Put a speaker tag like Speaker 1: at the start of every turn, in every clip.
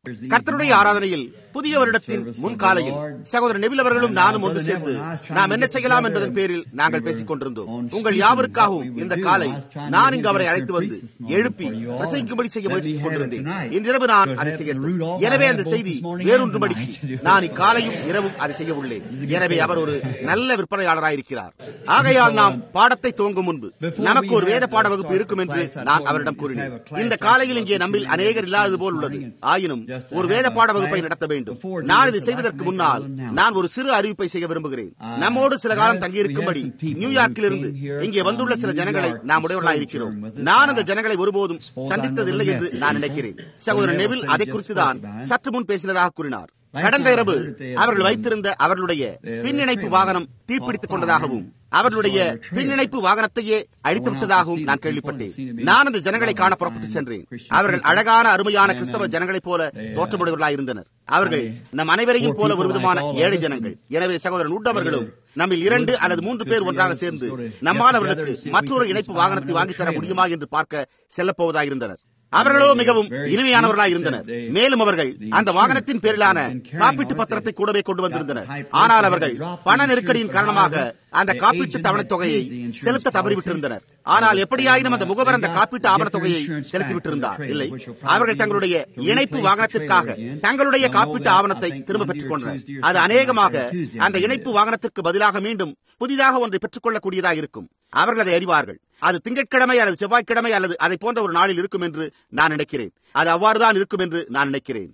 Speaker 1: கர்த்தருடைய ஆராதனையில் புதிய வருடத்தின் முன்காலையில் சகோதரர் நெவில் அவர்களும் நானும் ஒன்று சேர்ந்து நாம் என்ன செய்யலாம் என்பதன் பேரில் நாங்கள் பேசிக் கொண்டிருந்தோம் உங்கள் யாவருக்காகவும் இந்த காலை நான் இங்கு அவரை அழைத்து வந்து எழுப்பி பிரசங்கிக்கும்படி செய்ய முயற்சித்துக் கொண்டிருந்தேன் இன்றிரவு நான் அதை செய்யட்டும் எனவே அந்த செய்தி வேறொன்றுபடிக்கு நான் இக்காலையும் இரவும் அதை செய்ய உள்ளேன் எனவே அவர் ஒரு நல்ல விற்பனையாளராயிருக்கிறார் ஆகையால் நாம் பாடத்தை துவங்கும் முன்பு நமக்கு ஒரு வேத பாட வகுப்பு இருக்கும் என்று நான் அவரிடம் கூறினேன் இந்த காலையில் இங்கே நம்மில் அநேகர் இல்லாதது போல் உள்ளது ஆயினும் ஒரு வேத பாட வகுப்பை நடத்த வேண்டும் நான் இதை செய்வதற்கு முன்னால் நான் ஒரு சிறு அறிவிப்பை செய்ய விரும்புகிறேன் நம்மோடு சில காலம் தங்கியிருக்கும்படி நியூயார்க்கில் இருந்து இங்கே வந்துள்ள சில ஜனங்களை நாம் உடையவர்களாக இருக்கிறோம் நான் அந்த ஜனங்களை ஒருபோதும் சந்தித்ததில்லை என்று நான் நினைக்கிறேன் சகோதரர் நெவில் அதை குறித்து தான் சற்று முன் பேசினதாக கூறினார் கடந்த இரவு அவர்கள் வைத்திருந்த அவர்களுடைய பின்னிணைப்பு வாகனம் தீப்பிடித்துக் கொண்டதாகவும் அவர்களுடைய பின்னிணைப்பு வாகனத்தையே அழித்து விட்டதாகவும் நான் கேள்விப்பட்டேன் நான் அந்த ஜனங்களை காண புறப்பட்டு சென்றேன் அவர்கள் அழகான அருமையான கிறிஸ்தவ ஜனங்களைப் போல தோற்றமுடையவர்களாக இருந்தனர் அவர்கள் நம் அனைவரையும் போல ஒரு விதமான ஏழை ஜனங்கள் எனவே சகோதரன் உட்டவர்களும் நம்மில் இரண்டு அல்லது மூன்று பேர் ஒன்றாக சேர்ந்து நம்மால் அவர்களுக்கு மற்றொரு இணைப்பு வாகனத்தை வாங்கித்தர முடியுமா என்று பார்க்க செல்லப்போவதாக இருந்தனர் அவர்களோ மிகவும் இனிமையானவர்களாக இருந்தனர் மேலும் அவர்கள் அந்த வாகனத்தின் பேரிலான காப்பீட்டு பத்திரத்தை கூடவே கொண்டு வந்திருந்தனர் ஆனால் அவர்கள் பண நெருக்கடியின் காரணமாக அந்த காப்பீட்டு தவணைத் தொகையை செலுத்த தவறிவிட்டிருந்தனர் ஆனால் எப்படியாயினும் அந்த முகவர் அந்த காப்பீட்டு ஆவண தொகையை செலுத்திவிட்டிருந்தார் இல்லை அவர்கள் தங்களுடைய இணைப்பு வாகனத்திற்காக தங்களுடைய காப்பீட்டு ஆவணத்தை திரும்ப பெற்றுக் கொண்டனர் அது அநேகமாக அந்த இணைப்பு வாகனத்திற்கு பதிலாக மீண்டும் புதிதாக ஒன்றை பெற்றுக்கொள்ளக்கூடியதாக இருக்கும் அவர்கள் அதை அறிவார்கள் அது திங்கட்கிழமை அல்லது செவ்வாய்க்கிழமை அல்லது அதை போன்ற ஒரு நாளில் இருக்கும் என்று நான் நினைக்கிறேன் அது அவ்வாறுதான் இருக்கும் என்று நான் நினைக்கிறேன்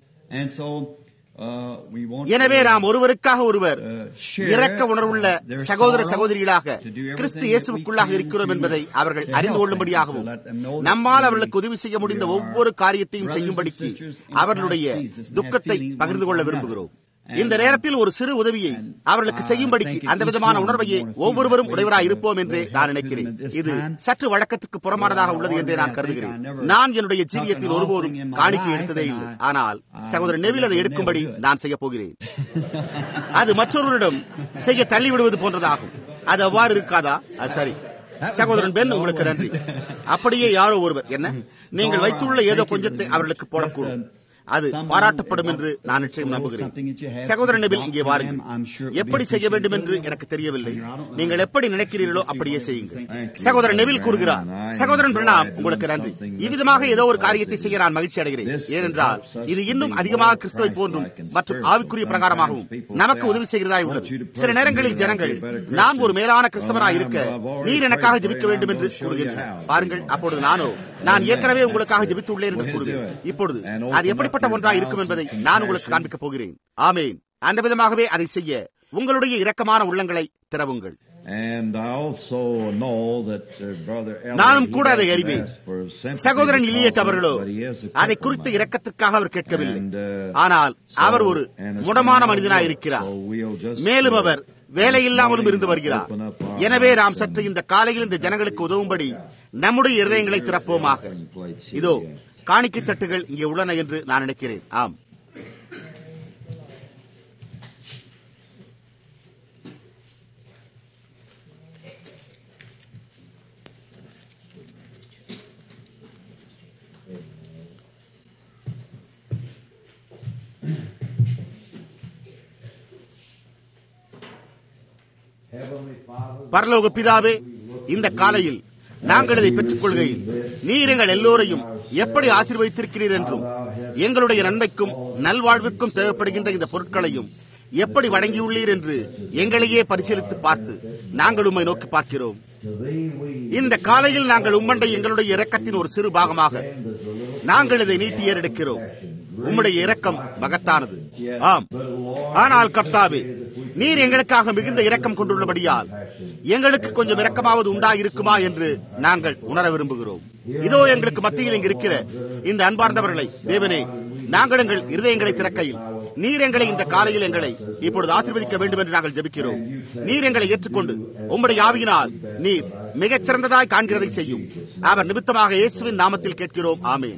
Speaker 1: எனவே நாம் ஒருவருக்காக ஒருவர் இரக்க உணர்வுள்ள சகோதர சகோதரிகளாக கிறிஸ்து இயேசுக்குள்ளாக இருக்கிறோம் என்பதை அவர்கள் அறிந்து கொள்ளும்படியாகவும் நம்மால் அவர்களுக்கு உதவி செய்ய முடிந்த ஒவ்வொரு காரியத்தையும் செய்யும்படிக்கு அவர்களுடைய துக்கத்தை பகிர்ந்து கொள்ள விரும்புகிறோம் இந்த நேரத்தில் ஒரு சிறு உதவியை அவர்களுக்கு செய்யும்படிக்கு அந்த விதமான உணர்வையே ஒவ்வொருவரும் உடையவராக இருப்போம் என்றே நான் நினைக்கிறேன் இது சற்று வழக்கத்துக்கு புறமானதாக உள்ளது என்றே நான் கருதுகிறேன் நான் என்னுடைய ஜீவியத்தில் ஒருபோதும் காணிக்கை எடுத்ததே இல்லை ஆனால் சகோதரர் நெவில் அதை எடுக்கும்படி நான் செய்ய போகிறேன் அது மற்றொருவரிடம் செய்ய தள்ளிவிடுவது போன்றதாகும் அது அவ்வாறு இருக்காதா அது சரி சகோதரன் பெண் உங்களுக்கு நன்றி அப்படியே யாரோ ஒருவர் என்ன நீங்கள் வைத்துள்ள ஏதோ கொஞ்சத்தை அவர்களுக்கு போடக்கூடும் அது பாராட்டப்படும் என்று நான் நிச்சயம் நம்புகிறேன் சகோதரன் நபில் இங்கே வாருங்கள் எப்படி செய்ய வேண்டும் என்று எனக்கு தெரியவில்லை நீங்கள் எப்படி நினைக்கிறீர்களோ அப்படியே செய்யுங்கள் சகோதரன் நெவில் கூறுகிறார் சகோதரன் பிரணாம் உங்களுக்கு நன்றி இவ்விதமாக ஏதோ ஒரு காரியத்தை செய்ய நான் மகிழ்ச்சி அடைகிறேன் ஏனென்றால் இது இன்னும் அதிகமாக கிறிஸ்துவை போன்றும் மற்றும் ஆவிக்குரிய பிரகாரமாகவும் நமக்கு உதவி செய்கிறதாய் உள்ளது சில நேரங்களில் ஜனங்கள் நான் ஒரு மேலான கிறிஸ்தவனாக இருக்க நீர் எனக்காக ஜெபிக்க வேண்டும் என்று கூறுகின்றனர் பாருங்கள் அப்பொழுது நானோ நான் ஏற்கனவே உங்களுக்காக ஜெபித்துள்ளேன் என்று கூறுவேன் இப்பொழுது அது எப்படிப்பட்ட ஒன்றாக இருக்கும் என்பதை நான் உங்களுக்கு காண்பிக்கப் போகிறேன் ஆமேன் அந்த விதமாகவே அதை செய்ய உங்களுடைய இரக்கமான உள்ளங்களை திறவுங்கள் நானும் கூட அதை அறிவேன் சகோதரன் இலியட் அவர்களோ அதை குறித்த இரக்கத்திற்காக அவர் கேட்கவில்லை ஆனால் அவர் ஒரு முடமான மனிதனாக இருக்கிறார் மேலும் அவர் வேலையில்லாமலும் இருந்து வருகிறார் எனவே நாம் சற்று இந்த காலையில் இந்த ஜனங்களுக்கு உதவும்படி நம்முடைய இருதயங்களை திறப்போமாக இதோ காணிக்கை தட்டுகள் இங்கே உள்ளன என்று நான் நினைக்கிறேன் ஆம் பரலோக பிதாவே இந்த காலையில் நாங்கள் இதை பெற்றுக் கொள்கையில் நீர் எங்கள் எல்லோரையும் எப்படி ஆசீர்வதித்திருக்கிறீர் என்றும் எங்களுடைய நன்மைக்கும் நல்வாழ்விற்கும் தேவைப்படுகின்ற இந்த பொருட்களையும் எப்படி வழங்கியுள்ளீர் என்று எங்களையே பரிசீலித்து பார்த்து நாங்கள் உம்மை நோக்கி பார்க்கிறோம் இந்த காலையில் நாங்கள் உம்மண்டை எங்களுடைய இரக்கத்தின் ஒரு சிறு பாகமாக நாங்கள் இதை நீட்டி ஏறெடுக்கிறோம் உம்முடைய இரக்கம் மகத்தானது ஆம் ஆனால் கர்த்தாவே நீர் எங்களுக்காக மிகுந்த இரக்கம் கொண்டுள்ளபடியால் எங்களுக்கு கொஞ்சம் இரக்கமாவது உண்டாயிருக்குமா என்று நாங்கள் உணர விரும்புகிறோம் இதோ எங்களுக்கு மத்தியில் இங்கு இருக்கிற இந்த அன்பார்ந்தவர்களை தேவனே நாங்கள் எங்கள் இருதயங்களை திறக்கையில் நீர் எங்களை இந்த காலையில் எங்களை இப்பொழுது ஆசீர்வதிக்க வேண்டும் என்று நாங்கள் ஜெபிக்கிறோம் நீர் எங்களை ஏற்றுக்கொண்டு உம்முடைய ஆவியினால் நீர் மிகச் சிறந்ததாய் காண்கிறதை செய்யும் அவர் நிமித்தமாக இயேசுவின் நாமத்தில் கேட்கிறோம் ஆமேன்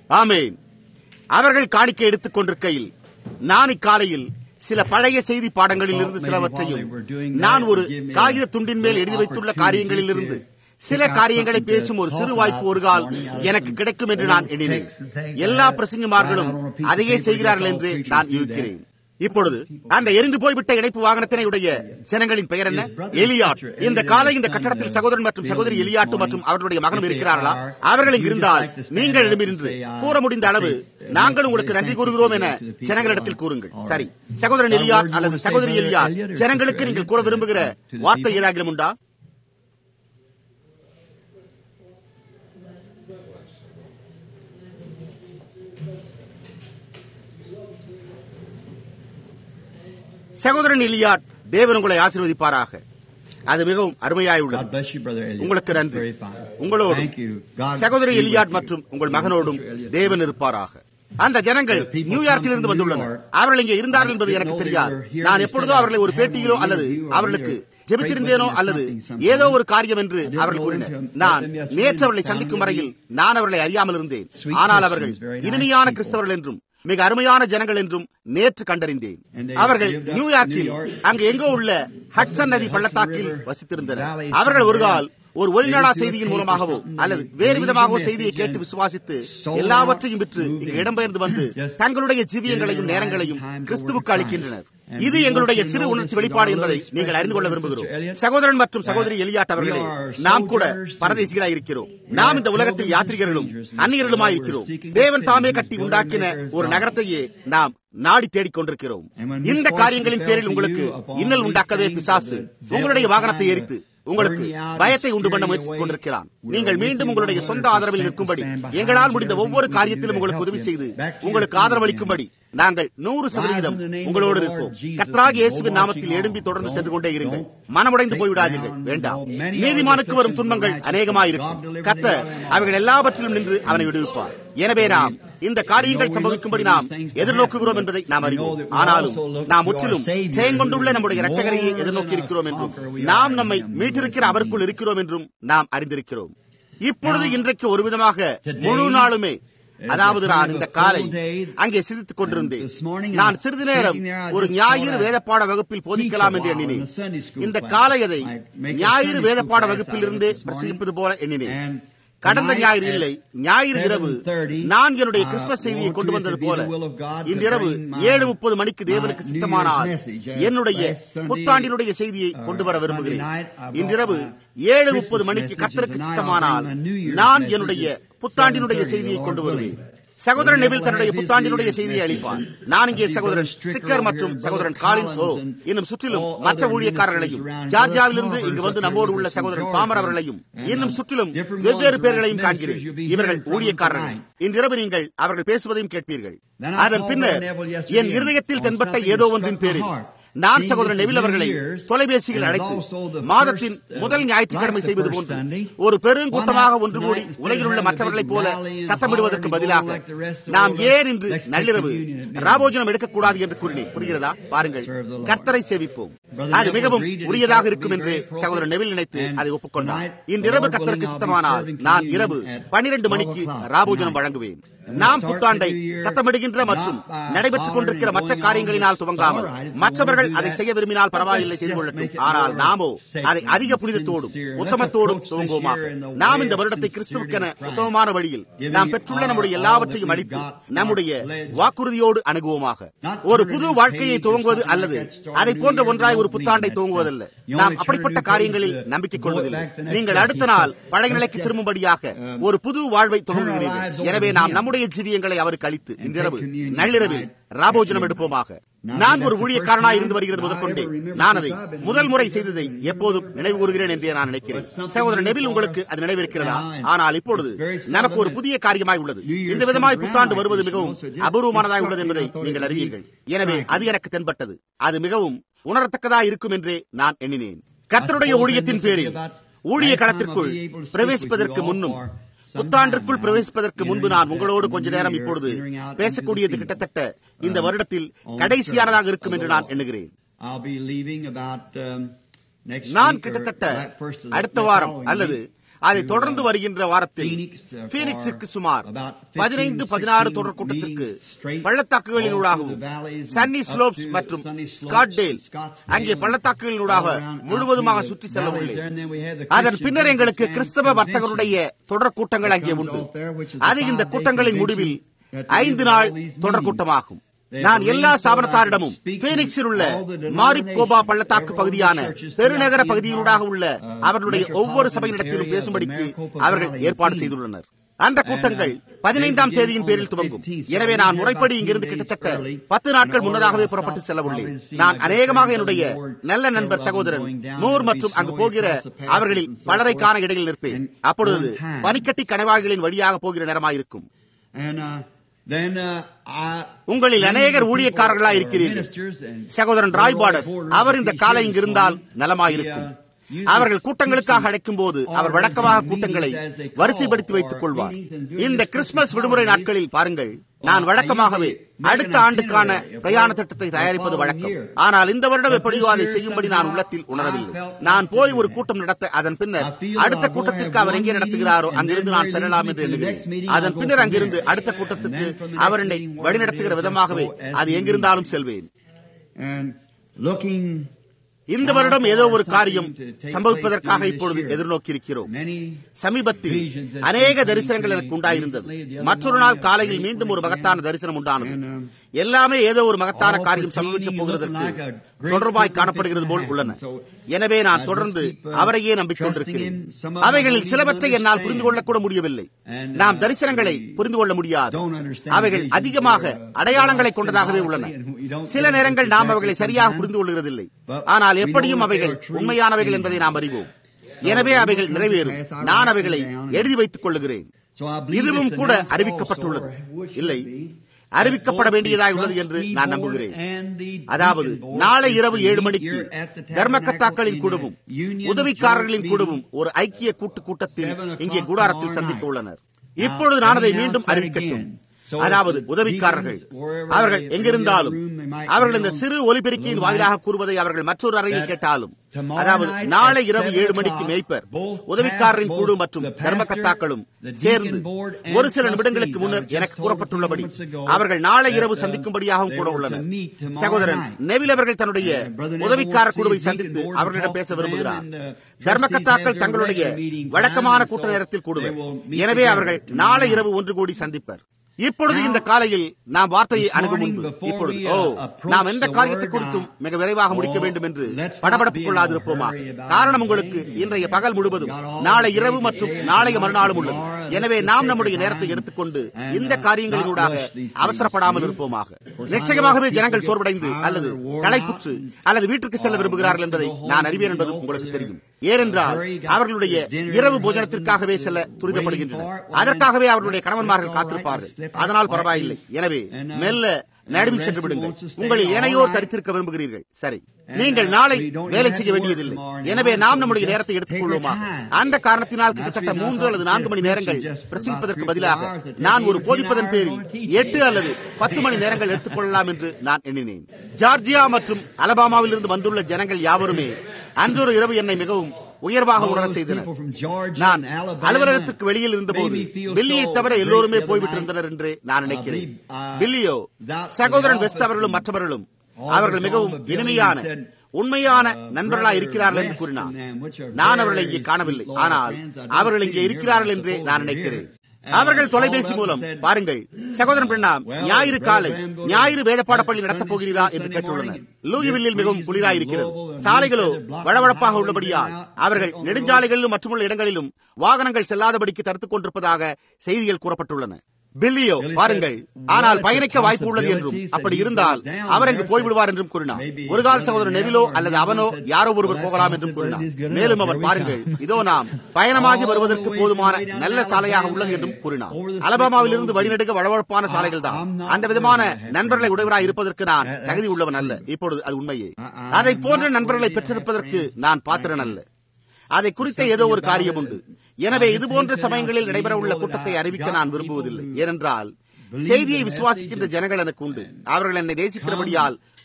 Speaker 1: ஆமேன் அவர்கள் காணிக்கை எடுத்துக் கொண்டிருக்கையில் நான் இக்காலையில் சில பழைய செய்தி பாடங்களில் இருந்து சிலவற்றையும் நான் ஒரு காகித துண்டின் மேல் எழுதி வைத்துள்ள காரியங்களில் இருந்து சில காரியங்களை பேசும் ஒரு சிறு வாய்ப்பு ஒரு கால் எனக்கு கிடைக்கும் என்று நான் எண்ணினேன் எல்லா பிரசங்கமார்களும் அதையே செய்கிறார்கள் என்று நான் யூகிக்கிறேன் இப்பொழுது அந்த எரிந்து போய்விட்ட இணைப்பு வாகனத்தினை உடைய ஜனங்களின் பெயர் என்ன எலியாட் இந்த காலை இந்த கட்டடத்தில் சகோதரன் மற்றும் சகோதரி எலியாட்டு மற்றும் அவர்களுடைய மகனும் இருக்கிறார்களா அவர்கள் இங்கு இருந்தால் நீங்கள் எழுப்பி நின்று கூற முடிந்த அளவு நாங்கள் உங்களுக்கு நன்றி கூறுகிறோம் என ஜனங்களிடத்தில் கூறுங்கள் சரி சகோதரன் எலியாட் அல்லது சகோதரி எலியாட் ஜனங்களுக்கு நீங்கள் கூற விரும்புகிற வார்த்தை ஏதாகிலும் உண்டா சகோதரன் இலியாட் தேவன் உங்களை ஆசீர்வதிப்பாராக அது மிகவும் அருமையாய் உள்ளது உங்களுக்கு நன்றி உங்களோடு சகோதரி எலியாட் மற்றும் உங்கள் மகனோடும் தேவன் இருப்பாராக அந்த ஜனங்கள் நியூயார்க்கில் இருந்து வந்துள்ளனர் அவர்கள் இங்கே இருந்தார்கள் என்பது எனக்கு தெரியாது நான் எப்பொழுதோ அவர்களை ஒரு பேட்டியிலோ அல்லது அவர்களுக்கு ஜெபித்திருந்தேனோ அல்லது ஏதோ ஒரு காரியம் என்று அவர்கள் கூறினர் நான் நேற்று அவர்களை சந்திக்கும் வரையில் நான் அவர்களை அறியாமல் இருந்தேன் ஆனால் அவர்கள் இனிமையான கிறிஸ்தவர்கள் என்றும் மிக அருமையான ஜனங்கள் என்றும் நேற்று கண்டறிந்தேன் அவர்கள் நியூயார்க்கில் அங்கு எங்கோ உள்ள ஹட்சன் நதி பள்ளத்தாக்கில் வசித்திருந்தனர் அவர்கள் ஒரு கால் ஒரு ஒளிநாடா செய்தியின் மூலமாகவோ அல்லது வேறு விதமாகவோ செய்தியை கேட்டு விசுவாசித்து எல்லாவற்றையும் விற்று இங்கு இடம்பெயர்ந்து வந்து தங்களுடைய ஜீவியங்களையும் நேரங்களையும் கிறிஸ்துவுக்கு அளிக்கின்றனர் இது எங்களுடைய சிறு உணர்ச்சி வெளிப்பாடு என்பதை நீங்கள் அறிந்து கொள்ள விரும்புகிறோம் சகோதரன் மற்றும் சகோதரி எலியாட் அவர்களே நாம் கூட பரதேசிகளாய் இருக்கிறோம் நாம் இந்த உலகத்தில் யாத்திரிகர்களும் அந்நியர்களுமாய் இருக்கிறோம் தேவன் தாமே கட்டி உண்டாக்கின ஒரு நகரத்தையே நாம் நாடி தேடிக் கொண்டிருக்கிறோம் இந்த காரியங்களின் பேரில் உங்களுக்கு இன்னல் உண்டாக்கவே பிசாசு உங்களுடைய வாகனத்தை எரித்து உங்களுக்கு பயத்தை உண்டு பண்ண முயற்சித்துக் கொண்டிருக்கிறான் நீங்கள் மீண்டும் உங்களுடைய சொந்த ஆதரவில் நிற்கும்படி எங்களால் முடிந்த ஒவ்வொரு காரியத்திலும் உங்களுக்கு உதவி செய்து உங்களுக்கு ஆதரவளிக்கும்படி நாங்கள் நூறு சதவீதம் உங்களோடு இருப்போம் கத்ராக இயேசுவின் நாமத்தில் எழும்பி தொடர்ந்து சென்று கொண்டே இருங்கள் மனமுடைந்து போய்விடாதீர்கள் வேண்டாம் நீதிமானுக்கு வரும் துன்பங்கள் அநேகமாயிருக்கும் கத்த அவைகள் எல்லாவற்றிலும் நின்று அவனை விடுவிப்பார் எனவே நாம் இந்த காரியங்கள் சம்பவிக்கும்படி நாம் எதிர்நோக்குகிறோம் என்பதை நாம் அறிவோம் ஆனாலும் நாம் முற்றிலும் செயங்கொண்டுள்ள நம்முடைய இரட்சகரையே எதிர்நோக்கி இருக்கிறோம் என்றும் நாம் நம்மை மீட்டிருக்கிற அவருக்குள் இருக்கிறோம் என்றும் நாம் அறிந்திருக்கிறோம் இப்பொழுது இன்றைக்கு ஒரு விதமாக முழு நாளுமே அதாவது நான் இந்த காலை அங்கே சிரித்துக் கொண்டிருந்தேன் நான் சிறிது நேரம் ஒரு ஞாயிறு வேதப்பாட வகுப்பில் போதிக்கலாம் என்று எண்ணினேன் இந்த காலை அதை ஞாயிறு வேதப்பாட வகுப்பில் இருந்தே பிரசங்கிப்பது போல எண்ணினேன் கடந்த ஞாயிறு இல்லை ஞாயிறு இரவு நான் என்னுடைய கிறிஸ்துமஸ் செய்தியை கொண்டு வந்தது போல இந்த இரவு ஏழு முப்பது மணிக்கு தேவனுக்கு சித்தமானால் என்னுடைய புத்தாண்டினுடைய செய்தியை கொண்டு வர விரும்புகிறேன் இந்த இரவு ஏழு முப்பது மணிக்கு கத்தருக்கு சித்தமானால் நான் என்னுடைய புத்தாண்டினுடைய செய்தியை கொண்டு வருவேன் சகோதரன் நெவில் தன்னுடைய புத்தாண்டினுடைய செய்தியை அளிப்பார் நான் இங்கே சகோதரன் ஸ்டிக்கர் மற்றும் சகோதரன் காலின்ஸ் ஓ இன்னும் சுற்றிலும் மற்ற ஊழியக்காரர்களையும் ஜார்ஜியாவிலிருந்து இங்கு வந்து நம்மோடு உள்ள சகோதரன் பாமர் அவர்களையும் இன்னும் சுற்றிலும் வெவ்வேறு பேர்களையும் காண்கிறேன் இவர்கள் ஊழியக்காரர்கள் இன்றிரவு நீங்கள் அவர்கள் பேசுவதையும் கேட்பீர்கள் அதன் பின்னர் என் இருதயத்தில் தென்பட்ட ஏதோ ஒன்றின் பேரில் நான் சகோதரன் நெவில் அவர்களை தொலைபேசியில் அழைத்து மாதத்தின் முதல் ஞாயிற்றுக்கிழமை செய்வது போன்று ஒரு பெருங்கூட்டமாக ஒன்று கூடி உலகில் உள்ள மற்றவர்களைப் போல சத்தமிடுவதற்கு பதிலாக நாம் ஏன் இன்று நள்ளிரவு ராபோஜனம் எடுக்கக்கூடாது என்று கூறினேன் புரிகிறதா பாருங்கள் கர்த்தரை சேவிப்போம் அது மிகவும் உரியதாக இருக்கும் என்று சகோதரன் நெவில் நினைத்து அதை ஒப்புக்கொண்டார் இன்றிரவு கர்த்தருக்கு சித்தமானால் நான் இரவு பனிரெண்டு மணிக்கு ராபோஜனம் வழங்குவேன் நாம் புத்தாண்டை சத்தமிடுகின்ற மற்றும் நடைபெற்றுக் கொண்டிருக்கிற மற்ற காரியங்களினால் துவங்காமல் மற்றவர்கள் அதை செய்ய விரும்பினால் பரவாயில்லை செய்து கொள்ளட்டும் ஆனால் நாமோ அதை அதிக புனிதத்தோடும் உத்தமத்தோடும் துவங்குவோமாக நாம் இந்த வருடத்தை கிறிஸ்துவுக்கென உத்தமமான வழியில் நாம் பெற்றுள்ள நம்முடைய எல்லாவற்றையும் அளித்து நம்முடைய வாக்குறுதியோடு அணுகுவோமாக ஒரு புது வாழ்க்கையை துவங்குவது அல்லது அதை போன்ற ஒன்றாய் ஒரு புத்தாண்டை துவங்குவதல்ல நாம் அப்படிப்பட்ட காரியங்களில் நம்பிக்கை கொள்வதில்லை நீங்கள் அடுத்த நாள் பழைய நிலைக்கு திரும்பும்படியாக ஒரு புது வாழ்வை துவங்குகிறீர்கள் எனவே நாம் நம்முடைய ஜீவியங்களை அவருக்கு அளித்து இன்றிரவு நள்ளிரவில் ராபோஜனம் எடுப்போமாக நான் ஒரு ஊழியக்காரனாய் இருந்து வருகிறது முதற்கொண்டே நான் அதை முதல் முறை செய்ததை எப்போதும் நினைவு கூறுகிறேன் என்று நான் நினைக்கிறேன் சகோதரர் நெவில் உங்களுக்கு அது நினைவிருக்கிறதா ஆனால் இப்பொழுது நமக்கு ஒரு புதிய காரியமாய் உள்ளது இந்த விதமாய் புத்தாண்டு வருவது மிகவும் அபூர்வமானதாய் உள்ளது என்பதை நீங்கள் அறிவீர்கள் எனவே அது எனக்கு தென்பட்டது அது மிகவும் உணரத்தக்கதா இருக்கும் என்றே நான் எண்ணினேன் கர்த்தருடைய ஊழியத்தின் பேரில் ஊழிய களத்திற்குள் பிரவேசிப்பதற்கு முன்னும் புத்தாண்டிற்குள் பிரவேசிப்பதற்கு முன்பு நான் உங்களோடு கொஞ்ச நேரம் இப்பொழுது பேசக்கூடியது கிட்டத்தட்ட இந்த வருடத்தில் கடைசியானதாக இருக்கும் என்று நான் எண்ணுகிறேன் நான் கிட்டத்தட்ட அடுத்த வாரம் அல்லது அதை தொடர்ந்து வருகின்ற வாரத்தில் பீனிக்ஸுக்கு சுமார் பதினைந்து பதினாறு தொடர் கூட்டத்திற்கு பள்ளத்தாக்குகளினூடாகவும் சன்னி ஸ்லோப்ஸ் மற்றும் ஸ்காட்டேல் அங்கே பள்ளத்தாக்குகளினூடாக முழுவதுமாக சுற்றி செல்ல உள்ளேன் அதன் பின்னர் எங்களுக்கு கிறிஸ்தவ வர்த்தகருடைய தொடர் கூட்டங்கள் அங்கே உண்டு அது இந்த கூட்டங்களின் முடிவில் ஐந்து நாள் தொடர் கூட்டமாகும் நான் எல்லா ஸ்தாபனத்தாரிடமும் பீனிக்ஸில் உள்ள மாரிப்கோபா பள்ளத்தாக்கு பகுதியான பெருநகர பகுதியினூடாக உள்ள அவர்களுடைய ஒவ்வொரு சபையினிடத்திலும் பேசும்படிக்கு அவர்கள் ஏற்பாடு செய்துள்ளனர் அந்த கூட்டங்கள் பதினைந்தாம் தேதியின் பேரில் துவங்கும் எனவே நான் முறைப்படி இங்கிருந்து கிட்டத்தட்ட பத்து நாட்கள் முன்னதாகவே புறப்பட்டு செல்ல உள்ளேன் நான் அநேகமாக என்னுடைய நல்ல நண்பர் சகோதரன் மூர் மற்றும் அங்கு போகிற அவர்களில் பலரை காண இடையில் நிற்பேன் அப்பொழுது பனிக்கட்டி கணவாய்களின் வழியாக போகிற நேரமாயிருக்கும் உங்களில் அநேகர் ஊழியக்காரர்களாக இருக்கிறீர்கள் சகோதரன் ராய் பார்டர்ஸ் அவர் இந்த காலை இங்கிருந்தால் நலமாயிருக்கும் அவர்கள் கூட்டங்களுக்காக அழைக்கும் போது அவர் வழக்கமாக கூட்டங்களை வரிசைப்படுத்தி வைத்துக் கொள்வார் இந்த கிறிஸ்துமஸ் விடுமுறை நாட்களில் பாருங்கள் நான் வழக்கமாகவே அடுத்த ஆண்டுக்கான பிரயாண திட்டத்தை தயாரிப்பது வழக்கம் ஆனால் இந்த வருடம் எப்படியோ அதை செய்யும்படி நான் உள்ளத்தில் உணரவில்லை நான் போய் ஒரு கூட்டம் நடத்த அதன் பின்னர் அடுத்த கூட்டத்திற்கு அவர் எங்கே நடத்துகிறாரோ அங்கிருந்து நான் செல்லலாம் என்று எண்ணுகிறேன் அதன் பின்னர் அங்கிருந்து அடுத்த கூட்டத்திற்கு அவர் என்னை வழிநடத்துகிற விதமாகவே அது எங்கிருந்தாலும் செல்வேன் இந்த வருடம் ஏதோ ஒரு காரியம் சம்பவிப்பதற்காக இப்பொழுது எதிர்நோக்கி இருக்கிறோம் சமீபத்தில் அநேக தரிசனங்கள் எனக்கு உண்டாயிருந்தது மற்றொரு நாள் காலையில் மீண்டும் ஒரு மகத்தான தரிசனம் உண்டானது எல்லாமே ஏதோ ஒரு மகத்தான காரியம் சம்பவிக்கப் போகிறதற்கு தொடர்பாய் காணப்படுகிறது போல் உள்ளன எனவே நான் தொடர்ந்து அவரையே நம்பிக்கொண்டிருக்கிறேன் அவைகளில் சிலவற்றை என்னால் புரிந்து கொள்ளக்கூட முடியவில்லை நாம் தரிசனங்களை புரிந்து கொள்ள முடியாது அவைகள் அதிகமாக அடையாளங்களை கொண்டதாகவே உள்ளன சில நேரங்கள் நாம் அவைகளை சரியாக புரிந்து கொள்கிறதில்லை ஆனால் எப்படியும் அவைகள் உண்மையானவைகள் என்பதை நாம் அறிவோம் எனவே அவைகள் நிறைவேறும் நான் அவைகளை எழுதி வைத்துக் கொள்ளுகிறேன் இதுவும் கூட அறிவிக்கப்பட்டுள்ளது இல்லை அறிவிக்கப்பட வேண்டியதாக உள்ளது என்று நான் நம்புகிறேன் அதாவது நாளை இரவு ஏழு மணிக்கு தர்மகத்தாக்களின் குழுவும் உதவிக்காரர்களின் குழுவும் ஒரு ஐக்கிய கூட்டு கூட்டத்தில் இங்கே கூடாரத்தில் சந்திக்க உள்ளனர் இப்பொழுது நான் அதை மீண்டும் அறிவிக்கட்டும் அதாவது உதவிக்காரர்கள் அவர்கள் எங்கிருந்தாலும் அவர்கள் இந்த சிறு ஒலிபெருக்கியின் வாயிலாக கூறுவதை அவர்கள் மற்றொரு அறையில் கேட்டாலும் அதாவது நாளை இரவு ஏழு மணிக்கு மேய்ப்பர் உதவிக்காரரின் குழு மற்றும் தர்மகத்தாக்களும் சேர்ந்து ஒரு சில நிமிடங்களுக்கு முன்னர் எனக்கு கூறப்பட்டுள்ளபடி அவர்கள் நாளை இரவு சந்திக்கும்படியாகவும் கூட உள்ளனர் சகோதரன் நெவில் அவர்கள் தன்னுடைய உதவிக்கார குழுவை சந்தித்து அவர்களிடம் பேச விரும்புகிறார் தர்மகத்தாக்கள் தங்களுடைய வழக்கமான கூட்ட நேரத்தில் கூடுவர் எனவே அவர்கள் நாளை இரவு ஒன்று கூடி சந்திப்பர் இப்பொழுது இந்த காலையில் நாம் வார்த்தையை அணுகும் முன்பு இப்பொழுது ஓ நாம் எந்த காரியத்தை குறித்தும் மிக விரைவாக முடிக்க வேண்டும் என்று படபடப்பு கொள்ளாதிருப்போமா காரணம் உங்களுக்கு இன்றைய பகல் முழுவதும் நாளை இரவு மற்றும் நாளைய மறுநாளும் உள்ளது எனவே நாம் நம்முடைய நேரத்தை எடுத்துக்கொண்டு இந்த காரியங்களினூடாக அவசரப்படாமல் இருப்போமாக நிச்சயமாகவே ஜனங்கள் சோர்வடைந்து அல்லது களைப்புற்று அல்லது வீட்டுக்கு செல்ல விரும்புகிறார்கள் என்பதை நான் அறிவேன் என்பது உங்களுக்கு தெரியும் ஏனென்றால் அவர்களுடைய இரவு போஜனத்திற்காகவே செல்ல துரிதப்படுகின்றனர் அதற்காகவே அவர்களுடைய கணவன்மார்கள் காத்திருப்பார்கள் அதனால் பரவாயில்லை எனவே மெல்ல நடுவி சென்று விடுங்கள் உங்களில் ஏனையோர் தரித்திருக்க விரும்புகிறீர்கள் சரி நீங்கள் நாளை வேலை செய்ய வேண்டியதில்லை எனவே நாம் நம்முடைய நேரத்தை எடுத்துக் கொள்வோமா அந்த காரணத்தினால் கிட்டத்தட்ட மூன்று அல்லது நான்கு மணி நேரங்கள் பிரசங்கிப்பதற்கு பதிலாக நான் ஒரு போதிப்பதன் பேரில் எட்டு அல்லது பத்து மணி நேரங்கள் எடுத்துக் கொள்ளலாம் என்று நான் எண்ணினேன் ஜார்ஜியா மற்றும் அலபாமாவில் இருந்து வந்துள்ள ஜனங்கள் யாவருமே அன்றொரு இரவு என்னை மிகவும் உயர்வாக உணர செய்தனர் நான் அலுவலகத்துக்கு வெளியில் இருந்தபோது பில்லியை தவிர எல்லோருமே போய்விட்டிருந்தனர் என்று நான் நினைக்கிறேன் பில்லியோ சகோதரன் வெஸ்ட் அவர்களும் மற்றவர்களும் அவர்கள் மிகவும் இனிமையான உண்மையான நண்பர்களா இருக்கிறார்கள் என்று கூறினார் நான் அவர்களை இங்கே காணவில்லை ஆனால் அவர்கள் இங்கே இருக்கிறார்கள் என்றே நான் நினைக்கிறேன் அவர்கள் தொலைபேசி மூலம் பாருங்கள் சகோதரன் பிரணாம் ஞாயிறு காலை ஞாயிறு வேத பாடப்பள்ளி நடத்தப் போகிறீரா என்று கேட்டுள்ளனர் லூயிவில்லில் மிகவும் குளிராயிருக்கிறது சாலைகளோ வளவழப்பாக உள்ளபடியால் அவர்கள் நெடுஞ்சாலைகளிலும் மற்றுமுள்ள இடங்களிலும் வாகனங்கள் செல்லாதபடிக்கு தடுத்துக் கொண்டிருப்பதாக செய்திகள் கூறப்பட்டுள்ளன பில்லியோ பாருங்கள் ஆனால் பயணிக்க வாய்ப்பு உள்ளது என்றும் அப்படி இருந்தால் அவர் அங்கு போய்விடுவார் என்றும் கூறினார் ஒரு கால சகோதரர் நெவிலோ அல்லது அவனோ யாரோ ஒருவர் போகலாம் என்றும் கூறினார் மேலும் அவர் பாருங்கள் இதோ நாம் பயணமாகி வருவதற்கு போதுமான நல்ல சாலையாக உள்ளது என்றும் கூறினார் அலபாமாவில் இருந்து வழிநடுக வளவழப்பான சாலைகள் தான் அந்த விதமான நண்பர்களை உடையவராய் இருப்பதற்கு நான் தகுதி உள்ளவன் அல்ல இப்பொழுது அது உண்மையே அதை போன்ற நண்பர்களை பெற்றிருப்பதற்கு நான் பாத்திரன் அல்ல அதை குறித்த ஏதோ ஒரு காரியம் உண்டு எனவே இதுபோன்ற சமயங்களில் நடைபெறவுள்ள கூட்டத்தை அறிவிக்க நான் விரும்புவதில்லை ஏனென்றால் செய்தியை விசுவாசிக்கின்ற ஜனங்கள் எனக்கு உண்டு அவர்கள் என்னை நேசிக்கிறபடியால்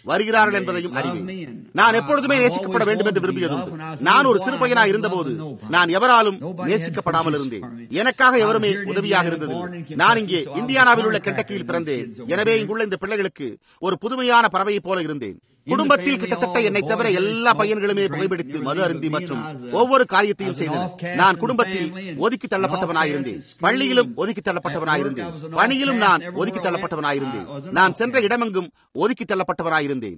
Speaker 1: வருகிறார்கள் என்பதையும் அறிவேன் நான் எப்பொழுதுமே நேசிக்கப்பட வேண்டும் என்று விரும்பியதுண்டு நான் ஒரு சிறு பையனாக இருந்தபோது நான் எவராலும் நேசிக்கப்படாமல் இருந்தேன் எனக்காக எவருமே உதவியாக இருந்தது நான் இங்கே இந்தியானாவில் உள்ள கெண்டக்கியில் பிறந்தேன் எனவே இங்குள்ள இந்த பிள்ளைகளுக்கு ஒரு புதுமையான பறவையை போல இருந்தேன் குடும்பத்தில் கிட்டத்தட்ட என்னை தவிர எல்லா பையன்களுமே புகைப்பிடித்து மது அருந்தி மற்றும் ஒவ்வொரு காரியத்தையும் செய்தனர் நான் குடும்பத்தில் ஒதுக்கி தள்ளப்பட்டவனாயிருந்தேன் பள்ளியிலும் ஒதுக்கி தள்ளப்பட்டவனாயிருந்தேன் பணியிலும் நான் ஒதுக்கி தள்ளப்பட்டவனாயிருந்தேன் நான் சென்ற இடமெங்கும் ஒதுக்கி தள்ளப்பட்டவனாயிருந்தேன்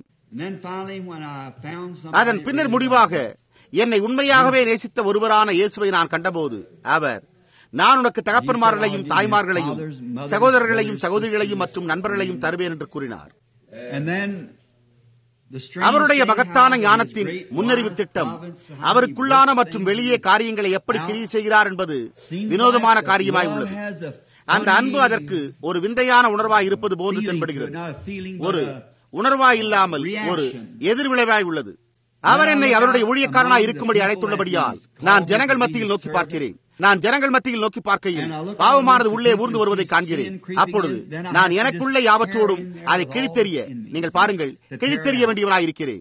Speaker 1: அதன் பின்னர் முடிவாக என்னை உண்மையாகவே நேசித்த ஒருவரான இயேசுவை நான் கண்டபோது அவர் நான் உனக்கு தகப்பன்மார்களையும் தாய்மார்களையும் சகோதரர்களையும் சகோதரிகளையும் மற்றும் நண்பர்களையும் தருவேன் என்று கூறினார் அவருடைய மகத்தான ஞானத்தின் முன்னறிவு திட்டம் அவருக்குள்ளான மற்றும் வெளியே காரியங்களை எப்படி கிரியை செய்கிறார் என்பது வினோதமான காரியமாய் உள்ளது அந்த அன்பு அதற்கு ஒரு விந்தையான உணர்வாய் இருப்பது போன்று தென்படுகிறது ஒரு உணர்வாய் இல்லாமல் ஒரு எதிர்விளைவாய் உள்ளது அவர் என்னை அவருடைய ஊழியக்காரனாய் இருக்கும்படி அழைத்துள்ளபடியால் நான் ஜனங்கள் மத்தியில் நோக்கி பார்க்கிறேன் நான் ஜனங்கள் மத்தியில் நோக்கி பார்க்கையில் பாவமானது உள்ளே ஊர்ந்து வருவதை காண்கிறேன் அப்பொழுது நான் எனக்குள்ளே யாவற்றோடும் அதை கிழித்தெறிய நீங்கள் பாருங்கள் கிழித்தெறிய வேண்டியவனாய் இருக்கிறேன்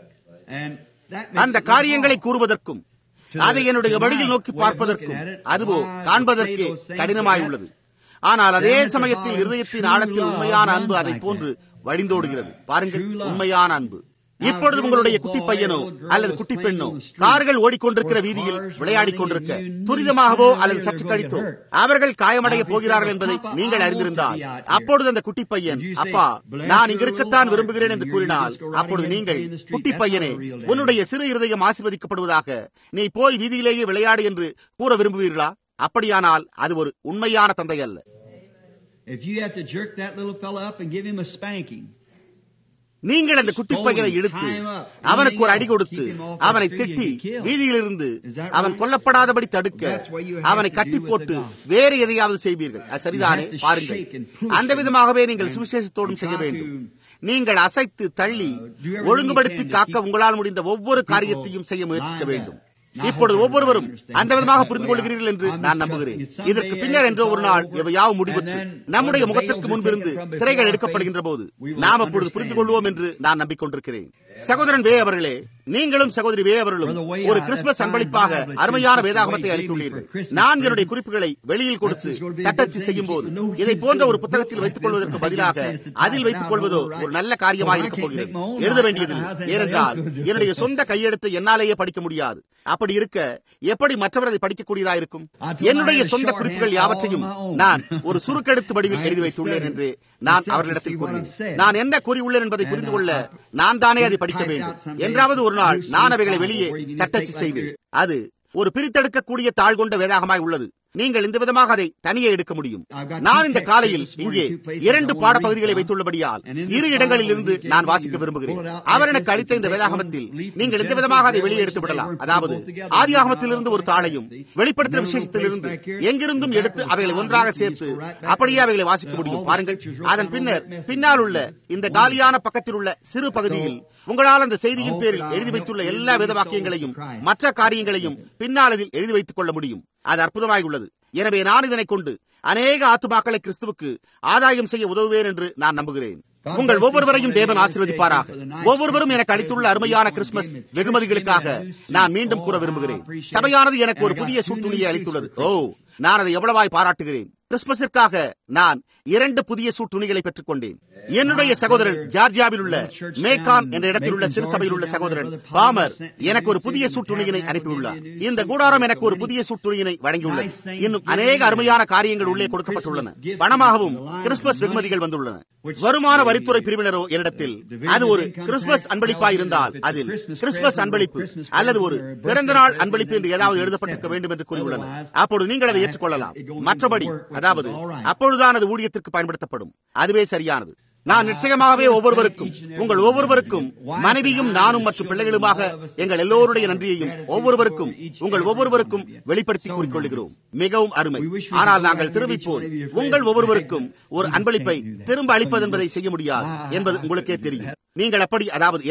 Speaker 1: அந்த காரியங்களை கூறுவதற்கும் அதை என்னுடைய வழியில் நோக்கி பார்ப்பதற்கும் அதுவோ காண்பதற்கு கடினமாய் உள்ளது ஆனால் அதே சமயத்தில் இருதயத்தின் ஆழத்தில் உண்மையான அன்பு அதை போன்று வழிந்தோடுகிறது பாருங்கள் உண்மையான அன்பு இப்பொழுது உங்களுடைய குட்டி பையனோ அல்லது குட்டி பெண்ணோ கார்கள் ஓடிக்கொண்டிருக்கிற வீதியில் விளையாடிக் கொண்டிருக்க துரிதமாகவோ அல்லது சற்று கழித்தோ அவர்கள் காயமடைய போகிறார்கள் என்பதை நீங்கள் அறிந்திருந்தால் அப்பொழுது அந்த குட்டி பையன் அப்பா நான் இங்கிருக்கத்தான் விரும்புகிறேன் என்று கூறினால் அப்பொழுது நீங்கள் குட்டி பையனே உன்னுடைய சிறு இருதயம் ஆசிர்வதிக்கப்படுவதாக நீ போய் வீதியிலேயே விளையாடு என்று கூற விரும்புவீர்களா அப்படியானால் அது ஒரு உண்மையான தந்தை அல்ல
Speaker 2: If you have to jerk that little fella up and give him a spanking,
Speaker 1: நீங்கள் அந்த குட்டி பையனை இழுத்து அவனுக்கு ஒரு அடி கொடுத்து அவனை திட்டி வீதியிலிருந்து அவன் கொல்லப்படாதபடி தடுக்க அவனை கட்டி போட்டு வேறு எதையாவது செய்வீர்கள் அது சரிதானே பாருங்கள் அந்த விதமாகவே நீங்கள் சுவிசேஷத்தோடும் செய்ய வேண்டும் நீங்கள் அசைத்து தள்ளி ஒழுங்குபடுத்தி காக்க உங்களால் முடிந்த ஒவ்வொரு காரியத்தையும் செய்ய முயற்சிக்க வேண்டும் இப்பொழுது ஒவ்வொருவரும் அந்த விதமாக புரிந்து கொள்கிறீர்கள் என்று நான் நம்புகிறேன் இதற்கு பின்னர் என்ற ஒரு நாள் எவையாவும் முடிவுற்று நம்முடைய முகத்திற்கு முன்பிருந்து திரைகள் எடுக்கப்படுகின்ற போது நாம் அப்பொழுது புரிந்து கொள்வோம் என்று நான் நம்பிக்கொண்டிருக்கிறேன் சகோதரன் வே அவர்களே நீங்களும் சகோதரி வே அவர்களும் ஒரு கிறிஸ்துமஸ் அன்பளிப்பாக அருமையான வேதாகமத்தை அளித்துள்ளீர்கள் நான் என்னுடைய குறிப்புகளை வெளியில் கொடுத்து தட்டச்சு செய்யும் போது இதை போன்ற ஒரு புத்தகத்தில் வைத்துக் கொள்வதற்கு பதிலாக அதில் வைத்துக் கொள்வதோ ஒரு நல்ல காரியமாக இருக்க போகிறது எழுத வேண்டியதில்லை ஏனென்றால் என்னுடைய சொந்த கையெழுத்தை என்னாலேயே படிக்க முடியாது அப்படி இருக்க எப்படி மற்றவர் அதை படிக்கக்கூடியதா இருக்கும் என்னுடைய சொந்த குறிப்புகள் யாவற்றையும் நான் ஒரு சுருக்கெடுத்து வடிவில் எழுதி வைத்துள்ளேன் என்று நான் அவர்களிடத்தில் கூறினேன் நான் என்ன கூறியுள்ளேன் என்பதை புரிந்து கொள்ள நான் தானே அதை படிக்க வேண்டும் என்றாவது ஒரு நாள் நான் அவைகளை வெளியே தட்டச்சு செய்வேன் அது ஒரு பிரித்தெடுக்கக்கூடிய தாழ் கொண்ட வேதாகமாய் உள்ளது நீங்கள் இந்த விதமாக அதை தனியே எடுக்க முடியும் நான் இந்த காலையில் இங்கே இரண்டு பாடப்பகுதிகளை வைத்துள்ளபடியால் இரு இடங்களில் இருந்து நான் வாசிக்க விரும்புகிறேன் அவர் எனக்கு அளித்த இந்த வேதாகமத்தில் நீங்கள் இந்த விதமாக அதை வெளியே எடுத்து விடலாம் அதாவது ஆதியாகமத்திலிருந்து ஒரு தாளையும் வெளிப்படுத்தும் விசேஷத்திலிருந்து எங்கிருந்தும் எடுத்து அவைகளை ஒன்றாக சேர்த்து அப்படியே அவைகளை வாசிக்க முடியும் பாருங்கள் அதன் பின்னர் பின்னால் உள்ள இந்த காலியான பக்கத்தில் உள்ள சிறு பகுதியில் உங்களால் அந்த செய்தியின் பேரில் எழுதி வைத்துள்ள எல்லா வேத வாக்கியங்களையும் மற்ற காரியங்களையும் பின்னால் அதில் எழுதி வைத்துக் கொள்ள முடியும் அது அற்புதமாய் உள்ளது எனவே நான் இதனை கொண்டு அநேக ஆத்துமாக்களை கிறிஸ்துவுக்கு ஆதாயம் செய்ய உதவுவேன் என்று நான் நம்புகிறேன் உங்கள் ஒவ்வொருவரையும் தேவன் ஆசீர்வதிப்பாராக ஒவ்வொருவரும் எனக்கு அளித்துள்ள அருமையான கிறிஸ்துமஸ் வெகுமதிகளுக்காக நான் மீண்டும் கூற விரும்புகிறேன் சபையானது எனக்கு ஒரு புதிய சூட்டுணியை அளித்துள்ளது ஓ நான் அதை எவ்வளவாய் பாராட்டுகிறேன் கிறிஸ்துமஸிற்காக நான் இரண்டு புதிய சூட்டுணிகளை பெற்றுக் கொண்டேன் என்னுடைய சகோதரன் ஜார்ஜியாவில் உள்ள மேகான் என்ற இடத்தில் உள்ள சிறு சபையில் உள்ள சகோதரன் பாமர் எனக்கு ஒரு புதிய சூட்டுணியினை அனுப்பியுள்ளார் இந்த கூடாரம் எனக்கு ஒரு புதிய சூட்டுணியினை வழங்கியுள்ளது இன்னும் அநேக அருமையான காரியங்கள் உள்ளே கொடுக்கப்பட்டுள்ளன பணமாகவும் கிறிஸ்துமஸ் வெகுமதிகள் வந்துள்ளன வருமான வரித்துறை பிரிவினரோ என்னிடத்தில் அது ஒரு கிறிஸ்துமஸ் அன்பளிப்பாய் இருந்தால் அதில் கிறிஸ்துமஸ் அன்பளிப்பு அல்லது ஒரு பிறந்த நாள் அன்பளிப்பு என்று ஏதாவது எழுதப்பட்டிருக்க வேண்டும் என்று கூறியுள்ளன அப்போது நீங்கள் அதை ஏற்றுக்கொள்ளலாம் மற்றபடி அதாவது அப்பொழுதுதான் அது ஊழியத்திற்கு பயன்படுத்தப்படும் அதுவே சரியானது நான் நிச்சயமாகவே ஒவ்வொருவருக்கும் உங்கள் ஒவ்வொருவருக்கும் மனைவியும் நானும் மற்றும் பிள்ளைகளுமாக எங்கள் எல்லோருடைய நன்றியையும் ஒவ்வொருவருக்கும் உங்கள் ஒவ்வொருவருக்கும் வெளிப்படுத்தி கூறிக்கொள்கிறோம் மிகவும் அருமை ஆனால் நாங்கள் திரும்பி போய் உங்கள் ஒவ்வொருவருக்கும் ஒரு அன்பளிப்பை திரும்ப அளிப்பது என்பதை செய்ய முடியாது என்பது உங்களுக்கே தெரியும் நீங்கள் அப்படி அதாவது என்ன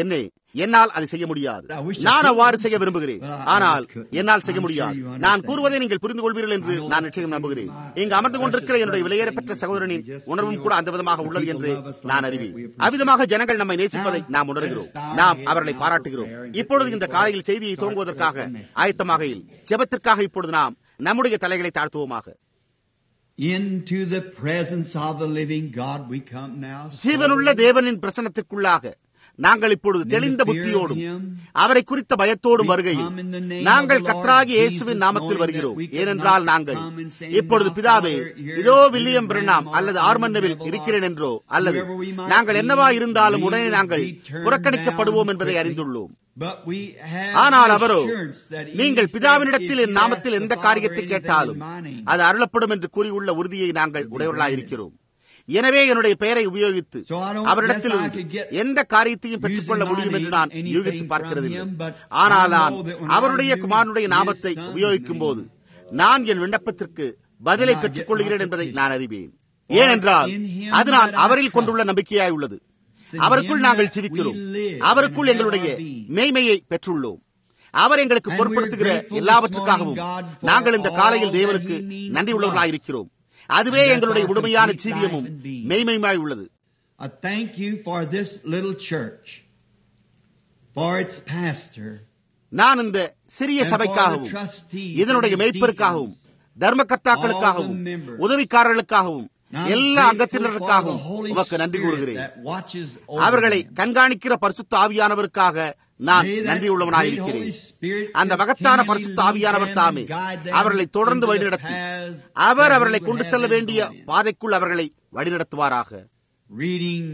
Speaker 1: என்னால் அதை செய்ய முடியாது நான் அவ்வாறு செய்ய விரும்புகிறேன் ஆனால் என்னால் செய்ய முடியாது நான் கூறுவதை நீங்கள் புரிந்து கொள்வீர்கள் என்று நான் நிச்சயம் நம்புகிறேன் இங்கு அமர்ந்து கொண்டிருக்கிற என்னுடைய விலையேறப்பெற்ற சகோதரனின் உணர்வும் கூட அந்த விதமாக உள்ளது என்று நான் அறிவேன் அவ்விதமாக ஜனங்கள் நம்மை நேசிப்பதை நாம் உணர்கிறோம் நாம் அவர்களை பாராட்டுகிறோம் இப்பொழுது இந்த காலையில் செய்தியை துவங்குவதற்காக ஆயத்தமாகையில் ஜெபத்திற்காக இப்பொழுது நாம் நம்முடைய தலைகளை தாழ்த்துவோமாக
Speaker 2: Into the presence of the living God we come now.
Speaker 1: ஜீவனுள்ள தேவனின் பிரசனத்திற்குள்ளாக நாங்கள் இப்பொழுது தெளிந்த புத்தியோடும் அவரை குறித்த பயத்தோடும் வருகையில் நாங்கள் கத்ராகி இயேசுவின் நாமத்தில் வருகிறோம் ஏனென்றால் நாங்கள் இப்பொழுது பிதாவே இதோ வில்லியம் பிரணாம் அல்லது ஆர்மன்னவில் இருக்கிறேன் என்றோ அல்லது நாங்கள் என்னவா இருந்தாலும் உடனே நாங்கள் புறக்கணிக்கப்படுவோம் என்பதை அறிந்துள்ளோம் ஆனால் அவரோ நீங்கள் பிதாவினிடத்தில் என் நாமத்தில் எந்த காரியத்தை கேட்டாலும் அது அருளப்படும் என்று கூறியுள்ள உறுதியை நாங்கள் உடையவர்களாயிருக்கிறோம் எனவே என்னுடைய பெயரை உபயோகித்து அவரிடத்தில் எந்த காரியத்தையும் பெற்றுக்கொள்ள முடியும் என்று நான் யூகித்து பார்க்கிறதில்லை ஆனால் நான் அவருடைய குமாரனுடைய நாமத்தை உபயோகிக்கும் போது நான் என் விண்ணப்பத்திற்கு பதிலை பெற்றுக் கொள்கிறேன் என்பதை நான் அறிவேன் ஏனென்றால் அது நான் அவரில் கொண்டுள்ள நம்பிக்கையாய் உள்ளது அவருக்குள் நாங்கள் ஜீவிக்கிறோம் அவருக்குள் எங்களுடைய மேய்மையை பெற்றுள்ளோம் அவர் எங்களுக்கு பொருட்படுத்துகிற எல்லாவற்றுக்காகவும் நாங்கள் இந்த காலையில் தேவனுக்கு நன்றி உள்ளவர்களாயிருக்கிறோம் அதுவே எங்களுடைய உண்மையான ஜீவியமும் மெய்மையுமாய் உள்ளது
Speaker 2: I thank you for this little church, for its pastor,
Speaker 1: நான் இந்த சிறிய சபைக்காகவும் இதனுடைய மெய்ப்பருக்காகவும் தர்மகர்த்தாக்களுக்காகவும் உதவிக்காரர்களுக்காகவும் எல்லா அங்கத்தினருக்காகவும் உமக்கு நன்றி கூறுகிறேன் அவர்களை கண்காணிக்கிற பரிசுத்த ஆவியானவருக்காக நான் நன்றி உள்ளவனாயிருக்கிறேன் அந்த மகத்தான பரிசுத்த ஆவியானவர் தாமே அவர்களை தொடர்ந்து வழிநடத்தி அவர் அவர்களை கொண்டு செல்ல வேண்டிய பாதைக்குள் அவர்களை வழிநடத்துவாராக
Speaker 2: reading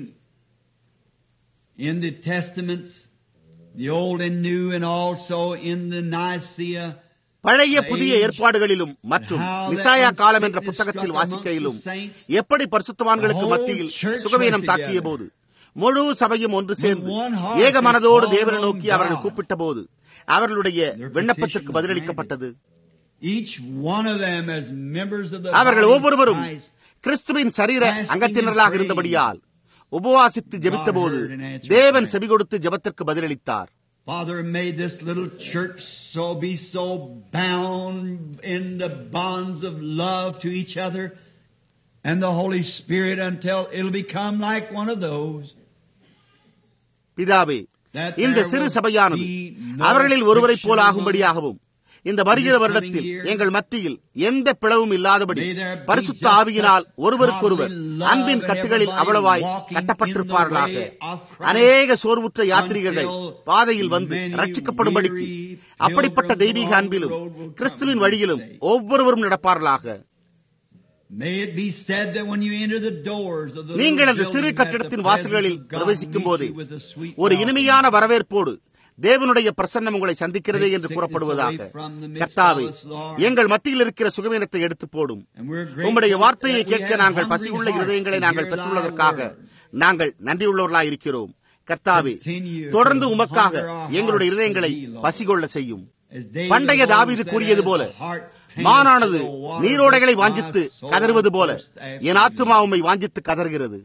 Speaker 2: in the testaments, the old and new, and also in the Nicaea.
Speaker 1: பழைய புதிய ஏற்பாடுகளிலும் மற்றும் நிசாயா காலம் என்ற புத்தகத்தில் வாசிக்கையிலும் எப்படி பரிசுத்தவான்களுக்கு மத்தியில் சுகவீனம் தாக்கிய போது முழு சபையும் ஒன்று சேர்ந்து ஏக மனதோடு தேவனை நோக்கி அவர்கள் கூப்பிட்ட போது அவர்களுடைய விண்ணப்பத்திற்கு பதிலளிக்கப்பட்டது அவர்கள் ஒவ்வொருவரும் கிறிஸ்துவின் சரீர அங்கத்தினர்களாக இருந்தபடியால் உபவாசித்து ஜெபித்த போது தேவன் செவி கொடுத்து ஜெபத்திற்கு பதிலளித்தார்
Speaker 2: Father made this little church so be so bound in the bonds of love to each other and the Holy Spirit until it'll become like one of those.
Speaker 1: பிதாவே இந்த சிறு சபையானது அவர்களில் ஒருவரை போல் ஆகும்படியாகவும் இந்த வருகிற வருடத்தில் எங்கள் மத்தியில் எந்த பிளவும் இல்லாதபடி பரிசுத்த ஆவியினால் ஒருவருக்கொருவர் அன்பின் கட்டுகளில் அவ்வளவாய் கட்டப்பட்டிருப்பார்களாக அநேக சோர்வுற்ற யாத்திரிகர்கள் பாதையில் வந்து ரட்சிக்கப்படும்படிக்கு அப்படிப்பட்ட தெய்வீக அன்பிலும் கிறிஸ்துவின் வழியிலும் ஒவ்வொருவரும் நடப்பார்களாக நீங்கள் அந்த சிறு கட்டிடத்தின் வாசல்களில் பிரவேசிக்கும் போதே ஒரு இனிமையான வரவேற்போடு தேவனுடைய பிரசன்னம் உங்களை சந்திக்கிறதே என்று கூறப்படுவதாக கர்த்தாவே எங்கள் மத்தியில் இருக்கிற சுகவீனத்தை எடுத்து போடும் உங்களுடைய வார்த்தையை கேட்க நாங்கள் பசியுள்ள இருதயங்களை நாங்கள் பெற்றுள்ளதற்காக நாங்கள் நன்றியுள்ளவர்களாய் இருக்கிறோம் கர்த்தாவே தொடர்ந்து உமக்காக எங்களுடைய இருதயங்களை பசிகொள்ள செய்யும் பண்டைய தாவிது கூறியது போல மானானது நீரோடைகளை வாஞ்சித்து கதறுவது போல என் ஆத்மா உண்மை வாஞ்சித்து கதறுகிறது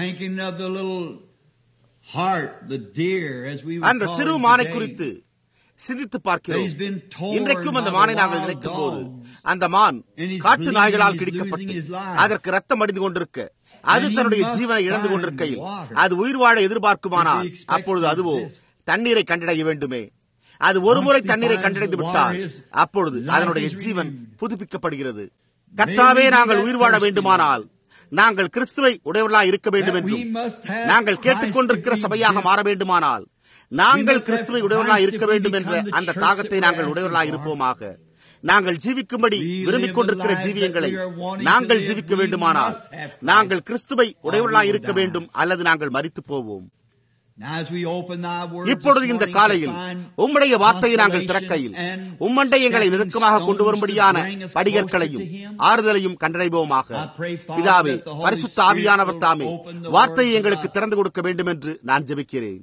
Speaker 1: அந்த சிறு மானை குறித்து சிந்தித்து பார்க்கிறோம் இன்றைக்கும் அந்த மானை நாங்கள் நினைக்கும் போது அந்த மான் காட்டு நாய்களால் கிடிக்கப்பட்டு அதற்கு ரத்தம் அடிந்து கொண்டிருக்க அது தன்னுடைய ஜீவனை இழந்து கொண்டிருக்கையில் அது உயிர் வாழ எதிர்பார்க்குமானால் அப்பொழுது அதுவோ தண்ணீரை கண்டடைய வேண்டுமே அது ஒருமுறை தண்ணீரை கண்டடைந்து விட்டால் அப்பொழுது அதனுடைய ஜீவன் புதுப்பிக்கப்படுகிறது கர்த்தாவே நாங்கள் உயிர் வாழ வேண்டுமானால் நாங்கள் கிறிஸ்துவை உடையவர்களாக இருக்க வேண்டும் என்றும் நாங்கள் கேட்டுக்கொண்டிருக்கிற சபையாக மாற வேண்டுமானால் நாங்கள் கிறிஸ்துவை உடையவர்களாக இருக்க வேண்டும் என்ற அந்த தாகத்தை நாங்கள் உடையவர்களாக இருப்போமாக நாங்கள் ஜீவிக்கும்படி விரும்பிக் கொண்டிருக்கிற ஜீவியங்களை நாங்கள் ஜீவிக்க வேண்டுமானால் நாங்கள் கிறிஸ்துவை உடையவர்களாக இருக்க வேண்டும் அல்லது நாங்கள் மறித்து போவோம் இப்பொழுது இந்த காலையில் உம்முடைய வார்த்தையை நாங்கள் திறக்கையில் உம்மண்டை எங்களை நெருக்கமாக கொண்டு வரும்படியான படிகற்களையும் ஆறுதலையும் கண்டடைவோமாக பிதாவே பரிசுத்த ஆவியானவர் தாமே வார்த்தையை எங்களுக்கு திறந்து கொடுக்க வேண்டும் என்று நான் ஜெபிக்கிறேன்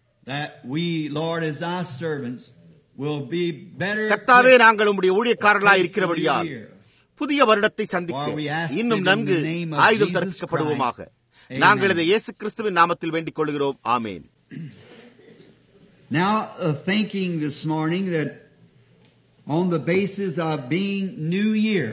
Speaker 1: கர்த்தாவே நாங்கள் உம்முடைய ஊழியக்காரர்களாய் இருக்கிறபடியால் புதிய வருடத்தை சந்திக்க இன்னும் நன்கு ஆயுதம் தரிப்பிக்கப்படுவோமாக நாங்கள் இதை இயேசு கிறிஸ்துவின் நாமத்தில் வேண்டிக் கொள்கிறோம் ஆமேன்
Speaker 2: Now, uh, thinking this morning that on the basis of being New Year,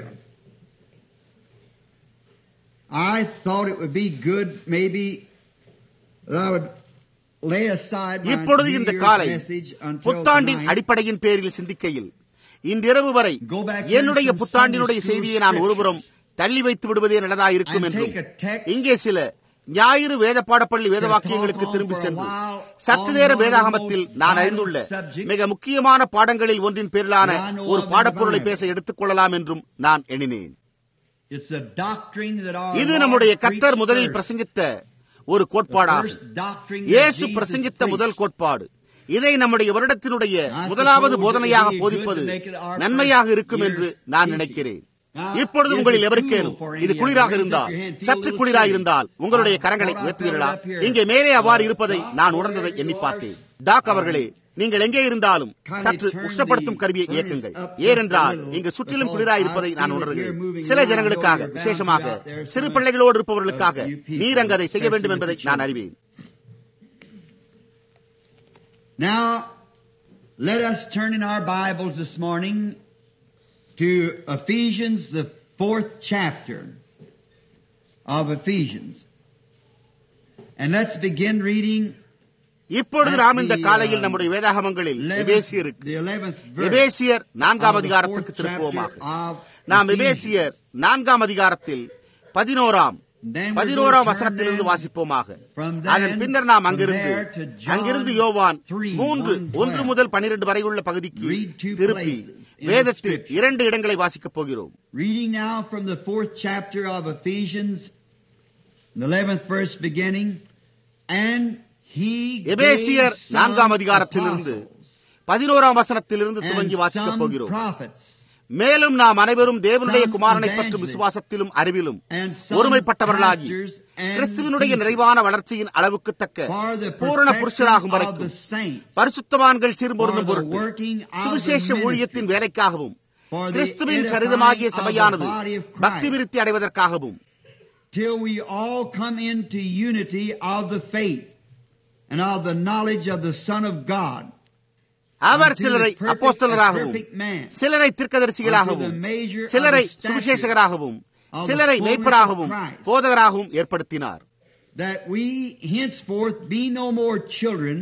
Speaker 2: I thought it would be good maybe that I would lay aside my
Speaker 1: இப்பொழுது
Speaker 2: New
Speaker 1: இந்த
Speaker 2: Year's
Speaker 1: காலை
Speaker 2: message until
Speaker 1: புத்தாண்டின்
Speaker 2: tonight.
Speaker 1: அடிப்படையின் பேரில் சிந்திக்கையில் இன்றிரவு வரை என்னுடைய புத்தாண்டினுடைய செய்தியை நான் ஒருபுறம் தள்ளி வைத்து விடுவதே நல்லதாயிருக்கும் என்றும் இங்கே சில ஞாயிறு வேத பாடப்பள்ளி வேத வாக்கியங்களுக்கு திரும்பி சென்று சற்று நேர வேதாகமத்தில் நான் அறிந்துள்ள மிக முக்கியமான பாடங்களில் ஒன்றின் பேரிலான ஒரு பாடப்பொருளை பேச எடுத்துக் கொள்ளலாம் என்றும் நான் எண்ணினேன்
Speaker 2: It's a doctrine that our
Speaker 1: இது
Speaker 2: Lord
Speaker 1: நம்முடைய
Speaker 2: preached
Speaker 1: கர்த்தர் முதலில்
Speaker 2: first.
Speaker 1: பிரசங்கித்த ஒரு
Speaker 2: The
Speaker 1: கோட்பாடாகும்
Speaker 2: first doctrine that
Speaker 1: இயேசு
Speaker 2: Jesus
Speaker 1: பிரசங்கித்த
Speaker 2: preached.
Speaker 1: முதல் கோட்பாடு இதை நம்முடைய வருடத்தினுடைய முதலாவது போதனையாக போதிப்பது நன்மையாக இருக்கும் என்று நான் நினைக்கிறேன் இப்பொழுது உங்களில் எவருக்கேனும் இது குளிராக இருந்தால் சற்று குளிராக இருந்தால் உங்களுடைய கரங்களை உயர்த்துவீர்களா இங்கே மேலே அவ்வாறு இருப்பதை நான் உணர்ந்ததை எண்ணி பார்த்தேன் டாக் அவர்களே நீங்கள் எங்கே இருந்தாலும் சற்று உஷ்ணப்படுத்தும் கருவியை இயக்குங்கள் ஏனென்றால் இங்கு சுற்றிலும் குளிராக இருப்பதை நான் உணர்கிறேன் சில ஜனங்களுக்காக விசேஷமாக சிறு பிள்ளைகளோடு இருப்பவர்களுக்காக நீர் அங்கு அதை செய்ய வேண்டும் என்பதை நான் அறிவேன்
Speaker 2: Now, let us turn in our Bibles this morning to Ephesians, the fourth chapter of Ephesians. And let's begin reading
Speaker 1: இப்பொழுது
Speaker 2: at
Speaker 1: நாம் இந்த
Speaker 2: the,
Speaker 1: காலையில்
Speaker 2: uh,
Speaker 1: நம்முடைய வேதாகமங்களில்
Speaker 2: 11th,
Speaker 1: எபேசியருக்கு
Speaker 2: the 11th verse
Speaker 1: எபேசியர் நான்காம்
Speaker 2: of the
Speaker 1: அதிகாரத்துக்கு
Speaker 2: fourth chapter
Speaker 1: திருப்புவோமாக
Speaker 2: of
Speaker 1: நாம்
Speaker 2: Ephesians.
Speaker 1: எபேசியர் நான்காம் அதிகாரத்தில் பதினோராம்
Speaker 2: Then we're
Speaker 1: பதினோராம்
Speaker 2: going to
Speaker 1: வசனத்திலிருந்து
Speaker 2: turn
Speaker 1: வாசிப்போமாக
Speaker 2: from then,
Speaker 1: அதன் பின்னர் நாம்
Speaker 2: from
Speaker 1: அங்கிருந்து
Speaker 2: there to John
Speaker 1: அங்கிருந்து யோவான்
Speaker 2: 3,
Speaker 1: மூன்று
Speaker 2: 1,
Speaker 1: ஒன்று
Speaker 2: 12.
Speaker 1: முதல் பனிரெண்டு வரை உள்ள பகுதிக்கு
Speaker 2: Read two
Speaker 1: திருப்பி
Speaker 2: places in
Speaker 1: வேதத்தில்
Speaker 2: Scripture.
Speaker 1: இரண்டு இடங்களை வாசிக்கப் போகிறோம்
Speaker 2: Reading now from the fourth chapter of Ephesians, the 11th verse beginning, and he gave
Speaker 1: எபேசியர்
Speaker 2: some
Speaker 1: நான்காம் அதிகாரத்திலிருந்து
Speaker 2: apostles
Speaker 1: பதினோராம் வசனத்திலிருந்து
Speaker 2: and
Speaker 1: துவங்கி வாசிக்கப்
Speaker 2: some
Speaker 1: போகிறோம்
Speaker 2: prophets
Speaker 1: மேலும் நாம் அனைவரும் தேவனுடைய
Speaker 2: some
Speaker 1: குமாரனை பற்றும்
Speaker 2: evangelists
Speaker 1: விசுவாசத்திலும் அறிவிலும்
Speaker 2: and some
Speaker 1: ஒருமைப்பட்டவர்களாகி
Speaker 2: pastors and
Speaker 1: கிறிஸ்துவனுடைய
Speaker 2: teachers
Speaker 1: நிறைவான வளர்ச்சியின் அளவுக்கு தக்க
Speaker 2: for the
Speaker 1: பூரண
Speaker 2: perfection
Speaker 1: புருஷராகும்
Speaker 2: of the
Speaker 1: வரைக்கும்
Speaker 2: saints,
Speaker 1: பரிசுத்தவான்கள் சீர்பொருந்தும்
Speaker 2: for the
Speaker 1: பொருட்டு
Speaker 2: working of the
Speaker 1: சுவிசேஷ
Speaker 2: ministry,
Speaker 1: ஊழியத்தின் வேலைக்காகவும்
Speaker 2: for the
Speaker 1: கிறிஸ்துவின்
Speaker 2: edifying
Speaker 1: சரிதமாகிய
Speaker 2: of the
Speaker 1: சபையானது
Speaker 2: body of Christ.
Speaker 1: பக்தி விருத்தி அடைவதற்காகவும்
Speaker 2: till we all come into unity of the faith and of the knowledge of the Son of God.
Speaker 1: Our
Speaker 2: unto
Speaker 1: சிலரை
Speaker 2: the perfect-
Speaker 1: அப்போஸ்தலராகவும்
Speaker 2: a perfect man,
Speaker 1: சிலரை தீர்க்கதரிசிகளாகவும்
Speaker 2: unto the measure of
Speaker 1: சிலரை
Speaker 2: the stature
Speaker 1: சுவிசேஷகராகவும்
Speaker 2: of the
Speaker 1: சிலரை
Speaker 2: fullness
Speaker 1: மேய்ப்பராகவும்
Speaker 2: of Christ.
Speaker 1: போதகராகவும் ஏற்படுத்தினார்
Speaker 2: that we henceforth be no more children,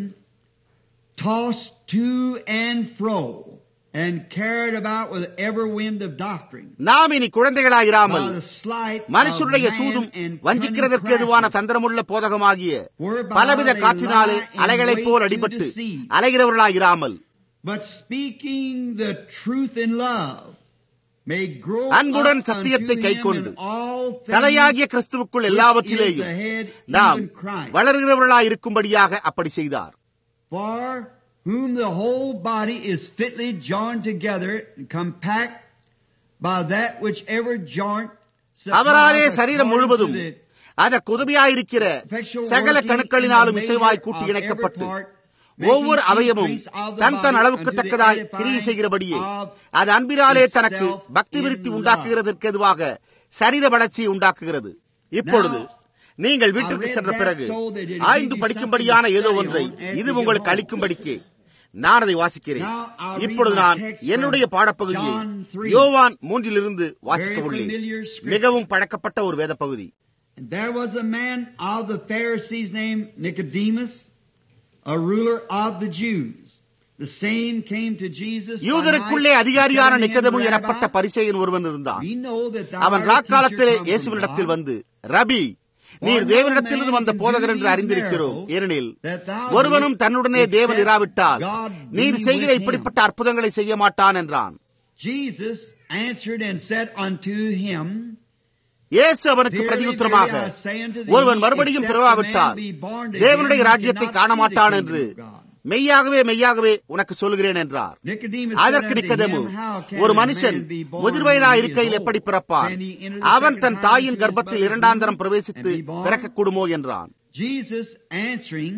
Speaker 2: tossed to and fro, and carried about with every wind of doctrine.
Speaker 1: நாம் இனி குழந்தைகளாயிராமல்
Speaker 2: by the sleight of
Speaker 1: மனுஷருடைய
Speaker 2: man
Speaker 1: சூதும்
Speaker 2: and
Speaker 1: வஞ்சிக்கிறதற்கு
Speaker 2: cunning
Speaker 1: எதுவான
Speaker 2: craftiness,
Speaker 1: தந்திரமுள்ள போதகமாகிய
Speaker 2: whereby
Speaker 1: பலவித
Speaker 2: they
Speaker 1: காற்றினாலே
Speaker 2: lie in
Speaker 1: அலைகளைப் pole
Speaker 2: wait to
Speaker 1: அடிபட்டு
Speaker 2: deceive.
Speaker 1: அலைகிறவர்களாயிராமல்
Speaker 2: but speaking the truth in love, may grow
Speaker 1: அன்புடன்
Speaker 2: up
Speaker 1: சத்தியத்தை
Speaker 2: unto him
Speaker 1: கைக்கொண்டு,
Speaker 2: in all things
Speaker 1: தலையாகிய கிறிஸ்துவுக்குள்
Speaker 2: which is
Speaker 1: எல்லாவற்றிலேயும்
Speaker 2: the head,
Speaker 1: நாம்
Speaker 2: even Christ.
Speaker 1: வளர்கிறவர்களாய் இருக்கும்படியாக அப்படி செய்தார்
Speaker 2: For whom the whole body is fitly joined together and compact by that which every joint
Speaker 1: அவராலே
Speaker 2: supplies
Speaker 1: சரீரம்
Speaker 2: according
Speaker 1: முழுவதும்
Speaker 2: to the
Speaker 1: அதற்கு உதவியாயிருக்கிற
Speaker 2: effectual
Speaker 1: சகல
Speaker 2: working in
Speaker 1: கணுக்களினாலும்
Speaker 2: the
Speaker 1: இசைவாய்
Speaker 2: measure
Speaker 1: கூட்டி
Speaker 2: of
Speaker 1: இணைக்கப்பட்டு
Speaker 2: every part, making
Speaker 1: ஒவ்வொரு அவயமும்
Speaker 2: increase of the
Speaker 1: than than
Speaker 2: body
Speaker 1: அளவுக்கு
Speaker 2: unto the
Speaker 1: தக்கதாய்
Speaker 2: edifying
Speaker 1: கிரியை செய்கிறபடியே
Speaker 2: of
Speaker 1: அது அன்பினாலே தனக்கு
Speaker 2: itself
Speaker 1: பக்தி
Speaker 2: in
Speaker 1: விருத்தி
Speaker 2: love.
Speaker 1: உண்டாக்குகிறதற்கு எதுவாக சரீர வளர்ச்சியை உண்டாக்குகிறது இப்பொழுது
Speaker 2: Now,
Speaker 1: நீங்கள் வீட்டிற்கு
Speaker 2: I read
Speaker 1: சென்ற
Speaker 2: that
Speaker 1: பிறகு
Speaker 2: so that it
Speaker 1: ஆய்ந்து
Speaker 2: give you
Speaker 1: படிக்கும்படியான
Speaker 2: something to
Speaker 1: ஏதோ
Speaker 2: study
Speaker 1: ஒன்றை
Speaker 2: on as
Speaker 1: இது
Speaker 2: you get
Speaker 1: உங்களுக்கு
Speaker 2: home.
Speaker 1: அளிக்கும்படிக்கே நான் அதை வாசிக்கிறேன்
Speaker 2: Now, I'll read
Speaker 1: இப்பொழுது
Speaker 2: my
Speaker 1: நான்
Speaker 2: text
Speaker 1: என்னுடைய
Speaker 2: from
Speaker 1: பாடப்பகுதியை
Speaker 2: John 3.
Speaker 1: யோவான் மூன்றிலிருந்து வாசிக்க
Speaker 2: Very
Speaker 1: உள்ளேன்
Speaker 2: familiar scripture.
Speaker 1: மிகவும் பழக்கப்பட்ட ஒரு வேத பகுதி
Speaker 2: And there was a man of the Pharisees named Nicodemus, a ruler of the Jews. The same came to Jesus. by
Speaker 1: யூதருக்குள்ளே
Speaker 2: night,
Speaker 1: அதிகாரியான
Speaker 2: telling him,
Speaker 1: நிக்கதமு
Speaker 2: "Rabbi,
Speaker 1: எனப்பட்ட பரிசேயன் ஒருவன் இருந்தான்
Speaker 2: we know that thou
Speaker 1: அவன்
Speaker 2: art a
Speaker 1: ராக்காலத்திலே
Speaker 2: teacher come
Speaker 1: இயேசுவினிடத்தில்
Speaker 2: from God.
Speaker 1: வந்து ரபி நீர் தேவனிடத்திலிருந்து வந்த போதகர் என்று அறிந்திருக்கிறோம் ஏனெனில் ஒருவனும் தன்னுடனே தேவன் இராவிட்டால் நீர் செய்கிற இப்படிப்பட்ட அற்புதங்களை செய்ய மாட்டான் என்றான்
Speaker 2: Jesus answered and said unto him,
Speaker 1: இயேசு அவனுக்கு பிரதியுத்தரமாக ஒருவன் மறுபடியும் பிறவாவிட்டால் தேவனுடைய ராஜ்யத்தை காண மாட்டான் என்று மெய்யாகவே மெய்யாகவே உனக்கு சொல்கிறேன் என்றார்
Speaker 2: Nicodemus
Speaker 1: அதற்கு
Speaker 2: said unto
Speaker 1: நிக்கதேமு
Speaker 2: him, How can
Speaker 1: ஒரு
Speaker 2: a
Speaker 1: மனுஷன்
Speaker 2: man be born
Speaker 1: முதிர்வயதா
Speaker 2: when he is
Speaker 1: இருக்கையில்
Speaker 2: old?
Speaker 1: எப்படி பிறப்பான்
Speaker 2: Can he enter the
Speaker 1: அவன்
Speaker 2: second
Speaker 1: தன்
Speaker 2: time
Speaker 1: தாயின்
Speaker 2: into his
Speaker 1: கர்ப்பத்தில்
Speaker 2: mother's
Speaker 1: இரண்டாந்தரம்
Speaker 2: womb
Speaker 1: பிரவேசித்து
Speaker 2: and be born?
Speaker 1: பிறக்க கூடுமோ என்றான்
Speaker 2: Jesus answering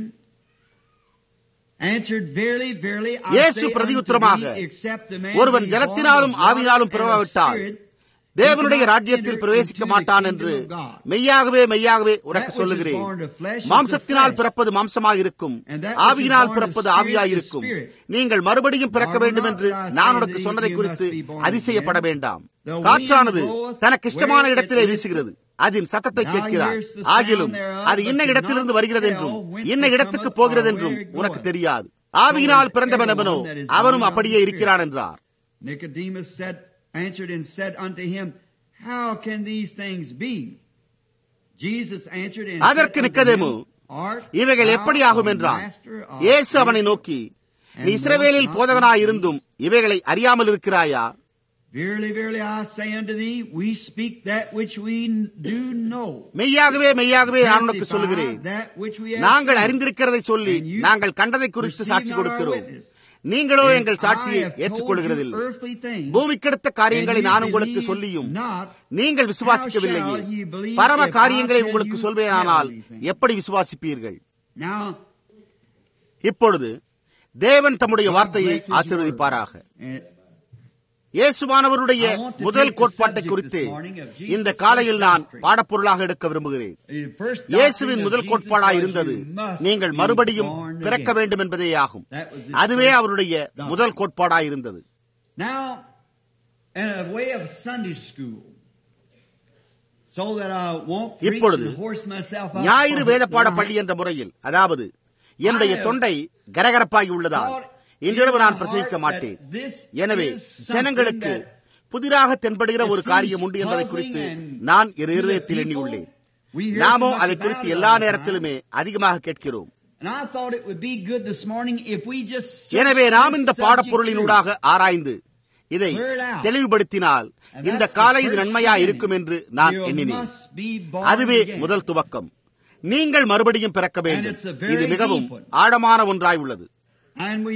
Speaker 2: answered verily verily I
Speaker 1: இயேசு
Speaker 2: say unto
Speaker 1: பிரதியுத்தரமாக,
Speaker 2: thee, except the man
Speaker 1: ஒருவன்
Speaker 2: be
Speaker 1: ஜலத்தினாலும்
Speaker 2: born of
Speaker 1: ஆவினாலும்
Speaker 2: water and of
Speaker 1: பிறவாவிட்டால்
Speaker 2: spirit,
Speaker 1: தேவனுடைய ராஜ்யத்தில் பிரவேசிக்க மாட்டான் என்று மெய்யாகவே மெய்யாகவே உனக்கு சொல்லுகிறேன் மாம்சத்தினால் பிறப்பது மாம்சமாயிருக்கும் ஆவியினால் பிறப்பது ஆவியாயிருக்கும் நீங்கள் மறுபடியும் பிறக்க வேண்டும் என்று நான் உனக்கு சொன்னதை குறித்து அதிசயப்பட வேண்டாம் காற்றானது தனக்கு இஷ்டமான இடத்திலே வீசுகிறது அதன் சத்தத்தை கேட்கிறார் ஆகிலும் அது இன்ன இடத்திலிருந்து வருகிறது என்றும் இன்ன இடத்துக்கு போகிறது என்றும் உனக்கு தெரியாது ஆவியினால் பிறந்தவனவனோ அவனும் அப்படியே இருக்கிறான் என்றார்
Speaker 2: Nicodemus said, answered and said unto him, How can these things be? Jesus answered and
Speaker 1: அதற்கு
Speaker 2: said unto
Speaker 1: நிக்கதேமு,
Speaker 2: him, Art
Speaker 1: இவைகள்
Speaker 2: thou
Speaker 1: எப்படி ஆகும்
Speaker 2: a
Speaker 1: என்றான்
Speaker 2: master of
Speaker 1: இயேசு அவனை நோக்கி நீ இஸ்ரவேலில் போதகனாயிருந்தும் இவைகளை அறியாமல் இருக்கிறாயா
Speaker 2: Verily, verily, I say unto thee, we speak that which we do know.
Speaker 1: மெய்யாகவே மெய்யாகவே நான் உனக்கு சொல்லுகிறேன்
Speaker 2: That which we have
Speaker 1: நாங்கள்
Speaker 2: seen.
Speaker 1: அறிந்திருக்கிறதை சொல்லி நாங்கள் கண்டதை குறித்து சாட்சி கொடுக்கிறோம் நீங்களோ எங்கள் சாட்சியை ஏற்றுக்கொள்கிறதில்லை பூமிக்கெடுத்த காரியங்களை நான் உங்களுக்கு சொல்லியும் நீங்கள் விசுவாசிக்கவில்லையே பரம காரியங்களை உங்களுக்கு சொல்வேயானால் எப்படி விசுவாசிப்பீர்கள்
Speaker 2: Now,
Speaker 1: இப்பொழுது தேவன் தம்முடைய வார்த்தையை ஆசீர்வதிப்பாராக
Speaker 2: uh,
Speaker 1: இயேசுவானவருடைய முதல் கோட்பாட்டை குறித்து இந்த காலையில் நான் பாடப்பொருளாக எடுக்க விரும்புகிறேன்
Speaker 2: the first
Speaker 1: இயேசுவின்
Speaker 2: doctrine of
Speaker 1: முதல்
Speaker 2: Jesus
Speaker 1: கோட்பாடாய்
Speaker 2: was
Speaker 1: இருந்தது
Speaker 2: you must
Speaker 1: நீங்கள்
Speaker 2: be
Speaker 1: மறுபடியும்
Speaker 2: born
Speaker 1: பிறக்க
Speaker 2: again.
Speaker 1: வேண்டும் என்பதே ஆகும்
Speaker 2: That was his
Speaker 1: அதுவே
Speaker 2: first
Speaker 1: அவருடைய முதல் கோட்பாடாய் இருந்தது
Speaker 2: Now, in a way of Sunday school, so that I won't preach
Speaker 1: இப்பொழுது
Speaker 2: and horse myself up
Speaker 1: ஞாயிறு
Speaker 2: on
Speaker 1: வேத
Speaker 2: the
Speaker 1: பாட
Speaker 2: line,
Speaker 1: பள்ளி என்ற முறையில் அதாவது என்னுடைய தொண்டை கரகரப்பாகி உள்ளதால் இன்றிரவு நான் பிரசங்கிக்க மாட்டேன் எனவே ஜனங்களுக்கு புதிராக தென்படுகிற ஒரு காரியம் உண்டு என்பதை குறித்து நான் என் இருதயத்தில் எண்ணியுள்ளேன் நாமோ அதை குறித்து எல்லா நேரத்திலுமே அதிகமாக கேட்கிறோம்
Speaker 2: And I thought it would be good this morning if we just search
Speaker 1: எனவே நாம் இந்த
Speaker 2: this subject
Speaker 1: பாடப்பொருளினூடாக ஆராய்ந்து இதை தெளிவுபடுத்தினால் இந்த காலை இது நன்மையா இருக்கும் என்று நான்
Speaker 2: You
Speaker 1: எண்ணினேன்
Speaker 2: must be born
Speaker 1: அதுவே
Speaker 2: again.
Speaker 1: முதல் துவக்கம் நீங்கள் மறுபடியும் பிறக்க வேண்டும் இது மிகவும் ஆழமான ஒன்றாய் உள்ளது
Speaker 2: And we,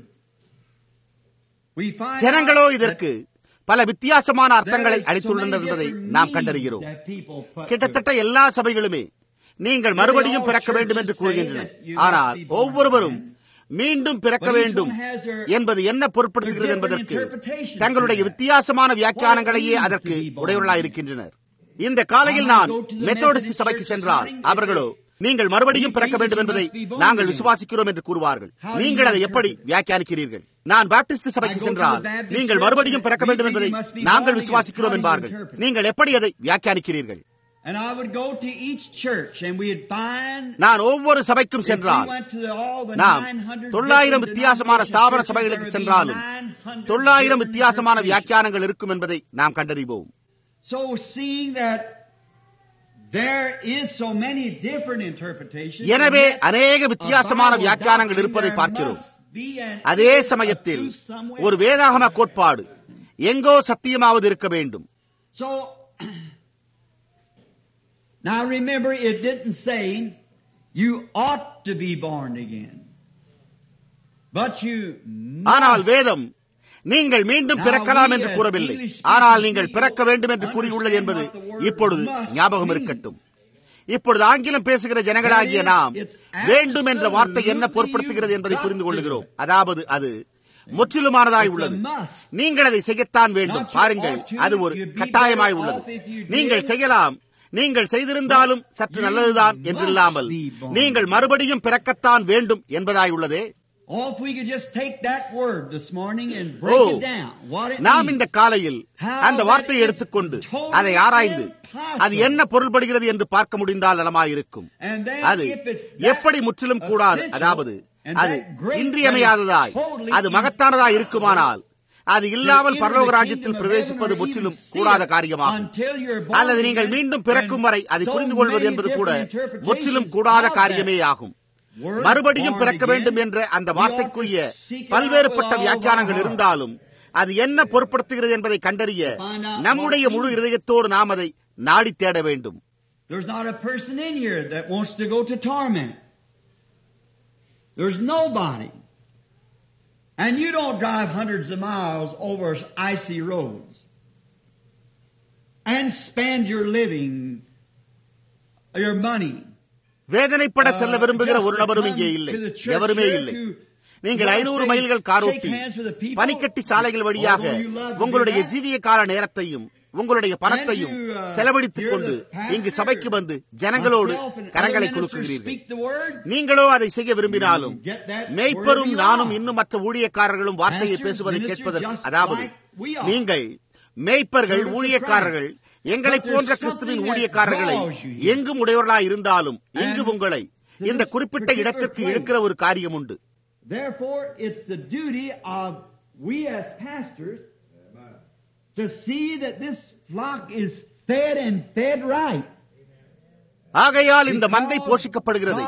Speaker 2: we find
Speaker 1: ஜனங்களோ
Speaker 2: out
Speaker 1: இதற்கு பல வித்தியாசமான
Speaker 2: that
Speaker 1: அர்த்தங்களை
Speaker 2: there is so
Speaker 1: அளித்துள்ளனர்
Speaker 2: many
Speaker 1: என்பதை
Speaker 2: different
Speaker 1: நாம்
Speaker 2: meanings
Speaker 1: கண்டறிகிறோம்
Speaker 2: that people put to it.
Speaker 1: கிட்டத்தட்ட எல்லா சபைகளுமே நீங்கள் மறுபடியும் பிறக்க வேண்டும் என்று கூறுகின்றன ஆனால் ஒவ்வொருவரும் மீண்டும் பிறக்க வேண்டும் என்பது என்ன பொருட்படுத்துகிறது என்பதற்கு தங்களுடைய வித்தியாசமான வியாக்கியானங்களையே அதற்கு உடையவர்களாயிருக்கின்றனர் இந்த காலையில் நான் மெத்தோடிஸ்ட் சபைக்கு சென்றால் அவர்களோ நீங்கள் மறுபடியும் பிறக்க வேண்டும் என்பதை நாங்கள் விசுவாசிக்கிறோம் என்று கூறுவார்கள் நீங்கள் அதை எப்படி வியாக்கியானிக்கிறீர்கள் நான் பாப்டிஸ்ட் சபைக்கு சென்றால் நீங்கள் மறுபடியும் பிறக்க வேண்டும் என்பதை நாங்கள் விசுவாசிக்கிறோம் என்பார்கள் நீங்கள் எப்படி அதை வியாக்கியானிக்கிறீர்கள்
Speaker 2: And I would go to each church and we'd find
Speaker 1: நான் ஒவ்வொரு சபைக்கும்
Speaker 2: if we
Speaker 1: சென்றால்
Speaker 2: went to all the
Speaker 1: நாம்
Speaker 2: 900
Speaker 1: தொள்ளாயிரம்
Speaker 2: different
Speaker 1: வித்தியாசமான
Speaker 2: denominational
Speaker 1: ஸ்தாபன
Speaker 2: churches,
Speaker 1: சபைகளுக்கு
Speaker 2: there would be
Speaker 1: சென்றாலும்
Speaker 2: 900
Speaker 1: தொள்ளாயிரம்
Speaker 2: different
Speaker 1: வித்தியாசமான
Speaker 2: interpretations.
Speaker 1: வியாக்கியானங்கள் இருக்கும் என்பதை நாம் கண்டறிவோம்
Speaker 2: So seeing that there is so many different interpretations,
Speaker 1: எனவே
Speaker 2: and yet
Speaker 1: அநேக
Speaker 2: a
Speaker 1: வித்தியாசமான
Speaker 2: Bible
Speaker 1: வியாக்கியானங்கள்
Speaker 2: doctrine,
Speaker 1: இருப்பதை
Speaker 2: there
Speaker 1: பார்க்கிறோம்
Speaker 2: must be an
Speaker 1: அதே
Speaker 2: error or
Speaker 1: சமயத்தில்
Speaker 2: truth somewhere.
Speaker 1: ஒரு வேதாகம கோட்பாடு எங்கோ சத்தியமாவது இருக்க வேண்டும்
Speaker 2: So now remember, it didn't say you ought to be born again, but you
Speaker 1: ஆனால்
Speaker 2: must.
Speaker 1: வேதம் நீங்கள் மீண்டும் பிறக்கலாம் என்று கூறவில்லை ஆனால் நீங்கள் பிறக்க வேண்டும் என்று கூறியுள்ளது என்பது இப்பொழுது ஞாபகம் இருக்கட்டும் இப்பொழுது ஆங்கிலம் பேசுகிற ஜனங்களாகிய நாம் வேண்டும் என்ற வார்த்தை என்ன பொருட்படுத்துகிறது என்பதை புரிந்து கொள்ளுகிறோம் அதாவது அது முற்றிலுமானதாய் உள்ளது நீங்கள் அதை செய்யத்தான் வேண்டும் பாருங்கள் அது ஒரு கட்டாயமாய் உள்ளது நீங்கள் செய்யலாம் நீங்கள் செய்திருந்தாலும் சற்று நல்லதுதான் என்றில்லாமல் நீங்கள் மறுபடியும் பிறக்கத்தான் வேண்டும் என்பதாய் உள்ளதே
Speaker 2: Oh, if we could just take that word this morning and
Speaker 1: O
Speaker 2: break it down. What it
Speaker 1: நாம்
Speaker 2: means.
Speaker 1: இந்த காலையில் அந்த வார்த்தையை எடுத்துக்கொண்டு அதை ஆராய்ந்து அது என்ன பொருள்படுகிறது என்று பார்க்க முடிந்தால் நலமாயிருக்கும்
Speaker 2: And then
Speaker 1: அது
Speaker 2: if it's that
Speaker 1: எப்படி முற்றிலும் கூடாது
Speaker 2: essential
Speaker 1: அதாவது
Speaker 2: and
Speaker 1: அது
Speaker 2: that great
Speaker 1: இன்றியமையாததாய்
Speaker 2: that is totally
Speaker 1: அது மகத்தானதாய் இருக்குமானால் அது இல்லாமல்
Speaker 2: enter
Speaker 1: பரலோக
Speaker 2: the
Speaker 1: ராஜ்யத்தில்
Speaker 2: kingdom of
Speaker 1: பிரவேசிப்பது
Speaker 2: heaven or
Speaker 1: முற்றிலும்
Speaker 2: even see
Speaker 1: கூடாத
Speaker 2: it
Speaker 1: காரியமாகும்
Speaker 2: until you're born
Speaker 1: அல்லது நீங்கள்
Speaker 2: again
Speaker 1: மீண்டும் பிறக்கும் வரை அதை
Speaker 2: and
Speaker 1: புரிந்து
Speaker 2: so
Speaker 1: கொள்வது
Speaker 2: many
Speaker 1: என்பது கூட
Speaker 2: different interpretations
Speaker 1: முற்றிலும் கூடாத
Speaker 2: of that
Speaker 1: காரியமே ஆகும்
Speaker 2: word,
Speaker 1: மறுபடியும்
Speaker 2: born
Speaker 1: பிறக்க
Speaker 2: again,
Speaker 1: வேண்டும் என்ற அந்த
Speaker 2: we
Speaker 1: வார்த்தைக்குரிய
Speaker 2: ought to seek it out
Speaker 1: பல்வேறுபட்ட
Speaker 2: with all of our
Speaker 1: வியாக்கியானங்கள்
Speaker 2: heart.
Speaker 1: இருந்தாலும் அது என்ன பொருட்படுத்துகிறது என்பதை கண்டறிய
Speaker 2: find out
Speaker 1: நம்முடைய
Speaker 2: what
Speaker 1: முழு
Speaker 2: means.
Speaker 1: இருதயத்தோடு நாம் அதை நாடி தேட வேண்டும்
Speaker 2: There's not a person in here that wants to go to torment. There's nobody. And you don't drive hundreds of miles over icy roads and spend your living, your money.
Speaker 1: வேதனைப்பட செல்ல
Speaker 2: Uh,
Speaker 1: விரும்புகிற
Speaker 2: just
Speaker 1: ஒரு
Speaker 2: to
Speaker 1: நபரும்
Speaker 2: come
Speaker 1: இங்கே இல்லை
Speaker 2: to the church
Speaker 1: எவருமே
Speaker 2: here
Speaker 1: இல்லை
Speaker 2: to
Speaker 1: நீங்கள்
Speaker 2: go
Speaker 1: ஐநூறு
Speaker 2: say,
Speaker 1: மைல்கள் காரோட்டி
Speaker 2: shake hands with the people,
Speaker 1: பனிக்கட்டி சாலைகள் வழியாக
Speaker 2: although you love to do
Speaker 1: உங்களுடைய
Speaker 2: that.
Speaker 1: ஜீவிய கால நேரத்தையும் உங்களுடைய பணத்தையும் செலவழித்துக் கொண்டு இங்கு சபைக்கு வந்து ஜனங்களோடு கரங்களை குலுக்குகிறீர்கள் நீங்களோ அதை செய்ய விரும்பினாலும் மேய்ப்பரும் நானும் இன்னும் மற்ற ஊழியக்காரர்களும் வார்த்தையை பேசுவதை கேட்பதற்கு அதாவது நீங்கள் மேய்ப்பர்கள் ஊழியக்காரர்கள் எங்களை போன்ற கிறிஸ்துவின் ஊழியக்காரர்களை எங்கும் உடையவர்களாய் இருந்தாலும் இங்கு உங்களை இந்த குறிப்பிட்ட இடத்திற்கு இழுக்கிற ஒரு காரியம் உண்டு
Speaker 2: Therefore, it's the duty of we as pastors to see that this flock is fed and fed right.
Speaker 1: ஆகையால் இந்த மந்தை போஷிக்கப்படுகிறது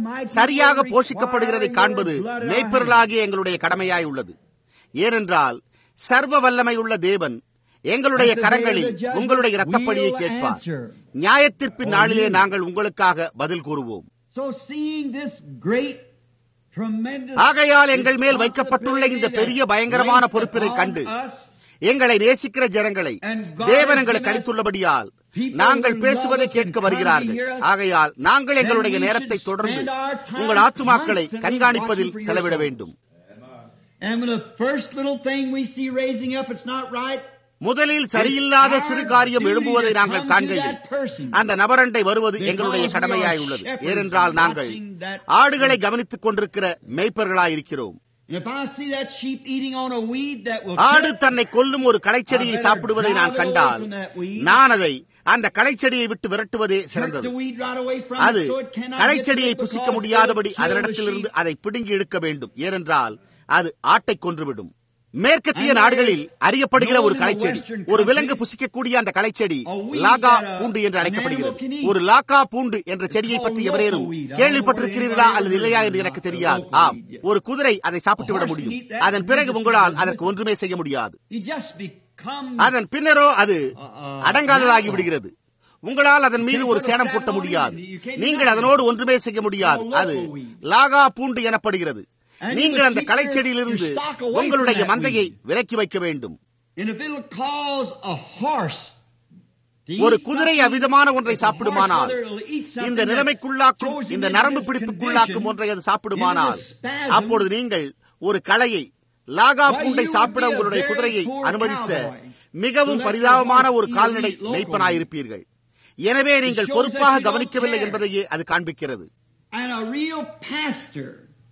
Speaker 1: சரியாக போஷிக்கப்படுகிறதை காண்பது மேய்ப்பர்களாகிய எங்களுடைய கடமையாய் உள்ளது ஏனென்றால் சர்வ வல்லமை உள்ள தேவன் எங்களுடைய கரங்களில் உங்களுடைய இரத்தப்படியை கேட்பார் நியாயத்திற்பின் நாளிலே நாங்கள் உங்களுக்காக பதில் கூறுவோம்
Speaker 2: So seeing this great, tremendous
Speaker 1: ஆகையால் எங்கள் மேல் வைக்கப்பட்டுள்ள இந்த பெரிய பயங்கரமான பொறுப்பினை கண்டு எங்களை நேசிக்கிற ஜனங்களை தேவன் எங்களுக்கு அளித்துள்ளபடியால் நாங்கள் பேசுவதை கேட்க வருகிறார்கள் ஆகையால் நாங்கள் எங்களுடைய நேரத்தை தொடர்ந்து உங்கள் ஆத்துமாக்களை கண்காணிப்பதில் செலவிட வேண்டும்
Speaker 2: And when the first little thing we see raising up, it's not right.
Speaker 1: முதலில் சரியில்லாத சிறு காரியம் எழும்புவதை நாங்கள் காண்கையில் அந்த நபரண்டை வருவது எங்களுடைய கடமையாய் உள்ளது ஏனென்றால் நாங்கள் ஆடுகளை கவனித்துக் கொண்டிருக்கிற மேய்ப்பர்களாய் இருக்கிறோம்
Speaker 2: And if I see that sheep eating on a weed that will
Speaker 1: ஆடு தன்னை கொல்லும் ஒரு களைச்செடியை சாப்பிடுவதை நான் கண்டால் நான் அதை அந்த களைச்செடியை விட்டு விரட்டுவதே
Speaker 2: jerk
Speaker 1: சிறந்தது
Speaker 2: the weed right away from
Speaker 1: அது
Speaker 2: it so it cannot
Speaker 1: களைச்செடியை
Speaker 2: get to it
Speaker 1: புசிக்க
Speaker 2: because
Speaker 1: முடியாதபடி
Speaker 2: it'll kill the
Speaker 1: அதனிடத்திலிருந்து
Speaker 2: sheep.
Speaker 1: அதை பிடுங்கி எடுக்க வேண்டும் ஏனென்றால் அது ஆட்டை கொன்றுவிடும் மேற்கத்திய நாடுகளில் அறியப்படுகிற ஒரு களைச்செடி ஒரு விலங்கு புசிக்கக்கூடிய அந்த களைச்செடி லாகா பூண்டு என்று அழைக்கப்படுகிறது ஒரு லாகா பூண்டு என்ற செடியை பற்றி எவரேனும் கேள்விப்பட்டிருக்கிறீர்களா அல்லது இல்லையா என்று எனக்கு தெரியாது ஆம் ஒரு குதிரை அதை சாப்பிட்டு விட முடியும் அதன் பிறகு உங்களால் அதற்கு ஒன்றுமே செய்ய முடியாது
Speaker 2: You just become
Speaker 1: அதன் பின்னரோ அது அடங்காததாகி விடுகிறது உங்களால் அதன் மீது ஒரு சேணம் பூட்ட முடியாது நீங்கள் அதனோடு ஒன்றுமே செய்ய முடியாது அது லாகா பூண்டு எனப்படுகிறது நீங்கள் அந்த களைச்செடியிலிருந்து உங்களுடைய மந்தையை விலக்கி வைக்க வேண்டும்
Speaker 2: And if it'll cause a horse to
Speaker 1: ஒரு
Speaker 2: eat
Speaker 1: குதிரை
Speaker 2: something,
Speaker 1: அவிதமான ஒன்றை
Speaker 2: a horse
Speaker 1: சாப்பிடுமானால்
Speaker 2: whether it'll eat something
Speaker 1: இந்த
Speaker 2: that
Speaker 1: நிலைமைக்குள்ளாக்கும்
Speaker 2: throws him
Speaker 1: இந்த
Speaker 2: into
Speaker 1: நரம்பு
Speaker 2: this
Speaker 1: பிடிப்புக்குள்ளாக்கும்
Speaker 2: condition,
Speaker 1: ஒன்றை அது சாப்பிடுமானால்
Speaker 2: into a spasm,
Speaker 1: அப்பொழுது நீங்கள் ஒரு களையை லாகா
Speaker 2: Why,
Speaker 1: பூண்டை
Speaker 2: you would
Speaker 1: சாப்பிட
Speaker 2: be a
Speaker 1: உங்களுடைய
Speaker 2: very
Speaker 1: குதிரையை
Speaker 2: poor
Speaker 1: அனுமதித்த
Speaker 2: cowboy
Speaker 1: மிகவும்
Speaker 2: to let
Speaker 1: பரிதாபமான
Speaker 2: your
Speaker 1: ஒரு
Speaker 2: horse
Speaker 1: கால்நடை
Speaker 2: eat local
Speaker 1: மெய்ப்பனாயிருப்பீர்கள் எனவே நீங்கள்
Speaker 2: shows
Speaker 1: பொறுப்பாக
Speaker 2: that you don't
Speaker 1: கவனிக்கவில்லை
Speaker 2: care.
Speaker 1: என்பதையே அது காண்பிக்கிறது
Speaker 2: And a real pastor,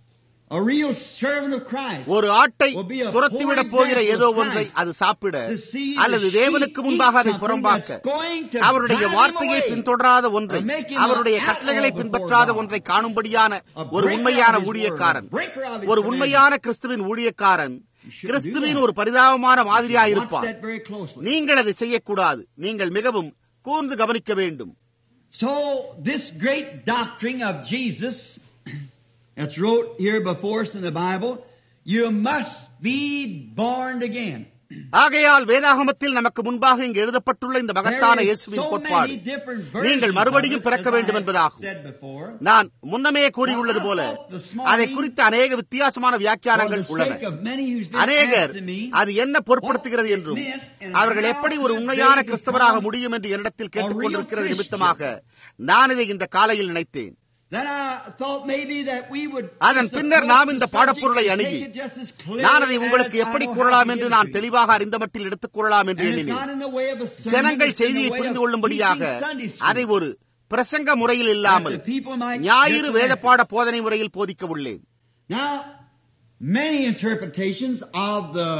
Speaker 2: a real servant of Christ,
Speaker 1: ஒரு ஆட்டை
Speaker 2: will be a
Speaker 1: துரத்திவிடப்
Speaker 2: poor
Speaker 1: போகிற
Speaker 2: example
Speaker 1: ஏதோ
Speaker 2: of
Speaker 1: ஒன்றை
Speaker 2: Christ
Speaker 1: அது சாப்பிட
Speaker 2: to see
Speaker 1: அல்லது
Speaker 2: the
Speaker 1: தேவனுக்கு
Speaker 2: sheep
Speaker 1: முன்பாக
Speaker 2: eat
Speaker 1: அதை
Speaker 2: something
Speaker 1: புறம்பாக்க
Speaker 2: that's going to
Speaker 1: அவருடைய
Speaker 2: drive him
Speaker 1: வார்த்தையை
Speaker 2: away.
Speaker 1: பின்தொடராத ஒன்றை
Speaker 2: Or make him
Speaker 1: அவருடைய
Speaker 2: an
Speaker 1: கட்டளைகளை
Speaker 2: outlaw
Speaker 1: பின்பற்றாத
Speaker 2: before God.
Speaker 1: ஒன்றை காணும்படியான
Speaker 2: A
Speaker 1: ஒரு
Speaker 2: breaker
Speaker 1: உண்மையான
Speaker 2: of his
Speaker 1: ஊழியக்காரன்
Speaker 2: word, a breaker of his
Speaker 1: ஒரு
Speaker 2: commandments.
Speaker 1: உண்மையான கிறிஸ்துவின் ஊழியக்காரன்
Speaker 2: should
Speaker 1: கிறிஸ்துவின்
Speaker 2: do that.
Speaker 1: ஒரு பரிதாபமான
Speaker 2: Watch
Speaker 1: மாதிரியாயிருப்பான்
Speaker 2: that very closely.
Speaker 1: நீங்கள் அதை செய்யக்கூடாது நீங்கள் மிகவும் கூர்ந்து கவனிக்க வேண்டும்
Speaker 2: So this great doctrine of Jesus that's wrote here before us in the Bible, you must be born again.
Speaker 1: ஆகையால் வேதாகமத்தில் நமக்கு முன்பாக இங்கு எழுதப்பட்டுள்ள இந்த மகத்தான
Speaker 2: There is
Speaker 1: இயேசுவின்
Speaker 2: so
Speaker 1: கோட்பாடு
Speaker 2: many different versions
Speaker 1: நீங்கள்
Speaker 2: of
Speaker 1: மறுபடியும்
Speaker 2: it,
Speaker 1: பிறக்க
Speaker 2: as I
Speaker 1: வேண்டும்
Speaker 2: have
Speaker 1: என்பதாகும்
Speaker 2: said before.
Speaker 1: நான் முன்னமே கூறியுள்ளது போல அதை குறித்த அநேக வித்தியாசமான
Speaker 2: For
Speaker 1: வியாக்கியானங்கள்
Speaker 2: the
Speaker 1: உள்ளன
Speaker 2: sake of many who's been
Speaker 1: அநேகர்
Speaker 2: asked to me,
Speaker 1: அது என்ன பொருட்படுத்துகிறது என்றும் அவர்கள் எப்படி ஒரு உண்மையான கிறிஸ்தவராக முடியும் என்று என்னிடத்தில் கேட்டுக்கொண்டிருக்கிறது நிமித்தமாக நான் இதை இந்த காலையில் நினைத்தேன்
Speaker 2: then I thought maybe that we would
Speaker 1: அதன்
Speaker 2: just
Speaker 1: பின்னர்
Speaker 2: approach
Speaker 1: நாம்
Speaker 2: the
Speaker 1: இந்த
Speaker 2: subject
Speaker 1: பாடப்பொருளை
Speaker 2: and
Speaker 1: அணுகி
Speaker 2: take it just as clearly
Speaker 1: நான் அதை உங்களுக்கு
Speaker 2: as I
Speaker 1: எப்படி
Speaker 2: know how
Speaker 1: கூறலாம்
Speaker 2: to
Speaker 1: என்று
Speaker 2: give it
Speaker 1: நான்
Speaker 2: to you.
Speaker 1: தெளிவாக அறிந்த மட்டில் எடுத்துக் கூறலாம் என்று
Speaker 2: And it's
Speaker 1: எண்ணினேன்
Speaker 2: not in the way of a sermon,
Speaker 1: ஜனங்கள்
Speaker 2: it's in the
Speaker 1: செய்தியை
Speaker 2: way
Speaker 1: புரிந்து
Speaker 2: of
Speaker 1: கொள்ளும்படியாக
Speaker 2: teaching Sunday school.
Speaker 1: அதை ஒரு பிரசங்க முறையில் இல்லாமல்
Speaker 2: That the people might
Speaker 1: ஞாயிறு
Speaker 2: get the
Speaker 1: வேத
Speaker 2: message.
Speaker 1: பாட போதனை முறையில் போதிக்க உள்ளேன்
Speaker 2: Now, many interpretations of the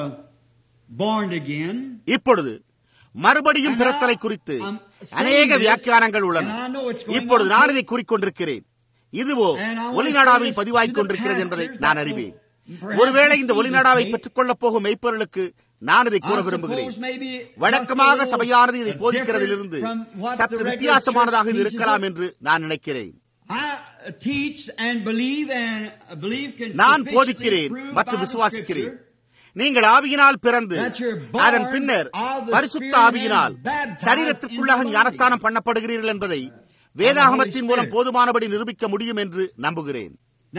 Speaker 2: born again.
Speaker 1: இப்பொழுது மறுபடியும் பிறத்தலை குறித்து அநேக வியாக்கியானங்கள் உள்ளன இப்பொழுது நான் இதை கூறிக்கொண்டிருக்கிறேன் இதுவோ ஒலிநாடாவில் பதிவாய்க் கொண்டிருக்கிறது என்பதை நான் அறிவேன் ஒருவேளை இந்த ஒலிநாடாவை பெற்றுக் கொள்ளப் போகும் மெய்ப்பொருளுக்கு நான் இதை கூற விரும்புகிறேன் வழக்கமாக சபையானது இதை போதிக்கிறதிலிருந்து சற்று வித்தியாசமானதாக இது இருக்கலாம் என்று நான் நினைக்கிறேன் நான் போதிக்கிறேன் மற்றும் விசுவாசிக்கிறேன் நீங்கள் ஆவியினால் பிறந்து அதன் பின்னர் பரிசுத்த ஆவியினால் சரீரத்திற்குள்ளாக ஞானஸ்தானம் பண்ணப்படுகிறீர்கள் என்பதை வேதாகமத்தின் மூலம் போதுமானபடி நிரூபிக்க முடியும் என்று நம்புகிறேன்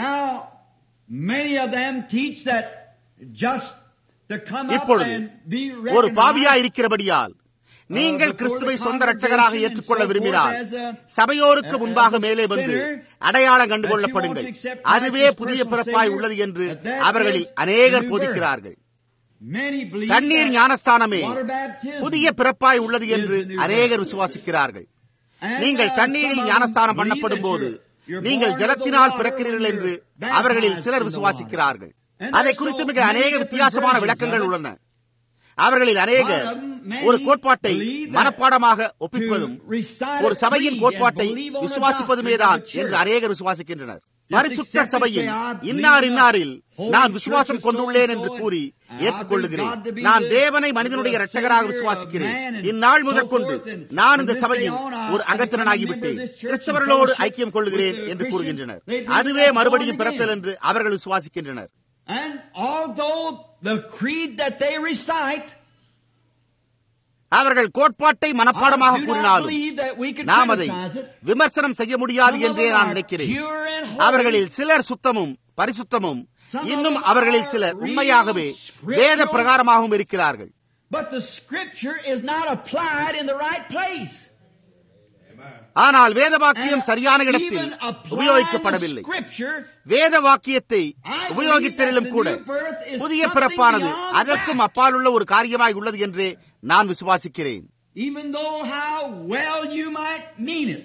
Speaker 1: இப்பொழுது ஒரு பாவியா இருக்கிறபடியால் நீங்கள் கிறிஸ்துவை சொந்த ரட்சகராக ஏற்றுக்கொள்ள விரும்பினால் சபையோருக்கு முன்பாக மேலே வந்து அடையாளம் கண்டுகொள்ளப்படுங்கள் அதுவே புதிய பிறப்பாய் உள்ளது என்று அவர்களில் அநேகர் போதிக்கிறார்கள் தண்ணீர் ஞானஸ்தானமே புதிய பிறப்பாய் உள்ளது என்று அநேகர் விசுவாசிக்கிறார்கள் நீங்கள் தண்ணீரில் ஞானஸ்தானம் பண்ணப்படும் போது நீங்கள் ஜலத்தினால் பிறக்கிறீர்கள் என்று அவர்களில் சிலர் விசுவாசிக்கிறார்கள் அதை குறித்து மிக அநேக வித்தியாசமான விளக்கங்கள் உள்ளன அவர்களில் அநேகர் ஒரு கோட்பாட்டை மனப்பாடமாக ஒப்பிப்பதும் ஒரு சபையின் கோட்பாட்டை விசுவாசிப்பதுமேதான் என்று அநேகர் விசுவாசிக்கின்றனர் பரிசுத்த சபையின் இன்னார் இன்னாரில் நான் விசுவாசம் கொண்டுள்ளேன் என்று கூறி ஏற்றுக்கொள்ளுகிறேன் நான் தேவனை மனிதனுடைய இரட்சகராக விசுவாசிக்கிறேன் இந்நாள் முதற்கொண்டு நான் இந்த சபையின் ஒரு அங்கத்தினனாகிவிட்டேன் கிறிஸ்தவர்களோடு ஐக்கியம் கொள்ளுகிறேன் என்று கூறுகின்றனர் அதுவே மறுபடியும் பிறத்தல் என்று அவர்கள் விசுவாசிக்கின்றனர்
Speaker 2: And although the creed that they recite,
Speaker 1: அவர்கள் கோட்பாட்டை மனப்பாடமாக
Speaker 2: I do not
Speaker 1: கூறினாலும்
Speaker 2: believe that we can
Speaker 1: நாம் அதை
Speaker 2: criticize it.
Speaker 1: விமர்சனம் செய்ய முடியாது
Speaker 2: Some of
Speaker 1: என்றே
Speaker 2: them
Speaker 1: நான்
Speaker 2: are
Speaker 1: நினைக்கிறேன்
Speaker 2: pure and holy.
Speaker 1: அவர்களில் சிலர் சுத்தமும் பரிசுத்தமும்
Speaker 2: Some of
Speaker 1: இன்னும்
Speaker 2: them
Speaker 1: அவர்களில்
Speaker 2: are
Speaker 1: சிலர்
Speaker 2: real
Speaker 1: உண்மையாகவே
Speaker 2: scriptural.
Speaker 1: வேத பிரகாரமாகவும் இருக்கிறார்கள்
Speaker 2: But the scripture is not applied in the right place.
Speaker 1: ஆனால் வேத வாக்கியம் சரியான
Speaker 2: And
Speaker 1: இடத்தில்
Speaker 2: even applying
Speaker 1: உபயோகிக்கப்படவில்லை
Speaker 2: the scripture,
Speaker 1: வேத வாக்கியத்தை
Speaker 2: I believe
Speaker 1: உபயோகித்தலிலும்
Speaker 2: that the
Speaker 1: கூட
Speaker 2: new birth is
Speaker 1: புதிய
Speaker 2: something
Speaker 1: பிறப்பானது
Speaker 2: beyond
Speaker 1: அதற்கும்
Speaker 2: that.
Speaker 1: அப்பால் உள்ள ஒரு காரியமாய் உள்ளது என்றே நான் விசுவாசிக்கிறேன்
Speaker 2: even though how well you might mean it.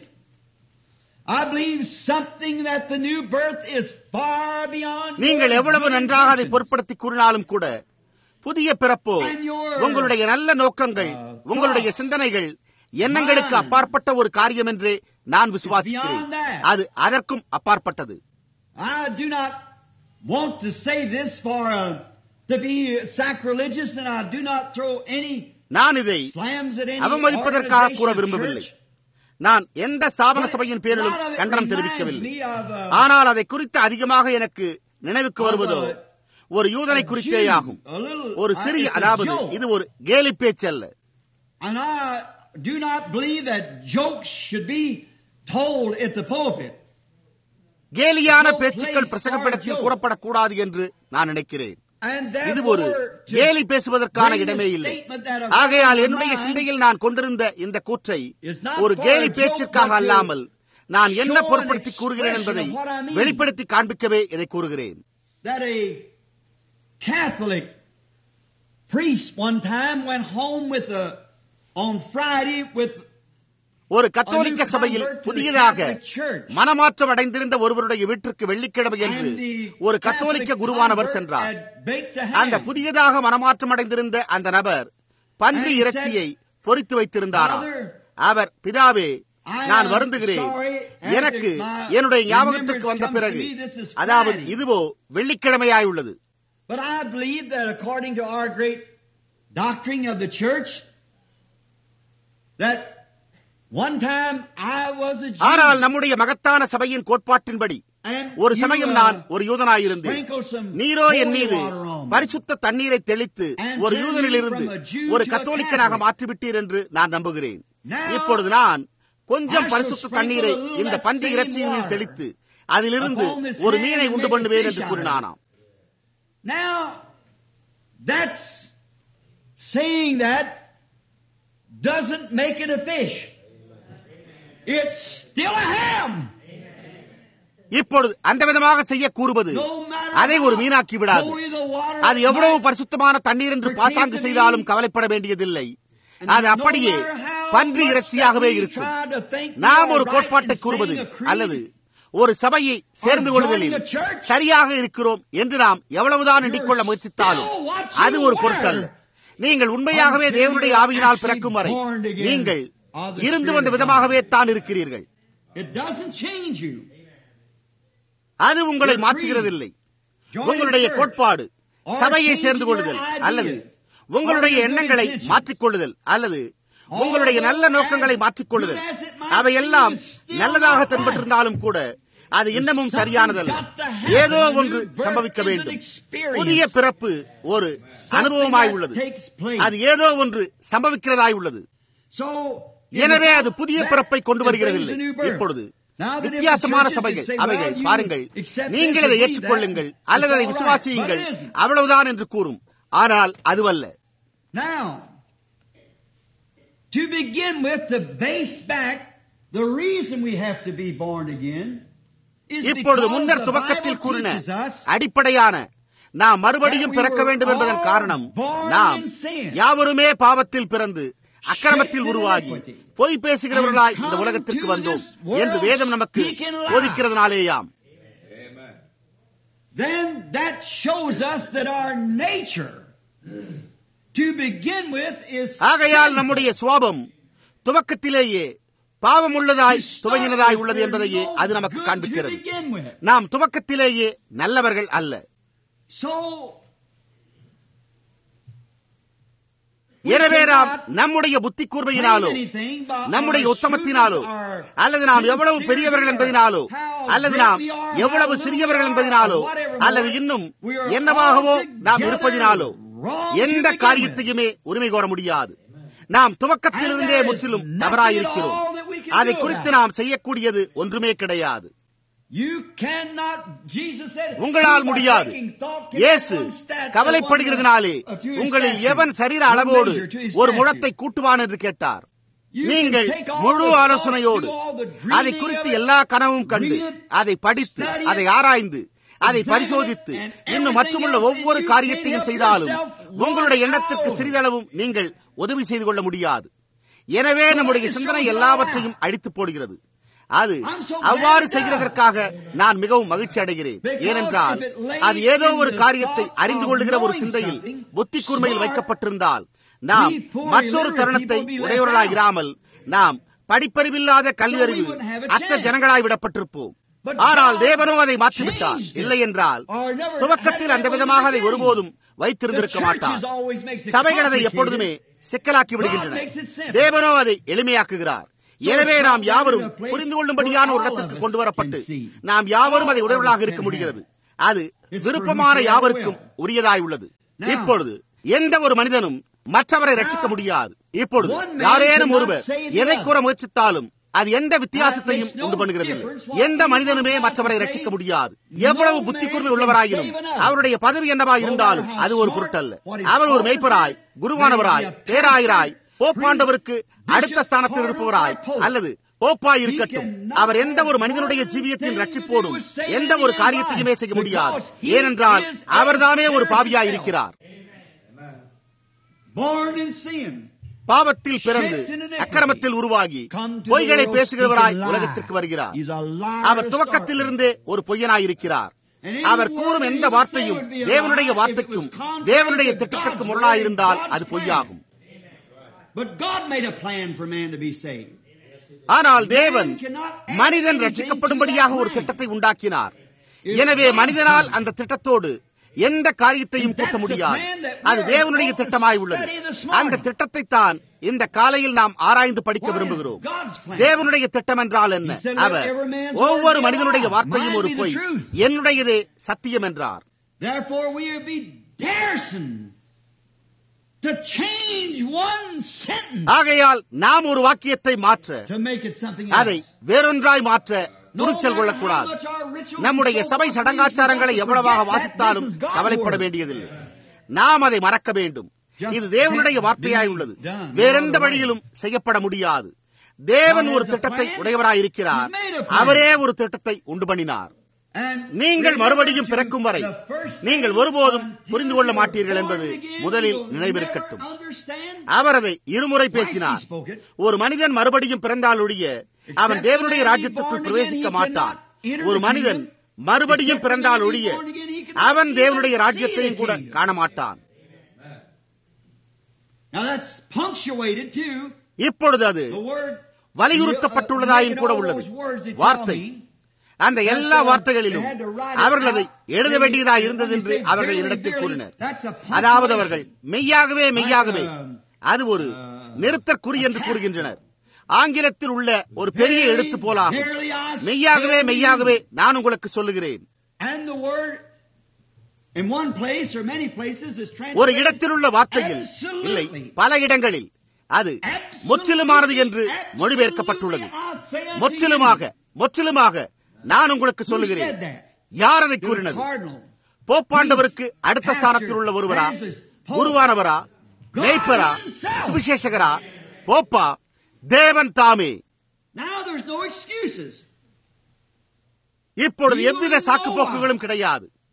Speaker 2: I believe something that the new birth is far beyond
Speaker 1: நீங்கள்
Speaker 2: your
Speaker 1: எவ்வளவு
Speaker 2: good
Speaker 1: நன்றாக அதை
Speaker 2: intentions.
Speaker 1: பொருட்படுத்தி கூறினாலும் கூட புதிய பிறப்போ
Speaker 2: And your,
Speaker 1: உங்களுடைய நல்ல நோக்கங்கள்
Speaker 2: uh,
Speaker 1: உங்களுடைய
Speaker 2: thoughts,
Speaker 1: சிந்தனைகள் எண்ணங்களுக்கு
Speaker 2: mind,
Speaker 1: அப்பாற்பட்ட ஒரு காரியம் என்று நான் விசுவாசிக்கிறேன்
Speaker 2: beyond that.
Speaker 1: அது அதற்கும் அப்பாற்பட்டது
Speaker 2: I do not want to say this for uh, to be sacrilegious, and I do not throw any
Speaker 1: நான் இதை
Speaker 2: slams at any
Speaker 1: அவமதிப்பதற்காக கூற
Speaker 2: organization or
Speaker 1: விரும்பவில்லை
Speaker 2: church.
Speaker 1: நான் எந்த ஸ்தாபன
Speaker 2: But
Speaker 1: சபையின்
Speaker 2: a
Speaker 1: பேரிலும்
Speaker 2: lot of it
Speaker 1: கண்டனம்
Speaker 2: reminds
Speaker 1: தெரிவிக்கவில்லை
Speaker 2: me of, uh,
Speaker 1: ஆனால் அதை குறித்து அதிகமாக எனக்கு நினைவுக்கு
Speaker 2: of
Speaker 1: வருவதோ
Speaker 2: a-
Speaker 1: ஒரு யூதனை
Speaker 2: a
Speaker 1: குறித்தேயாகும்
Speaker 2: Jew, a little-
Speaker 1: ஒரு
Speaker 2: uh,
Speaker 1: சிறிய
Speaker 2: it's a
Speaker 1: அதாவது
Speaker 2: joke.
Speaker 1: இது ஒரு கேலி பேச்சு அல்ல
Speaker 2: And I do not believe that jokes should be told at the pulpit.
Speaker 1: கேலியான
Speaker 2: No
Speaker 1: பேச்சுக்கள்
Speaker 2: place
Speaker 1: பிரசங்கப்படத்தில்
Speaker 2: for a joke.
Speaker 1: கூறப்படக்கூடாது என்று நான் நினைக்கிறேன்
Speaker 2: And
Speaker 1: இது ஒரு
Speaker 2: therefore, to
Speaker 1: கேலி பேசுவதற்கான
Speaker 2: bring the
Speaker 1: இடமே இல்லை
Speaker 2: statement that of
Speaker 1: ஆகையால்
Speaker 2: my
Speaker 1: என்னுடைய
Speaker 2: mind
Speaker 1: சிந்தையில் நான் கொண்டிருந்த இந்த கூற்றை
Speaker 2: is not
Speaker 1: ஒரு
Speaker 2: for
Speaker 1: கேலி
Speaker 2: a joke,
Speaker 1: பேச்சிற்காக
Speaker 2: but to
Speaker 1: அல்லாமல் நான் என்ன
Speaker 2: show an
Speaker 1: பொருட்படுத்தி கூறுகிறேன் என்பதை
Speaker 2: expression of what I mean.
Speaker 1: வெளிப்படுத்தி காண்பிக்கவே இதை கூறுகிறேன்
Speaker 2: that a Catholic priest one time went home with a on Friday with
Speaker 1: ஒரு கத்தோலிக்க
Speaker 2: A new
Speaker 1: சபையில்
Speaker 2: convert to the
Speaker 1: புதியதாக
Speaker 2: Catholic Church.
Speaker 1: மனமாற்றம் அடைந்திருந்த ஒருவருடைய வீட்டிற்கு வெள்ளிக்கிழமை என்று
Speaker 2: and the
Speaker 1: ஒரு கத்தோலிக்க
Speaker 2: Catholic
Speaker 1: குருவானவர்
Speaker 2: convert
Speaker 1: சென்றார்
Speaker 2: had baked a
Speaker 1: அந்த
Speaker 2: ham.
Speaker 1: புதியதாக மனமாற்றம் அடைந்திருந்த அந்த நபர் பன்றி
Speaker 2: And he
Speaker 1: இறைச்சியை பொறித்து வைத்திருந்தாராம்
Speaker 2: Father,
Speaker 1: அவர் பிதாவே
Speaker 2: I
Speaker 1: நான்
Speaker 2: am
Speaker 1: வருந்துகிறேன்
Speaker 2: sorry, and
Speaker 1: எனக்கு
Speaker 2: if my
Speaker 1: என்னுடைய ஞாபகத்துக்கு
Speaker 2: remembrance
Speaker 1: வந்த
Speaker 2: comes to
Speaker 1: பிறகு
Speaker 2: me, this is
Speaker 1: அதாவது
Speaker 2: Friday.
Speaker 1: இதுவோ வெள்ளிக்கிழமையாய் உள்ளது
Speaker 2: But I believe that according to our great doctrine of the church, that one time I was a Jew.
Speaker 1: ஆனால் நம்முடைய மகத்தான சபையின் கோட்பாட்டின்படி
Speaker 2: and
Speaker 1: ஒரு
Speaker 2: you,
Speaker 1: சமயம்
Speaker 2: uh,
Speaker 1: நான் ஒரு யூதனாயிருந்தேன்
Speaker 2: sprinkle some
Speaker 1: நீரோ என்
Speaker 2: holy
Speaker 1: மீது
Speaker 2: water on me.
Speaker 1: பரிசுத்த தண்ணீரை தெளித்து
Speaker 2: And
Speaker 1: ஒரு
Speaker 2: turn me
Speaker 1: யூதனிலிருந்து
Speaker 2: from a Jew
Speaker 1: ஒரு
Speaker 2: to a
Speaker 1: கத்தோலிக்கனாக
Speaker 2: Catholic.
Speaker 1: மாற்றிவிட்டீர் என்று நான் நம்புகிறேன்
Speaker 2: Now,
Speaker 1: இப்பொழுது நான் கொஞ்சம்
Speaker 2: I shall
Speaker 1: பரிசுத்த
Speaker 2: sprinkle
Speaker 1: தண்ணீரை
Speaker 2: a little
Speaker 1: இந்த
Speaker 2: that
Speaker 1: பன்றி
Speaker 2: same
Speaker 1: இறைச்சியின் மீது
Speaker 2: water
Speaker 1: தெளித்து அதிலிருந்து
Speaker 2: upon this
Speaker 1: ஒரு
Speaker 2: hand
Speaker 1: மீனை
Speaker 2: and
Speaker 1: உண்டு
Speaker 2: make a
Speaker 1: பண்ணுவேன்
Speaker 2: fish
Speaker 1: என்று
Speaker 2: out of it.
Speaker 1: கூறினானாம்
Speaker 2: Now, that's saying that doesn't make it a fish. It's still a ham.
Speaker 1: இப்பொழுது அந்த விதமாக செய்ய கூறுவது
Speaker 2: No matter
Speaker 1: அதை ஒரு மீனாக்கி
Speaker 2: how
Speaker 1: விடாது
Speaker 2: holy the water
Speaker 1: அது எவ்வளவு
Speaker 2: might
Speaker 1: பரிசுத்தமான தண்ணீர் என்று பாசாங்கு செய்தாலும் கவலைப்பட வேண்டியதில்லை அது அப்படியே பன்றி இறைச்சியாகவே இருக்கும் நாம் ஒரு கோட்பாட்டை கூறுவது அல்லது ஒரு சபையை சேர்ந்து கொள்வதில் சரியாக இருக்கிறோம் என்று நாம் எவ்வளவுதான் எண்ணிக்கொள்ள முயற்சித்தாலும் அது ஒரு பொருட்டல்ல நீங்கள் உண்மையாகவே தேவனுடைய ஆவியினால் பிறக்கும் வரை நீங்கள் இருந்து வந்த விதமாகவே தான் இருக்கிறீர்கள்
Speaker 2: It doesn't change you.
Speaker 1: அது உங்களை மாற்றுகிறதில்லை உங்களுடைய கோட்பாடு சபையை சேர்ந்து கொள்ளுதல் அல்லது உங்களுடைய எண்ணங்களை மாற்றிக்கொள்ளுதல் அல்லது உங்களுடைய நல்ல நோக்கங்களை மாற்றிக்கொள்ளுதல் அவையெல்லாம் நல்லதாக தென்பட்டிருந்தாலும் கூட அது இன்னமும் சரியானதல்ல ஏதோ ஒன்று சம்பவிக்க வேண்டும் புதிய பிறப்பு ஒரு அனுபவமாய் உள்ளது அது ஏதோ ஒன்று சம்பவிக்கிறதாய் உள்ளது
Speaker 2: So,
Speaker 1: எனவே அது புதிய பிறப்பை கொண்டு வருகிறதில்லை இப்பொழுது வித்தியாசமான சபைகள் அவைகள் பாருங்கள் நீங்கள் அதை ஏற்றுக்கொள்ளுங்கள் அல்லது அதை விசுவாசியுங்கள் அவ்வளவுதான் என்று கூறும் ஆனால் அதுவல்ல
Speaker 2: Now, to begin with, to base back the reason we have to be born again is
Speaker 1: இப்பொழுது
Speaker 2: because
Speaker 1: முன்னர்
Speaker 2: the
Speaker 1: துவக்கத்தில்
Speaker 2: Bible
Speaker 1: கூறின
Speaker 2: teaches us
Speaker 1: அடிப்படையான நாம் மறுபடியும் பிறக்க வேண்டும் என்பதன் காரணம் நாம் யாவருமே பாவத்தில் பிறந்து அக்கிரமத்தில் உருவாகி பொய் பேசுகிறவர்களாய் இந்த உலகத்திற்கு வந்தோம் என்று வேதம் நமக்கு போதிக்கிறதுனாலேயாம்
Speaker 2: then that shows us that our nature to begin with is
Speaker 1: ஆகையால் நம்முடைய சுவாபம் துவக்கத்திலேயே பாவம் உள்ளதாய் துவங்கினதாய் உள்ளது என்பதையே அது நமக்கு
Speaker 2: good to
Speaker 1: காண்பிக்கிறது
Speaker 2: begin with.
Speaker 1: நாம் துவக்கத்திலேயே நல்லவர்கள் அல்ல
Speaker 2: So
Speaker 1: எனவே நாம் நம்முடைய புத்தி கூர்மையினாலோ நம்முடைய உத்தமத்தினாலோ அல்லது நாம் எவ்வளவு பெரியவர்கள் என்பதினாலோ அல்லது நாம் எவ்வளவு சிறியவர்கள் என்பதினாலோ அல்லது இன்னும் என்னவாகவோ நாம் இருப்பதினாலோ எந்த காரியத்தையுமே உரிமை கோர முடியாது நாம் துவக்கத்திலிருந்தே முற்றிலும் தவறாயிருக்கிறோம் அதை குறித்து நாம் செய்யக்கூடியது ஒன்றுமே கிடையாது
Speaker 2: You cannot, Jesus said,
Speaker 1: உங்களால் முடியாது இயேசு கவலைப்படுகிறதுனாலே உங்களில் எவன் சரீர அளவோடு ஒரு முழத்தை கூட்டுவான் என்று கேட்டார் நீங்கள் முழு ஆலோசனையோடு அதை குறித்து எல்லா கனவும் கண்டு அதை படித்து அதை ஆராய்ந்து அதை பரிசோதித்து இன்னும் மற்றுமுள்ள ஒவ்வொரு காரியத்தையும் செய்தாலும் உங்களுடைய எண்ணத்திற்கு சிறிதளவும் நீங்கள் உதவி செய்து கொள்ள முடியாது எனவே நம்முடைய சிந்தனை எல்லாவற்றையும் அழித்து போடுகிறது அது அவ்வாறு செய்கிறதற்காக நான் மிகவும் மகிழ்ச்சி அடைகிறேன் ஏனென்றால் அது ஏதோ ஒரு காரியத்தை அறிந்து கொள்ளுகிற ஒரு சிந்தையில் புத்தி கூர்மையில் வைக்கப்பட்டிருந்தால் நாம் மற்றொரு தருணத்தை உடையவர்களாய் இராமல் நாம் படிப்பறிவில்லாத கல்வியறிவு அற்ற ஜனங்களாய் விடப்பட்டிருப்போம் ஆனால் தேவனோ அதை மாற்றிவிட்டார் இல்லை என்றால் துவக்கத்தில் அந்த விதமாக அதை ஒருபோதும் வைத்திருந்திருக்க மாட்டார் சபைகள் அதை எப்பொழுதுமே சிக்கலாக்கி விடுகின்றன தேவனோ அதை எளிமையாக்குகிறார் எனவே நாம் யாவரும் புரிந்து கொள்ளும்படியான ஒரு இடத்திற்கு கொண்டு வரப்பட்டு நாம் யாவரும் அதை உடையவர்களாக இருக்க முடிகிறது அது விருப்பமான யாவருக்கும் உரியதாய் உள்ளது இப்பொழுது எந்த ஒரு மனிதனும் மற்றவரை ரட்சிக்க முடியாது இப்பொழுது யாரேனும் ஒருவர் எதை கூற முயற்சித்தாலும் அது எந்த வித்தியாசத்தையும் உண்டு பண்ணுகிறது எந்த மனிதனுமே மற்றவரை ரட்சிக்க முடியாது எவ்வளவு புத்தி கூர்மை உள்ளவராயினும் அவருடைய பதவி என்னவா இருந்தாலும் அது ஒரு பொருட்டல்ல அவர் ஒரு மெய்ப்பராய் குருவானவராய் பேராயராய் போப்பாண்டவருக்கு அடுத்த ஸ்தானத்தில் இருப்பவராய் அல்லது போப்பாய் இருக்கட்டும் அவர் எந்த ஒரு மனிதனுடைய ஜீவியத்தின் ரட்சிப்போடும் எந்த ஒரு காரியத்தையுமே செய்ய முடியாது ஏனென்றால் அவர்தாமே ஒரு பாவியாய் இருக்கிறார்
Speaker 2: born in sin.
Speaker 1: பாவத்தில் பிறந்து அக்கிரமத்தில் உருவாகி பொய்களை பேசுகிறவராய் உலகத்திற்கு வருகிறார் அவர் துவக்கத்திலிருந்தே ஒரு பொய்யனாய் இருக்கிறார் அவர் கூறும் எந்த வார்த்தையும் தேவனுடைய வார்த்தைக்கும் தேவனுடைய திட்டத்திற்கு முரணாயிருந்தால் அது பொய்யாகும்
Speaker 2: But God made a plan for man to be saved.
Speaker 1: ஆனால் தேவன் மனிதன் ரட்சிக்கப்படும்படியாக ஒரு திட்டத்தை உண்டாக்கினார் எனவே மனிதனால் அந்த திட்டத்தோடு எந்த காரியத்தையும் கூட்ட முடியாது அது தேவனுடைய திட்டமாய் உள்ளது அந்த திட்டத்தை தான் இந்த காலையில் நாம் ஆராய்ந்து படிக்க விரும்புகிறோம் தேவனுடைய திட்டம் என்றால் என்ன அவர் ஒவ்வொரு மனிதனுடைய வார்த்தையும் ஒரு பொய் என்னுடையதே சத்தியம் என்றார்
Speaker 2: Therefore we be daresome to change one sentence
Speaker 1: ஆகையால் நாம் ஒரு வாக்கியத்தை மாற்ற
Speaker 2: to make it something
Speaker 1: அதை
Speaker 2: else.
Speaker 1: வேறொன்றாய் மாற்ற
Speaker 2: No
Speaker 1: துணிச்சல்
Speaker 2: matter
Speaker 1: கொள்ளக்கூடாது
Speaker 2: how much our rituals
Speaker 1: நம்முடைய
Speaker 2: and
Speaker 1: சபை
Speaker 2: so
Speaker 1: சடங்காச்சாரங்களை
Speaker 2: forth,
Speaker 1: எவ்வளவாக
Speaker 2: forget that
Speaker 1: வாசித்தாலும்
Speaker 2: this is God's
Speaker 1: கவலைப்பட
Speaker 2: word.
Speaker 1: வேண்டியதில்லை நாம் அதை மறக்க வேண்டும் இது தேவனுடைய வார்த்தையாய் உள்ளது வேறெந்த வழியிலும் செய்யப்பட முடியாது தேவன் ஒரு திட்டத்தை உடையவராய் இருக்கிறார் அவரே ஒரு திட்டத்தை உண்டு பண்ணினார்
Speaker 2: And
Speaker 1: நீங்கள்
Speaker 2: remember
Speaker 1: மறுபடியும்
Speaker 2: to
Speaker 1: பிறக்கும் வரை
Speaker 2: the first
Speaker 1: நீங்கள்
Speaker 2: thing
Speaker 1: ஒருபோதும்
Speaker 2: until
Speaker 1: புரிந்து கொள்ள
Speaker 2: you're
Speaker 1: மாட்டீர்கள்
Speaker 2: born
Speaker 1: என்பது
Speaker 2: again,
Speaker 1: முதலில்
Speaker 2: you'll
Speaker 1: நினைவிருக்கட்டும்
Speaker 2: never understand.
Speaker 1: அவர் அதை இருமுறை பேசினார் ஒரு மனிதன் மறுபடியும் பிறந்தால் ஒழிய அவன் தேவனுடைய ராஜ்யத்துக்குள் பிரவேசிக்க மாட்டான் ஒரு மனிதன் மறுபடியும் பிறந்தால் ஒழிய அவன் தேவனுடைய ராஜ்யத்தையும் கூட காண மாட்டான்
Speaker 2: Now that's punctuated too.
Speaker 1: இப்பொழுது அது
Speaker 2: The word
Speaker 1: வலியுறுத்தப்பட்டுள்ளதாயும் கூட உள்ளது வார்த்தை அந்த எல்லா வார்த்தைகளிலும் அவர்கள் அதை எழுத வேண்டியதாக இருந்தது என்று அவர்கள் என்னிடத்தில் கூறினர் அதாவது அவர்கள் மெய்யாகவே மெய்யாகவே அது ஒரு நிறுத்தற்குறி என்று கூறுகின்றனர் ஆங்கிலத்தில் உள்ள ஒரு பெரிய எழுத்து போலாகும் மெய்யாகவே மெய்யாகவே நான் உங்களுக்கு சொல்லுகிறேன்
Speaker 2: And the word in one place or many places is
Speaker 1: ஒரு
Speaker 2: translated
Speaker 1: இடத்தில் உள்ள வார்த்தையில் இல்லை பல இடங்களில் அது முற்றிலுமானது என்று மொழிபெயர்க்கப்பட்டுள்ளது முற்றிலுமாக முற்றிலுமாக நான் உங்களுக்கு சொல்லுகிறேன் யார் அதை கூறினது போப்பாண்டவருக்கு அடுத்த ஸ்தானத்தில் உள்ள ஒருவரா குருவானவரா மேய்ப்பரா சுவிசேஷகரா போப்பா தேவன் தாமே
Speaker 2: Now there's no excuses.
Speaker 1: இப்பொழுது எவ்வித சாக்கு போக்குகளும் கிடையாது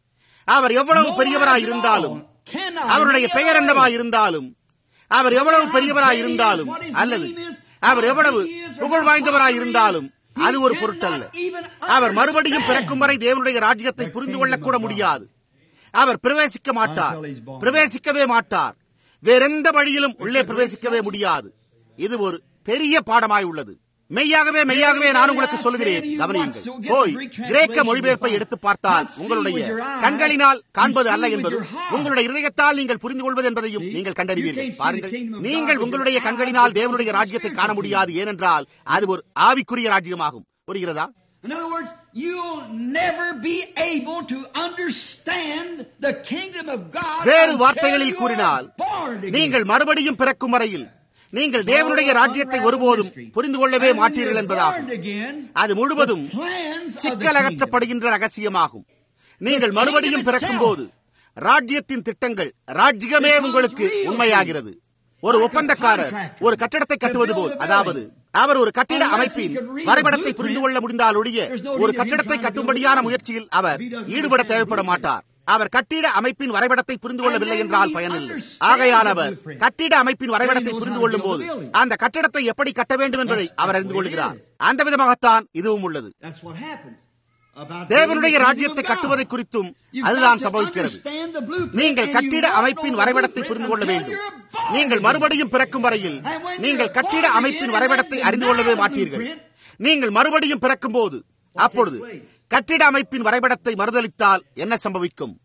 Speaker 1: அவர் எவ்வளவு பெரியவராய் இருந்தாலும் அவருடைய பெயர் என்னவாய் இருந்தாலும் அவர் எவ்வளவு பெரியவராய் இருந்தாலும் அல்லது அவர் எவ்வளவு புகழ் வாய்ந்தவராய் இருந்தாலும் அது ஒரு பொருட்டல்ல அவர் மறுபடியும் பிறக்கும் வரை தேவனுடைய ராஜ்யத்தை புரிந்து கொள்ளக்கூட முடியாது அவர் பிரவேசிக்க மாட்டார் பிரவேசிக்கவே மாட்டார் வேறெந்த வழியிலும் உள்ளே பிரவேசிக்கவே முடியாது இது ஒரு பெரிய பாடமாய் உள்ளது மெய்யாகவே மெய்யாகவே நான் உங்களுக்கு சொல்கிறேன் கவனியுங்கள் போய் கிரேக்க மொழிபெயர்ப்பை எடுத்து பார்த்தால் உங்களுடைய கண்களினால் காண்பது அல்ல என்பது உங்களுடைய இதயத்தால் நீங்கள் புரிந்து கொள்வது என்பதையும் நீங்கள் கண்டறிவீர்கள் பாருங்கள் நீங்கள் உங்களுடைய கண்களினால் தேவனுடைய ராஜ்யத்தை காண முடியாது ஏனென்றால் அது ஒரு ஆவிக்குரிய ராஜ்யமாகும் புரிகிறதா
Speaker 2: In other words, you'll never be able to understand the kingdom of God.
Speaker 1: வேறு
Speaker 2: until
Speaker 1: வார்த்தைகளில்
Speaker 2: you are
Speaker 1: கூறினால்
Speaker 2: born again.
Speaker 1: நீங்கள் மறுபடியும் பிறக்கும் வரையில் நீங்கள் தேவனுடைய ராஜ்யத்தை ஒருபோதும் புரிந்து கொள்ளவே
Speaker 2: And when
Speaker 1: மாட்டீர்கள்
Speaker 2: you're
Speaker 1: என்பதாகும்
Speaker 2: born again,
Speaker 1: அது முழுவதும்
Speaker 2: the plans of the
Speaker 1: சிக்கலகற்றப்படுகின்ற ரகசியமாகும் நீங்கள் மறுபடியும் பிறக்கும் போது ராஜ்யத்தின் திட்டங்கள் ராஜ்யமே உங்களுக்கு உண்மையாகிறது ஒரு ஒப்பந்தக்காரர் ஒரு கட்டடத்தை கட்டுவது போல் அதாவது அவர் ஒரு கட்டிட அமைப்பின் வரைபடத்தை புரிந்து கொள்ள முடிந்தால் ஒழிய ஒரு கட்டடத்தை கட்டும்படியான முயற்சியில் அவர் ஈடுபட தேவைப்பட மாட்டார் அவர் கட்டிட அமைப்பின் வரைபடத்தை புரிந்து கொள்ளவில்லை என்றால் பயனில்லை ஆகையால் அவர் கட்டிட அமைப்பின் வரைபடத்தை புரிந்து கொள்ளும் போது அந்த கட்டடத்தை எப்படி கட்ட வேண்டும் என்பதை அவர் அறிந்து கொள்கிறார் அந்த விதமாகத்தான் இதுவும் உள்ளது
Speaker 2: That's what happens. About
Speaker 1: தேவனுடைய
Speaker 2: the kingdom
Speaker 1: ராஜ்யத்தை
Speaker 2: of God.
Speaker 1: கட்டுவதை குறித்தும்
Speaker 2: You've
Speaker 1: அதுதான்
Speaker 2: got to
Speaker 1: சம்பவிக்கிறது
Speaker 2: understand the blueprint
Speaker 1: நீங்கள்
Speaker 2: and
Speaker 1: கட்டிட
Speaker 2: you won't
Speaker 1: அமைப்பின்
Speaker 2: know the
Speaker 1: வரைபடத்தை
Speaker 2: blueprint
Speaker 1: புரிந்து கொள்ள
Speaker 2: until
Speaker 1: வேண்டும்
Speaker 2: you're born
Speaker 1: நீங்கள்
Speaker 2: again.
Speaker 1: மறுபடியும் பிறக்கும் வரையில்
Speaker 2: And when
Speaker 1: நீங்கள்
Speaker 2: you're
Speaker 1: கட்டிட
Speaker 2: born
Speaker 1: அமைப்பின்
Speaker 2: again
Speaker 1: வரைபடத்தை
Speaker 2: and
Speaker 1: அறிந்து கொள்ளவே
Speaker 2: deny the
Speaker 1: மாட்டீர்கள்
Speaker 2: blueprint,
Speaker 1: நீங்கள் மறுபடியும் பிறக்கும் போது அப்பொழுது கட்டிட அமைப்பின் வரைபடத்தை மறுதளித்தால் என்ன சம்பவிக்கும்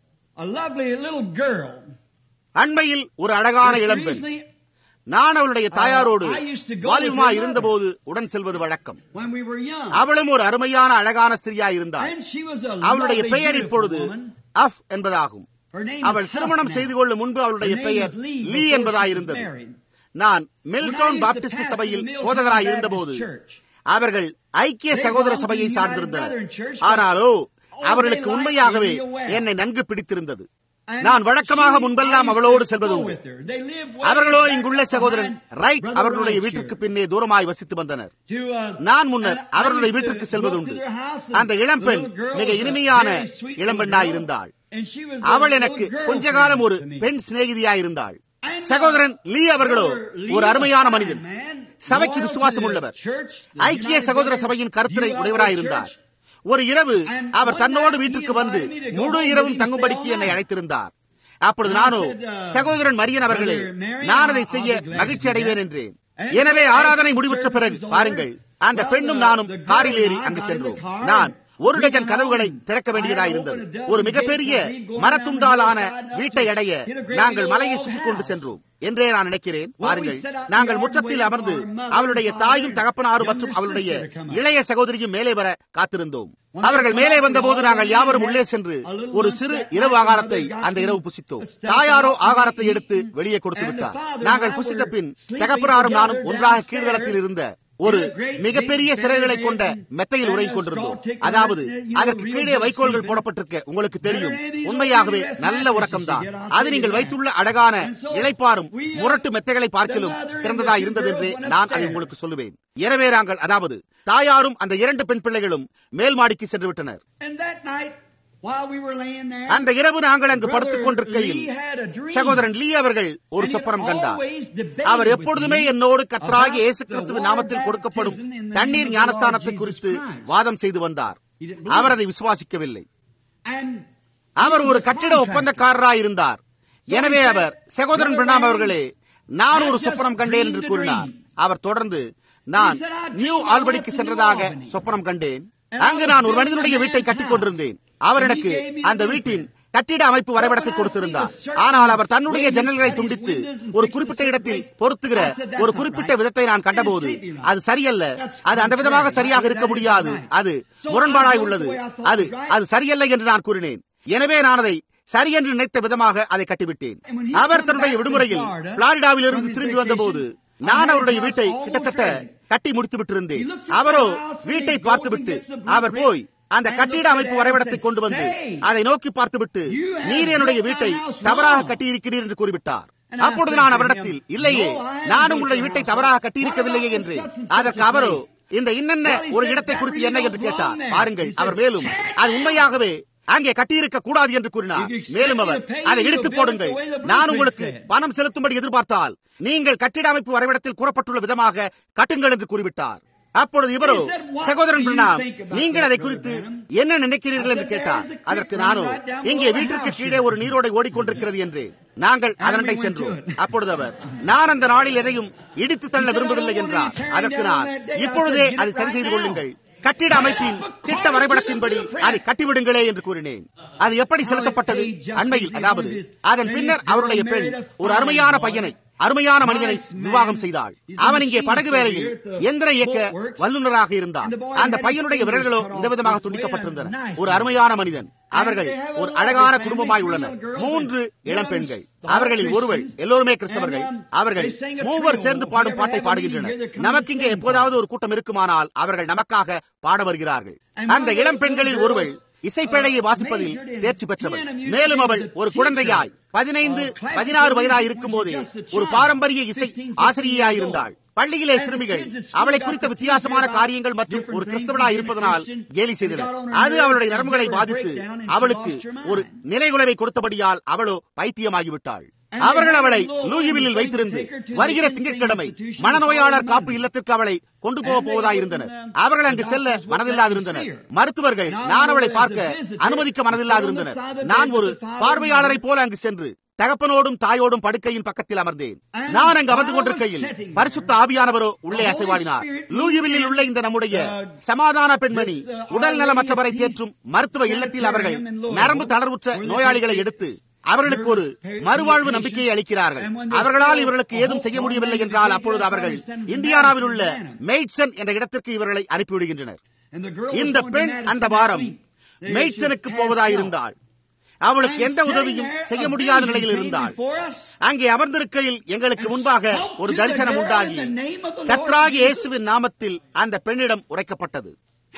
Speaker 2: A lovely little girl.
Speaker 1: அண்மையில் ஒரு அழகான இளம்பெண்
Speaker 2: Recently,
Speaker 1: நான் அவளுடைய தாயாரோடு
Speaker 2: I used to go
Speaker 1: வாலிபமா
Speaker 2: with her
Speaker 1: இருந்தபோது உடன் செல்வது வழக்கம்
Speaker 2: when we were young.
Speaker 1: அவளும் ஒரு அருமையான அழகான ஸ்திரியா இருந்தாள்
Speaker 2: And she was a
Speaker 1: அவளுடைய
Speaker 2: lovely,
Speaker 1: பெயர்
Speaker 2: beautiful
Speaker 1: இப்பொழுது
Speaker 2: woman.
Speaker 1: அஃப் என்பதாகும்
Speaker 2: Her name
Speaker 1: அவள்
Speaker 2: is
Speaker 1: திருமணம்
Speaker 2: Huff
Speaker 1: செய்து
Speaker 2: now.
Speaker 1: கொள்ளும் முன்பு அவளுடைய
Speaker 2: Her name
Speaker 1: பெயர்
Speaker 2: is Lee
Speaker 1: Lee
Speaker 2: before she
Speaker 1: என்பதாயிருந்தது
Speaker 2: was married.
Speaker 1: நான்
Speaker 2: When I
Speaker 1: Milton
Speaker 2: used to
Speaker 1: Baptist
Speaker 2: pastor
Speaker 1: சபையில்
Speaker 2: the Milton
Speaker 1: போதகராய்
Speaker 2: Baptist
Speaker 1: இருந்தபோது
Speaker 2: Church.
Speaker 1: அவர்கள் ஐக்கிய
Speaker 2: They
Speaker 1: சகோதர
Speaker 2: belonged to
Speaker 1: சபையை
Speaker 2: the
Speaker 1: சார்ந்திருந்தனர்
Speaker 2: United Brethren Church,
Speaker 1: ஆனாலோ
Speaker 2: but
Speaker 1: அவர்களுக்கு
Speaker 2: they liked
Speaker 1: உண்மையாகவே
Speaker 2: me well.
Speaker 1: என்னை நன்கு பிடித்திருந்தது
Speaker 2: And
Speaker 1: நான் வழக்கமாக
Speaker 2: she-
Speaker 1: முன்பெல்லாம்
Speaker 2: I used
Speaker 1: அவளோடு
Speaker 2: to
Speaker 1: செல்வது
Speaker 2: go
Speaker 1: உண்டு
Speaker 2: with her. They lived way
Speaker 1: அவர்களோ
Speaker 2: back
Speaker 1: இங்குள்ள சகோதரன்
Speaker 2: behind
Speaker 1: ரைட்
Speaker 2: Brother
Speaker 1: அவர்களுடைய
Speaker 2: Wright's
Speaker 1: வீட்டிற்கு
Speaker 2: here.
Speaker 1: பின்னே தூரமாய் வசித்து வந்தனர்
Speaker 2: To, uh,
Speaker 1: நான் முன்னர்
Speaker 2: and I
Speaker 1: அவர்களுடைய
Speaker 2: used to
Speaker 1: வீட்டிற்கு
Speaker 2: go
Speaker 1: செல்வதுண்டு
Speaker 2: to their house and
Speaker 1: அந்த இளம்பெண்
Speaker 2: the little girl
Speaker 1: மிக
Speaker 2: was a
Speaker 1: இனிமையான
Speaker 2: very sweet little
Speaker 1: இளம்பெண்ணாய்
Speaker 2: girl.
Speaker 1: இருந்தாள்
Speaker 2: And she was a
Speaker 1: அவள்
Speaker 2: little
Speaker 1: எனக்கு
Speaker 2: girl
Speaker 1: கொஞ்ச
Speaker 2: friend
Speaker 1: காலம் ஒரு
Speaker 2: to me.
Speaker 1: பெண் சிநேகிதியாய் இருந்தாள்
Speaker 2: And, uh,
Speaker 1: சகோதரன் லீ அவர்களோ
Speaker 2: Brother Lee
Speaker 1: ஒரு
Speaker 2: was
Speaker 1: அருமையான
Speaker 2: fine,
Speaker 1: மனிதன்
Speaker 2: man.
Speaker 1: சபைக்கு
Speaker 2: Loyal to
Speaker 1: விசுவாசம்
Speaker 2: the
Speaker 1: உள்ளவர்
Speaker 2: church, the
Speaker 1: ஐக்கிய
Speaker 2: United
Speaker 1: சகோதர
Speaker 2: Brethren,
Speaker 1: சபையின் கருத்துரை
Speaker 2: URO
Speaker 1: உடையவராயிருந்தார்
Speaker 2: Church.
Speaker 1: ஒரு இரவு
Speaker 2: And
Speaker 1: அவர்
Speaker 2: one
Speaker 1: தன்னோடு
Speaker 2: night
Speaker 1: வீட்டுக்கு
Speaker 2: he
Speaker 1: வந்து
Speaker 2: invited me to go
Speaker 1: முழு
Speaker 2: home
Speaker 1: இரவும்
Speaker 2: with him
Speaker 1: தங்கும்படிக்கு
Speaker 2: stay all
Speaker 1: என்னை
Speaker 2: night.
Speaker 1: அழைத்திருந்தார் அப்பொழுது
Speaker 2: And I
Speaker 1: nano
Speaker 2: said, uh,
Speaker 1: சகோதரன் மரியன் அவர்களே
Speaker 2: Brother Marion,
Speaker 1: நான் அதை
Speaker 2: I'll-
Speaker 1: செய்ய
Speaker 2: I'll be glad to
Speaker 1: மகிழ்ச்சி
Speaker 2: do
Speaker 1: அடைவேன்
Speaker 2: that.
Speaker 1: என்றேன்
Speaker 2: And
Speaker 1: எனவே
Speaker 2: after
Speaker 1: ஆராதனை
Speaker 2: the
Speaker 1: முடிவுற்ற
Speaker 2: service
Speaker 1: பிறகு
Speaker 2: is over,
Speaker 1: பாருங்கள் அந்த
Speaker 2: well,
Speaker 1: பெண்ணும்
Speaker 2: the-
Speaker 1: நானும்
Speaker 2: the girl
Speaker 1: காரில் ஏறி
Speaker 2: and I
Speaker 1: அங்கு
Speaker 2: got in the
Speaker 1: சென்றோம்
Speaker 2: car
Speaker 1: நான் ஒரு
Speaker 2: and
Speaker 1: டஜன்
Speaker 2: we
Speaker 1: கதவுகளை
Speaker 2: went
Speaker 1: திறக்க
Speaker 2: home.
Speaker 1: வேண்டியதாக
Speaker 2: I
Speaker 1: இருந்தது
Speaker 2: opened a dozen
Speaker 1: ஒரு
Speaker 2: gates
Speaker 1: மிகப்பெரிய
Speaker 2: and we'd go
Speaker 1: மரத்துண்டாலான
Speaker 2: down the hillside
Speaker 1: வீட்டை
Speaker 2: up
Speaker 1: அடைய
Speaker 2: to the great
Speaker 1: நாங்கள்
Speaker 2: big
Speaker 1: மலையை
Speaker 2: old
Speaker 1: சுற்றிக் கொண்டு
Speaker 2: house.
Speaker 1: சென்றோம் என்றே நான் நினைக்கிறேன்
Speaker 2: Well, we
Speaker 1: பாருங்கள்
Speaker 2: sat out in the
Speaker 1: நாங்கள்
Speaker 2: yard
Speaker 1: முற்றத்தில்
Speaker 2: waiting
Speaker 1: அமர்ந்து
Speaker 2: for our mother
Speaker 1: அவளுடைய
Speaker 2: and
Speaker 1: தாயும்
Speaker 2: father,
Speaker 1: தகப்பனாரும்
Speaker 2: younger
Speaker 1: மற்றும் அவளுடைய
Speaker 2: sister to come up.
Speaker 1: இளைய சகோதரியும் மேலே வர காத்திருந்தோம்
Speaker 2: When
Speaker 1: அவர்கள்
Speaker 2: they
Speaker 1: மேலே
Speaker 2: come up,
Speaker 1: வந்தபோது
Speaker 2: we
Speaker 1: நாங்கள்
Speaker 2: all
Speaker 1: யாவரும்
Speaker 2: had
Speaker 1: உள்ளே சென்று
Speaker 2: a little
Speaker 1: ஒரு
Speaker 2: lunch
Speaker 1: சிறு
Speaker 2: that
Speaker 1: இரவு
Speaker 2: night.
Speaker 1: ஆகாரத்தை
Speaker 2: Mother got
Speaker 1: அந்த
Speaker 2: some
Speaker 1: இரவு புசித்தோம்
Speaker 2: stuff
Speaker 1: தாயாரோ
Speaker 2: out and
Speaker 1: ஆகாரத்தை
Speaker 2: eaten.
Speaker 1: எடுத்து வெளியே கொடுத்து
Speaker 2: And the
Speaker 1: விட்டார்
Speaker 2: father and
Speaker 1: நாங்கள்
Speaker 2: I
Speaker 1: புசித்த
Speaker 2: were
Speaker 1: பின்
Speaker 2: sleeping
Speaker 1: தகப்பனாரும் நானும்
Speaker 2: together
Speaker 1: ஒன்றாக
Speaker 2: downstairs
Speaker 1: கீழ்தளத்தில் இருந்த ஒரு
Speaker 2: in a great
Speaker 1: மிகப்பெரிய
Speaker 2: big
Speaker 1: சிறைகளை
Speaker 2: bed
Speaker 1: கொண்ட
Speaker 2: and-
Speaker 1: மெத்தையில்
Speaker 2: and
Speaker 1: உறங்கிக்
Speaker 2: a
Speaker 1: கொண்டிருந்தோம்
Speaker 2: straw tick
Speaker 1: அதாவது
Speaker 2: around it, you know,
Speaker 1: அதற்கு
Speaker 2: real
Speaker 1: கீழே
Speaker 2: good
Speaker 1: வைக்கோல்கள்
Speaker 2: sleeping.
Speaker 1: போடப்பட்டிருக்க உங்களுக்கு தெரியும்
Speaker 2: Better than any
Speaker 1: உண்மையாகவே
Speaker 2: rest
Speaker 1: நல்ல
Speaker 2: night
Speaker 1: உறக்கம்தான்
Speaker 2: that you get, I'll
Speaker 1: அது
Speaker 2: tell
Speaker 1: நீங்கள்
Speaker 2: you that.
Speaker 1: வைத்துள்ள அழகான
Speaker 2: And so,
Speaker 1: இளைப்பாறும்
Speaker 2: we, uh,
Speaker 1: முரட்டு மெத்தைகளை பார்க்கிலும்
Speaker 2: the mother and
Speaker 1: சிறந்ததா
Speaker 2: the two
Speaker 1: இருந்தது என்றே
Speaker 2: girls went
Speaker 1: நான் அதை
Speaker 2: upstairs.
Speaker 1: உங்களுக்கு சொல்லுவேன் எனவே நாங்கள் அதாவது தாயாரும் அந்த இரண்டு பெண் பிள்ளைகளும் மேல் மாடிக்கு சென்று விட்டனர்
Speaker 2: And that night, while we were laying there,
Speaker 1: அந்த இரவு நாங்கள் அங்கு
Speaker 2: Brother
Speaker 1: படுத்துக் கொண்டிருக்கையில்
Speaker 2: Lee had a dream.
Speaker 1: சகோதரன் லீ அவர்கள் ஒரு
Speaker 2: And he
Speaker 1: சொப்பனம் கண்டார்
Speaker 2: always debated
Speaker 1: அவர்
Speaker 2: with
Speaker 1: எப்பொழுதுமே
Speaker 2: me
Speaker 1: என்னோடு கர்த்தராகிய
Speaker 2: about
Speaker 1: இயேசு
Speaker 2: the
Speaker 1: கிறிஸ்துவின்
Speaker 2: water
Speaker 1: நாமத்தில் கொடுக்கப்படும்
Speaker 2: baptism in the
Speaker 1: தண்ணீர்
Speaker 2: name of the
Speaker 1: ஞானஸ்தானத்தை
Speaker 2: Lord
Speaker 1: குறித்து
Speaker 2: Jesus Christ.
Speaker 1: வாதம் செய்து வந்தார்
Speaker 2: He didn't believe
Speaker 1: our
Speaker 2: it.
Speaker 1: அதை விசுவாசிக்கவில்லை
Speaker 2: And
Speaker 1: அவர்
Speaker 2: he was
Speaker 1: ஒரு
Speaker 2: a
Speaker 1: கட்டிட
Speaker 2: contractor.
Speaker 1: ஒப்பந்தக்காரராய் இருந்தார் எனவே அவர் சகோதரன் பிரணாம் அவர்களே நான் ஒரு
Speaker 2: I just
Speaker 1: சொப்பனம் கண்டேன் என்று
Speaker 2: dreamed a
Speaker 1: கூறினார்
Speaker 2: dream.
Speaker 1: அவர் தொடர்ந்து நான்
Speaker 2: He said, "I
Speaker 1: new
Speaker 2: dreamed I
Speaker 1: ஆல்படிக்கு
Speaker 2: went to
Speaker 1: சென்றதாக
Speaker 2: New Albany.
Speaker 1: சொப்பனம் கண்டேன்
Speaker 2: And I
Speaker 1: அங்கு
Speaker 2: was
Speaker 1: நான் ஒரு
Speaker 2: building
Speaker 1: மனிதனுடைய
Speaker 2: a
Speaker 1: வீட்டை
Speaker 2: man's
Speaker 1: கட்டிக்
Speaker 2: house.
Speaker 1: கொண்டிருந்தேன் அவர்
Speaker 2: And he
Speaker 1: எனக்கு
Speaker 2: gave me the
Speaker 1: அந்த
Speaker 2: blueprint.
Speaker 1: வீட்டின் கட்டிட அமைப்பு வரைபடத்தை
Speaker 2: But when I
Speaker 1: கொடுத்திருந்தார்
Speaker 2: see the certain
Speaker 1: ஆனால் அவர் தன்னுடைய
Speaker 2: way he
Speaker 1: ஜன்னல்களை
Speaker 2: cut his
Speaker 1: துண்டித்து
Speaker 2: windows and
Speaker 1: ஒரு
Speaker 2: fixed
Speaker 1: குறிப்பிட்ட
Speaker 2: the
Speaker 1: இடத்தில்
Speaker 2: place,
Speaker 1: பொருத்துகிற
Speaker 2: I said, "That's
Speaker 1: ஒரு
Speaker 2: not
Speaker 1: குறிப்பிட்ட
Speaker 2: right.
Speaker 1: விதத்தை நான் கண்டபோது
Speaker 2: It can't be right.
Speaker 1: அது சரியல்ல
Speaker 2: That's
Speaker 1: அது அந்த விதமாக
Speaker 2: contrary.
Speaker 1: சரியாக இருக்க
Speaker 2: That is
Speaker 1: முடியாது
Speaker 2: right.
Speaker 1: அது
Speaker 2: So I
Speaker 1: முரண்பாடாய்
Speaker 2: wrote
Speaker 1: உள்ளது
Speaker 2: the way I thought
Speaker 1: அது
Speaker 2: was right.
Speaker 1: அது சரியல்ல என்று நான் கூறினேன் எனவே நான் அதை சரி என்று நினைத்த விதமாக அதை கட்டிவிட்டேன்
Speaker 2: And when he
Speaker 1: our
Speaker 2: come
Speaker 1: தன்னுடைய
Speaker 2: back from
Speaker 1: விடுமுறையில்
Speaker 2: Florida,
Speaker 1: பிளாரிடாவில் இருந்து
Speaker 2: from his
Speaker 1: திரும்பி
Speaker 2: vacation,
Speaker 1: வந்தபோது
Speaker 2: I
Speaker 1: நான்
Speaker 2: had
Speaker 1: அவருடைய
Speaker 2: his
Speaker 1: வீட்டை
Speaker 2: house
Speaker 1: கிட்டத்தட்ட
Speaker 2: almost ready.
Speaker 1: கட்டி முடித்து விட்டிருந்தேன்
Speaker 2: He looks at
Speaker 1: அவரோ
Speaker 2: the house and
Speaker 1: வீட்டை
Speaker 2: he goes
Speaker 1: பார்த்துவிட்டு
Speaker 2: and gets the
Speaker 1: our
Speaker 2: blueprint
Speaker 1: போய் அந்த
Speaker 2: and
Speaker 1: கட்டிட
Speaker 2: looks at
Speaker 1: அமைப்பு
Speaker 2: it and
Speaker 1: வரைபடத்தை
Speaker 2: said,
Speaker 1: கொண்டு வந்து
Speaker 2: "Say,
Speaker 1: அதை நோக்கி பார்த்துவிட்டு
Speaker 2: you have
Speaker 1: நீர் என்னுடைய
Speaker 2: built
Speaker 1: வீட்டை
Speaker 2: my house
Speaker 1: தவறாக
Speaker 2: wrong."
Speaker 1: கட்டியிருக்கிறீர் என்று கூறிவிட்டார்
Speaker 2: And I
Speaker 1: அப்பொழுது
Speaker 2: said
Speaker 1: நான்
Speaker 2: to
Speaker 1: அவரிடத்தில்
Speaker 2: him,
Speaker 1: இல்லையே
Speaker 2: "No, I haven't
Speaker 1: நான்
Speaker 2: built
Speaker 1: உங்களுடைய
Speaker 2: your
Speaker 1: வீட்டை
Speaker 2: house.
Speaker 1: தவறாக
Speaker 2: What
Speaker 1: கட்டியிருக்கவில்லையே
Speaker 2: about
Speaker 1: என்று
Speaker 2: such and such
Speaker 1: அதற்கு
Speaker 2: a
Speaker 1: அவரோ
Speaker 2: place?
Speaker 1: இந்த இன்னென்ன
Speaker 2: Well, he
Speaker 1: ஒரு
Speaker 2: said,
Speaker 1: இடத்தை
Speaker 2: "That
Speaker 1: குறித்து
Speaker 2: really
Speaker 1: என்ன
Speaker 2: don't
Speaker 1: என்று கேட்டார்
Speaker 2: belong there."
Speaker 1: பாருங்கள்
Speaker 2: He said,
Speaker 1: அவர் மேலும்
Speaker 2: "Tear it
Speaker 1: அது
Speaker 2: down."
Speaker 1: உண்மையாகவே அங்கே கட்டியிருக்க கூடாது என்று கூறினார் மேலும் அவர் அதை இடித்து போடுங்கள் நான் உங்களுக்கு பணம் செலுத்தும்படி எதிர்பார்த்தால் நீங்கள் கட்டிட அமைப்பு வரைபடத்தில் கூறப்பட்டுள்ள விதமாக கட்டுங்கள் என்று கூறிவிட்டார் அப்பொழுது இவரோ சகோதரன் பிரணாம் நீங்கள் அதை குறித்து என்ன நினைக்கிறீர்கள் என்று கேட்டார் அதற்கு நானோ இங்கே வீட்டிற்கு கீழே ஒரு நீரோடை ஓடிக்கொண்டிருக்கிறது என்று நாங்கள் அதனண்டை சென்றோம் அப்பொழுது அவர் நான் அந்த நாளில் எதையும் இடித்து தள்ள விரும்பவில்லை என்றார் அதற்கு நான் இப்பொழுதே அதை சரி செய்து கொள்ளுங்கள் கட்டிட அமைப்பின் திட்ட வரைபடத்தின்படி அதை கட்டிவிடுங்களே என்று கூறினேன் அது எப்படி செலுத்தப்பட்டது அண்மையில் அதாவது அதன் பின்னர் அவருடைய பெண் ஒரு அருமையான பையனை அருமையான மனிதனை விவாகம் செய்தாள் அவன் இங்கே படகு வேலையில் எந்திர இயக்க வல்லுநராக இருந்தான் அந்த பையனுடைய விரல்களோ இந்த விதமாக துண்டிக்கப்பட்டிருந்தன ஒரு அருமையான மனிதன் அவர்கள் ஒரு அழகான குடும்பமாய் உள்ளனர் மூன்று இளம் பெண்கள் அவர்களில் ஒருவர் எல்லோருமே கிறிஸ்தவர்கள் அவர்கள் மூவர் சேர்ந்து பாடும் பாட்டை பாடுகின்றனர் நமக்கு இங்கே எப்போதாவது ஒரு கூட்டம் இருக்குமானால் அவர்கள் நமக்காக பாட வருகிறார்கள் அந்த இளம் பெண்களில் ஒருவள் இசைப்பேழையை வாசிப்பதில் தேர்ச்சி பெற்றவள் மேலும் அவள் ஒரு குழந்தையாய் பதினைந்து பதினாறு வயதாய் இருக்கும் போதே ஒரு பாரம்பரிய இசை ஆசிரியையாய் இருந்தாள் பள்ளியிலே சிறுமிகள் அவளை குறித்த வித்தியாசமான காரியங்கள் மற்றும் ஒரு கிறிஸ்தவனாய் இருப்பதனால் கேலி செய்தனர் அது அவளுடைய நரம்புகளை பாதித்து அவளுக்கு ஒரு நிலைகுலைவை கொடுத்தபடியால் அவளோ பைத்தியமாகிவிட்டாள் அவர்கள் அவளை லூயிவில்லில் வைத்திருந்து வருகிற திங்கட்கிழமை மனநோயாளர் காப்பு இல்லத்திற்கு அவளை கொண்டு போக போவதாக இருந்தனர் அவர்கள் அங்கு செல்ல மனதில்லாதிருந்தனர் மருத்துவர்கள் நான் அவளை பார்க்க அனுமதிக்க மனதில்லாதிருந்தனர் நான் ஒரு பார்வையாளரை போல அங்கு சென்று தகப்பனோடும் தாயோடும் படுக்கையின் பக்கத்தில் அமர்ந்தேன் நான் அங்கு அமர்ந்து கொண்டிருக்கையில் பரிசுத்த ஆவியானவரோ உள்ளே அசைவாடினார் லூயிவில்லில் உள்ள இந்த நம்முடைய சமாதான பெண்மணி உடல் நலமற்றவரை தேற்றும் மருத்துவ இல்லத்தில் அவர்கள் நரம்பு தளர்வுற்ற நோயாளிகளை எடுத்து அவர்களுக்கு ஒரு மறுவாழ்வு நம்பிக்கையை அளிக்கிறார்கள் அவர்களால் இவர்களுக்கு ஏதும் செய்ய முடியவில்லை என்றால் அப்பொழுது அவர்கள் இந்தியானாவில் உள்ள மெய்ட்சன் என்ற இடத்திற்கு இவர்களை அனுப்பிவிடுகின்றனர் இந்த பெண் அந்த வாரம் மெய்ட்சனுக்கு போவதாயிருந்தாள் அவளுக்கு எந்த உதவியும் செய்ய முடியாத நிலையில் இருந்தாள் அங்கே அமர்ந்திருக்கையில் எங்களுக்கு முன்பாக ஒரு தரிசனம் உண்டாகி கத்ராகி இயேசுவின் நாமத்தில் அந்த பெண்ணிடம் உரைக்கப்பட்டது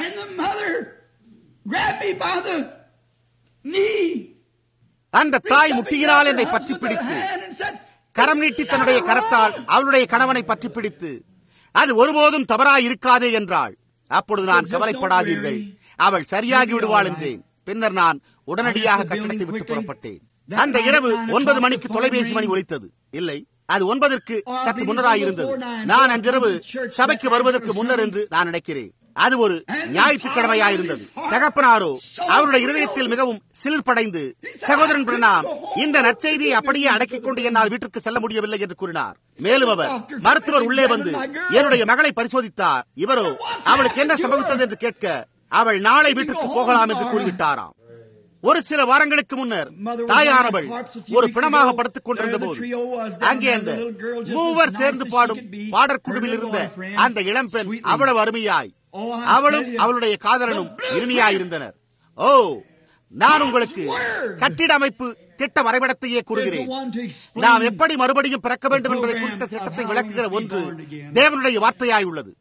Speaker 1: அந்த தாய் முட்டியினால் என்னை பற்றி பிடித்து கரம் நீட்டி தன்னுடைய கரத்தால் அவளுடைய கணவனை பற்றி பிடித்து அது ஒருபோதும் தவறாய் இருக்காதே என்றாள் அப்பொழுது நான் கவலைப்படாதீர்கள் அவள் சரியாகி விடுவாள் என்றேன் பின்னர் நான் உடனடியாக கட்டணத்தை விட்டு புறப்பட்டேன் அந்த இரவு ஒன்பது மணிக்கு தொலைபேசி மணி ஒலித்தது இல்லை அது ஒன்பதற்கு சற்று முன்னராயிருந்தது நான் அன்றிரவு சபைக்கு வருவதற்கு முன்னர் என்று நான் நினைக்கிறேன் அது ஒரு ஞாயிற்றுக்கிழமையாயிருந்தது தகப்பனாரோ அவருடைய இருதயத்தில் மிகவும் சிலிர்படைந்து சகோதரன் பிரணாம் இந்த நற்செய்தியை அப்படியே அடக்கிக் கொண்டு என்னால் வீட்டிற்கு செல்ல முடியவில்லை என்று கூறினார் மேலும் அவர் மருத்துவர் உள்ளே வந்து என்னுடைய மகளை பரிசோதித்தார் இவரோ அவளுக்கு என்ன சம்பவித்தது என்று கேட்க அவள் நாளை வீட்டுக்கு போகலாம் என்று கூறிவிட்டாராம் ஒரு சில வாரங்களுக்கு முன்னர் தாயானவள் ஒரு பிணமாக படுத்துக் கொண்டிருந்த போது அங்கே அந்த மூவர் சேர்ந்து பாடும் பாடற்குழுவில் இருந்த அந்த இளம்பெண் அவ்வளவு அருமையாய் அவளும் அவளுடைய காதலனும் இனிமையாயிருந்தனர் ஓ நான் உங்களுக்கு கட்டிட அமைப்பு திட்ட வரைபடத்தையே கூறுகிறேன் நாம் எப்படி மறுபடியும் பிறக்க வேண்டும் என்பதை குறித்த திட்டத்தை விளக்குகிற ஒன்று தேவனுடைய வார்த்தையாய் உள்ளது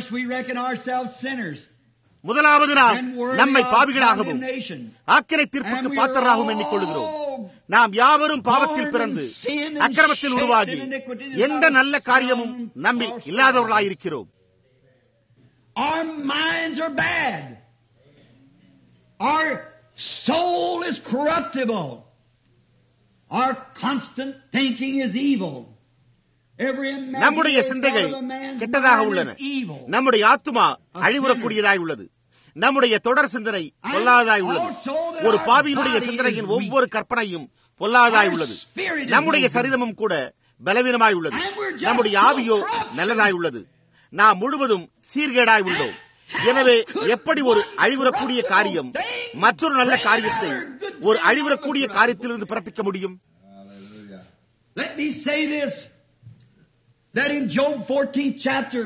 Speaker 1: முதலாவது நாம் நம்மை பாவிகளாகவும் ஆக்கிரை தீர்ப்புக்கு பாத்திரராகவும் எண்ணிக்கொள்கிறோம் நாம் யாவரும் பாவத்தில் பிறந்து அக்கிரமத்தில் உருவாகி எந்த நல்ல காரியமும் நம்மில் இல்லாதவர்களாயிருக்கிறோம்
Speaker 2: Our minds are bad. Our soul is corruptible. Our constant thinking is evil.
Speaker 1: நம்முடைய சிந்தைகள் கெட்டதாக உள்ளன நம்முடைய ஆத்மா அழிவுறக்கூடியதாய் உள்ளது நம்முடைய தொடர் சிந்தனை பொல்லாததாய் உள்ளது ஒரு பாவியினுடைய சிந்தனையின் ஒவ்வொரு கற்பனையும் பொல்லாததாய் உள்ளது நம்முடைய சரீரமும் கூட பலவீனமாய் உள்ளது நம்முடைய ஆவியோ நல்லதாய் உள்ளது நாம் முழுவதும் சீர்கேடாய் உள்ளோம் எனவே எப்படி ஒரு அழிவுறக்கூடிய காரியம் மற்றொரு நல்ல காரியத்தை ஒரு அழிவுறக்கூடிய காரியத்திலிருந்து பிறப்பிக்க முடியும்
Speaker 2: Let me say this that in Job 14th chapter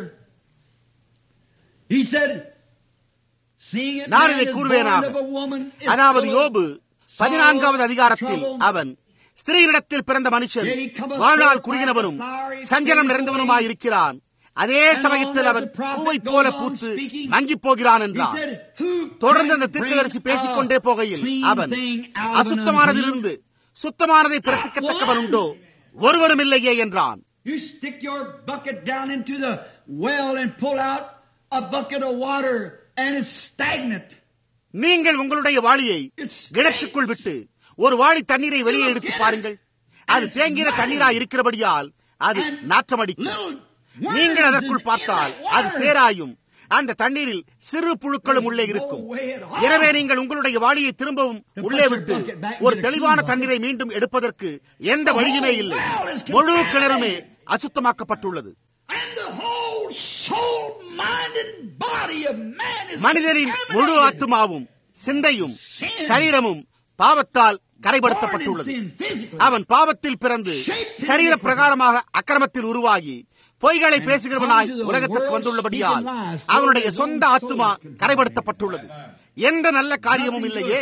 Speaker 2: he said seeing it
Speaker 1: நான் இதை கூறுவேனாக அதாவது யோபு பதினான்காவது அதிகாரத்தில் அவன் ஸ்திரீனிடத்தில் பிறந்த மனுஷன் வாழ்நாள் குறுகினவனும் சஞ்சலம் நிறைந்தவனுமாய் இருக்கிறான் அதே சமயத்தில் அவன் பூவை போல பூத்து மங்கி போகிறான் என்றான் தொடர்ந்து அந்த தீர்க்கதரிசி பேசிக்கொண்டே போகையில் அவன் அசுத்தமானதிலிருந்து சுத்தமானதை பிறப்பிக்கத்தக்கவன் உண்டோ ஒருவரும் இல்லையே என்றான்
Speaker 2: You stick your bucket down into the well and pull out a bucket of water and it's stagnant.
Speaker 1: நீங்கள் உங்களுடைய வாளியை கிணற்றுக்குள் விட்டு ஒரு வாளி தண்ணீரை வெளியே எடுத்து பாருங்கள் அது தேங்கின தண்ணீரா இருக்கிறபடியால் அது நாற்றமடிக்கும் நீங்கள் அதற்குள் பார்த்தால் அது சேராயும் அந்த தண்ணீரில் சிறு புழுக்களும் உள்ளே இருக்கும் எனவே நீங்கள் உங்களுடைய வாளியை திரும்பவும் உள்ளே விட்டு ஒரு தெளிவான தண்ணீரை மீண்டும் எடுப்பதற்கு எந்த வழியுமே இல்லை முழு கிணறுமே அசுத்தமாக்கப்பட்டுள்ளது மனிதனின் முழு ஆத்துமாவும் சிந்தையும் சரீரமும் பாவத்தால் கரைப்படுத்தப்பட்டுள்ளது அவன் பாவத்தில் பிறந்து சரீர பிரகாரமாக அக்கிரமத்தில் உருவாகி பொய்களை பேசுகிறவனாய் உலகத்திற்கு வந்துள்ளபடியால் அவனுடைய சொந்த ஆத்துமா கரைப்படுத்தப்பட்டுள்ளது எந்த நல்ல காரியமும் இல்லையே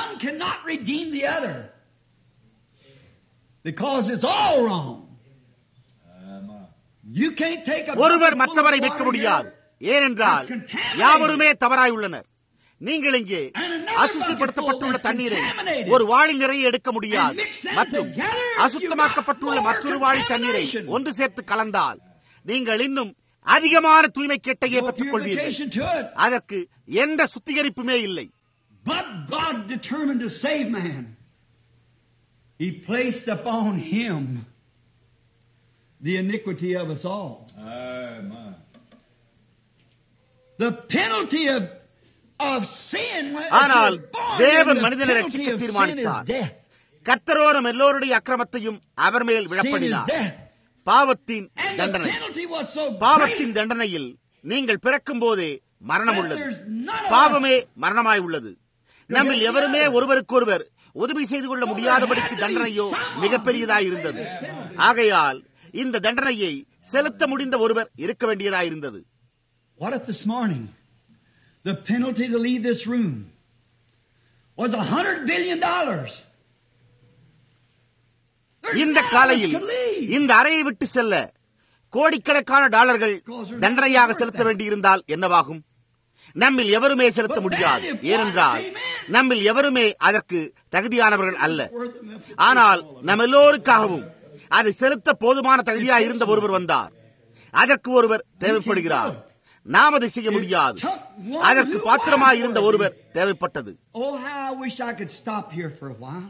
Speaker 1: ஒருவர் மற்றவரை மீட்க முடியாது ஏனென்றால் யாவருமே தவறாய் உள்ளனர் நீங்கள் இங்கே அசுத்தப்படுத்தப்பட்டுள்ள தண்ணீரை ஒரு வாளி நிறைய எடுக்க முடியாது மற்றும் அசுத்தமாக்கப்பட்டுள்ள மற்றொரு வாளி தண்ணீரை ஒன்று சேர்த்து கலந்தால் நீங்கள் இன்னும் அதிகமான தூய்மை கேட்டையே பெற்றுக் கொள்வீர்கள் அதற்கு எந்த சுத்திகரிப்புமே இல்லை
Speaker 2: But God determined to save man. He placed upon him the iniquity of us all.
Speaker 3: Amen.
Speaker 2: The penalty of, of sin, when
Speaker 1: ஆனால்
Speaker 2: if you're born
Speaker 1: தேவன்
Speaker 2: in the
Speaker 1: மனிதனை
Speaker 2: penalty
Speaker 1: ரட்சிக்க
Speaker 2: of sin is
Speaker 1: தீர்மானித்தார்
Speaker 2: death.
Speaker 1: கர்த்தரோ நம் எல்லோருடைய அக்கிரமத்தையும் அவர் மேல்
Speaker 2: Sin is
Speaker 1: விழப்படினார்
Speaker 2: death.
Speaker 1: பாவத்தின்
Speaker 2: And the
Speaker 1: தண்டனை
Speaker 2: penalty was so
Speaker 1: பாவத்தின்
Speaker 2: great
Speaker 1: தண்டனையில் நீங்கள் பிறக்கும் போதே மரணம்
Speaker 2: that
Speaker 1: உள்ளது
Speaker 2: there's none of
Speaker 1: பாவமே மரணமாய் உள்ளது நம்மில் எவருமே ஒருவருக்கொருவர் உதவி செய்து கொள்ள முடியாதபடிக்கு தண்டனையோ மிகப்பெரியதாய் இருந்தது ஆகையால் இந்த தண்டனையை செலுத்த முடிந்த ஒருவர் இருக்க வேண்டியதாய் இருந்தது
Speaker 2: What if this morning the penalty to leave this room was a hundred billion dollars? There's
Speaker 1: இந்த
Speaker 2: none of us
Speaker 1: காலையில்
Speaker 2: could leave.
Speaker 1: இந்த அறையை விட்டு செல்ல கோடிக்கணக்கான டாலர்கள் தண்டனையாக செலுத்த வேண்டியிருந்தால் என்னவாகும் நம்மில் எவருமே செலுத்த முடியாது ஏனென்றால் நம்மில் எவருமே அதற்கு தகுதியானவர்கள் அல்ல ஆனால் நம் எல்லோருக்காகவும் அதை செலுத்த போதுமான தகுதியாக இருந்த ஒருவர் வந்தார் அதற்கு ஒருவர் தேவைப்படுகிறார் நாம் அதை செய்ய முடியாது அதற்கு பாத்திரமாய் இருந்த ஒருவர் தேவைப்பட்டது
Speaker 2: Oh, how I wish I could stop here for a while.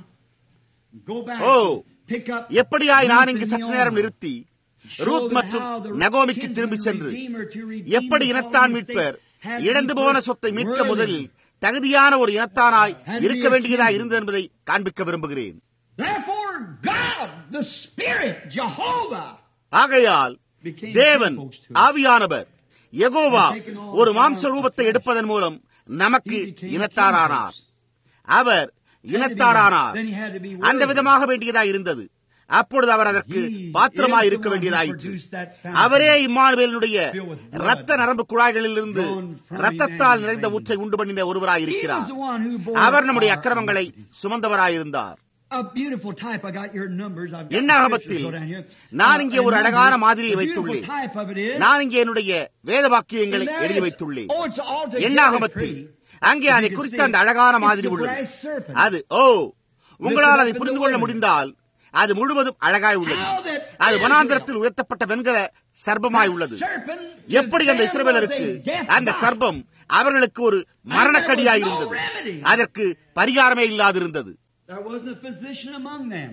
Speaker 2: Go back.
Speaker 1: O
Speaker 2: and pick up
Speaker 1: எப்படியாய் நான் இங்கு
Speaker 2: Ruth and
Speaker 1: சற்று நேரம்
Speaker 2: Naomi.
Speaker 1: நிறுத்தி
Speaker 2: Show
Speaker 1: ரூத்
Speaker 2: them
Speaker 1: மற்றும்
Speaker 2: how the
Speaker 1: நகோமிக்கு
Speaker 2: kinsman
Speaker 1: திரும்பி சென்று
Speaker 2: redeemer to redeem
Speaker 1: எப்படி
Speaker 2: the
Speaker 1: இனத்தான்
Speaker 2: fallen
Speaker 1: மீட்பர்
Speaker 2: state had to
Speaker 1: இழந்து
Speaker 2: be
Speaker 1: போன
Speaker 2: first
Speaker 1: சொத்தை மீட்க
Speaker 2: worthy.
Speaker 1: முதலில் தகுதியான ஒரு இனத்தானாய்
Speaker 2: Had to
Speaker 1: இருக்க
Speaker 2: be a
Speaker 1: வேண்டியதாய்
Speaker 2: king.
Speaker 1: இருந்தது என்பதை காண்பிக்க விரும்புகிறேன்
Speaker 2: Therefore, God, the Spirit, Jehovah,
Speaker 1: ஆகையால்
Speaker 2: became
Speaker 1: தேவன்
Speaker 2: folks to us.
Speaker 1: ஆவியானவர் யெகோவா ஒரு மாம்ச ரூபத்தை எடுப்பதன் மூலம் நமக்கு இனத்தாரானார் அவர் இனத்தாரானார் அந்த விதமாக வேண்டியதாய் இருந்தது அப்பொழுது அவர் அதற்கு பாத்திரமாய் இருக்க வேண்டியதாயிற்று அவரே இம்மானுவேலனுடைய ரத்த நரம்பு குழாய்களிலிருந்து ரத்தத்தால் நிறைந்த ஊற்றை உண்டு பண்ணின ஒருவராய்
Speaker 2: He was
Speaker 1: இருக்கிறார்
Speaker 2: the one who bore
Speaker 1: அவர் நம்முடைய
Speaker 2: our-
Speaker 1: அக்கிரமங்களை சுமந்தவராயிருந்தார்
Speaker 2: A beautiful type. I got your numbers. I've got
Speaker 1: எண்ணாகமத்தில்
Speaker 2: the pictures. Go down here.
Speaker 1: நான்
Speaker 2: Uh,
Speaker 1: இங்கே ஒரு
Speaker 2: and
Speaker 1: அழகான
Speaker 2: numbers.
Speaker 1: மாதிரியை
Speaker 2: The beautiful
Speaker 1: வைத்துள்ளேன்
Speaker 2: type of it is,
Speaker 1: நான் இங்கே என்னுடைய வேத வாக்கியங்களை
Speaker 2: and there
Speaker 1: எழுதி
Speaker 2: is-
Speaker 1: வைத்துள்ளேன்
Speaker 2: oh, it's altogether
Speaker 1: எண்ணாகமத்தில்
Speaker 2: pretty.
Speaker 1: அங்கே
Speaker 2: If
Speaker 1: அதை
Speaker 2: you can
Speaker 1: குறித்த
Speaker 2: see
Speaker 1: அந்த
Speaker 2: it.
Speaker 1: அழகான
Speaker 2: It's
Speaker 1: மாதிரி
Speaker 2: the
Speaker 1: உள்ளது
Speaker 2: brass serpent.
Speaker 1: அது ஓ உங்களால் அதை
Speaker 2: up in
Speaker 1: புரிந்து
Speaker 2: the
Speaker 1: கொள்ள
Speaker 2: wilderness.
Speaker 1: முடிந்தால் அது முழுவதும் அழகாய் உள்ளது
Speaker 2: How that
Speaker 1: அது
Speaker 2: Israel-
Speaker 1: வனாந்திரத்தில் உயர்த்தப்பட்ட வெண்கல சர்ப்பமாய் உள்ளது
Speaker 2: serpent
Speaker 1: எப்படி
Speaker 2: to
Speaker 1: அந்த
Speaker 2: them
Speaker 1: இஸ்ரவேலருக்கு
Speaker 2: was a death
Speaker 1: அந்த
Speaker 2: bite.
Speaker 1: சர்ப்பம் அவர்களுக்கு ஒரு மரணக்கடியாய் இருந்தது அதற்கு பரிகாரமே இல்லாதிருந்தது
Speaker 2: There wasn't a physician among them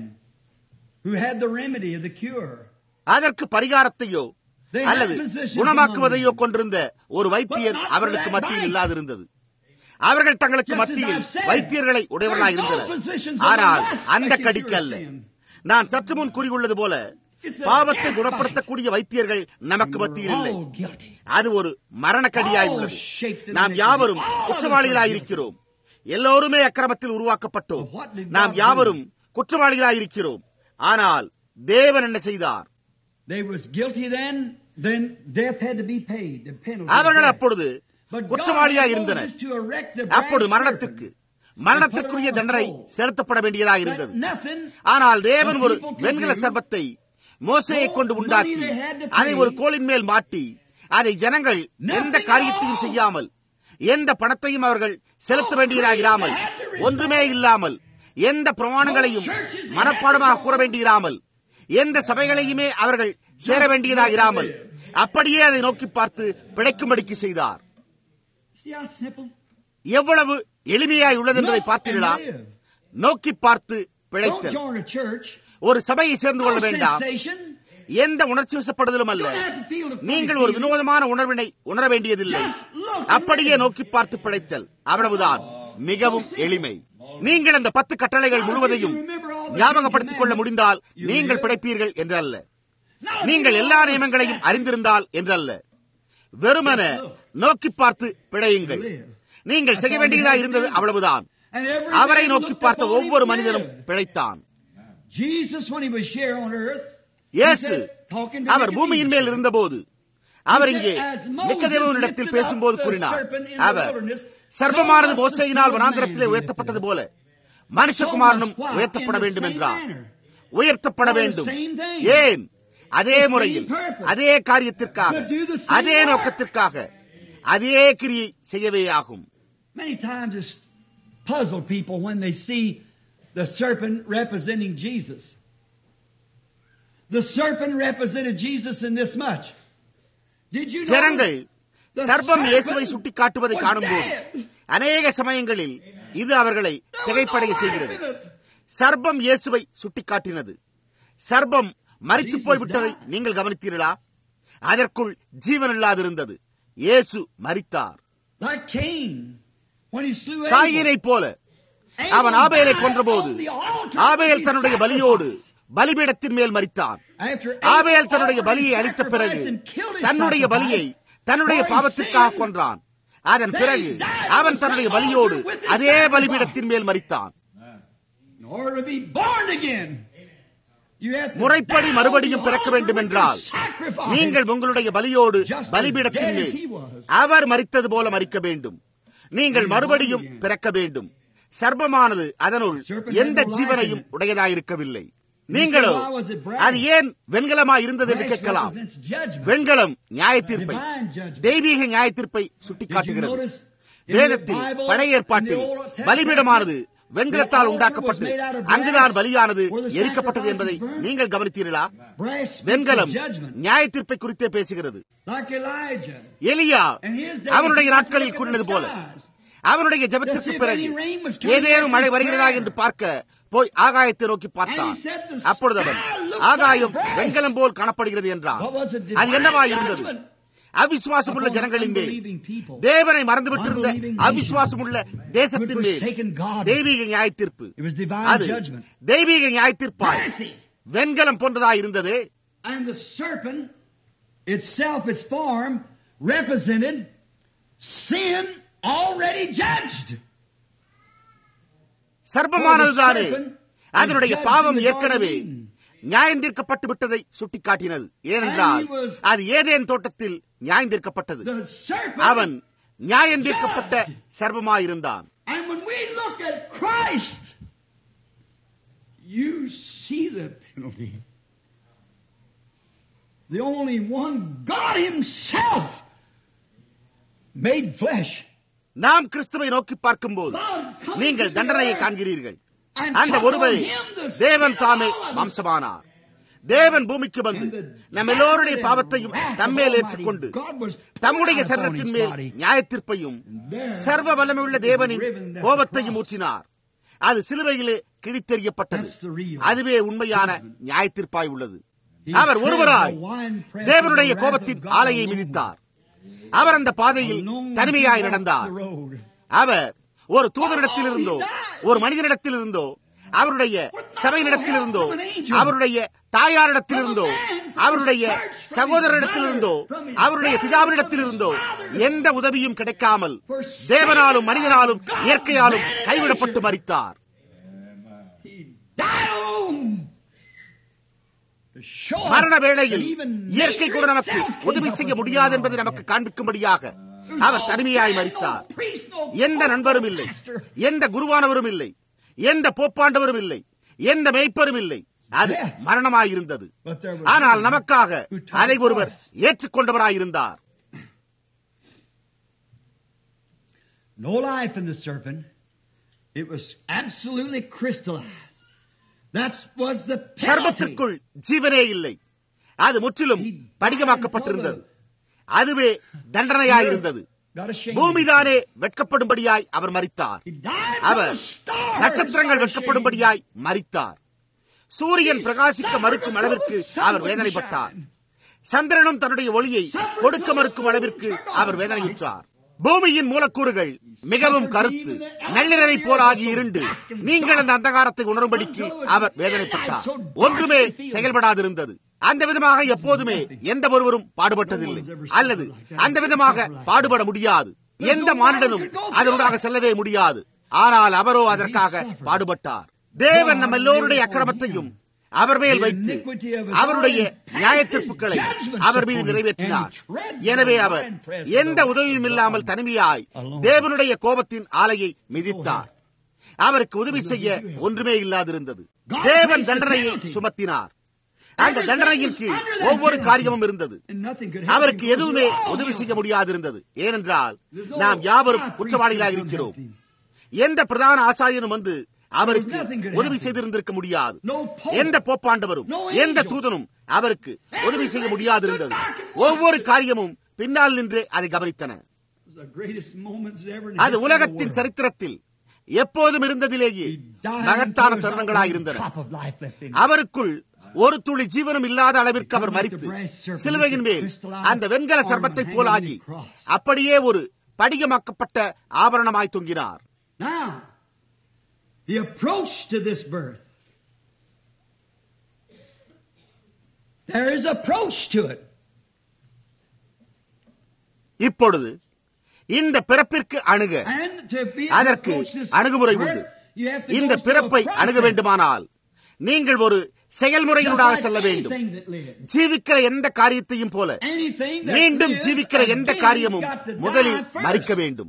Speaker 2: who had the remedy of the cure.
Speaker 1: அதற்கு பரிகாரத்தையோ
Speaker 2: They had
Speaker 1: அல்லது
Speaker 2: physicians
Speaker 1: குணமாக்குவதையோ
Speaker 2: among them.
Speaker 1: கொண்டிருந்த ஒரு வைத்தியர்
Speaker 2: But not for
Speaker 1: அவர்களுக்கு
Speaker 2: that
Speaker 1: மத்தியில்
Speaker 2: bite.
Speaker 1: இல்லாதிருந்தது அவர்கள் தங்களுக்கு
Speaker 2: Just as
Speaker 1: மத்தியில்
Speaker 2: I've said,
Speaker 1: வைத்தியர்களை உடையவர்களாய்
Speaker 2: there's no
Speaker 1: இருந்தனர்
Speaker 2: physicians among
Speaker 1: ஆனால்
Speaker 2: us
Speaker 1: அந்த
Speaker 2: that can
Speaker 1: கடிக்கு
Speaker 2: cure
Speaker 1: அல்ல
Speaker 2: sin.
Speaker 1: நான் சற்று முன் கூறியுள்ளது போல
Speaker 2: It's a
Speaker 1: பாவத்தை
Speaker 2: death
Speaker 1: குணப்படுத்தக்கூடிய வைத்தியர்கள் நமக்கு மத்தியில் இல்லை
Speaker 2: All guilty.
Speaker 1: அது ஒரு மரணக்கடியாய்
Speaker 2: All
Speaker 1: உள்ளது
Speaker 2: shaped in
Speaker 1: நாம்
Speaker 2: iniquity.
Speaker 1: யாவரும்
Speaker 2: All of us are
Speaker 1: குற்றவாளிகளாய் இருக்கிறோம் எல்லோருமே அக்கிரமத்தில் உருவாக்கப்பட்டோம்
Speaker 2: But what did God
Speaker 1: நாம்
Speaker 2: do?
Speaker 1: யாவரும் குற்றவாளிகளாய் இருக்கிறோம் ஆனால் தேவன் என்ன செய்தார்
Speaker 2: They was guilty then, then death had to be paid. The penalty. of
Speaker 1: அவர்கள்
Speaker 2: death.
Speaker 1: அப்பொழுது
Speaker 2: But God
Speaker 1: குற்றவாளியாய்
Speaker 2: had
Speaker 1: இருந்தனர்
Speaker 2: Moses to erect the
Speaker 1: அப்பொழுது
Speaker 2: brass
Speaker 1: மரணத்துக்கு
Speaker 2: serpent.
Speaker 1: மரணத்திற்குரிய தண்டனை செலுத்தப்பட வேண்டியதாக
Speaker 2: But
Speaker 1: இருந்தது
Speaker 2: nothing
Speaker 1: ஆனால் தேவன்
Speaker 2: the
Speaker 1: ஒரு
Speaker 2: people could
Speaker 1: வெண்கல
Speaker 2: do.
Speaker 1: சர்பத்தை மோசையை
Speaker 2: No
Speaker 1: கொண்டு உண்டாக்கி
Speaker 2: money they had to pay.
Speaker 1: அதை ஒரு கோலின் மேல் மாட்டி அதை ஜனங்கள்
Speaker 2: Nothing
Speaker 1: எந்த
Speaker 2: at
Speaker 1: காரியத்தையும்
Speaker 2: all.
Speaker 1: செய்யாமல் எந்த பணத்தையும் அவர்கள் செலுத்த
Speaker 2: No
Speaker 1: வேண்டியதாகிராமல்
Speaker 2: creed they had to recite.
Speaker 1: ஒன்றுமே இல்லாமல் எந்த பிரமாணங்களையும்
Speaker 2: No churches they
Speaker 1: மனப்பாடமாக
Speaker 2: had to
Speaker 1: கூற வேண்டியிராமல் எந்த சபைகளையுமே அவர்கள் சேர வேண்டியதாகிராமல் அப்படியே அதை நோக்கி பார்த்து பிழைக்கும்படிக்கு செய்தார்
Speaker 2: See how simple?
Speaker 1: எவ்வளவு எளிமையாய் உள்ளது என்பதை பார்த்தீர்களா நோக்கி பார்த்து பிழைத்தல் ஒரு சபையை சேர்ந்து கொள்ள வேண்டாம் எந்த உணர்ச்சி வசப்படுதலும் அல்ல நீங்கள் ஒரு வினோதமான உணர்வினை உணர வேண்டியதில்லை அப்படியே நோக்கி பார்த்து பிழைத்தல் அவ்வளவுதான் மிகவும் எளிமை நீங்கள் அந்த பத்து கட்டளைகள் முழுவதையும் ஞாபகப்படுத்திக் கொள்ள முடிந்தால் நீங்கள் பிழைப்பீர்கள் என்று அல்ல நீங்கள் எல்லா நியமங்களையும் அறிந்திருந்தால் என்று அல்ல வெறுமன நோக்கி பார்த்து பிழையுங்கள் நீங்கள் செய்ய வேண்டியதா இருந்தது அவ்வளவுதான் அவரை நோக்கி பார்த்த ஒவ்வொரு மனிதனும் பிழைத்தான் இயேசு அவர் பூமியின் மேல் இருந்தபோது அவர் இங்கே நிக்கதேவனிடத்தில் பேசும்போது கூறினார் அவர் சர்ப்பமானது மோசையினால் வனாந்திரத்திலே உயர்த்தப்பட்டது போல மனுஷகுமாரனும் உயர்த்தப்பட வேண்டும் என்றார் உயர்த்தப்பட வேண்டும் ஏன் அதே முறையில் அதே காரியத்திற்காக அதே நோக்கத்திற்காக அதே கிரியை செய்யவே ஆகும்
Speaker 2: Many times it's puzzled people when they see the serpent representing Jesus. The serpent represented Jesus in this much. Did you know
Speaker 1: ஜனங்கள்
Speaker 2: the
Speaker 1: சர்ப்பம் இயேசுவை
Speaker 2: serpent
Speaker 1: சுட்டி காட்டுவதை
Speaker 2: was
Speaker 1: காணும்போது
Speaker 2: dead?
Speaker 1: அநேக சமயங்களில் இது அவர்களை
Speaker 2: There was
Speaker 1: திகைப்படைய
Speaker 2: no
Speaker 1: செய்கிறது
Speaker 2: life in it.
Speaker 1: சர்ப்பம் இயேசுவை சுட்டிக்காட்டினது சர்ப்பம் மறித்து
Speaker 2: Jesus
Speaker 1: போய்விட்டதை
Speaker 2: died.
Speaker 1: நீங்கள் கவனித்தீர்களா அதற்குள் ஜீவன் இல்லாதிருந்தது இயேசு மரித்தார்
Speaker 2: Like Cain, when he slew Abel.
Speaker 1: காயினைப் போல
Speaker 2: Abel
Speaker 1: அவன் ஆபேலை
Speaker 2: died
Speaker 1: கொன்றபோது
Speaker 2: on the altar
Speaker 1: Abel
Speaker 2: of
Speaker 1: தன்னுடைய
Speaker 2: his
Speaker 1: பலியோடு
Speaker 2: sacrifice.
Speaker 1: பலிபீடத்தின் மேல் மரித்தான்
Speaker 2: After
Speaker 1: ஆபேல்
Speaker 2: Abel
Speaker 1: தன்னுடைய
Speaker 2: offered
Speaker 1: பலியை
Speaker 2: his
Speaker 1: அளித்த பிறகு
Speaker 2: sacrifice and killed his
Speaker 1: தன்னுடைய
Speaker 2: sacrifice
Speaker 1: பலியை தன்னுடைய
Speaker 2: for his
Speaker 1: பாவத்திற்காக
Speaker 2: sin,
Speaker 1: கொன்றான் அதன்
Speaker 2: Then
Speaker 1: பிறகு
Speaker 2: he died on
Speaker 1: அவன்
Speaker 2: the
Speaker 1: தன்னுடைய
Speaker 2: same
Speaker 1: பலியோடு
Speaker 2: altar with his
Speaker 1: அதே
Speaker 2: sacrifice.
Speaker 1: பலிபீடத்தின் மேல் மரித்தான்
Speaker 2: In order to be born again, you have to
Speaker 1: முறைப்படி
Speaker 2: die
Speaker 1: மறுபடியும்
Speaker 2: on the
Speaker 1: பிறக்க
Speaker 2: altar
Speaker 1: வேண்டும்
Speaker 2: with
Speaker 1: என்றால்
Speaker 2: your sacrifice.
Speaker 1: நீங்கள் உங்களுடைய பலியோடு
Speaker 2: Just as
Speaker 1: பலிபீடத்தின்
Speaker 2: dead as
Speaker 1: மேல்
Speaker 2: he was.
Speaker 1: அவர் மரித்தது போல மரிக்க வேண்டும் நீங்கள் மறுபடியும் பிறக்க வேண்டும் சர்ப்பமானது அதனுள் எந்த ஜீவனையும் உடையதாயிருக்கவில்லை நீங்களோ அது ஏன் வெண்கலமா இருந்தது என்று
Speaker 2: Brass
Speaker 1: கேட்கலாம்
Speaker 2: represents judgment.
Speaker 1: வெண்கலம் நியாயத்தீர்ப்பை
Speaker 2: Divine judgment.
Speaker 1: தெய்வீக நியாயத்தீர்ப்பை
Speaker 2: Did you
Speaker 1: சுட்டிக்காட்டுகிறது
Speaker 2: notice in the
Speaker 1: வேதத்தில்
Speaker 2: Bible,
Speaker 1: பழைய ஏற்பாட்டில்
Speaker 2: in the Old Testament,
Speaker 1: பலிபீடமானது வெண்கலத்தால்
Speaker 2: the altar
Speaker 1: உண்டாக்கப்பட்டு
Speaker 2: was made out of brass,
Speaker 1: அங்குதான் பலியானது
Speaker 2: where the
Speaker 1: எரிக்கப்பட்டது
Speaker 2: sacrifice
Speaker 1: என்பதை
Speaker 2: was burned?
Speaker 1: நீங்கள் கவனித்தீர்களா
Speaker 2: brass speaks
Speaker 1: வெண்கலம்
Speaker 2: of judgment.
Speaker 1: நியாயத்தீர்ப்பை குறித்தே பேசுகிறது
Speaker 2: Like Elijah.
Speaker 1: எலியா
Speaker 2: And his days,
Speaker 1: அவனுடைய
Speaker 2: he
Speaker 1: நாட்களில்
Speaker 2: looked at
Speaker 1: கூறினது
Speaker 2: the
Speaker 1: போல
Speaker 2: skies.
Speaker 1: அவனுடைய ஜெபத்திற்கு
Speaker 2: Yes, if
Speaker 1: பிறகு
Speaker 2: any rain was coming
Speaker 1: ஏதேனும்
Speaker 2: after
Speaker 1: மழை
Speaker 2: his
Speaker 1: வருகிறதா
Speaker 2: prayer.
Speaker 1: என்று பார்க்க போய் ஆகாயத்தை நோக்கி பார்த்தான்
Speaker 2: And he said, "The
Speaker 1: அப்பொழுது அவன்
Speaker 2: sky looks
Speaker 1: ஆகாயம்
Speaker 2: like brass."
Speaker 1: வெண்கலம் போல் காணப்படுகிறது என்றான்
Speaker 2: What was it?
Speaker 1: அது என்னவா
Speaker 2: Divine
Speaker 1: இருந்தது
Speaker 2: judgment
Speaker 1: அவிசுவாசமுள்ள
Speaker 2: upon
Speaker 1: ஜனங்களின் மேல்
Speaker 2: unbelieving people.
Speaker 1: தேவனை மறந்துவிட்டிருந்த
Speaker 2: Unbelieving nation.
Speaker 1: அவிசுவாசமுள்ள தேசத்தின்
Speaker 2: Who had
Speaker 1: மேல்
Speaker 2: forsaken God.
Speaker 1: தெய்வீக நியாயத்தீர்ப்பு
Speaker 2: It was divine
Speaker 1: அது
Speaker 2: judgment.
Speaker 1: தெய்வீக நியாயத்தீர்ப்பாய்
Speaker 2: Brassy.
Speaker 1: வெண்கலம் போன்றதாய் இருந்தது
Speaker 2: And the serpent itself, its form, represented sin already judged.
Speaker 1: சர்ப்பமானதுதானே அதனுடைய
Speaker 2: judged
Speaker 1: பாவம்
Speaker 2: in the
Speaker 1: ஏற்கனவே
Speaker 2: Garden of Eden.
Speaker 1: நியாயந்தீர்க்கப்பட்டு விட்டதை சுட்டிக்காட்டினது ஏனென்றால்
Speaker 2: And he was-
Speaker 1: அது ஏதேன் தோட்டத்தில் நியாயந்தீர்க்கப்பட்டது
Speaker 2: The serpent.
Speaker 1: அவன் நியாயந்தீர்க்கப்பட்ட சர்ப்பமாயிருந்தான்
Speaker 2: And when we look at Christ, you see the penalty. The only one, God Himself, made flesh.
Speaker 1: நாம் கிறிஸ்துவை நோக்கி பார்க்கும்போது
Speaker 2: God coming
Speaker 1: நீங்கள்
Speaker 2: to the
Speaker 1: தண்டனையை
Speaker 2: earth
Speaker 1: காண்கிறீர்கள்
Speaker 2: and
Speaker 1: அந்த
Speaker 2: took
Speaker 1: ஒருவரே
Speaker 2: on him the
Speaker 1: தேவன்
Speaker 2: sin
Speaker 1: தாமே
Speaker 2: of all of us.
Speaker 1: மாம்சமானார் தேவன் பூமிக்கு வந்து
Speaker 2: And the
Speaker 1: நம் எல்லோருடைய
Speaker 2: judgment
Speaker 1: பாவத்தையும்
Speaker 2: and wrath
Speaker 1: தம்மேல்
Speaker 2: of
Speaker 1: ஏற்றுக்கொண்டு
Speaker 2: Almighty God was poured
Speaker 1: தம்முடைய
Speaker 2: out upon
Speaker 1: சரீரத்தின்
Speaker 2: his
Speaker 1: மேல்
Speaker 2: body.
Speaker 1: நியாயத்தீர்ப்பையும்
Speaker 2: there
Speaker 1: சர்வ வல்லமையுள்ள தேவனின்
Speaker 2: driven that
Speaker 1: கோபத்தையும்
Speaker 2: cross.
Speaker 1: ஊற்றினார் அது சிலுவையிலே கிழித்தெறியப்பட்டது
Speaker 2: That's the real
Speaker 1: அதுவே உண்மையான நியாயத்தீர்ப்பாய் உள்ளது
Speaker 2: He
Speaker 1: அவர்
Speaker 2: tread
Speaker 1: ஒருவராய்
Speaker 2: the winepress
Speaker 1: தேவனுடைய
Speaker 2: of the wrath
Speaker 1: கோபத்தின்
Speaker 2: of God
Speaker 1: ஆலையை
Speaker 2: alone.
Speaker 1: மிதித்தார் அவர் அந்த பாதையில்
Speaker 2: Alone
Speaker 1: தனிமையாய்
Speaker 2: he walked
Speaker 1: நடந்தார்
Speaker 2: the road.
Speaker 1: அவர் ஒரு தூதனிடத்திலிருந்தோ ஒரு மனிதனிடத்திலிருந்தோ அவருடைய சபையினிடத்திலிருந்தோ அவருடைய தாயாரிடத்திலிருந்தோ அவருடைய சகோதரரிடத்திலிருந்தோ அவருடைய பிதாவினிடத்திலிருந்தோ எந்த உதவியும் கிடைக்காமல் தேவனாலும் மனிதனாலும் இயற்கையாலும் கைவிடப்பட்டு மரித்தார்
Speaker 2: He died alone. To show us
Speaker 1: மரண வேளையில்
Speaker 2: that even
Speaker 1: இயற்கை கூட
Speaker 2: nature
Speaker 1: நமக்கு
Speaker 2: itself can
Speaker 1: உதவி
Speaker 2: help
Speaker 1: செய்ய
Speaker 2: us
Speaker 1: முடியாது
Speaker 2: in
Speaker 1: என்பதை
Speaker 2: our
Speaker 1: நமக்கு
Speaker 2: life.
Speaker 1: காண்பிக்கும்படியாக அவர் தனிமையாய் மரித்தார் எந்த நண்பரும் இல்லை எந்த குருவானவரும் இல்லை எந்த போப்பாண்டவரும் இல்லை எந்த மெய்ப்பரும் இல்லை அது மரணமாயிருந்தது ஆனால் நமக்காக அதை ஒருவர் ஏற்றுக்கொண்டவராயிருந்தார்
Speaker 2: No life in the serpent. It was absolutely crystallized. That was the penalty.
Speaker 1: சர்வத்திற்குள் ஜீவனே இல்லை அது முற்றிலும் படிகமாக்கப்பட்டிருந்தது அதுவே தண்டனையாயிருந்தது
Speaker 2: got ashamed.
Speaker 1: பூமிதானே வெட்கப்படும்படியாய் அவர் மரித்தார்
Speaker 2: He died for
Speaker 1: our
Speaker 2: the stars.
Speaker 1: நட்சத்திரங்கள்
Speaker 2: got
Speaker 1: வெட்கப்படும்படியாய் மரித்தார் சூரியன் பிரகாசிக்க மறுக்கும் அளவிற்கு அவர் வேதனைப்பட்டார் சந்திரனும் தன்னுடைய ஒளியை கொடுக்க மறுக்கும் அளவிற்கு அவர் வேதனையுற்றார் பூமியின் மூலக்கூறுகள் மிகவும் கருத்து நள்ளிரவை போராகி இருண்டு நீங்கள் அந்த அந்தகாரத்தை உணரும்படிக்கு அவர் வேதனைப்பட்டார் ஒன்றுமே செயல்படாதிருந்தது அந்த விதமாக எப்போதுமே எந்த ஒருவரும் பாடுபட்டதில்லை அல்லது அந்த விதமாக பாடுபட முடியாது எந்த மானிடனும் அதனூடாக செல்லவே முடியாது ஆனால் அவரோ அதற்காக பாடுபட்டார் தேவன் நம்ம எல்லோருடைய அக்கிரமத்தையும் அவர் மேல் வைத்து அவருடைய நியாயத்தீர்ப்புகளை அவர் மீது நிறைவேற்றினார் எனவே அவர் எந்த உதவியும் இல்லாமல் தனிமையாய் தேவனுடைய கோபத்தின் ஆலையை மிதித்தார் அவருக்கு உதவி செய்ய ஒன்றுமே இல்லாதிருந்தது தேவன் தண்டனையை சுமத்தினார் அந்த தண்டனையின் கீழ் ஒவ்வொரு காரியமும் இருந்தது
Speaker 2: And nothing could
Speaker 1: அவருக்கு எதுவுமே உதவி செய்ய முடியாதிருந்தது ஏனென்றால் நாம் யாவரும் குற்றவாளிகளாக இருக்கிறோம் எந்த பிரதான ஆசாரியனும் வந்து அவருக்கு உதவி செய்திருந்திருக்க முடியாது எந்த போப்பாண்டவரும் எந்த தூதனும் அவருக்கு உதவி செய்ய முடியாதிருந்தது ஒவ்வொரு காரியமும் பின்னால் நின்று அதை கவனித்தன
Speaker 2: was the greatest moments ever in
Speaker 1: அது
Speaker 2: history of the
Speaker 1: உலகத்தின்
Speaker 2: world.
Speaker 1: சரித்திரத்தில் எப்போதும் இருந்ததிலேயே
Speaker 2: He died
Speaker 1: மகத்தான
Speaker 2: and there was
Speaker 1: தருணங்களாக
Speaker 2: not
Speaker 1: இருந்தன
Speaker 2: one drop of life left in him.
Speaker 1: அவருக்குள் ஒரு துளி ஜீவனும் இல்லாத அளவிற்கு அவர் மறித்து சிலுவையின் மேல் அந்த வெண்கல சர்பத்தை போலாகி அப்படியே ஒரு படிகமாக்கப்பட்ட ஆபரணமாய் தொங்கினார்
Speaker 2: Now, the approach to this birth. There is approach to it.
Speaker 1: இப்பொழுது இந்த பிறப்பிற்கு அணுக
Speaker 2: And to be
Speaker 1: அதற்கு
Speaker 2: approach this
Speaker 1: அணுகுமுறை
Speaker 2: birth,
Speaker 1: உண்டு
Speaker 2: you have to
Speaker 1: இந்த
Speaker 2: go through a
Speaker 1: பிறப்பை
Speaker 2: process.
Speaker 1: அணுக வேண்டுமானால் நீங்கள் ஒரு
Speaker 2: Just
Speaker 1: செயல்முறையினூடாக
Speaker 2: like
Speaker 1: செல்ல வேண்டும்
Speaker 2: anything that lives.
Speaker 1: ஜீவிக்கிற எந்த காரியத்தையும் போல
Speaker 2: Anything that
Speaker 1: மீண்டும்
Speaker 2: lives,
Speaker 1: ஜீவிக்கிற எந்த
Speaker 2: again,
Speaker 1: காரியமும்
Speaker 2: has got to die
Speaker 1: முதலில்
Speaker 2: first.
Speaker 1: மறிக்க வேண்டும்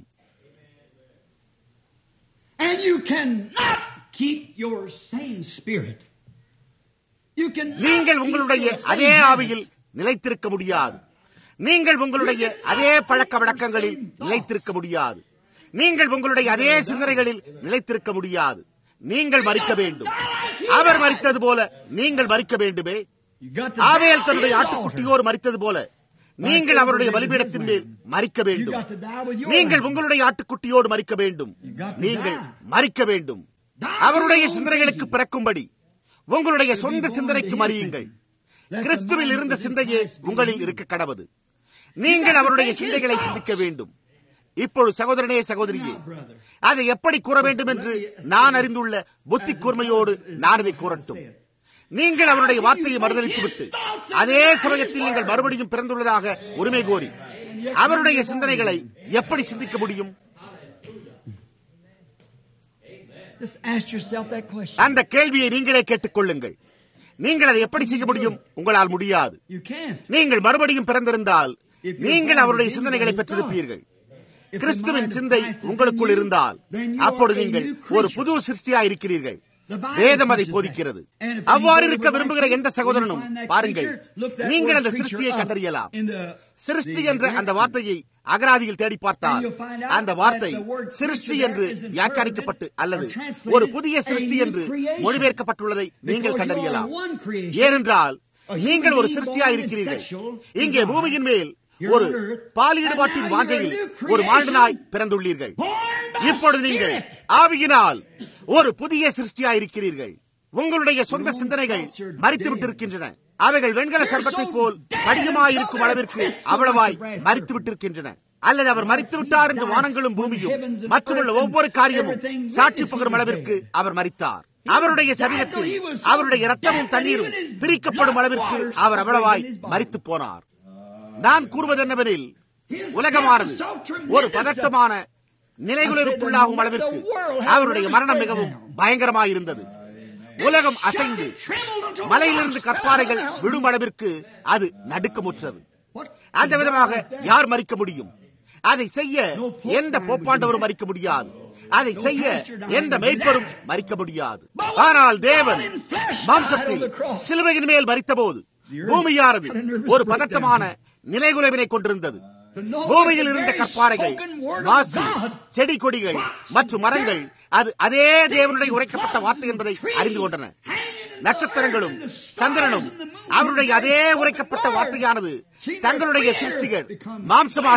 Speaker 2: And you cannot keep your same spirit. You can
Speaker 1: நீங்கள் உங்களுடைய அதே ஆவியில் நிலைத்திருக்க முடியாது நீங்கள் உங்களுடைய அதே பழக்க வழக்கங்களில் நிலைத்திருக்க முடியாது நீங்கள் உங்களுடைய அதே சிந்தனைகளில் நிலைத்திருக்க முடியாது நீங்கள் மறிக்க வேண்டும் அவர் மறித்தது போல நீங்கள் மறிக்க வேண்டுமே
Speaker 2: You got to
Speaker 1: ஆவேல்
Speaker 2: die
Speaker 1: தன்னுடைய
Speaker 2: in the
Speaker 1: ஆட்டுக்குட்டியோடு மறித்தது போல நீங்கள் அவருடைய பலிபீடத்தின் மேல் மறிக்க
Speaker 2: altar. You
Speaker 1: வேண்டும்
Speaker 2: got to die with your
Speaker 1: நீங்கள்
Speaker 2: life.
Speaker 1: உங்களுடைய ஆட்டுக்குட்டியோடு மறிக்க வேண்டும் நீங்கள் மறிக்க வேண்டும் அவருடைய சிந்தனைகளுக்கு பிறக்கும்படி உங்களுடைய சொந்த சிந்தனைக்கு மறியுங்கள் கிறிஸ்துவில் இருந்த சிந்தையே உங்களில் இருக்க கடவது நீங்கள் அவருடைய சிந்தைகளை சிந்திக்க வேண்டும் இப்பொழுது சகோதரனே சகோதரியே அதை எப்படி கூற வேண்டும் என்று நான் அறிந்துள்ள புத்தி கூர்மையோடு நான் இதை கூறட்டும் நீங்கள் அவருடைய வார்த்தையை மறுதளித்துவிட்டு அதே சமயத்தில் நீங்கள் மறுபடியும் பிறந்துள்ளதாக உரிமை கோரி அவருடைய சிந்தனைகளை எப்படி சிந்திக்க முடியும்
Speaker 2: Just ask yourself that question.
Speaker 1: அந்த கேள்வியை நீங்களே கேட்டுக்கொள்ளுங்கள் நீங்கள் அதை எப்படி செய்ய முடியும் உங்களால் முடியாது
Speaker 2: You can't.
Speaker 1: நீங்கள் மறுபடியும் பிறந்திருந்தால் நீங்கள் அவருடைய சிந்தனைகளை பெற்றிருப்பீர்கள் கிறிஸ்துவின் சிந்தை உங்களுக்குள் இருந்தால் அப்பொழுது நீங்கள் ஒரு புது சிருஷ்டியா இருக்கிறீர்கள் வேதம் அதை போதிக்கிறது அவ்வாறு இருக்க விரும்புகிற எந்த சகோதரனும் பாருங்கள் நீங்கள் அந்த சிருஷ்டியை கண்டறியலாம் சிருஷ்டி என்ற அந்த வார்த்தையை அகராதியில் தேடி பார்த்தால் அந்த வார்த்தை சிருஷ்டி என்று வியாக்கியானிக்கப்பட்டு அல்லது ஒரு புதிய சிருஷ்டி என்று மொழிபெயர்க்கப்பட்டுள்ளதை நீங்கள் கண்டறியலாம் ஏனென்றால் நீங்கள் ஒரு சிருஷ்டியா இருக்கிறீர்கள் இங்கே பூமியின் மேல் ஒரு பாலியீடுபாட்டின் வாஞ்சையில் ஒரு மாண்டனாய் பிறந்துள்ளீர்கள் இப்பொழுது நீங்கள் ஆவியினால் ஒரு புதிய சிருஷ்டியா இருக்கிறீர்கள் உங்களுடைய சொந்த சிந்தனைகள் மறித்து விட்டிருக்கின்றன அவைகள் வெண்கல சர்பத்தை போல் படிகமாயிருக்கும் அளவிற்கு அவ்வளவாய் மறித்து விட்டிருக்கின்றன அல்லது அவர் மறித்து விட்டார் என்று வானங்களும் பூமியும் மற்றுமுள்ள ஒவ்வொரு காரியமும் சாட்சி பகரும் அளவிற்கு அவர் மறித்தார் அவருடைய சரீரத்தில் அவருடைய இரத்தமும் தண்ணீரும் பிரிக்கப்படும் அளவிற்கு அவர் அவ்வளவாய் மறித்து போனார் நான் கூறுவது என்னவெனில் உலகமானது ஒரு பதட்டமான நிலைகுலருக்குள்ளாகும் அளவிற்கு அவருடைய மரணம் மிகவும் பயங்கரமாயிருந்தது உலகம் அசைந்து மலையிலிருந்து கற்பாறைகள் விடும் அளவிற்கு அது நடுக்கமுற்றது அந்த விதமாக யார் மறிக்க முடியும் அதை செய்ய எந்த போப்பாண்டவரும் மறிக்க முடியாது அதை செய்ய எந்த மெய்ப்பரும் மறிக்க முடியாது ஆனால் தேவன் மாம்சத்தில் சிலுவையின் மேல் மறித்தபோது பூமியானது ஒரு பதட்டமான நிலைகுலைவினை கொண்டிருந்தது பூமியில் இருந்த கற்பாறைகள் மாசு செடி கொடிகள் மற்றும் மரங்கள் அது அதே தேவனுடைய உரைக்கப்பட்ட வார்த்தை என்பதை அறிந்து கொண்டன நட்சத்திரங்களும் சந்திரனும் அவருடைய அதே உரைக்கப்பட்ட வார்த்தையானது தங்களுடைய சிருஷ்டிகள் மாம்சமாகி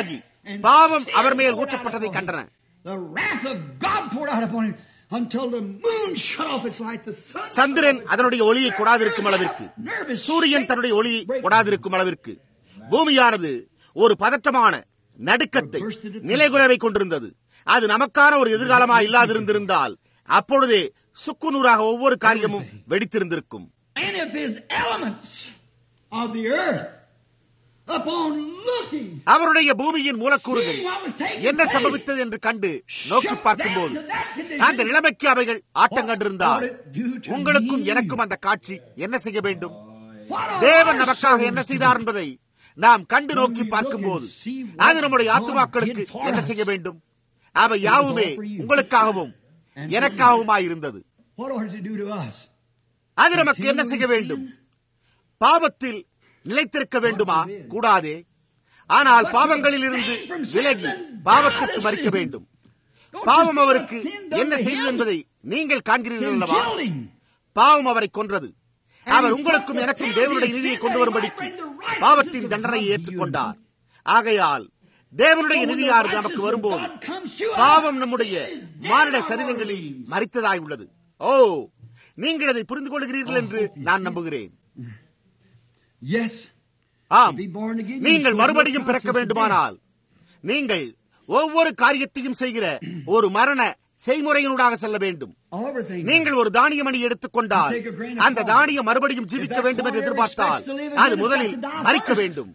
Speaker 2: and
Speaker 1: பாவம்
Speaker 2: sin
Speaker 1: அவர் மேல்
Speaker 2: poured out
Speaker 1: ஊற்றப்பட்டதை
Speaker 2: upon
Speaker 1: கண்டன
Speaker 2: him. The wrath of God poured out upon him until the moon shut off its light. The sun.
Speaker 1: சந்திரன் அதனுடைய ஒளியை கொடாதிருக்கும் அளவிற்கு
Speaker 2: Nervous
Speaker 1: சூரியன்
Speaker 2: state.
Speaker 1: தன்னுடைய ஒளியை கொடாதிருக்கும் அளவிற்கு பூமியானது ஒரு பதற்றமான நடுக்கத்தை நிலைகுலைவை கொண்டிருந்தது அது நமக்கான ஒரு எதிர்காலமா இல்லாதிருந்திருந்தால் அப்பொழுதே சுக்குநூறாக ஒவ்வொரு காரியமும் வெடித்திருந்திருக்கும்
Speaker 2: And if his elements of the earth, upon looking,
Speaker 1: அவருடைய பூமியின் மூலக்கூறுகள்
Speaker 2: seeing what was taking
Speaker 1: என்ன
Speaker 2: place,
Speaker 1: சம்பவித்தது என்று கண்டு நோக்கி
Speaker 2: shut
Speaker 1: பார்க்கும்போது
Speaker 2: down to that condition,
Speaker 1: அந்த நிலைமைக்கு அவைகள் ஆட்டம் கண்டிருந்தால்
Speaker 2: What would it do to
Speaker 1: உங்களுக்கும்
Speaker 2: me?
Speaker 1: எனக்கும் அந்த காட்சி என்ன செய்ய வேண்டும்
Speaker 2: what are
Speaker 1: தேவன்
Speaker 2: our
Speaker 1: நமக்காக
Speaker 2: souls
Speaker 1: என்ன
Speaker 2: to
Speaker 1: செய்தார்
Speaker 2: do?
Speaker 1: என்பதை நாம் கண்டு
Speaker 2: When
Speaker 1: நோக்கி
Speaker 2: we look
Speaker 1: பார்க்கும்போது
Speaker 2: and see what
Speaker 1: அது நம்முடைய
Speaker 2: God
Speaker 1: ஆத்துமாக்களுக்கு
Speaker 2: did for
Speaker 1: என்ன
Speaker 2: us.
Speaker 1: செய்ய வேண்டும் அவை யாவுமே
Speaker 2: all for you.
Speaker 1: உங்களுக்காகவும்
Speaker 2: And
Speaker 1: எனக்காகவுமாய் இருந்தது
Speaker 2: What ought it to do to us?
Speaker 1: அது நமக்கு என்ன செய்ய வேண்டும் பாவத்தில் நிலைத்திருக்க வேண்டுமா கூடாதே ஆனால் பாவங்களில் இருந்து விலகி பாவத்திற்கு மறிக்க வேண்டும் பாவம் அவருக்கு என்ன செய்தது என்பதை நீங்கள் காண்கிறீர்கள்
Speaker 2: Sin
Speaker 1: அல்லவா
Speaker 2: killed him.
Speaker 1: பாவம் அவரை கொன்றது அவர் உங்களுக்கும் எனக்கும் தேவனுடைய நீதியை கொண்டு வரும்படிக்கு பாவத்தின் தண்டனையை ஏற்றுக்கொண்டார் ஆகையால் தேவனுடைய நிதியானது நமக்கு வரும்போது பாவம் நம்முடைய மானிட சரீரங்களில் மறித்ததாய் உள்ளது ஓ நீங்கள் அதை புரிந்து கொள்கிறீர்கள் என்று நான் நம்புகிறேன்
Speaker 2: Yes.
Speaker 1: ஆம்
Speaker 2: Be born again.
Speaker 1: நீங்கள்
Speaker 2: You
Speaker 1: மறுபடியும்
Speaker 2: shall
Speaker 1: பிறக்க
Speaker 2: process of
Speaker 1: வேண்டுமானால் நீங்கள் ஒவ்வொரு காரியத்தையும் செய்கிற ஒரு மரண செய்முறையினூடாக செல்ல வேண்டும்
Speaker 2: death. Everything.
Speaker 1: நீங்கள் ஒரு தானியமணி எடுத்துக்கொண்டால் அந்த தானியம் மறுபடியும் ஜீவிக்க வேண்டும் என்று எதிர்பார்த்தால் அது முதலில் மறிக்க வேண்டும்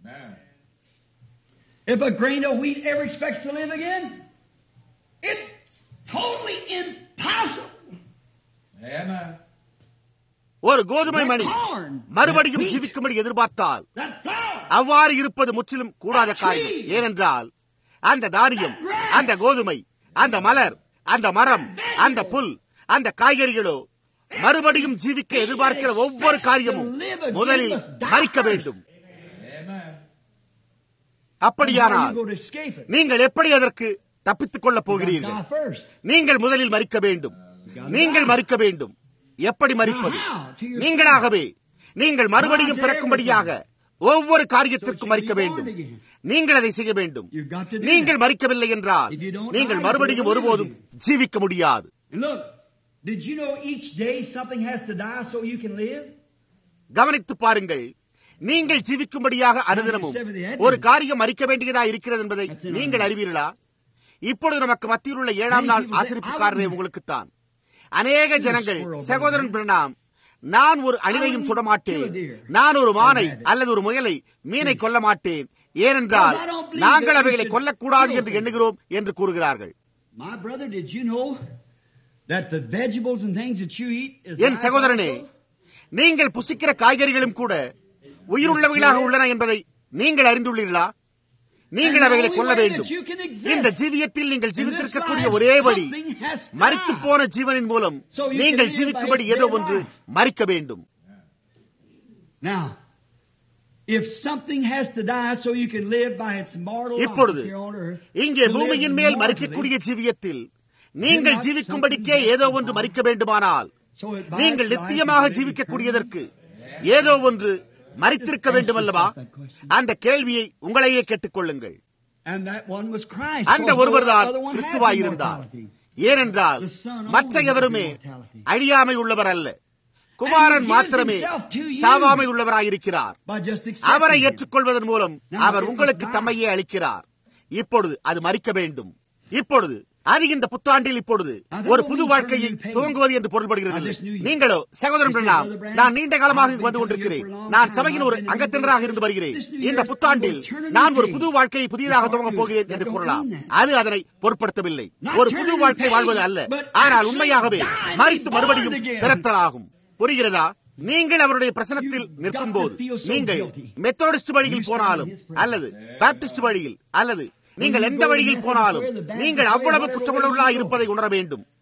Speaker 2: If a grain of wheat ever expects to live again, it's totally impossible.
Speaker 3: Amen.
Speaker 1: ஒரு கோதுமை மணி
Speaker 2: That corn,
Speaker 1: மறுபடியும்
Speaker 2: that wheat,
Speaker 1: ஜீவிக்கும்படி எதிர்பார்த்தால்
Speaker 2: that flour,
Speaker 1: அவ்வாறு இருப்பது முற்றிலும் கூடாத காரியம் ஏனென்றால் அந்த தானியம் அந்த கோதுமை அந்த மலர் அந்த மரம் அந்த புல் அந்த காய்கறிகளோ மறுபடியும் ஜீவிக்க எதிர்பார்க்கிற ஒவ்வொரு காரியமும் முதலில் மறிக்க வேண்டும்
Speaker 3: Amen.
Speaker 2: how are
Speaker 1: அப்படியானால்
Speaker 2: you going to escape it?
Speaker 1: நீங்கள் எப்படி அதற்கு தப்பித்துக் கொள்ளப்
Speaker 2: You
Speaker 1: போகிறீர்கள்
Speaker 2: gotta die first.
Speaker 1: நீங்கள் முதலில் மறிக்க வேண்டும் நீங்கள் மறிக்க வேண்டும் எப்படி மறிப்பது நீங்களாகவே நீங்கள் மறுபடியும் பிறக்கும்படியாக ஒவ்வொரு காரியத்திற்கும் மறிக்க வேண்டும் நீங்கள் அதை செய்ய வேண்டும் நீங்கள் மறிக்கவில்லை என்றால் நீங்கள் மறுபடியும் ஒருபோதும் ஜீவிக்க முடியாது
Speaker 2: And look, did you know each day something has to die so you can live?
Speaker 1: கவனித்து பாருங்கள் நீங்கள் ஜீவிக்கும்படியாக அனுதினமும் ஒரு காரியம் மறிக்க வேண்டியதா இருக்கிறது என்பதை நீங்கள் அறிவீர்களா இப்பொழுது நமக்கு மத்தியில் உள்ள ஏழாம் நாள் ஆசிரிப்புக்காரரே உங்களுக்குத்தான் அநேக ஜனங்கள் சகோதரன் பிரணாம் நான் ஒரு அணிலையும் சுட மாட்டேன் நான் ஒரு மானை அல்லது ஒரு முயலை மீனை கொல்ல மாட்டேன் ஏனென்றால் நாங்கள் அவைகளை கொல்லக்கூடாது என்று எண்ணுகிறோம் என்று கூறுகிறார்கள்
Speaker 2: My brother, did you know that the vegetables and things that you eat is
Speaker 1: என் சகோதரனே நீங்கள் புசிக்கிற காய்கறிகளும் கூட உயிருள்ளவைகளாக உள்ளன என்பதை நீங்கள் அறிந்துள்ளீர்களா நீங்கள் அவைகளை கொல்ல வேண்டும் இந்த ஜீவியத்தில் நீங்கள் ஜீவித்திருக்கக்கூடிய ஒரே வழி மறித்து போன ஜீவனின் மூலம் நீங்கள் ஜீவிக்கும்படி ஏதோ ஒன்று மறிக்க வேண்டும்
Speaker 2: Now, if something has to die so you can live by its mortal life
Speaker 1: இப்பொழுது
Speaker 2: here on earth,
Speaker 1: இங்கே
Speaker 2: to live
Speaker 1: பூமியின் மேல்
Speaker 2: mortally,
Speaker 1: மறிக்கக்கூடிய ஜீவியத்தில் நீங்கள் ஜீவிக்கும்படிக்கே ஏதோ ஒன்று மறிக்க வேண்டுமானால்
Speaker 2: so it by
Speaker 1: நீங்கள்
Speaker 2: its life
Speaker 1: நித்தியமாக
Speaker 2: you live
Speaker 1: ஜீவிக்கக்கூடியதற்கு ஏதோ ஒன்று மறித்திருக்க வேண்டும் அல்லவா அந்த கேள்வியை உங்களையே கேட்டுக்கொள்ளுங்கள்
Speaker 2: And that one was Christ.
Speaker 1: அந்த
Speaker 2: for
Speaker 1: ஒருவர்தான்
Speaker 2: the other one has
Speaker 1: கிறிஸ்துவாயிருந்தார்
Speaker 2: immortality.
Speaker 1: ஏனென்றால் மற்ற எவருமே அழியாமை உள்ளவர் அல்ல குமாரன் மாத்திரமே சாவாமை உள்ளவராயிருக்கிறார்
Speaker 2: By just accepting
Speaker 1: அவரை
Speaker 2: him.
Speaker 1: ஏற்றுக்கொள்வதன் மூலம் அவர் உங்களுக்கு தம்மையே அளிக்கிறார் இப்பொழுது அது மறிக்க வேண்டும் இப்பொழுது அது இந்த புத்தாண்டில் இப்பொழுது ஒரு புது வாழ்க்கையை துவங்குவது என்று பொருள்படுகிறது இல்லை. நீங்களோ சகோதரன் பிரணாம் நான் நீண்ட காலமாக இங்கு வந்து கொண்டிருக்கிறேன் நான் சபையின் ஒரு அங்கத்தினராக இருந்து வருகிறேன் இந்த புத்தாண்டில் நான் ஒரு புது வாழ்க்கையை புதியதாக துவங்கப் போகிறேன் என்று கூறலாம் அது அதனை பொருட்படுத்தவில்லை ஒரு புது வாழ்க்கை வாழ்வது அல்ல ஆனால் உண்மையாகவே மறித்து மறுபடியும் பிறத்தலாகும் புரிகிறதா நீங்கள் அவருடைய பிரசனத்தில் நிற்கும் போது நீங்கள் மெத்தோடிஸ்ட் வழியில் போனாலும் அல்லது பாப்டிஸ்ட் வழியில் அல்லது நீங்கள் எந்த வழியில் போனாலும் நீங்கள் அவ்வளவு குற்றமுள்ளவர்களாக இருப்பதை உணர வேண்டும்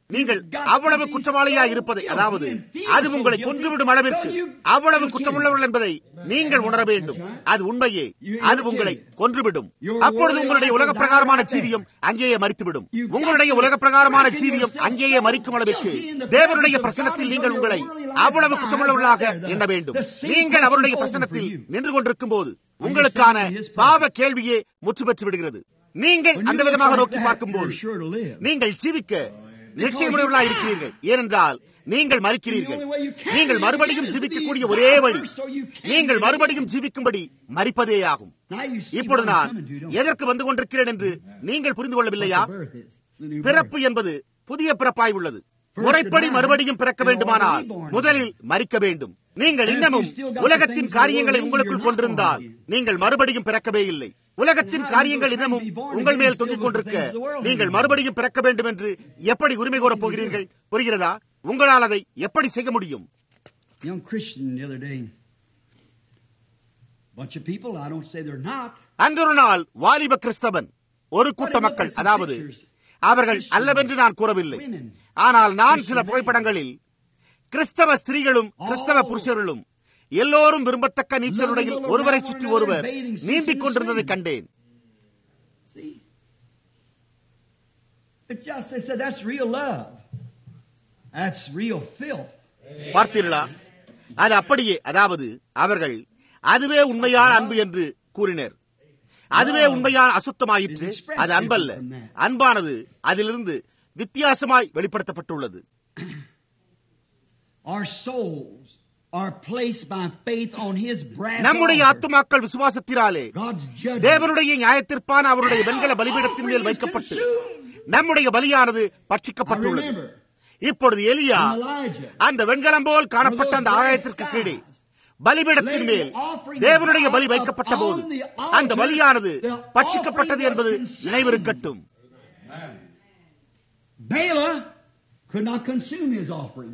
Speaker 1: நீங்கள் அவ்வளவு குற்றவாளியாய் இருப்பதை அதாவது அது உங்களை கொன்றுவிடும் அளவிற்கு அவ்வளவு குற்றமுள்ளவர்கள் என்பதை நீங்கள் உணர வேண்டும் அது உண்மையே அது உங்களை கொன்றுவிடும் அப்பொழுது உங்களுடைய உலக பிரகாரமான ஜீவியம் அங்கேயே மறித்துவிடும் உங்களுடைய உலக பிரகாரமான ஜீவியம் அங்கேயே மறிக்கும் அளவிற்கு தேவனுடைய பிரசனத்தில் நீங்கள் உங்களை அவ்வளவு குற்றமுள்ளவர்களாக எண்ண வேண்டும் நீங்கள் அவருடைய பிரசனத்தில் நின்று கொண்டிருக்கும் போது உங்களுக்கான பாவ கேள்வியே முற்று பெற்று விடுகிறது நீங்கள் அந்த விதமாக நோக்கி பார்க்கும்போது நீங்கள் ஜீவிக்க நிச்சயமுடையவர்களாக இருக்கிறீர்கள் ஏனென்றால் நீங்கள் மறிக்கிறீர்கள் நீங்கள் மறுபடியும் ஜீவிக்கக்கூடிய ஒரே வழி நீங்கள் மறுபடியும் ஜீவிக்கும்படி மறிப்பதே ஆகும் இப்பொழுது நான் எதற்கு வந்து கொண்டிருக்கிறேன் என்று நீங்கள் புரிந்து கொள்ளவில்லையா பிறப்பு என்பது புதிய பிறப்பாய் உள்ளது முறைப்படி மறுபடியும் பிறக்க வேண்டுமானால் முதலில் மறிக்க வேண்டும் நீங்கள் இன்னமும் உலகத்தின் காரியங்களை உங்களுக்குள் கொண்டிருந்தால் நீங்கள் மறுபடியும் பிறக்கவே இல்லை உலகத்தின் காரியங்கள் இன்னமும் உங்கள் மேல் தொங்கிக் கொண்டிருக்க நீங்கள் மறுபடியும் பிறக்க வேண்டும் என்று எப்படி உரிமை கோரப் போகிறீர்கள் புரிகிறதா உங்களால் அதை எப்படி செய்ய முடியும்
Speaker 2: Young Christian the other day. Bunch of people, I don't say they're not.
Speaker 1: அன்றொரு நாள் வாலிப கிறிஸ்தவன் ஒரு கூட்ட மக்கள் அதாவது அவர்கள் அல்லவென்று நான் கூறவில்லை ஆனால் நான் சில புகைப்படங்களில் கிறிஸ்தவ ஸ்திரீகளும் கிறிஸ்தவ புருஷர்களும் எல்லோரும் விரும்பத்தக்க நீச்சலுடையில் ஒருவரை சுற்றி ஒருவர் நீந்திக் கொண்டிருந்ததை கண்டேன்
Speaker 2: See? It just, they said that's real love. That's real filth.
Speaker 1: பார்த்தீர்களா அது அப்படியே அதாவது அவர்கள் அதுவே உண்மையான அன்பு என்று கூறினர் அதுவே உண்மையான அசுத்தமாயிற்று அது அன்பல்ல அன்பானது அதிலிருந்து வித்தியாசமாய் வெளிப்படுத்தப்பட்டுள்ளது
Speaker 2: Our souls are placed by faith on His brass
Speaker 1: நம்முடைய
Speaker 2: altar.
Speaker 1: ஆத்துமாக்கள் விசுவாசத்தினாலே
Speaker 2: God's judgment.
Speaker 1: தேவனுடைய நியாயத்திற்பான அவருடைய வெண்கல பலிபீடத்தின் மேல் வைக்கப்பட்டு நம்முடைய பலியானது
Speaker 2: I
Speaker 1: பட்சிக்கப்பட்டுள்ளது
Speaker 2: remember
Speaker 1: இப்பொழுது எலியா
Speaker 2: Elijah.
Speaker 1: அந்த வெண்கலம் போல் காணப்பட்ட அந்த ஆகாயத்திற்கு கீழே பலிபீடத்தின் மேல் தேவனுடைய பலி வைக்கப்பட்ட போது அந்த பலியானது பட்சிக்கப்பட்டது என்பது நினைவிருக்கட்டும்
Speaker 2: Bala could not consume his offering.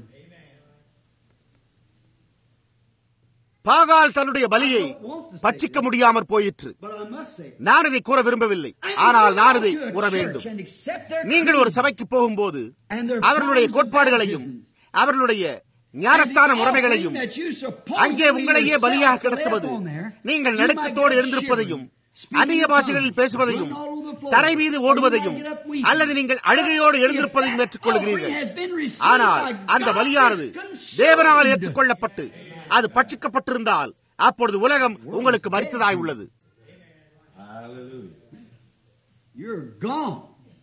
Speaker 1: பாகால் தன்னுடைய பலியை பட்சிக்க முடியாமற் போயிற்று
Speaker 2: But I must say,
Speaker 1: நான் இதை கூற விரும்பவில்லை ஆனால் நான் இதை கூற வேண்டும் நீங்கள் ஒரு சபைக்கு போகும்போது அவர்களுடைய கோட்பாடுகளையும் அவர்களுடைய ஞானஸ்தான முறைமைகளையும் அங்கே உங்களையே பலியாக கிடத்துவது நீங்கள் நடுக்கத்தோடு எழுந்திருப்பதையும் அந்நிய பாஷைகளில் பேசுவதையும் தரை மீது ஓடுவதையும் அல்லது நீங்கள் அழுகையோடு எழுந்திருப்பதையும் ஏற்றுக்கொள்கிறீர்கள் ஆனால் அந்த பலியானது தேவனால் ஏற்றுக்கொள்ளப்பட்டு அது பட்சிக்கப்பட்டிருந்தால் அப்பொழுது உலகம் உங்களுக்கு மறித்ததாய் உள்ளது
Speaker 2: You're gone.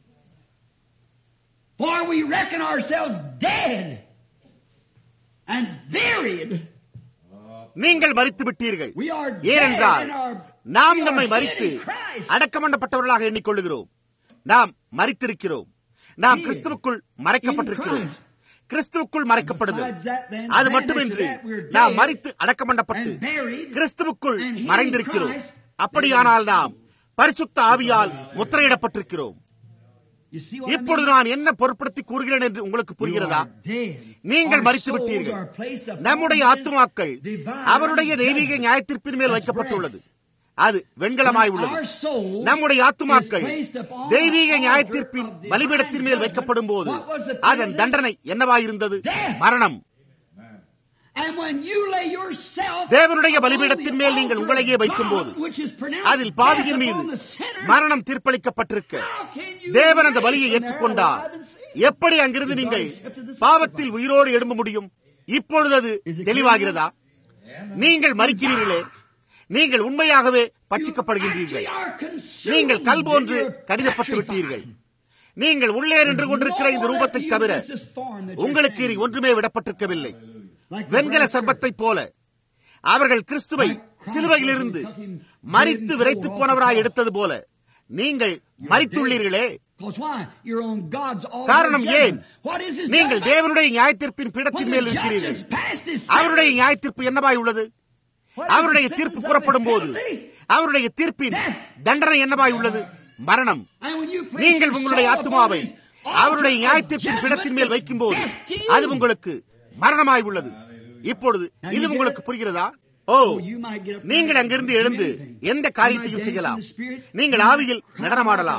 Speaker 2: For we reckon ourselves dead and buried.
Speaker 1: நீங்கள் மறித்து விட்டீர்கள்
Speaker 2: We are
Speaker 1: ஏனென்றால்
Speaker 2: dead in our
Speaker 1: நாம்
Speaker 2: we are
Speaker 1: நம்மை
Speaker 2: dead
Speaker 1: மறித்து
Speaker 2: in Christ.
Speaker 1: அடக்கமண்டப்பட்டவர்களாக எண்ணிக்கொள்ளுகிறோம் நாம் மறித்திருக்கிறோம் நாம் கிறிஸ்துவுக்குள் மறைக்கப்பட்டிருக்கிறோம் கிறிஸ்துவுக்குள் மறைக்கப்படுதல் அது மட்டுமின்றி நாம் மறித்து அடக்கமண்டப்பட்டு கிறிஸ்துவுக்குள் மறைந்திருக்கிறோம் அப்படியானால் நாம் பரிசுத்த ஆவியால் முத்திரையிடப்பட்டிருக்கிறோம்
Speaker 2: You see what I
Speaker 1: இப்பொழுது
Speaker 2: mean?
Speaker 1: நான் என்ன பொருட்படுத்தி கூறுகிறேன் என்று உங்களுக்கு புரிகிறதா
Speaker 2: You are dead.
Speaker 1: நீங்கள்
Speaker 2: Our
Speaker 1: மறித்து
Speaker 2: souls
Speaker 1: விட்டீர்கள்
Speaker 2: are placed upon
Speaker 1: நம்முடைய
Speaker 2: His
Speaker 1: ஆத்துமாக்கள்
Speaker 2: divine
Speaker 1: அவருடைய தெய்வீக
Speaker 2: judgment.
Speaker 1: நியாயத்திற்பின் மேல்
Speaker 2: That's
Speaker 1: வைக்கப்பட்டுள்ளது
Speaker 2: brass.
Speaker 1: அது வெண்கலமாய் உள்ளது
Speaker 2: Our soul
Speaker 1: நம்முடைய ஆத்துமாக்கள்
Speaker 2: is placed upon
Speaker 1: தெய்வீக
Speaker 2: the altar
Speaker 1: நியாயத்தீர்ப்பின்
Speaker 2: of divine
Speaker 1: பலிபீடத்தின் மேல்
Speaker 2: judgment.
Speaker 1: வைக்கப்படும் போது
Speaker 2: What was the
Speaker 1: அதன்
Speaker 2: penalty?
Speaker 1: தண்டனை என்னவாயிருந்தது
Speaker 2: Death.
Speaker 1: மரணம்
Speaker 2: And when you lay yourself
Speaker 1: தேவனுடைய
Speaker 2: upon
Speaker 1: பலிபீடத்தின்
Speaker 2: the
Speaker 1: மேல் நீங்கள்
Speaker 2: altar
Speaker 1: உங்களையே
Speaker 2: of
Speaker 1: வைக்கும்போது
Speaker 2: God, which is pronounced
Speaker 1: அதில் பாவியின்
Speaker 2: death
Speaker 1: மீது
Speaker 2: upon the sinner,
Speaker 1: மரணம் தீர்ப்பளிக்கப்பட்டிருக்க
Speaker 2: how can you
Speaker 1: தேவன் அந்த
Speaker 2: raise
Speaker 1: பலியை
Speaker 2: from there
Speaker 1: ஏற்றுக்கொண்டார்
Speaker 2: alive and saved?
Speaker 1: எப்படி அங்கிருந்து நீங்கள் பாவத்தில் உயிரோடு எழும்ப முடியும் இப்பொழுது அது தெளிவாகிறதா நீங்கள் மறிக்கிறீர்களே நீங்கள் உண்மையாகவே பட்சிக்கப்படுகின்றீர்கள்
Speaker 2: You are consumed
Speaker 1: நீங்கள் கல் போன்று
Speaker 2: in your
Speaker 1: கடிதப்பட்டு
Speaker 2: petrified.
Speaker 1: விட்டீர்கள் நீங்கள் உள்ளே நின்று கொண்டிருக்கிற இந்த ரூபத்தை தவிர உங்களுக்கு இனி ஒன்றுமே விடப்பட்டிருக்கவில்லை வெண்கல சர்பத்தைப் போல அவர்கள் கிறிஸ்துவை சிலுவையிலிருந்து மறித்து விரைத்து போனவராய் எடுத்தது போல நீங்கள் மறித்துள்ளீர்களே காரணம் ஏன் நீங்கள் தேவனுடைய நியாயத்தீர்ப்பின் பீடத்தின் மேல் இருக்கிறீர்கள் அவருடைய நியாயத்தீர்ப்பு என்னவாய் உள்ளது அவருடைய தீர்ப்பு கூறப்படும் போது அவருடைய தீர்ப்பின் தண்டனை என்னவாய் உள்ளது மரணம் நீங்கள் உங்களுடைய ஆத்மாவை அவருடைய நியாயத்தீர்ப்பின் பீடத்தின் மேல் வைக்கும் போது அது உங்களுக்கு மரணமாய் உள்ளது இப்பொழுது இது உங்களுக்கு புரிகிறதா ஓ நீங்கள் அங்கிருந்து எழுந்து எந்த காரியத்தையும் செய்யலாம் நீங்கள் ஆவியில் நடனமாடலாம்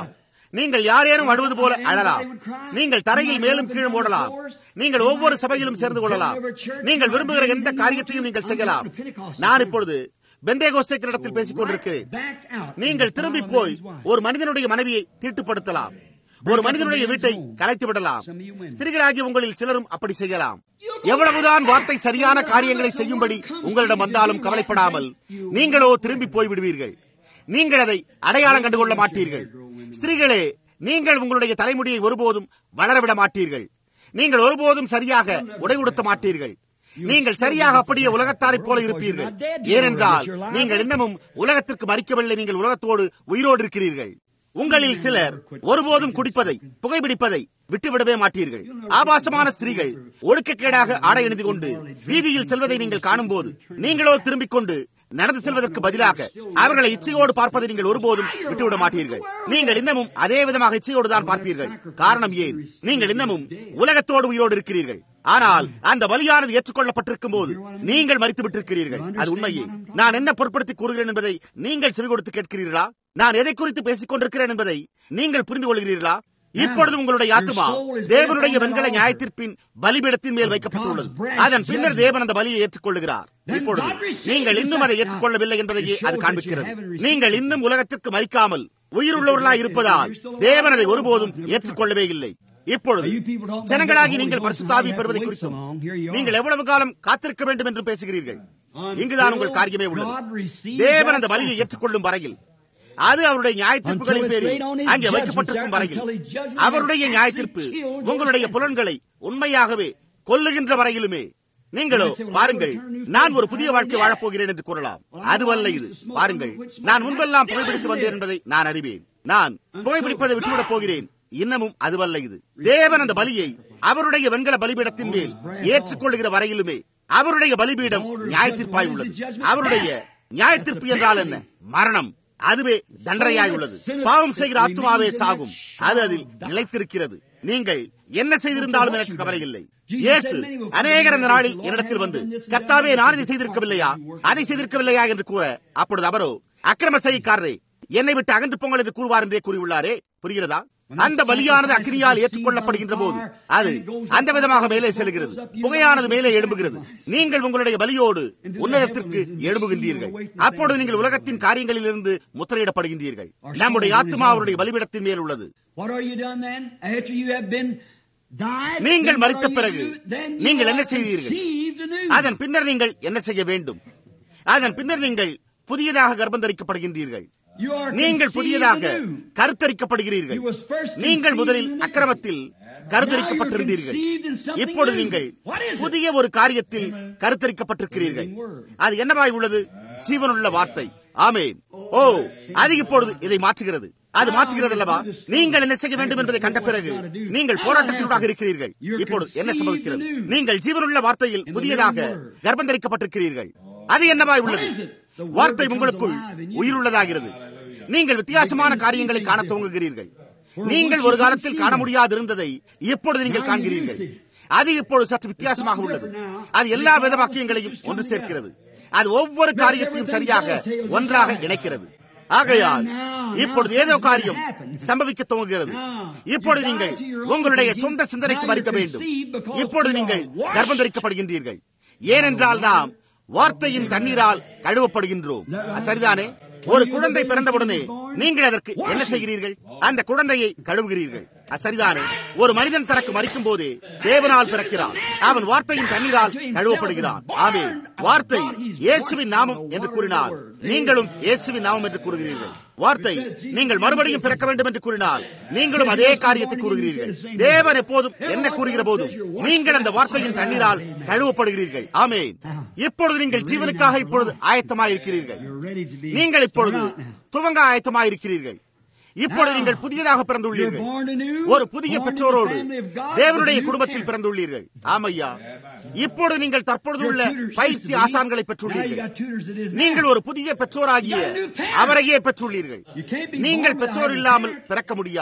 Speaker 1: நீங்கள் யாரேனும் அழுவது போல அழலாம் நீங்கள் தரையில் மேலும் கீழும் ஓடலாம் நீங்கள் ஒவ்வொரு சபையிலும் சேர்ந்து கொள்ளலாம் நீங்கள் விரும்புகிற எந்த காரியத்தையும் நீங்கள் செய்யலாம் நான் இப்பொழுது பெந்தேகோஸ்தேக்கினிடத்தில் பேசிக் கொண்டிருக்கிறேன் நீங்கள் திரும்பி போய் ஒரு மனிதனுடைய மனைவியை தீட்டுப்படுத்தலாம் ஒரு மனிதனுடைய வீட்டை கலைத்து விடலாம் ஸ்திரீகளாகி உங்களில் சிலரும் அப்படி செய்யலாம் எவ்வளவுதான் வார்த்தை சரியான காரியங்களை செய்யும்படி உங்களிடம் வந்தாலும் கவலைப்படாமல் நீங்களோ திரும்பி போய் விடுவீர்கள் நீங்கள் அதை அடையாளம் கண்டுகொள்ள மாட்டீர்கள் ஸ்திரீகளே நீங்கள் உங்களுடைய தலைமுடியை ஒருபோதும் வளரவிட மாட்டீர்கள் நீங்கள் ஒருபோதும் சரியாக உடை உடுத்த மாட்டீர்கள் நீங்கள் சரியாக அப்படியே உலகத்தாரைப் போல இருப்பீர்கள் ஏனென்றால் நீங்கள் இன்னமும் உலகத்திற்கு மறிக்கவில்லை நீங்கள் உலகத்தோடு உயிரோடு இருக்கிறீர்கள் உங்களில் சிலர் ஒருபோதும் குடிப்பதை புகைப்பிடிப்பதை விட்டுவிடவே மாட்டீர்கள் ஆபாசமான ஸ்திரீகள் ஒழுக்கக்கேடாக ஆடை அணிந்து கொண்டு வீதியில் செல்வதை நீங்கள் காணும் போது நீங்களோ திரும்பிக் கொண்டு நடந்து செல்வதற்கு பதிலாக அவர்களை இச்சையோடு பார்ப்பதை நீங்கள் ஒருபோதும் விட்டுவிட மாட்டீர்கள் நீங்கள் இன்னமும் அதே விதமாக இச்சையோடு தான் பார்ப்பீர்கள் காரணம் ஏன் நீங்கள் இன்னமும் உலகத்தோடு உயிரோடு இருக்கிறீர்கள் ஆனால் அந்த வலியானது ஏற்றுக்கொள்ளப்பட்டிருக்கும் போது நீங்கள் மறித்து விட்டிருக்கிறீர்கள் அது உண்மையே நான் என்ன பொருட்படுத்தி கூறுகிறேன் என்பதை நீங்கள் செவி கொடுத்து கேட்கிறீர்களா நான் எதை குறித்து பேசிக் கொண்டிருக்கிறேன் என்பதை நீங்கள் புரிந்து கொள்கிறீர்களா இப்பொழுது உங்களுடைய ஆத்மா தேவனுடைய வெண்கல நியாயத்திற்பின் பலிபீடத்தின் மேல் வைக்கப்பட்டுள்ளது அதன் பின்னர் தேவன் அந்த பலியை ஏற்றுக்கொள்ளுகிறார் இப்பொழுது நீங்கள் இன்னும் அதை ஏற்றுக்கொள்ளவில்லை என்பதையே அது காண்பிக்கிறது நீங்கள் இன்னும் உலகத்திற்கு மறிக்காமல் உயிருள்ளவர்களாய் இருப்பதால் தேவன் அதை ஒருபோதும் ஏற்றுக்கொள்ளவே இல்லை இப்பொழுது ஜனங்களாகி நீங்கள் பரிசுத்தாவி பெறுவதை குறித்தும் நீங்கள் எவ்வளவு காலம் காத்திருக்க வேண்டும் என்று பேசுகிறீர்கள் இங்குதான் உங்கள் காரியமே உள்ளது தேவன் அந்த பலியை ஏற்றுக்கொள்ளும் வரையில் அது அவருடைய நியாயத்தீர்ப்புகளின் பேரில் அங்கே வைக்கப்பட்டிருக்கும் வரையில் அவருடைய நியாயத்தீர்ப்பு உங்களுடைய புலன்களை உண்மையாகவே கொல்லுகின்ற வரையிலுமே நீங்களோ பாருங்கள் நான் ஒரு புதிய வாழ்க்கை வாழப்போகிறேன் என்று கூறலாம் அதுவல்ல இது பாருங்கள் நான் முன்பெல்லாம் புகைப்பிடித்து வந்தேன் என்பதை நான் அறிவேன் நான் புகைப்பிடிப்பதை விட்டுவிடப் போகிறேன் இன்னமும் அதுவல்ல இது தேவன் அந்த பலியை அவருடைய வெண்கல பலிபீடத்தின் மேல் ஏற்றுக்கொள்ளுகிற வரையிலுமே அவருடைய பலிபீடம் நியாயத்தீர்ப்பாய் உள்ளது அவருடைய நியாயத்தீர்ப்பு என்றால் என்ன மரணம் அதுவே தண்டனையாய் உள்ளது பாவம் செய்கிற ஆத்மாவே சாகும் அது அதில் நிலைத்திருக்கிறது நீங்கள் என்ன செய்திருந்தாலும் எனக்கு கவலை இல்லை இயேசு அநேகர் அந்த நாளில் என்னிடத்தில் வந்து கர்த்தாவே நான் இதை செய்திருக்கவில்லையா அதை செய்திருக்கவில்லையா என்று கூற அப்பொழுது அவரோ அக்கிரம செய்யக்காரரே என்னை விட்டு அகன்று போங்கள் என்று கூறுவார் என்றே கூறியுள்ளாரே புரிகிறதா அந்த பலியானது அக்னியால் ஏற்றுக்கொள்ளப்படுகின்ற போது அது அந்த விதமாக மேலே செல்கிறது புகையானது மேலே எழும்புகிறது நீங்கள் உங்களுடைய பலியோடு உன்னதத்திற்கு எழும்புகின்றீர்கள் அப்பொழுது நீங்கள் உலகத்தின் காரியங்களில் இருந்து முத்திரையிடப்படுகின்றீர்கள் நம்முடைய ஆத்மா அவருடைய பலிபிடத்தின் மேல் உள்ளது நீங்கள் மறித்த பிறகு நீங்கள் என்ன செய்தீர்கள் அதன் பின்னர் நீங்கள் என்ன செய்ய வேண்டும் அதன் பின்னர் நீங்கள் புதியதாக கர்ப்பம் தரிக்கப்படுகின்றீர்கள் நீங்கள் புதியதாக கருத்தரிக்கப்படுகிறீர்கள் நீங்கள் முதலில் அக்கிரமத்தில் கருத்தரிக்கப்பட்டிருந்தீர்கள் இப்பொழுது நீங்கள் புதிய ஒரு காரியத்தில் கருத்தரிக்கப்பட்டிருக்கிறீர்கள் அது என்னவாய் உள்ளது ஜீவனுள்ள வார்த்தை ஆமேன் ஓ அது இப்பொழுது இதை மாற்றுகிறது அது மாற்றுகிறது அல்லவா நீங்கள் என்ன செய்ய வேண்டும் என்பதை கண்ட பிறகு நீங்கள் போராட்டத்தினூடாக இருக்கிறீர்கள் இப்பொழுது என்ன சம்பவிக்கிறது நீங்கள் ஜீவனுள்ள வார்த்தையில் புதியதாக கர்ப்பம் தரிக்கப்பட்டிருக்கிறீர்கள் அது என்னவாய் உள்ளது வார்த்தை உங்களுக்குள் உயிருள்ளதாகிறது நீங்கள் வித்தியாசமான காரியங்களை காண துவங்குகிறீர்கள் நீங்கள் ஒரு காலத்தில் காண முடியாதிருந்ததை இப்பொழுது நீங்கள் காண்கிறீர்கள் அது இப்பொழுது சற்று வித்தியாசமாக உள்ளது அது எல்லா வித வாக்கியங்களையும் ஒன்று சேர்க்கிறது அது ஒவ்வொரு காரியத்தையும் சரியாக ஒன்றாக இணைக்கிறது ஆகையால் இப்பொழுது ஏதோ காரியம் சம்பவிக்க துவங்குகிறது இப்பொழுது நீங்கள் உங்களுடைய சொந்த சிந்தனைக்கு மறிக்க வேண்டும் இப்பொழுது நீங்கள் கர்ப்பம் தரிக்கப்படுகின்றீர்கள் ஏனென்றால் நாம் வார்த்தையின் தண்ணீரால் கழுவப்படுகின்றோம் சரிதானே ஒரு குழந்தை பிறந்தவுடனே நீங்கள் அதற்கு என்ன செய்கிறீர்கள் அந்த குழந்தையை கழுவுகிறீர்கள் சரிதானே ஒரு மனிதன் தனக்கு மறிக்கும் போதே தேவனால் பிறக்கிறான் அவன் வார்த்தையின் தண்ணீரால் கழுவப்படுகிறான் ஆமே வார்த்தை இயேசுவின் நாமம் என்று கூறினார் நீங்களும் இயேசுவின் நாமம் என்று கூறுகிறீர்கள் வார்த்தை நீங்கள் மறுபடியும் பிறக்க வேண்டும் என்று கூறினால் நீங்களும் அதே காரியத்தை கூறுகிறீர்கள் தேவன் எப்போதும் என்ன கூறுகிற போதும் நீங்கள் அந்த வார்த்தையின் தண்ணீரால் கழுவப்படுகிறீர்கள் ஆமேன் இப்பொழுது நீங்கள் ஜீவனுக்காக இப்பொழுது ஆயத்தமாயிருக்கிறீர்கள் நீங்கள் இப்பொழுது துவங்க ஆயத்தமாயிருக்கிறீர்கள் இப்பொழுது நீங்கள் புதியதாக பிறந்துள்ளீர்கள் ஒரு புதிய பெற்றோரோடு தேவனுடைய குடும்பத்தில் பிறந்துள்ளீர்கள் ஆமையா இப்பொழுது நீங்கள் தற்பொழுது உள்ள பயிற்சி ஆசான்களை பெற்றுள்ளீர்கள் நீங்கள் ஒரு புதிய பெற்றோராகிய அவரையே பெற்றுள்ளீர்கள் நீங்கள் பெற்றோர் இல்லாமல் பிறக்க முடியாது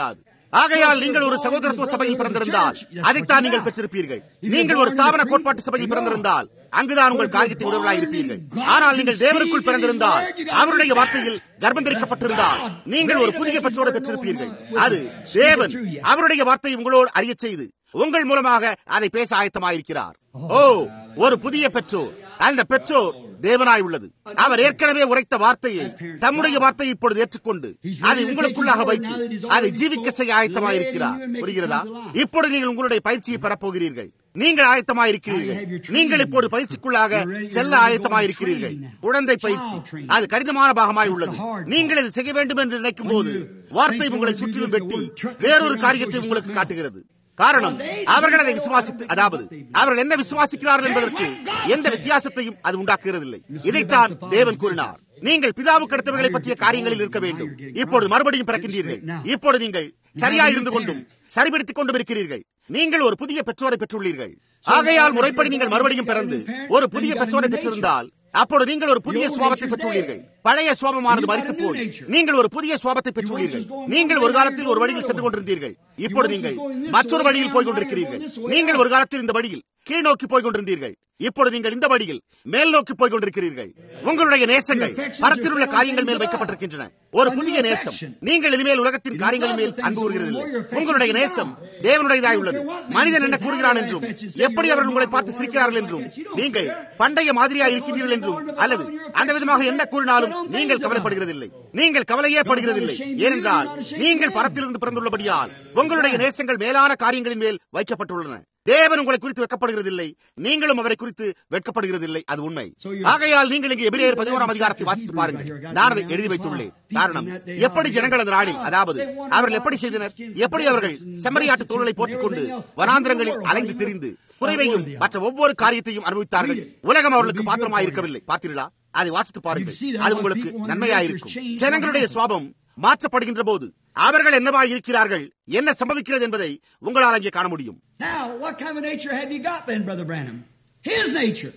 Speaker 1: ஆகையால் நீங்கள் ஒரு சகோதரத்துவ சபையில் பிறந்திருந்தால் அதைத்தான் நீங்கள் பெற்றிருப்பீர்கள் நீங்கள் ஒரு ஸ்தாபன கோட்பாட்டு சபையில் பிறந்திருந்தால் அங்குதான் உங்கள் காரியத்தை உடவர்களாக இருப்பீர்கள் ஆனால் நீங்கள் தேவனுக்குள் பிறந்திருந்தால் அவருடைய வார்த்தையில் கர்ப்பம் தரிக்கப்பட்டிருந்தால் நீங்கள் ஒரு புதிய பெற்றோரை பெற்றிருப்பீர்கள் அது தேவன் அவருடைய வார்த்தையை உங்களோடு அறிய செய்து உங்கள் மூலமாக அதை பேச ஆயத்தமாயிருக்கிறார் ஓ ஒரு புதிய பெற்றோர் அந்த பெற்றோர் தேவனாய் உள்ளது அவர் ஏற்கனவே உரைத்த வார்த்தையை தம்முடைய வார்த்தையை இப்பொழுது ஏற்றுக்கொண்டு அதை உங்களுக்குள்ளாக வைத்து அதை ஜீவிக்க செய்ய ஆயத்தமாயிருக்கிறார் புரிகிறதா இப்பொழுது நீங்கள் உங்களுடைய பயிற்சியை பெறப்போகிறீர்கள் நீங்கள் ஆயத்தமாயிருக்கிறீர்கள் நீங்கள் இப்போது பயிற்சிக்குள்ளாக செல்ல ஆயத்தமாயிருக்கிறீர்கள் குழந்தை பயிற்சி அது கடினமான பாகமாய் உள்ளது நீங்கள் இதை செய்ய வேண்டும் என்று நினைக்கும் போது வார்த்தை உங்களை சுற்றிலும் வெட்டி வேறொரு காரியத்தை உங்களுக்கு காட்டுகிறது காரணம் அவர்கள் அதை விசுவாசித்து அதாவது அவர்கள் என்ன விசுவாசிக்கிறார்கள் என்பதற்கு எந்த வித்தியாசத்தையும் அது உண்டாக்குகிறதில்லை இதைத்தான் தேவன் கூறினார் நீங்கள் பிதாவுக்கு அடுத்தவர்களை பற்றிய காரியங்களில் இருக்க வேண்டும் இப்பொழுது மறுபடியும் பிறக்கின்றீர்கள் இப்பொழுது நீங்கள் சரியாய் இருந்து கொண்டும் சரிபடுத்திக் கொண்டும் இருக்கிறீர்கள் நீங்கள் ஒரு புதிய பெற்றோரை பெற்றுள்ளீர்கள் ஆகையால் முறைப்படி நீங்கள் மறுபடியும் பிறந்து ஒரு புதிய பெற்றோரை பெற்றிருந்தால் அப்போது நீங்கள் ஒரு புதிய சுவாபத்தை பெற்றுள்ளீர்கள் பழைய சுவாபமானது மறித்து போய் நீங்கள் ஒரு புதிய சுவாபத்தை பெற்றுள்ளீர்கள் நீங்கள் ஒரு காலத்தில் ஒரு வழியில் சென்று கொண்டிருந்தீர்கள் இப்பொழுது நீங்கள் மற்றொரு வழியில் போய் கொண்டிருக்கிறீர்கள் நீங்கள் ஒரு காலத்தில் இந்த வழியில் கீழ் நோக்கி போய் கொண்டிருந்தீர்கள் இப்பொழுது நீங்கள் இந்த வழியில் மேல் நோக்கி போய் கொண்டிருக்கிறீர்கள் உங்களுடைய நேசங்கள் பரத்தில் உள்ள காரியங்கள் மேல் வைக்கப்பட்டிருக்கின்றன ஒரு புதிய நேசம் நீங்கள் இனிமேல் உலகத்தின் காரியங்கள் மேல் அன்பு கூறுகிறதில்லை உங்களுடைய நேசம் தேவனுடையதாய் உள்ளது மனிதன் என்ன கூறுகிறான் என்றும் எப்படி அவர்கள் உங்களை பார்த்து சிரிக்கிறார்கள் என்றும் நீங்கள் பண்டைய மாதிரியாக இருக்கின்றீர்கள் என்றும் அல்லது அந்த விதமாக என்ன கூறினாலும் நீங்கள் கவலைப்படுகிறதில்லை நீங்கள் கவலையே படுகிறதில்லை ஏனென்றால் நீங்கள் பரத்திலிருந்து பிறந்துள்ளபடியால் உங்களுடைய நேசங்கள் மேலான காரியங்களின் மேல் வைக்கப்பட்டுள்ளன தேவன் உங்களை குறித்து வெட்கப்படுகிறதில்லை நீங்களும் அவரை குறித்து வெட்கப்படுகிறதில்லை அது உண்மை ஆகையால் நீங்கள் இங்கே எபிரேயர் பதினோராம் அதிகாரத்தை வாசித்து பாருங்கள் நான் அதை எழுதி வைத்துள்ளேன் காரணம் எப்படி ஜனங்கள் அந்த நாளில் அதாவது அவர்கள் எப்படி செய்தனர் எப்படி அவர்கள் செம்மறியாட்டு தோழலை போட்டுக் கொண்டு வனாந்திரங்களில் அலைந்து திரிந்து குறைவையும் மற்ற ஒவ்வொரு காரியத்தையும் அனுபவித்தார்கள் உலகம் அவர்களுக்கு பாத்திரமாக இருக்கவில்லை பார்த்தீர்களா அதை வாசித்து பாருங்கள் அது உங்களுக்கு நன்மையாயிருக்கும் ஜனங்களுடைய சுவாபம் மாற்றப்படுகின்ற போது அவர்கள் என்னவாய் இருக்கிறார்கள் என்ன சம்பவிக்கிறது என்பதை உங்களால் அங்கே காண முடியும்
Speaker 2: Now, what kind of nature have you got then, Brother Branham? His nature.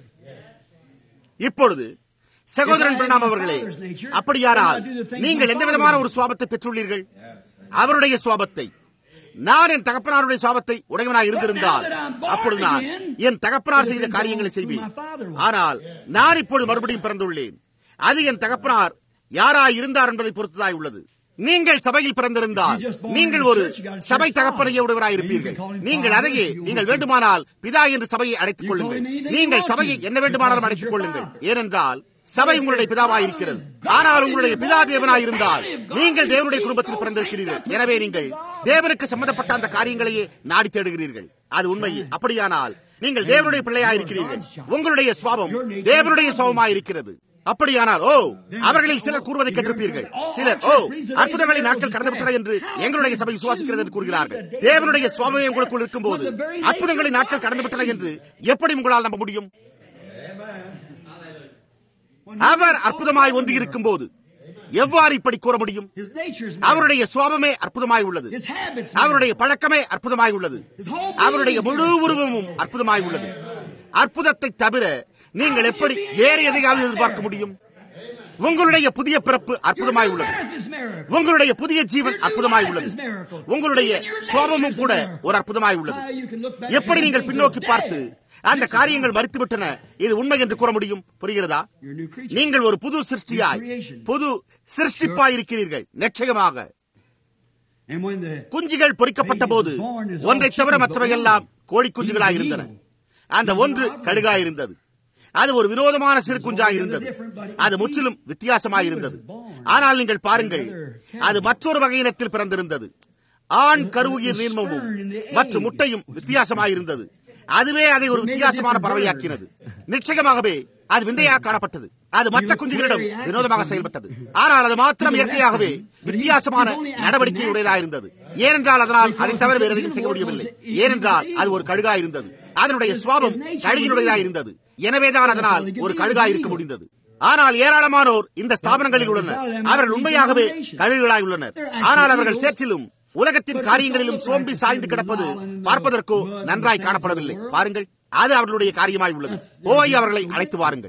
Speaker 1: இப்பொழுது சகோதரன் பிரணாம் அவர்களே அப்படியானால் நீங்கள் எந்த விதமான ஒரு சுவாபத்தை பெற்றுள்ளீர்கள் அவருடைய சுவாபத்தை நான் என் தகப்பனாருடைய சுவாபத்தை உடையவனாய் இருந்திருந்தால் அப்பொழுது நான் என் தகப்பனார் செய்த காரியங்களை செய்வேன் ஆனால் நான் இப்பொழுது மறுபடியும் பிறந்துள்ளேன் அது என் தகப்பனார் யாராய் இருந்தார் என்பதை பொறுத்ததாய் உள்ளது நீங்கள் சபையில் பிறந்திருந்தால் நீங்கள் ஒரு சபை தகப்பனையே உடையவராய் இருப்பீர்கள் நீங்கள் அதையே நீங்கள் வேண்டுமானால் பிதா என்று சபையை அடைத்துக் கொள்ளுங்கள் நீங்கள் சபையை என்ன வேண்டுமானாலும் அடைத்துக் கொள்ளுங்கள் ஏனென்றால் சபை உங்களுடைய பிதாவாய் இருக்கிறது ஆனால் உங்களுடைய பிதா தேவனாய் இருந்தால் நீங்கள் தேவனுடைய குடும்பத்தில் பிறந்திருக்கிறீர்கள் எனவே நீங்கள் தேவனுக்கு சம்பந்தப்பட்ட அந்த காரியங்களையே நாடி தேடுகிறீர்கள் அது உண்மையே அப்படியானால் நீங்கள் தேவனுடைய பிள்ளையாய் இருக்கிறீர்கள் உங்களுடைய சுவாபம் தேவனுடைய சுவமாய் இருக்கிறது அப்படியானால் ஓ அவர்களில் சிலர் கூறுவதை கேட்டிருப்பீர்கள் சிலர் ஓ அற்புதங்களின் நாட்கள் கடந்துவிட்டன என்று எங்களுடைய சபை விசுவாசிக்கிறது என்று கூறுகிறார்கள் தேவனுடைய சுவாமியை உங்களுக்குள் இருக்கும் போது அற்புதங்களின் நாட்கள் கடந்துவிட்டன என்று எப்படி உங்களால் நம்ப முடியும் அவர் அற்புதமாய் ஒன்று இருக்கும் போது எவ்வாறு இப்படி கூற முடியும்
Speaker 2: His nature's
Speaker 1: அவருடைய சுவாபமே அற்புதமாய் உள்ளது
Speaker 2: His habits.
Speaker 1: அவருடைய பழக்கமே அற்புதமாய் உள்ளது அவருடைய முழு உருவமும் அற்புதமாய் உள்ளது அற்புதத்தை தவிர நீங்கள் எப்படி வேறு எதையாவது எதிர்பார்க்க முடியும் உங்களுடைய புதிய பிறப்பு அற்புதமாய் உள்ளது
Speaker 2: His miracle.
Speaker 1: உங்களுடைய புதிய ஜீவன் அற்புதமாய் உள்ளது உங்களுடைய சுவாபமும் கூட ஒரு அற்புதமாய் உள்ளது
Speaker 2: How you can look back
Speaker 1: எப்படி
Speaker 2: and
Speaker 1: நீங்கள்
Speaker 2: think
Speaker 1: பின்னோக்கி
Speaker 2: you're
Speaker 1: பார்த்து
Speaker 2: dead.
Speaker 1: அந்த காரியங்கள் மறித்துவிட்டன இது உண்மை என்று கூற முடியும் புரிகிறதா
Speaker 2: You're a new creature.
Speaker 1: நீங்கள் ஒரு புது சிருஷ்டியாய் புது சிருஷ்டிப்பாய் இருக்கிறீர்கள் நிச்சயமாக
Speaker 2: And when the
Speaker 1: குஞ்சுகள் பொறிக்கப்பட்ட போது ஒன்றை தவிர மற்றவையெல்லாம் கோழி குஞ்சுகளாய் இருந்தன அந்த ஒன்று கழுகாய் இருந்தது அது ஒரு வினோதமான சிறு குஞ்சாய் இருந்தது அது முற்றிலும் வித்தியாசமாய் இருந்தது ஆனால் நீங்கள் பாருங்கள் அது மற்றொரு வகையினத்தில் பிறந்திருந்தது ஆண் கருவுயிர் நீர்மமும் மற்றும் முட்டையும் வித்தியாசமாய் இருந்தது அதுவே அதை ஒரு வித்தியாசமான பறவையாக்கினது நிச்சயமாகவே அது விந்தையாக காணப்பட்டது அது மற்ற குஞ்சுகளிடம் வினோதமாக செயல்பட்டது ஆனால் அது மாத்திரம் இயற்கையாகவே வித்தியாசமான நடவடிக்கை உடையதாக இருந்தது ஏனென்றால் அதனால் அதை தவிர வேறு எதையும் செய்ய முடியவில்லை ஏனென்றால் அது ஒரு கழுகா இருந்தது அதனுடைய சுவாபம் கழுகினுடையதாக இருந்தது எனவேதான் அதனால் ஒரு கழுகா இருக்க முடிந்தது ஆனால் ஏராளமானோர் இந்த ஸ்தாபனங்களில் உள்ளனர் அவர்கள் உண்மையாகவே கழுகுகளாய் உள்ளனர் ஆனால் அவர்கள் சேற்றிலும் உலகத்தின் காரியங்களிலும் சோம்பி சாய்ந்து கிடப்பது பார்ப்பதற்கோ நன்றாய் காணப்படவில்லை பாருங்கள் அது அவர்களுடைய காரியமாய் உள்ளது போய் அவர்களை அழைத்து வாருங்கள்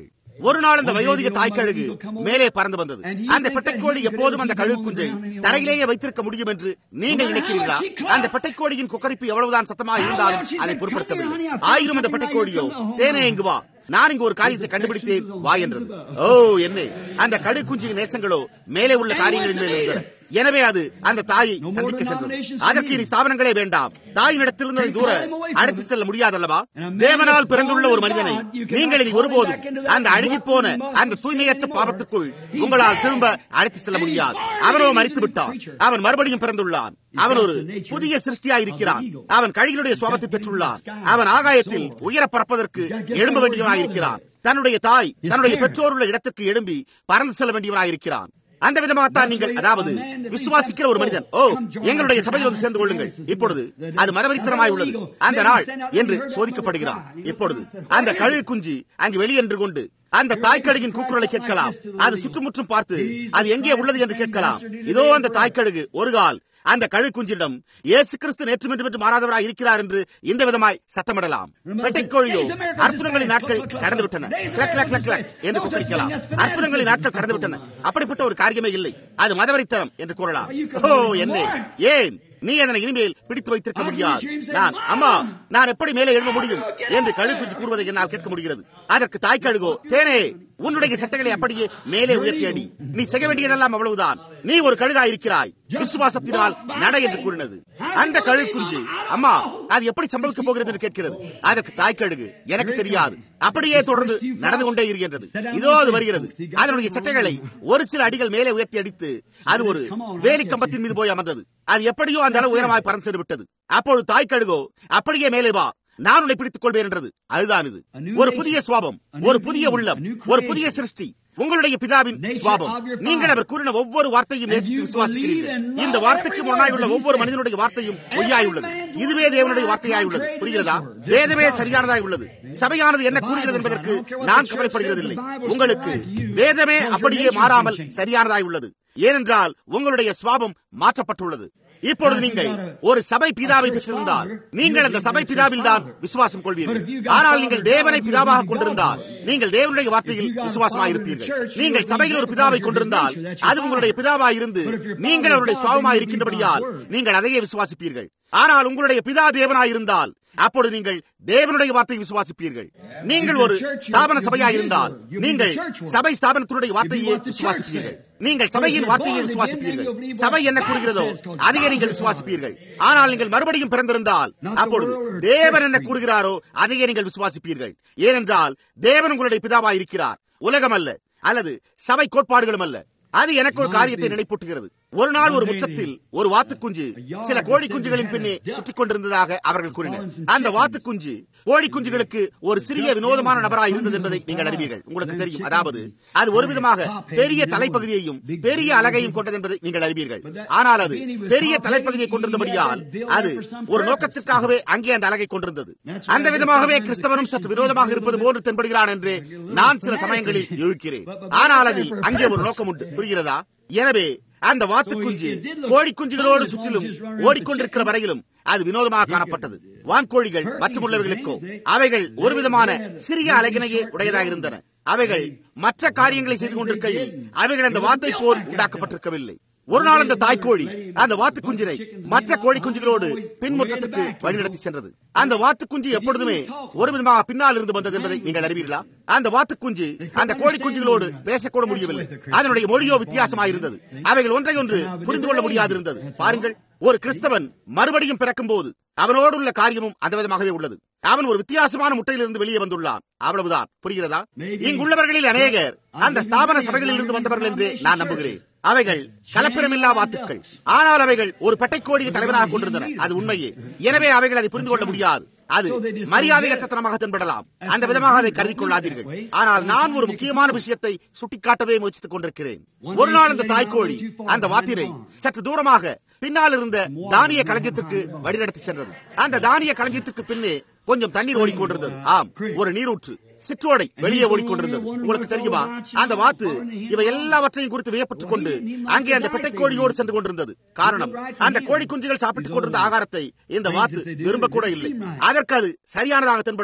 Speaker 1: ஒரு நாள் அந்த வயோதிக தாய்க்கழுகு மேலே பறந்து வந்தது அந்த பெட்டைக்கோழி எப்போதும் அந்த கழுகு குஞ்சை தரையிலேயே வைத்திருக்க முடியும் என்று நீங்கள் நினைக்கிறீர்களா அந்த பெட்டைக்கோழியின் குக்கரிப்பு எவ்வளவுதான் சத்தமாக இருந்தாலும் அதை பொருட்படுத்தவில்லை ஆயிரம் அந்த பெட்டைக்கோழியோ தேனே இங்கு வா நான் இங்கு ஒரு காரியத்தை கண்டுபிடித்தேன் வா என்றது ஓ என்ன அந்த கடு குஞ்சின் நேசங்களோ மேலே உள்ள காரியங்களின் மேல் இருந்தன எனவே அது அந்த தாயை சந்திக்க சென்றது அதற்கு இனி ஸ்தாபனங்களே வேண்டாம் தாயினிடத்திலிருந்து தூர அழைத்து செல்ல முடியாதல்லவா தேவனால் பிறந்துள்ள ஒரு மனிதனை நீங்கள் இனி ஒருபோதும் அந்த அழுகி போன அந்த தூய்மையற்ற பாவத்துக்குள் உங்களால் திரும்ப அழைத்து செல்ல முடியாது அவனோ மறித்து விட்டான் அவன் மறுபடியும் பிறந்துள்ளான் அவன் ஒரு புதிய சிருஷ்டியாய் இருக்கிறான் அவன் கழிகளுடைய சுவாபத்தை பெற்றுள்ளான் அவன் ஆகாயத்தில் உயர பறப்பதற்கு எழும்ப வேண்டியவனாய் இருக்கிறான் தன்னுடைய தாய் தன்னுடைய பெற்றோருள்ள இடத்திற்கு எழும்பி பறந்து செல்ல வேண்டியவனாய் இருக்கிறான் அந்த விதமாகத்தான் நீங்கள் அதாவது விசுவாசிக்கிற ஒரு மனிதன் ஓ எங்களுடைய சபையில் வந்து சேர்ந்து கொள்ளுங்கள் இப்பொழுது அது மதவரித்தனமாய் உள்ளது அந்த நாள் என்று சோதிக்கப்படுகிறான் இப்பொழுது அந்த கழுகு குஞ்சு அங்கு வெளியென்று கொண்டு அந்த தாய்க்கழுகின் கூக்குரலை கேட்கலாம் அது சுற்றுமுற்றும் பார்த்து அது எங்கே உள்ளது என்று கேட்கலாம் இதோ அந்த தாய்க்கழுகு ஒரு கால் அந்த கழு குஞ்சிடம் இயேசு கிறிஸ்து நேற்று என்று மாறாதவராய் இருக்கிறார் என்று இந்த விதமாய் சத்தமிடலாம் பெட்டைக்கோழியோ அற்புதங்களின் நாட்கள் கடந்து விட்டன கிளக் கிளக் கிளக் கிளக் என்று கூப்பிடிக்கலாம் அற்புதங்களின் நாட்கள் கடந்து விட்டன அப்படிப்பட்ட ஒரு காரியமே இல்லை அது மதவரித்தனம் என்று கூறலாம் ஓ என்ன ஏன் நீ அதனை இனிமேல் பிடித்து வைத்திருக்க முடியாது நான் அம்மா நான் எப்படி மேலே எழுத முடியும் என்று கழு குஞ்சு கூறுவதை என்னால் கேட்க முடிகிறது அதற்கு தாய் கழுகோ தேனே உன்னுடைய சட்டங்களை அப்படியே மேலே உயர்த்தி அடி நீ செய்ய வேண்டியதெல்லாம் அவ்வளவுதான் நீ ஒரு கழுகா இருக்கிறாய் விசுவாசத்தினால் நட என்று கூறினது அந்த கழு குஞ்சு அம்மா அது எப்படி சம்பவிக்க போகிறது என்று கேட்கிறது அதற்கு தாய் கழுகு எனக்கு தெரியாது அப்படியே தொடர்ந்து நடந்து கொண்டே இருக்கின்றது இதோ அது வருகிறது அதனுடைய சட்டைகளை ஒரு சில அடிகள் மேலே உயர்த்தி அடித்து அது ஒரு வேலி கம்பத்தின் மீது போய் அமர்ந்தது அது எப்படியோ அந்த அளவு உயரமாய் பறந்து சென்று விட்டது அப்பொழுது தாய் கழுகோ அப்படியே மேலே வா நான் உன்னை பிடித்துக் கொள்வேன் என்றது அதுதான் இது ஒரு புதிய சுவாபம் ஒரு புதிய உள்ளம் ஒரு புதிய சிருஷ்டி உங்களுடைய பிதாவின் சுவாபம் நீங்கள் அவர் கூறின ஒவ்வொரு வார்த்தையும் நேசித்து விசுவாசிக்கிறீர்கள் இந்த வார்த்தைக்கு முன்னாய் உள்ள ஒவ்வொரு மனிதனுடைய வார்த்தையும் பொய்யாய் உள்ளது இதுவே தேவனுடைய வார்த்தையாய் உள்ளது புரிகிறதா வேதமே சரியானதாய் உள்ளது சபையானது என்ன கூறுகிறது என்பதற்கு நான் கவலைப்படுகிறதில்லை உங்களுக்கு வேதமே அப்படியே மாறாமல் சரியானதாய் உள்ளது ஏனென்றால் உங்களுடைய சுவாபம் மாற்றப்பட்டுள்ளது இப்பொழுது நீங்கள் ஒரு சபை பிதாவை பெற்றிருந்தால் நீங்கள் அந்த சபை பிதாவில் தான் விசுவாசம் கொள்வீர்கள் ஆனால் நீங்கள் தேவனை பிதாவாக கொண்டிருந்தால் நீங்கள் தேவனுடைய வார்த்தையில் விசுவாசமாக இருப்பீர்கள் நீங்கள் சபையில் ஒரு பிதாவை கொண்டிருந்தால் அது உங்களுடைய பிதாவாக இருந்து நீங்கள் அவருடைய சுவாபமாக இருக்கின்றபடியால் நீங்கள் அதையே விசுவாசிப்பீர்கள் ஆனால் உங்களுடைய பிதா தேவனாய் இருந்தால் அப்பொழுது நீங்கள் தேவனுடைய வார்த்தையை விசுவாசிப்பீர்கள் நீங்கள் ஒரு ஸ்தாபன சபையாக இருந்தால் நீங்கள் சபை ஸ்தாபனத்தினுடைய வார்த்தையை விசுவாசிப்பீர்கள் நீங்கள் சபையின் வார்த்தையை விசுவாசிப்பீர்கள் சபை என்ன கூறுகிறதோ அதையே நீங்கள் விசுவாசிப்பீர்கள் ஆனால் நீங்கள் மறுபடியும் பிறந்திருந்தால் அப்பொழுது தேவன் என்ன கூறுகிறாரோ அதையே நீங்கள் விசுவாசிப்பீர்கள் ஏனென்றால் தேவன் உங்களுடைய பிதாவாய் இருக்கிறார் உலகம் அல்ல அல்லது சபை கோட்பாடுகளும் அல்ல அது எனக்கு ஒரு காரியத்தை நினைப்பூட்டுகிறது ஒரு நாள் ஒரு முற்றத்தில் ஒரு வாத்து குஞ்சு சில கோழி குஞ்சுகளின் பின்னே சுற்றிக் கொண்டிருந்ததாக அவர்கள் கூறினர் அந்த வாத்து குஞ்சு கோழி குஞ்சுகளுக்கு ஒரு சிறிய வினோதமான நபராக இருந்தது என்பதை நீங்கள் அறிவீர்கள் உங்களுக்கு தெரியும் அதாவது அது ஒரு விதமாக பெரிய தலைப்பகுதியையும் பெரிய அழகையும் கொண்டது என்பதை நீங்கள் அறிவீர்கள் ஆனால் அது பெரிய தலைப்பகுதியை கொண்டிருந்தபடியால் அது ஒரு நோக்கத்திற்காகவே அங்கே அந்த அழகை கொண்டிருந்தது அந்த விதமாகவே கிறிஸ்தவனும் சற்று விரோதமாக இருப்பது போன்று தென்படுகிறான் என்று நான் சில சமயங்களில் யோகிக்கிறேன் ஆனால் அதில் அங்கே ஒரு நோக்கம் உண்டு புரிகிறதா எனவே அந்த வாத்து குஞ்சு கோழி குஞ்சுகளோடு சுற்றிலும் ஓடிக்கொண்டிருக்கிற வரையிலும் அது வினோதமாக காணப்பட்டது வான்கோழிகள் மற்றும் உள்ளவர்களுக்கோ அவைகள் ஒரு விதமான சிறிய அழகினையே உடையதாக இருந்தன அவைகள் மற்ற காரியங்களை செய்து கொண்டிருக்கையில் அவைகள் அந்த வாத்தை போல் உண்டாக்கப்பட்டிருக்கவில்லை ஒரு நாள் அந்த தாய்க்கோழி அந்த வாத்து குஞ்சினை மற்ற கோழி குஞ்சுகளோடு பின்முற்றத்துக்கு வழிநடத்தி சென்றது அந்த வாத்து குஞ்சு எப்பொழுதுமே ஒரு விதமாக பின்னால் இருந்து வந்தது என்பதை நீங்கள் அறிவீர்களா அந்த வாத்து குஞ்சு அந்த கோழி குஞ்சுகளோடு பேசக்கூட முடியவில்லை அதனுடைய மொழியோ வித்தியாசமாக இருந்தது அவைகள் ஒன்றை ஒன்று புரிந்து கொள்ள முடியாது இருந்தது பாருங்கள் ஒரு கிறிஸ்தவன் மறுபடியும் பிறக்கும் போது அவனோடு உள்ள காரியமும் அந்த விதமாகவே உள்ளது அவன் ஒரு வித்தியாசமான முட்டையிலிருந்து வெளியே வந்துள்ளான் அவ்வளவுதான் புரிகிறதா இங்குள்ளவர்களில் அநேகர் அந்த ஸ்தாபன சபைகளில் இருந்து வந்தவர்கள் என்று நான் நம்புகிறேன் அவைகள் கலப்பிடமில்லா வாத்துக்கள் ஆனால் அவைகள் ஒரு பட்டைக்கோடிய தலைவனாக கொண்டிருந்தன அது உண்மையே எனவே அவைகள் அதை புரிந்து கொள்ள முடியாது அது மரியாதையற்றத்தனமாக தென்படலாம் அந்த விதமாக அதை கருதி கொள்ளாதீர்கள் ஆனால் நான் ஒரு முக்கியமான விஷயத்தை சுட்டிக்காட்டவே முயற்சித்துக் கொண்டிருக்கிறேன் ஒரு நாள் அந்த தாய்க்கோழி அந்த வாத்திரை சற்று தூரமாக பின்னால் இருந்த தானிய களஞ்சியத்திற்கு வழிநடத்தி சென்றது அந்த தானிய களஞ்சியத்திற்கு பின்னே கொஞ்சம் தண்ணீர் ஓடிக்கொண்டிருந்தது ஆம் ஒரு நீரூற்று சிற்றோடை வெளியே ஓடிக்கொண்டிருந்தது உங்களுக்கு தெரியுமா அந்த வாத்து இவை எல்லாவற்றையும் குறித்து வியப்பட்டுக் கொண்டு அங்கே அந்த பெட்டைக்கோழியோடு சென்று கொண்டிருந்தது காரணம் அந்த கோழி குஞ்சுகள் சாப்பிட்டுக் கொண்டிருந்த ஆகாரத்தை இந்த வாத்து விரும்ப கூட இல்லை அதற்கு அது சரியானதாக தென்படவில்லை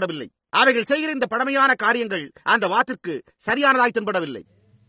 Speaker 1: அவைகள் செய்கிற இந்த பழமையான காரியங்கள் அந்த வாத்திற்கு சரியானதாய் தென்படவில்லை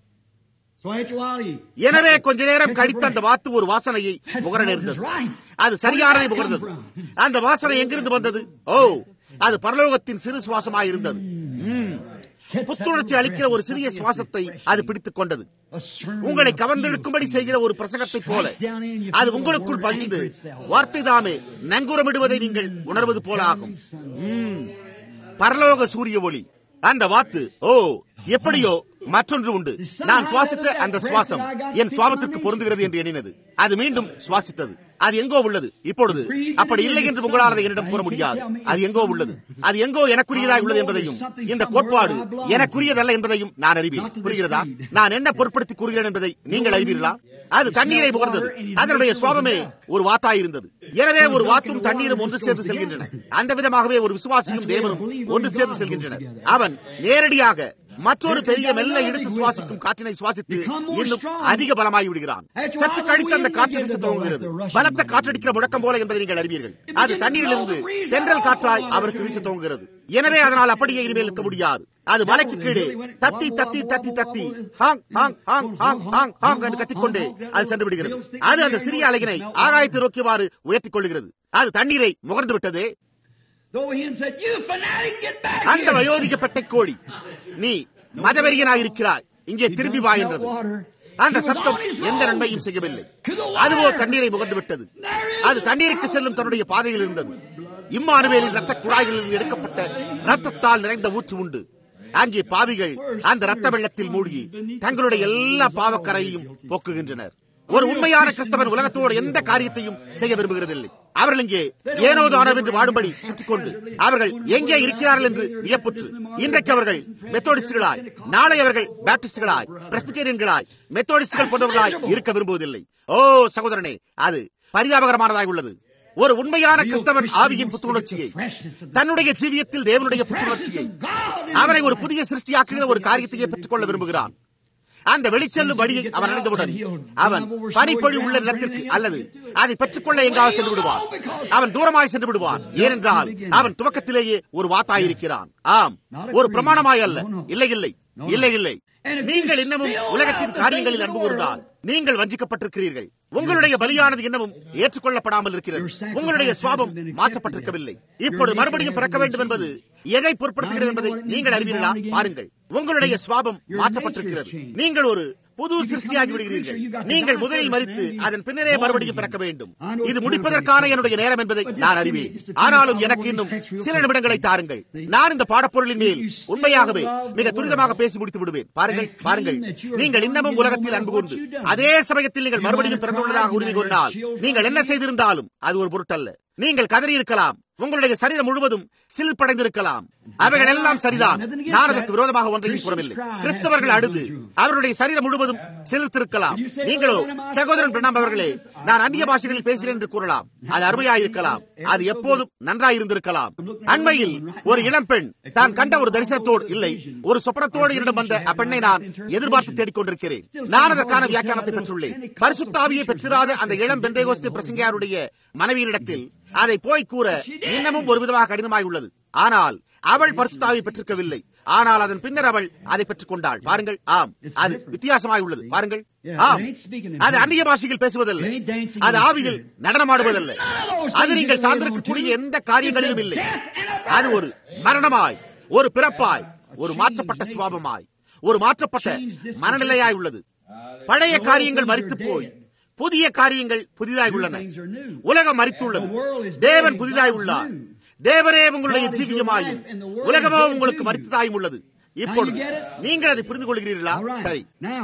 Speaker 2: So after a while, he
Speaker 1: எனவே கொஞ்ச நேரம் கழித்து அந்த வாத்து ஒரு வாசனையை முகர நேர்ந்தது அது சரியானதை முகர்ந்தது அந்த வாசனை எங்கிருந்து வந்தது ஓ அது பரலோகத்தின் சிறு சுவாசமாய் இருந்தது ம். புத்துணர்ச்சி அளிக்கிற ஒரு சிறிய சுவாசத்தை அது பிடித்துக் கொண்டது
Speaker 2: a sermon
Speaker 1: உங்களை
Speaker 2: of
Speaker 1: கவர்ந்தெடுக்கும்படி செய்கிற ஒரு பிரசங்கத்தைப் போல அது உங்களுக்குள் பதிந்து வார்த்தை தாமே நங்குரமிடுவதை நீங்கள் உணர்வது போல ஆகும் ம். பரலோக சூரிய ஒளி அந்த வாத்து ஓ எப்படியோ மற்றொன்று உண்டு நான் சுவாசித்த அந்த சுவாசம் என் சுவாபத்திற்கு பொருந்துகிறது என்று எண்ணினது அது மீண்டும் சுவாசித்தது அது எங்கோ உள்ளது இப்பொழுது அப்படி இல்லை என்று உங்களால் அதை என்னிடம் கூற முடியாது அது எங்கோ உள்ளது அது எங்கோ எனக்குரியதாய் உள்ளது என்பதையும் இந்த கோட்பாடு எனக்குரியதல்ல என்பதையும் நான் அறிவேன் புரிகிறதா நான் என்ன பொருட்படுத்தி கூறுகிறேன் என்பதை நீங்கள் அறிவீர்களா அது தண்ணீரை முகர்ந்தது அதனுடைய சுவாபமே ஒரு வாத்தாய் இருந்தது எனவே ஒரு வாத்தும் தண்ணீரும் ஒன்று சேர்ந்து செல்கின்றன அந்த விதமாகவே ஒரு விசுவாசியும் தேவனும் ஒன்று சேர்ந்து செல்கின்றனர் அவன் நேரடியாக மற்றொரு பெரிய மெல்ல இழுத்து சுவாசிக்கும் காற்றினை சுவாசித்து இன்னும் அதிக பலமாகி விடுகிறான் சற்று கழித்து அந்த காற்று வீச துவங்குகிறது பலத்த காற்றடிக்கிற முழக்கம் போல என்பதை நீங்கள் அறிவீர்கள் அது தண்ணீரிலிருந்து தென்றல் காற்றாய் அவருக்கு வீச துவங்குகிறது எனவே அதனால் அப்படியே இனிமேல் இருக்க முடியாது அது மலைக்கு கீழே தத்தி தத்தி தத்தி தத்தி ஹாங் ஹாங் ஹாங் ஹாங் ஹாங் ஹாங் என்று கத்திக்கொண்டே அது சென்று விடுகிறது அது அந்த சிறிய அலையினை ஆகாயத்தை நோக்கியவாறு உயர்த்திக் கொள்கிறது அது தண்ணீரை முகர்ந்து விட்டது
Speaker 2: The old hen said, You fanatic, get back
Speaker 1: அந்த
Speaker 2: here.
Speaker 1: வயோதிக பெட்டை கோழி நீ மதவெறியனாக இருக்கிறாய் இங்கே திரும்பி வா என்றது அந்த சத்தம் எந்த நன்மையும் செய்யவில்லை அதுவோ தண்ணீரை முகந்து விட்டது அது தண்ணீருக்கு செல்லும் தன்னுடைய பாதையில் இருந்தது இம்மானுவேலின் ரத்த குழாய்களிலிருந்து எடுக்கப்பட்ட ரத்தத்தால் நிறைந்த ஊற்று உண்டு அங்கே பாவிகள் அந்த ரத்த வெள்ளத்தில் மூழ்கி தங்களுடைய எல்லா பாவக்கரையையும் போக்குகின்றனர் ஒரு உண்மையான கிறிஸ்தவன் உலகத்தோடு எந்த காரியத்தையும் செய்ய விரும்புகிறதில்லை அவர்கள் இங்கே ஏனோ தானோ என்று வாடும்படி சுற்றிக் கொண்டு அவர்கள் எங்கே இருக்கிறார்கள் என்று வியப்புற்று இன்றைக்கு அவர்கள் மெத்தோடிஸ்டுகளாய் நாளை அவர்கள் பேப்டிஸ்டுகளாய் பிரஸ்பிட்டேரியன்களாய் மெத்தோடிஸ்டுகள் போன்றவர்களாய் இருக்க விரும்புவதில்லை ஓ சகோதரனே அது பரிதாபகரமானதாக உள்ளது ஒரு உண்மையான கிறிஸ்தவன் ஆவியின் புத்துணர்ச்சியை தன்னுடைய ஜீவியத்தில் தேவனுடைய புத்துணர்ச்சியை அவனை ஒரு புதிய சிருஷ்டியாக்குகிற ஒரு காரியத்தையே பெற்றுக்கொள்ள விரும்புகிறான் அந்த வெளிச்செல்லும் வழியை அவன் அடைந்தவுடன் அவன் பனிப்பொழி உள்ள நிலத்திற்கு அல்லது அதை பெற்றுக்கொள்ள எங்காவது சென்று விடுவான் அவன் தூரமாய் சென்று விடுவான் ஏனென்றால் அவன் துவக்கத்திலேயே ஒரு வாத்தாயிருக்கிறான் ஆம் ஒரு பிரமாணமாய் அல்ல இல்லை இல்லை இல்லை இல்லை நீங்கள் இன்னமும் உலகத்தின் காரியங்களில் அன்பு கூர்ந்தால் நீங்கள் வஞ்சிக்கப்பட்டிருக்கிறீர்கள் உங்களுடைய பலியானது இன்னமும் ஏற்றுக்கொள்ளப்படாமல் இருக்கிறது உங்களுடைய சுவாபம் மாற்றப்பட்டிருக்கவில்லை இப்பொழுது மறுபடியும் பிறக்க வேண்டும் என்பது எதை பொருட்படுத்துகிறது என்பதை நீங்கள் அறிவீர்களா பாருங்கள் உங்களுடைய சுவாபம் மாற்றப்பட்டிருக்கிறது நீங்கள் ஒரு புது சிருஷ்டியாகி விடுகிறீர்கள் நீங்கள் முதலில் மறித்து அதன் பின்னரே மறுபடியும் பிறக்க வேண்டும் இது முடிப்பதற்கான என்னுடைய நேரம் என்பதை நான் அறிவேன் ஆனாலும் எனக்கு இன்னும் சில நிமிடங்களை தாருங்கள் நான் இந்த பாடப்பொருளின் மேல் உண்மையாகவே மிக துரிதமாக பேசி முடித்து விடுவேன் பாருங்கள் பாருங்கள் நீங்கள் இன்னமும் உலகத்தில் அன்பு கூர்ந்து அதே சமயத்தில் நீங்கள் மறுபடியும் பிறந்துள்ளதாக உரிமை கூறினால் நீங்கள் என்ன செய்திருந்தாலும் அது ஒரு பொருட்டல்ல நீங்கள் கதறி இருக்கலாம் உங்களுடைய சரீரம் முழுவதும் சில் படைந்திருக்கலாம் அவைகள் எல்லாம் சரிதான் நான் அதற்கு விரோதமாக ஒன்றையும் கூறவில்லை கிறிஸ்தவர்கள் அழுது அவருடைய சரீரம் முழுவதும் சிலிர்த்திருக்கலாம் நீங்களோ சகோதரன் பிரணாம் அவர்களே நான் அந்நிய பாஷைகளில் பேசுகிறேன் என்று கூறலாம் அது அருமையாயிருக்கலாம் அது எப்போதும் நன்றாயிருந்திருக்கலாம் அண்மையில் ஒரு இளம்பெண் தான் கண்ட ஒரு தரிசனத்தோடு இல்லை ஒரு சொப்பனத்தோடு என்னிடம் வந்த அப்பெண்ணை நான் எதிர்பார்த்து தேடிக்கொண்டிருக்கிறேன் நான் அதற்கான வியாக்கியானத்தை பெற்றுள்ளேன் பரிசுத்தாவியை பெற்றிராத அந்த இளம் பெந்தைகோஸ்து பிரசங்கியாருடைய மனைவியினிடத்தில் அதை போய் கூற இன்னமும் ஒரு விதமாக கடினமாய் உள்ளது ஆனால் அவள் பரிசுத்தாவை பெற்றிருக்கவில்லை ஆனால் அதன் பின்னர் அவள் அதை பெற்றுக் கொண்டாள் பாருங்கள் ஆம் அது வித்தியாசமாய் உள்ளது பாருங்கள் ஆம் அது அந்நிய பாஷையில் பேசுவதல்ல அது ஆவியில் நடனமாடுவதல்ல அது நீங்கள் சார்ந்திருக்கக்கூடிய எந்த காரியங்களிலும் இல்லை அது ஒரு மரணமாய் ஒரு பிறப்பாய் ஒரு மாற்றப்பட்ட சுவாபமாய் ஒரு மாற்றப்பட்ட மனநிலையாய் உள்ளது பழைய காரியங்கள் மறித்து போய் புதிய காரியங்கள் புதிதாய் உள்ளன உலகம் மறித்துள்ளது தேவன் புதிதாய் உள்ளார் தேவனே உங்களுடைய ஜீவியமாயும் உலகமோ உங்களுக்கு மறித்ததாயும் உள்ளது இப்பொழுது நீங்கள் அதை புரிந்து கொள்கிறீர்களா சரி
Speaker 2: Now,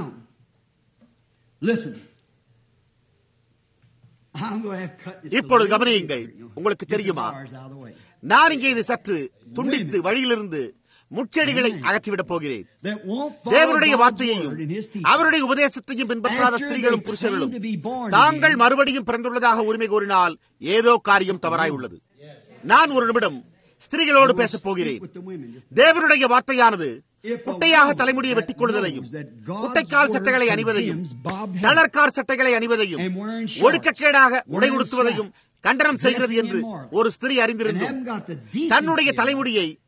Speaker 2: listen. I'm going to have cut this.
Speaker 1: இப்பொழுது கவனியுங்கள் உங்களுக்கு தெரியுமா நான் இங்கே இதை சற்று துண்டித்து வழியிலிருந்து முச்செடிகளை அகற்றிவிடப் போகிறேன் தேவனுடைய வார்த்தையையும் அவருடைய உபதேசத்தையும் பின்பற்றாத ஸ்திரீகளும் புருஷர்களும் தாங்கள் மறுபடியும் பிறந்துள்ளதாக உரிமை கோரினால் ஏதோ காரியம் தவறாய் உள்ளது நான் ஒரு நிமிடம் ஸ்திரீகளோடு பேசப் போகிறேன் தேவனுடைய வார்த்தையானது குட்டையாக தலைமுடியை வெட்டிக் கொள்வதையும் குட்டைக்கால் சட்டைகளை அணிவதையும் தளர்கார் சட்டைகளை அணிவதையும் ஒடுக்கக்கேடாக உடை உடுத்துவதையும் கண்டனம் செய்கிறது என்று ஒரு ஸ்திரீ அறிந்திருந்தும் தன்னுடைய தலைமுடியை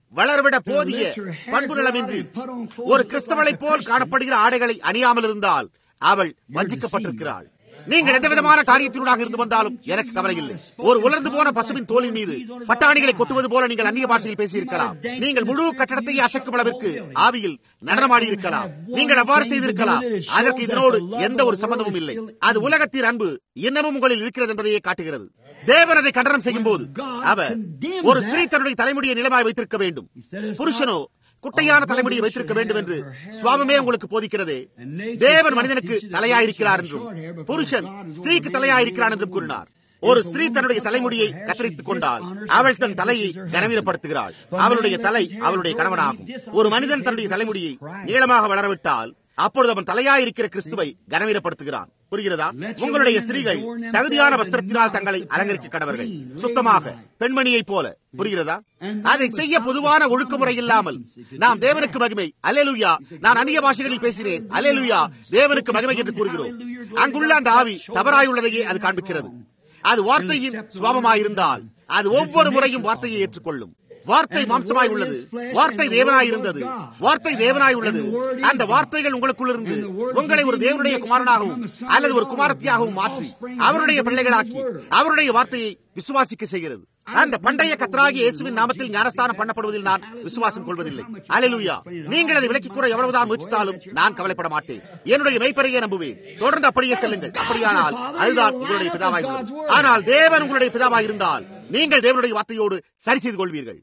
Speaker 1: வளர்விட போதிய பண்பு நலமின்றி ஒரு கிறிஸ்தவளை போல் காணப்படுகிற ஆடைகளை அணியாமல் இருந்தால் அவள் வஞ்சிக்கப்பட்டிருக்கிறாள் நீங்கள் எந்த விதமான காரியத்தினூடாக இருந்து வந்தாலும் எனக்கு கவலை இல்லை ஒரு உலர்ந்து போன பசுவின் தோலின் மீது பட்டாணிகளை கொட்டுவது போல நீங்கள் அந்நிய பாஷையில் பேசியிருக்கலாம் நீங்கள் முழு கட்டடத்தையே அசைக்கும் அளவிற்கு ஆவியில் நடனமாடி இருக்கலாம் நீங்கள் அவ்வாறு செய்திருக்கலாம் அதற்கு இதனோடு எந்த ஒரு சம்பந்தமும் இல்லை அது உலகத்தின் அன்பு இன்னமும் உங்களில் இருக்கிறது என்பதையே காட்டுகிறது தேவன் அதை கண்டனம் செய்யும் போது அவர் ஒரு ஸ்திரீ தன்னுடைய தலைமுடியை நிலமாய் வைத்திருக்க வேண்டும் புருஷனோ குட்டையான தலைமுடியை வைத்திருக்க வேண்டும் என்று சுவாமமே உங்களுக்கு போதிக்கிறதே தேவன் மனிதனுக்கு தலையாயிருக்கிறார் என்றும் புருஷன் ஸ்திரீக்கு தலையாயிருக்கிறான் என்றும் கூறினார் ஒரு ஸ்திரீ தன்னுடைய தலைமுடியை கத்தரித்துக் கொண்டால் அவள் தன் தலையை கனவீனப்படுத்துகிறாள் அவளுடைய தலை அவளுடைய கணவனாகும் ஒரு மனிதன் தன்னுடைய தலைமுடியை நீளமாக வளரவிட்டால் அப்பொழுது அவன் தலையாயிருக்கிற கிறிஸ்துவை கனவீனப்படுத்துகிறான் புரிகிறதா உங்களுடைய ஸ்திரீகள் தகுதியான வஸ்திரத்தினால் தங்களை அலங்கரிக்க கடவர்கள் சுத்தமாக பெண்மணியைப் போல புரிகிறதா அதை செய்ய பொதுவான ஒழுக்கமுறை இல்லாமல் நாம் தேவனுக்கு மகிமை அலேலுயா நான் அந்நிய பாஷைகளில் பேசினேன் அலேலுயா தேவனுக்கு மகிமை என்று கூறுகிறோம் அங்குள்ள அந்த ஆவி தவறாயுள்ளதையே அது காண்பிக்கிறது அது வார்த்தையின் சுவாபமாயிருந்தால் அது ஒவ்வொரு முறையும் வார்த்தையை ஏற்றுக்கொள்ளும் வார்த்தை மாம்சமாய் உள்ளது வார்த்தை தேவனாய் இருந்தது வார்த்தை தேவனாய் உள்ளது அந்த வார்த்தைகள் உங்களுக்குள் இருந்து உங்களை ஒரு தேவனுடைய குமாரனாகவும் அல்லது ஒரு குமாரத்தியாகவும் மாற்றி அவருடைய பிள்ளைகளாக்கி அவருடைய வார்த்தையை விசுவாசிக்க செய்கிறது அந்த பண்டைய கத்தராகிய இயேசுவின் நாமத்தில் ஞானஸ்தானம் பண்ணப்படுவதில் நான் விசுவாசம் கொள்வதில்லை அலையிலுயா நீங்கள் அதை விலக்கிக் கூற எவ்வளவுதான் முயற்சித்தாலும் நான் கவலைப்பட மாட்டேன் என்னுடைய மெய்ப்பறையை நம்புவேன் தொடர்ந்து அப்படியே செல்லுங்கள் அப்படியானால் அதுதான் உங்களுடைய பிதாவாய் உள்ளது ஆனால் தேவன் உங்களுடைய பிதாவாய் இருந்தால் நீங்கள் தேவனுடைய வார்த்தையோடு சரி செய்து கொள்வீர்கள்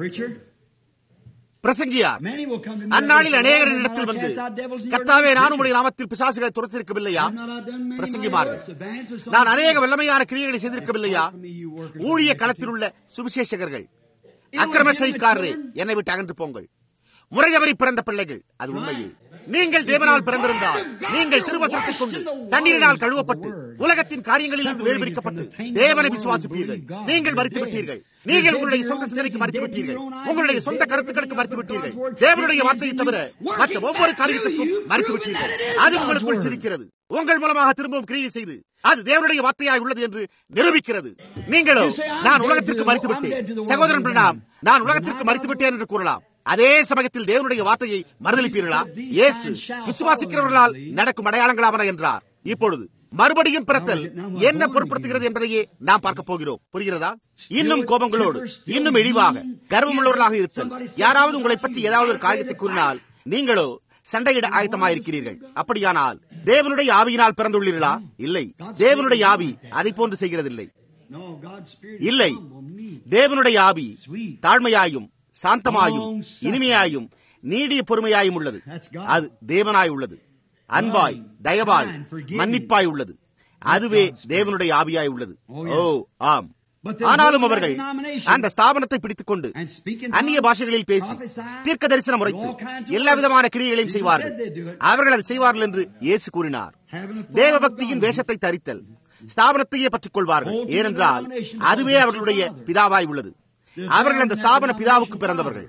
Speaker 1: பிரசங்கியார் அந்நாளில் அநேகர் இடத்தில் வந்து கர்த்தாவே நான் உடைய நாமத்தில் பிசாசுகளை துரத்திருக்கவில்லையா பிரசங்கிமார்கள் நான் அநேக வல்லமையான கிரியைகளை செய்திருக்கவில்லையா ஊழிய களத்தில் உள்ள சுவிசேஷகர்கள் அக்கிரம செய்காரரே என்னை விட்டு அகன்று போங்கள் முறையவரி பிறந்த பிள்ளைகள் அது உண்மையே நீங்கள் தேவனால் பிறந்திருந்தால் நீங்கள் திருவசனத்தை கொண்டு தண்ணீரினால் கழுவப்பட்டு உலகத்தின் காரியங்களில் இருந்து வேறுபிரிக்கப்பட்டு தேவனை விசுவாசிப்பீர்கள் நீங்கள் மறித்து விட்டீர்கள் நீங்கள் உங்களுடைய சொந்த சிந்தனைக்கு மறித்து விட்டீர்கள் உங்களுடைய சொந்த கருத்துக்களுக்கு மறித்து விட்டீர்கள் தேவனுடைய வார்த்தையை தவிர மற்ற ஒவ்வொரு காரியத்துக்கும் மறித்து விட்டீர்கள் அது உங்களுக்குள் சிரிக்கிறது உங்கள் மூலமாக திரும்பவும் கிரியை செய்து அது தேவனுடைய வார்த்தையாய் உள்ளது என்று நிரூபிக்கிறது நீங்களோ நான் உலகத்திற்கு மறித்து விட்டேன் சகோதரன் பிரணாம் நான் உலகத்திற்கு மறித்து விட்டேன் என்று கூறலாம் அதே சமயத்தில் தேவனுடைய வார்த்தையை மறுதளிப்பீர்களா இயேசு விசுவாசிக்கிறவர்களால் நடக்கும் அடையாளங்களாவன என்றார் இப்பொழுது மறுபடியும் பிறத்தல் என்ன பொருட்படுத்துகிறது என்பதையே நாம் பார்க்க போகிறோம் புரிகிறதா இன்னும் கோபங்களோடு இன்னும் இழிவாக கர்வமுள்ளவர்களாக இருத்தல் யாராவது உங்களை பற்றி ஏதாவது ஒரு காரியத்தை கூறினால் நீங்களோ சண்டையிட ஆயத்தமாயிருக்கிறீர்கள் அப்படியானால் தேவனுடைய ஆவியினால் பிறந்துள்ளீர்களா இல்லை தேவனுடைய ஆவி அதை போன்று செய்கிறதில்லை இல்லை தேவனுடைய ஆவி தாழ்மையாயும் சாந்தமாயும் இனிமையாயும் நீடிய பொறுமையாயும் உள்ளது அது தேவனாய் உள்ளது அன்பாய் தயவாய் மன்னிப்பாய் உள்ளது அதுவே தேவனுடைய ஆவியாய் உள்ளது ஓ ஆம் ஆனாலும் அவர்கள் அந்த ஸ்தாபனத்தை பிடித்துக் கொண்டு அந்நிய பாஷைகளில் பேசி தீர்க்க தரிசனம் உரைத்து எல்லா விதமான கிரியைகளையும் செய்வார்கள் அவர்கள் அதை செய்வார்கள் என்று இயேசு கூறினார் தேவ பக்தியின் வேஷத்தை தரித்தல் ஸ்தாபனத்தையே பற்றிக் கொள்வார்கள் ஏனென்றால் அதுவே அவர்களுடைய பிதாவாய் உள்ளது அவர்கள் அந்த ஸ்தாபன பிதாவுக்கு பிறந்தவர்கள்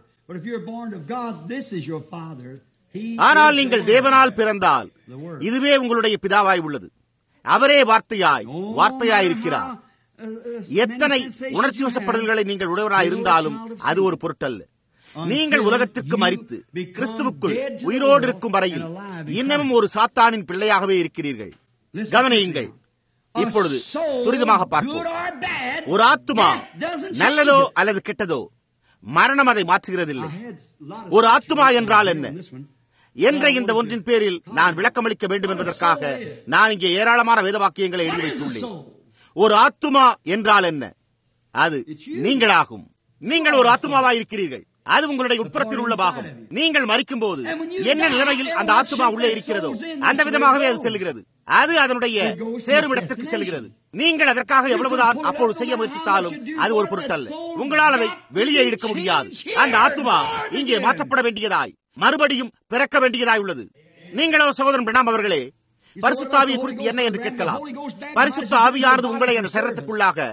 Speaker 1: ஆனால் நீங்கள் தேவனால் பிறந்தால் இதுவே உங்களுடைய பிதாவாய் உள்ளது அவரே வார்த்தையாய் வார்த்தையாய் இருக்கிறார் எத்தனை உணர்ச்சி வசப்படுதல்களை நீங்கள் உடையவராய் இருந்தாலும் அது ஒரு பொருட்டல்ல நீங்கள் உலகத்திற்கு மறித்து கிறிஸ்துவுக்குள் உயிரோடு இருக்கும் வரையில் இன்னமும் ஒரு சாத்தானின் பிள்ளையாகவே இருக்கிறீர்கள் கவனியுங்கள் இப்பொழுது துரிதமாக பார்ப்போம் ஒரு ஆத்துமா நல்லதோ அல்லது கெட்டதோ மரணம் அதை மாற்றுகிறதில்லை ஒரு ஆத்துமா என்றால் என்ன என்ற இந்த ஒன்றின் பேரில் நான் விளக்கமளிக்க வேண்டும் என்பதற்காக நான் இங்கே ஏராளமான வேத வாக்கியங்களை எழுதி வைத்துள்ளேன் ஒரு ஆத்துமா என்றால் என்ன அது நீங்களாகும் நீங்கள் ஒரு ஆத்துமாவாய் இருக்கிறீர்கள் அது உங்களுடைய உட்புறத்தில் உள்ள பாகம் நீங்கள் மறிக்கும் போது என்ன நிலைமையில் அந்த ஆத்துமா உள்ளே இருக்கிறதோ அந்த விதமாகவே அது செல்கிறது அது அதனுடைய சேரும் இடத்திற்கு செல்கிறது நீங்கள் அதற்காக எவ்வளவுதான் அப்போது செய்ய முயற்சித்தாலும் அது ஒரு பொருட்டல்ல உங்களால் அதை வெளியே எடுக்க முடியாது அந்த ஆத்துமா இங்கே மாற்றப்பட வேண்டியதாய் மறுபடியும் பிறக்க வேண்டியதாய் உள்ளது நீங்களோ சகோதரன் பிரணாம் அவர்களே பரிசுத்த ஆவியை குறித்து என்ன என்று கேட்கலாம் பரிசுத்த ஆவியானது உங்களை அந்த சரீரத்துக்குள்ளாக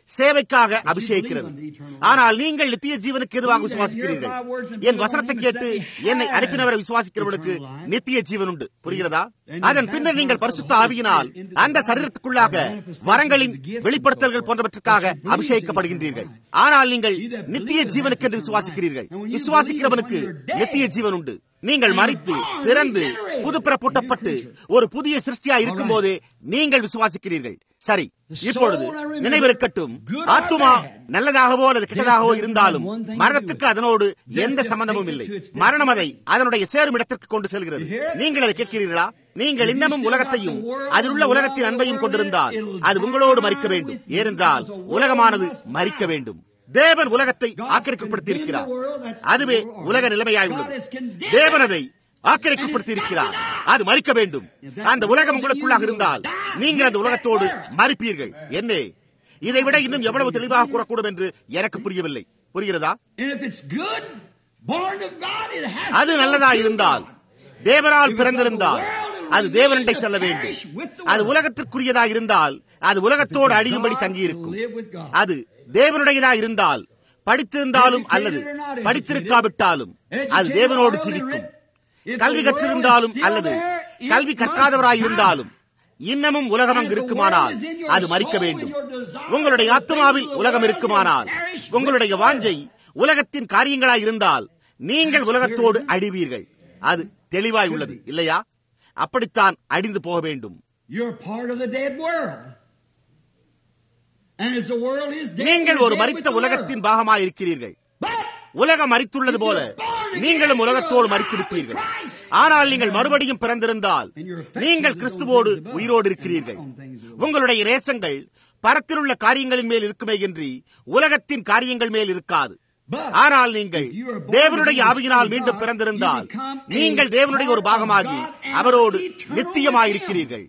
Speaker 1: சேவைக்காக அபிஷேகிக்கிறது ஆனால் நீங்கள் நித்திய ஜீவனுக்கு எதுவாக விசுவாசிக்கிறீர்கள் என் வசனத்தை கேட்டு என்னை அனுப்பினவரை விசுவாசிக்கிறவர்களுக்கு நித்திய ஜீவன் உண்டு புரிகிறதா அதன் பின்னர் நீங்கள் பரிசுத்த ஆவியினால் அந்த சரீரத்துக்குள்ளாக வரங்களின் வெளிப்படுத்தல்கள் போன்றவற்றுக்காக அபிஷேகிக்கப்படுகின்றீர்கள் ஆனால் நீங்கள் நித்திய ஜீவனுக்கு என்று விசுவாசிக்கிறீர்கள் விசுவாசிக்கிறவனுக்கு நித்திய ஜீவன் உண்டு நீங்கள் மறித்து பிறந்து புதுப்பிறப்பூட்டப்பட்டு ஒரு புதிய சிருஷ்டியா இருக்கும் போதே நீங்கள் விசுவாசிக்கிறீர்கள் சரி இப்பொழுது நினைவிருக்கட்டும் ஆத்துமா நல்லதாகவோ அல்லது கெட்டதாகவோ இருந்தாலும் மரணத்துக்கு அதனோடு எந்த சம்பந்தமும் இல்லை மரணம் அதை அதனுடைய சேரும் இடத்திற்கு கொண்டு செல்கிறது நீங்கள் அதை கேட்கிறீர்களா நீங்கள் இன்னமும் உலகத்தையும் அதில் உள்ள உலகத்தின் அன்பையும் கொண்டிருந்தால் அது உங்களோடு மறிக்க வேண்டும் ஏனென்றால் உலகமானது மறிக்க வேண்டும் தேவன் உலகத்தை ஆக்கிரமிக்கப்படுத்தி இருக்கிறார் அதுவே உலக நிலைமையாய் உள்ளது தேவன் அதை ஆக்கிரமிக்கப்படுத்தி இருக்கிறார் அது மறிக்க வேண்டும் அந்த உலகம் உங்களுக்குள்ளாக இருந்தால் நீங்கள் அந்த உலகத்தோடு மறிப்பீர்கள் என்னே இதை விட இன்னும் எவ்வளவு தெளிவாக கூறக்கூடும் என்று எனக்கு புரியவில்லை புரிகிறதா அது நல்லதா இருந்தால் தேவனால் பிறந்திருந்தால் அது தேவனண்டை செல்ல வேண்டும் அது உலகத்திற்குரியதா இருந்தால் அது உலகத்தோடு அழியும்படி தங்கியிருக்கும் அது தேவனுடையதா இருந்தால் படித்திருந்தாலும் அல்லது படித்திருக்காவிட்டாலும் அது தேவனோடு ஜீவிக்கும் கல்வி கற்றிருந்தாலும் அல்லது கல்வி கற்காதவராயிருந்தாலும் இன்னமும் உலகம் அங்கு இருக்குமானால் அது மறிக்க வேண்டும் உங்களுடைய ஆத்மாவில் உலகம் இருக்குமானால் உங்களுடைய வாஞ்சை உலகத்தின் காரியங்களாய் இருந்தால் நீங்கள் உலகத்தோடு அழிவீர்கள் அது தெளிவாய் உள்ளது இல்லையா அப்படித்தான் அடிந்து போக வேண்டும் நீங்கள் ஒரு மறித்த உலகத்தின் பாகமாய் இருக்கிறீர்கள் உலகம் மறித்துள்ளது போல நீங்களும் உலகத்தோடு மறித்து விட்டீர்கள் ஆனால் நீங்கள் மறுபடியும் பிறந்திருந்தால் நீங்கள் கிறிஸ்துவோடு உயிரோடு இருக்கிறீர்கள் உங்களுடைய நேசங்கள் பரத்தில் உள்ள காரியங்களின் மேல் இருக்குமே என்று உலகத்தின் காரியங்கள் மேல் இருக்காது ஆனால் நீங்கள் தேவனுடைய ஆவியினால் மீண்டும் பிறந்திருந்தால் நீங்கள் தேவனுடைய ஒரு பாகமாகி அவரோடு நித்தியமாயிருக்கிறீர்கள்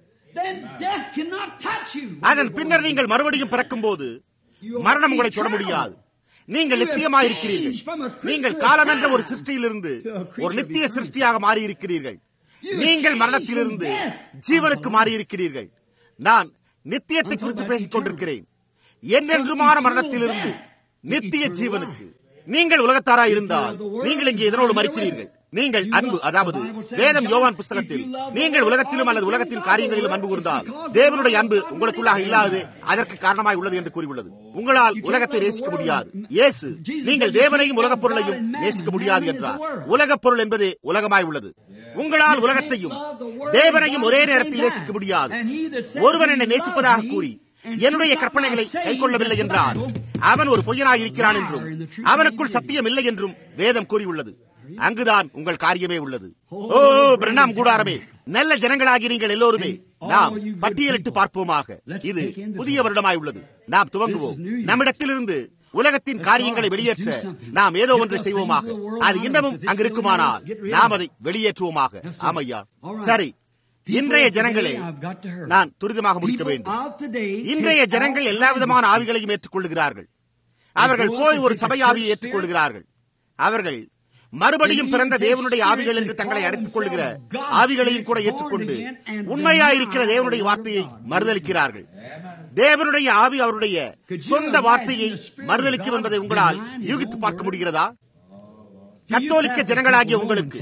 Speaker 1: அதன் பின்னர் நீங்கள் மறுபடியும் பிறக்கும் போது மரணம் உங்களை தொட முடியாது நீங்கள் நித்தியமாயிருக்கிறீர்கள் நீங்கள் காலம் என்ற ஒரு சிருஷ்டியிலிருந்து ஒரு நித்திய சிருஷ்டியாக மாறியிருக்கிறீர்கள் நீங்கள் மரணத்திலிருந்து ஜீவனுக்கு மாறியிருக்கிறீர்கள் நான் நித்தியத்தை குறித்து பேசிக் கொண்டிருக்கிறேன் என்றென்றுமான மரணத்திலிருந்து நித்திய ஜீவனுக்கு நீங்கள் உலகத்தாராய் இருந்தால் நீங்கள் இங்கே எதனோடு மறிக்கிறீர்கள் நீங்கள் அன்பு அதாவது வேதம் யோவான் புஸ்தகத்தில் நீங்கள் உலகத்திலும் அல்லது உலகத்தின் காரியங்களிலும் அன்பு கூர்ந்தால் தேவனுடைய அன்பு உங்களுக்குள்ளாக இல்லாது அதற்கு காரணமாய் உள்ளது என்று கூறியுள்ளது உங்களால் உலகத்தை நேசிக்க முடியாது இயேசு நீங்கள் தேவனையும் உலகப் பொருளையும் நேசிக்க முடியாது என்றார் உலகப் பொருள் என்பதே உலகமாய் உள்ளது உங்களால் உலகத்தையும் தேவனையும் ஒரே நேரத்தில் நேசிக்க முடியாது ஒருவன் என்னை நேசிப்பதாக கூறி என்னுடைய கற்பனைகளை கைக்கொள்ளவில்லை என்றால் அவன் ஒரு பொய்யனாய் இருக்கிறான் என்றும் அவனுக்குள் சத்தியம் இல்லை என்றும் வேதம் கூறியுள்ளது அங்குதான் உங்கள் காரியமே உள்ளது ஓ பிரணாம் கூடாரமே நல்ல ஜனங்களாகி நீங்கள் எல்லோருமே நாம் பட்டியலிட்டு பார்ப்போமாக இது புதிய வருடமாய் உள்ளது நாம் துவங்குவோம் நம்மிடத்திலிருந்து உலகத்தின் காரியங்களை வெளியேற்ற நாம் ஏதோ ஒன்றை செய்வோமாக அது இன்னமும் அங்கு இருக்குமானால் நாம் அதை வெளியேற்றுவோமாக ஆமையா சரி இன்றைய ஜனங்களே நான் துரிதமாக முடிக்க வேண்டும் இன்றைய ஜனங்கள் எல்லா விதமான ஆவிகளையும் ஏற்றுக்கொள்கிறார்கள் அவர்கள் போய் ஒரு சபை ஆவியை ஏற்றுக்கொள்கிறார்கள் அவர்கள் மறுபடியும் பிறந்த தேவனுடைய ஆவிகள் என்று தங்களை அடைத்துக் கொள்கிற ஆவிகளையும் கூட ஏற்றுக்கொண்டு உண்மையாயிருக்கிற தேவனுடைய வார்த்தையை மறுதளிக்கிறார்கள் தேவனுடைய ஆவி அவருடைய சொந்த வார்த்தையை மறுதளிக்கும் என்பதை உங்களால் யூகித்து பார்க்க முடிகிறதா கத்தோலிக்க ஜனங்களாகிய உங்களுக்கு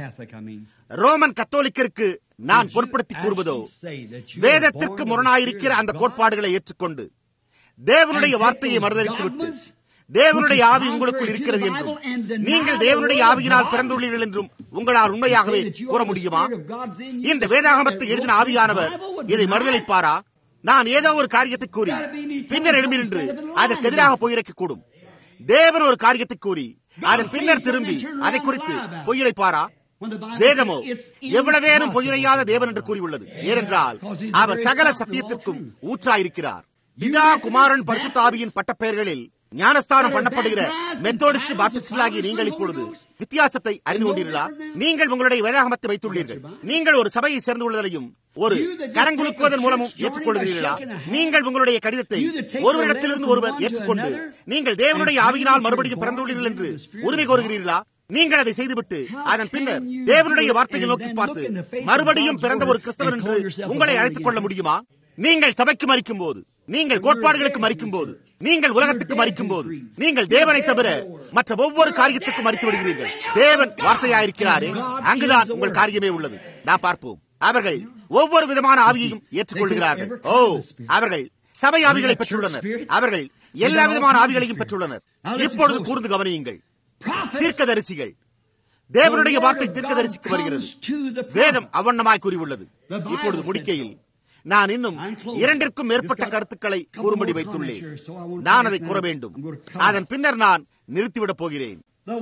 Speaker 1: ரோமன் கத்தோலிக்கருக்கு நான் பொருட்படுத்தி கூறுவதோ வேதத்திற்கு முரணாயிருக்கிற அந்த கோட்பாடுகளை ஏற்றுக்கொண்டு தேவனுடைய வார்த்தையை மறுதளித்துவிட்டு தேவனுடைய ஆவி உங்களுக்குள் இருக்கிறது என்றும் நீங்கள் தேவனுடைய ஆவியினால் பிறந்துள்ளீர்கள் என்றும் உங்களால் உண்மையாகவே கூற முடியுமா இந்த வேதாகமத்தை எழுதின ஆவியானவர் இதை மறுதளிப்பாரா நான் ஏதோ ஒரு காரியத்தை கூறி பின்னர் எழும்பி நின்று அதற்கு எதிராக பொய்யிரைக்க கூடும் தேவன் ஒரு காரியத்தை கூறி அதன் பின்னர் திரும்பி அதை குறித்து பொய்யிரைப்பாரா வேதமோ எவ்வளவேனும் பொய்யிரையாத தேவன் என்று கூறியுள்ளது ஏனென்றால் அவர் சகல சத்தியத்திற்கும் ஊற்றாயிருக்கிறார் பிதா குமாரன் பரிசுத்தாவியின் பட்டப்பெயர்களில் ஞானஸ்தானம் பண்ணப்படுகிற மெத்தோடிஸ்ட் பாப்டிஸ்டாகிய நீங்கள் இப்பொழுது வித்தியாசத்தை அறிந்து கொண்டீர்களா நீங்கள் உங்களுடைய வேதாகமத்தை வைத்துள்ளீர்கள் நீங்கள் ஒரு சபையை சேர்ந்துள்ளதையும் ஒரு கரங்குலுக்குவதன் மூலமும் ஏற்றுக்கொள்கிறீர்களா நீங்கள் உங்களுடைய கடிதத்தை ஒருவரிடத்திலிருந்து ஒருவர் ஏற்றுக்கொண்டு நீங்கள் தேவனுடைய ஆவியினால் மறுபடியும் பிறந்துள்ளீர்கள் என்று உரிமை கோருகிறீர்களா நீங்கள் அதை செய்துவிட்டு அதன் பின்னர் தேவனுடைய வார்த்தையை நோக்கி பார்த்து மறுபடியும் பிறந்த ஒரு கிறிஸ்தவர் என்று உங்களை அழைத்துக் கொள்ள முடியுமா நீங்கள் சபைக்கு மறிக்கும் போது நீங்கள் கோட்பாடுகளுக்கு மறிக்கும் போது நீங்கள் உலகத்துக்கு மறிக்கும் போது நீங்கள் தேவனை தவிர மற்ற ஒவ்வொரு காரியத்துக்கும் மறித்து விடுகிறீர்கள் தேவன் வார்த்தையாயிருக்கிறாரே அங்குதான் உங்கள் காரியமே உள்ளது நான் பார்ப்போம் அவர்கள் ஒவ்வொரு விதமான ஆவியையும் ஏற்றுக்கொள்கிறார்கள் ஓ அவர்கள் சபை ஆவிகளை பெற்றுள்ளனர் அவர்கள் எல்லா விதமான ஆவிகளையும் பெற்றுள்ளனர் இப்பொழுது கூர்ந்து கவனியுங்கள் தீர்க்கதரிசிகள் தேவனுடைய வார்த்தை தீர்க்கதரிசிக்கு வருகிறது வேதம் அவண்ணமாய் கூறியுள்ளது இப்பொழுது முடிக்கையில் நான் இன்னும் இரண்டிற்கும் மேற்பட்ட கருத்துக்களை கூறும்படி வைத்துள்ளேன் நான் அதை கூற வேண்டும் அதன் பின்னர் நான் நிறுத்திவிடப் போகிறேன்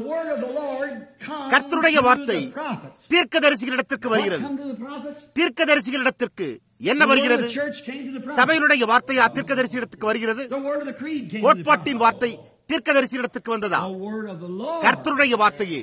Speaker 1: கர்த்தருடைய வார்த்தை தீர்க்கதரிசிகளிடத்திற்கு வருகிறது தீர்க்கதரிசிகளிடத்திற்கு என்ன வருகிறது சபையினுடைய வார்த்தை தீர்க்கதரிசியிடத்துக்கு வருகிறது கோட்பாட்டின் வார்த்தை தீர்க்கதரிசியிடத்துக்கு வந்ததா கர்த்தருடைய வார்த்தையே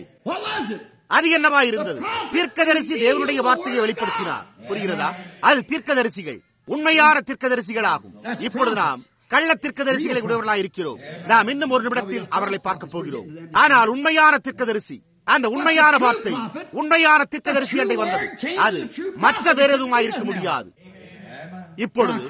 Speaker 1: அது என்னவா இருந்தது தீர்க்கதரிசி தேவனுடைய வார்த்தையை வெளிப்படுத்தினார் புரிகிறதா அது தீர்க்கதரிசிகள் உண்மையான தீர்க்கதரிசிகள் ஆகும் இப்பொழுது நாம் கள்ள தீர்க்கதரிசிகளை உடையவர்களாக இருக்கிறோம் நாம் இன்னும் ஒரு நிமிடத்தில் அவர்களை பார்க்க போகிறோம் ஆனால் உண்மையான தீர்க்கதரிசி அந்த உண்மையான வார்த்தை உண்மையான தீர்க்கதரிசி அண்டை வந்தது அது மற்ற வேற எதுவும் இருக்க முடியாது இப்பொழுது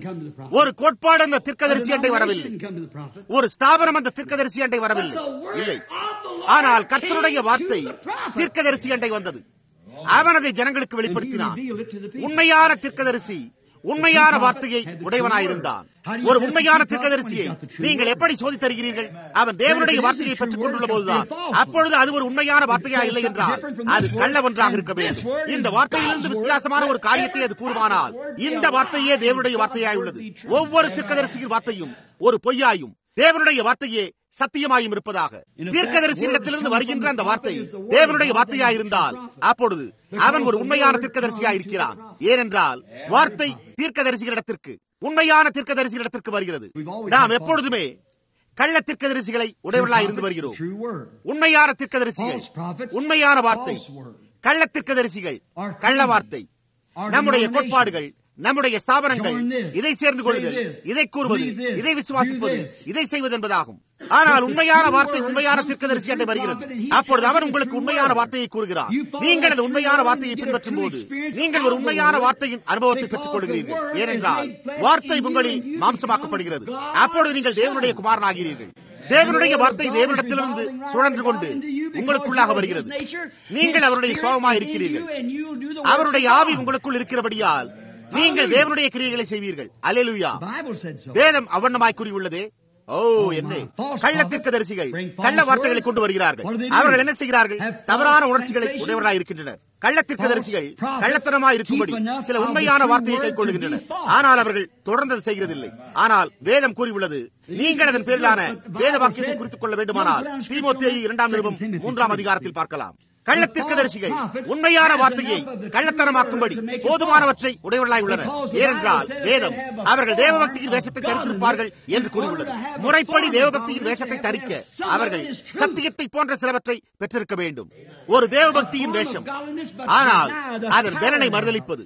Speaker 1: ஒரு கோட்பாடு அந்த தீர்க்கதரிசி அண்டை வரவில்லை ஒரு ஸ்தாபனம் அந்த தீர்க்கதரிசி அண்டை வரவில்லை இல்லை ஆனால் கர்த்தருடைய வார்த்தை தீர்க்கதரிசி அண்டை வந்தது அவன் அதை ஜனங்களுக்கு வெளிப்படுத்தினான் உண்மையான தீர்க்கதரிசி உண்மையான வார்த்தையை உடையவனாயிருந்தான் ஒரு உண்மையான தீர்க்கதரிசியை நீங்கள் எப்படி சோதித்தருகிறீர்கள் அவன் தேவனுடைய வார்த்தையை பெற்றுக் கொண்டுள்ள போதுதான் அப்பொழுது அது ஒரு உண்மையான வார்த்தையா இல்லை என்றால் அது கள்ள ஒன்றாக இருக்க வேண்டும் இந்த வார்த்தையிலிருந்து வித்தியாசமான ஒரு காரியத்தை அது கூறுவானால் இந்த வார்த்தையே தேவனுடைய வார்த்தையாய் உள்ளது ஒவ்வொரு தீர்க்கதரிசியின் வார்த்தையும் ஒரு பொய்யாயும் தேவனுடைய வார்த்தையே சத்தியமாயும் இருப்பதாக தீர்க்கதரிசியிடத்திலிருந்து வருகின்ற அந்த வார்த்தை தேவனுடைய வார்த்தையா இருந்தால் அப்பொழுது அவன் ஒரு உண்மையான தீர்க்கதரிசியா இருக்கிறான் ஏனென்றால் வார்த்தை தீர்க்கதரிசிகளிடத்திற்கு உண்மையான தீர்க்கதரிசிகளிடத்திற்கு வருகிறது நாம் எப்பொழுதுமே கள்ள தீர்க்கதரிசிகளை உடையவர்களாக இருந்து வருகிறோம் உண்மையான தீர்க்கதரிசிகள் உண்மையான வார்த்தை கள்ள தீர்க்கதரிசிகள் கள்ள வார்த்தை நம்முடைய கோட்பாடுகள் நம்முடைய ஸ்தாபனங்கள் இதை சேர்ந்து கொள்ளுதல் இதை கூறுவது இதை விசுவாசிப்பது இதை செய்வது என்பதாகும் ஆனால் உண்மையான வார்த்தை உண்மையான தீர்க்கதரிசி அண்டை வருகிறது அப்பொழுது அவன் உங்களுக்கு உண்மையான வார்த்தையை கூறுகிறார் நீங்கள் அந்த உண்மையான வார்த்தையை பின்பற்றும் போது நீங்கள் ஒரு உண்மையான வார்த்தையின் அனுபவத்தை பெற்றுக் கொள்கிறீர்கள் ஏனென்றால் வார்த்தை உங்களில் மாம்சமாக்கப்படுகிறது அப்பொழுது நீங்கள் தேவனுடைய குமாரனாகிறீர்கள் தேவனுடைய வார்த்தை தேவனிடத்திலிருந்து சுழன்று கொண்டு உங்களுக்குள்ளாக வருகிறது நீங்கள் அவருடைய சோகமாக இருக்கிறீர்கள் அவருடைய ஆவி உங்களுக்குள் இருக்கிறபடியால் நீங்கள் தேவனுடைய கிரியைகளை செய்வீர்கள் அலேலுயா வேதம் அவண்ணமாய் கூறியுள்ளதே ஓ என்ன கள்ளத்திற்கு தரிசிகள் கள்ள வார்த்தைகளை கொண்டு வருகிறார்கள் அவர்கள் என்ன செய்கிறார்கள் தவறான உணர்ச்சிகளை உடையவர்களாக இருக்கின்றனர் கள்ளத்திற்கு தரிசிகள் கள்ளத்தனமாய் இருக்கும்படி சில உண்மையான வார்த்தையை கைக்கொள்கின்றனர் ஆனால் அவர்கள் தொடர்ந்து செய்கிறதில்லை ஆனால் வேதம் கூறியுள்ளது நீங்கள் அதன் பேரிலான வேத வாக்கியத்தை குறித்துக் கொள்ள வேண்டுமானால் தீமோத்தேயு இரண்டாம் நிருபம் மூன்றாம் அதிகாரத்தில் பார்க்கலாம் கள்ளத்திற்கதரிசிகள் உண்மையான வார்த்தையை கள்ளத்தனமாக்கும்படி போதுமானவற்றை உடையவர்களாய் உள்ளனர் ஏனென்றால் வேதம் அவர்கள் தேவபக்தியின் வேஷத்தை தரித்திருப்பார்கள் என்று கூறியுள்ளது முறைப்படி தேவபக்தியின் வேஷத்தை தரிக்க அவர்கள் சத்தியத்தை போன்ற சிலவற்றை பெற்றிருக்க வேண்டும் ஒரு தேவபக்தியின் வேஷம் ஆனால் அதன் பலனை மறுதளிப்பது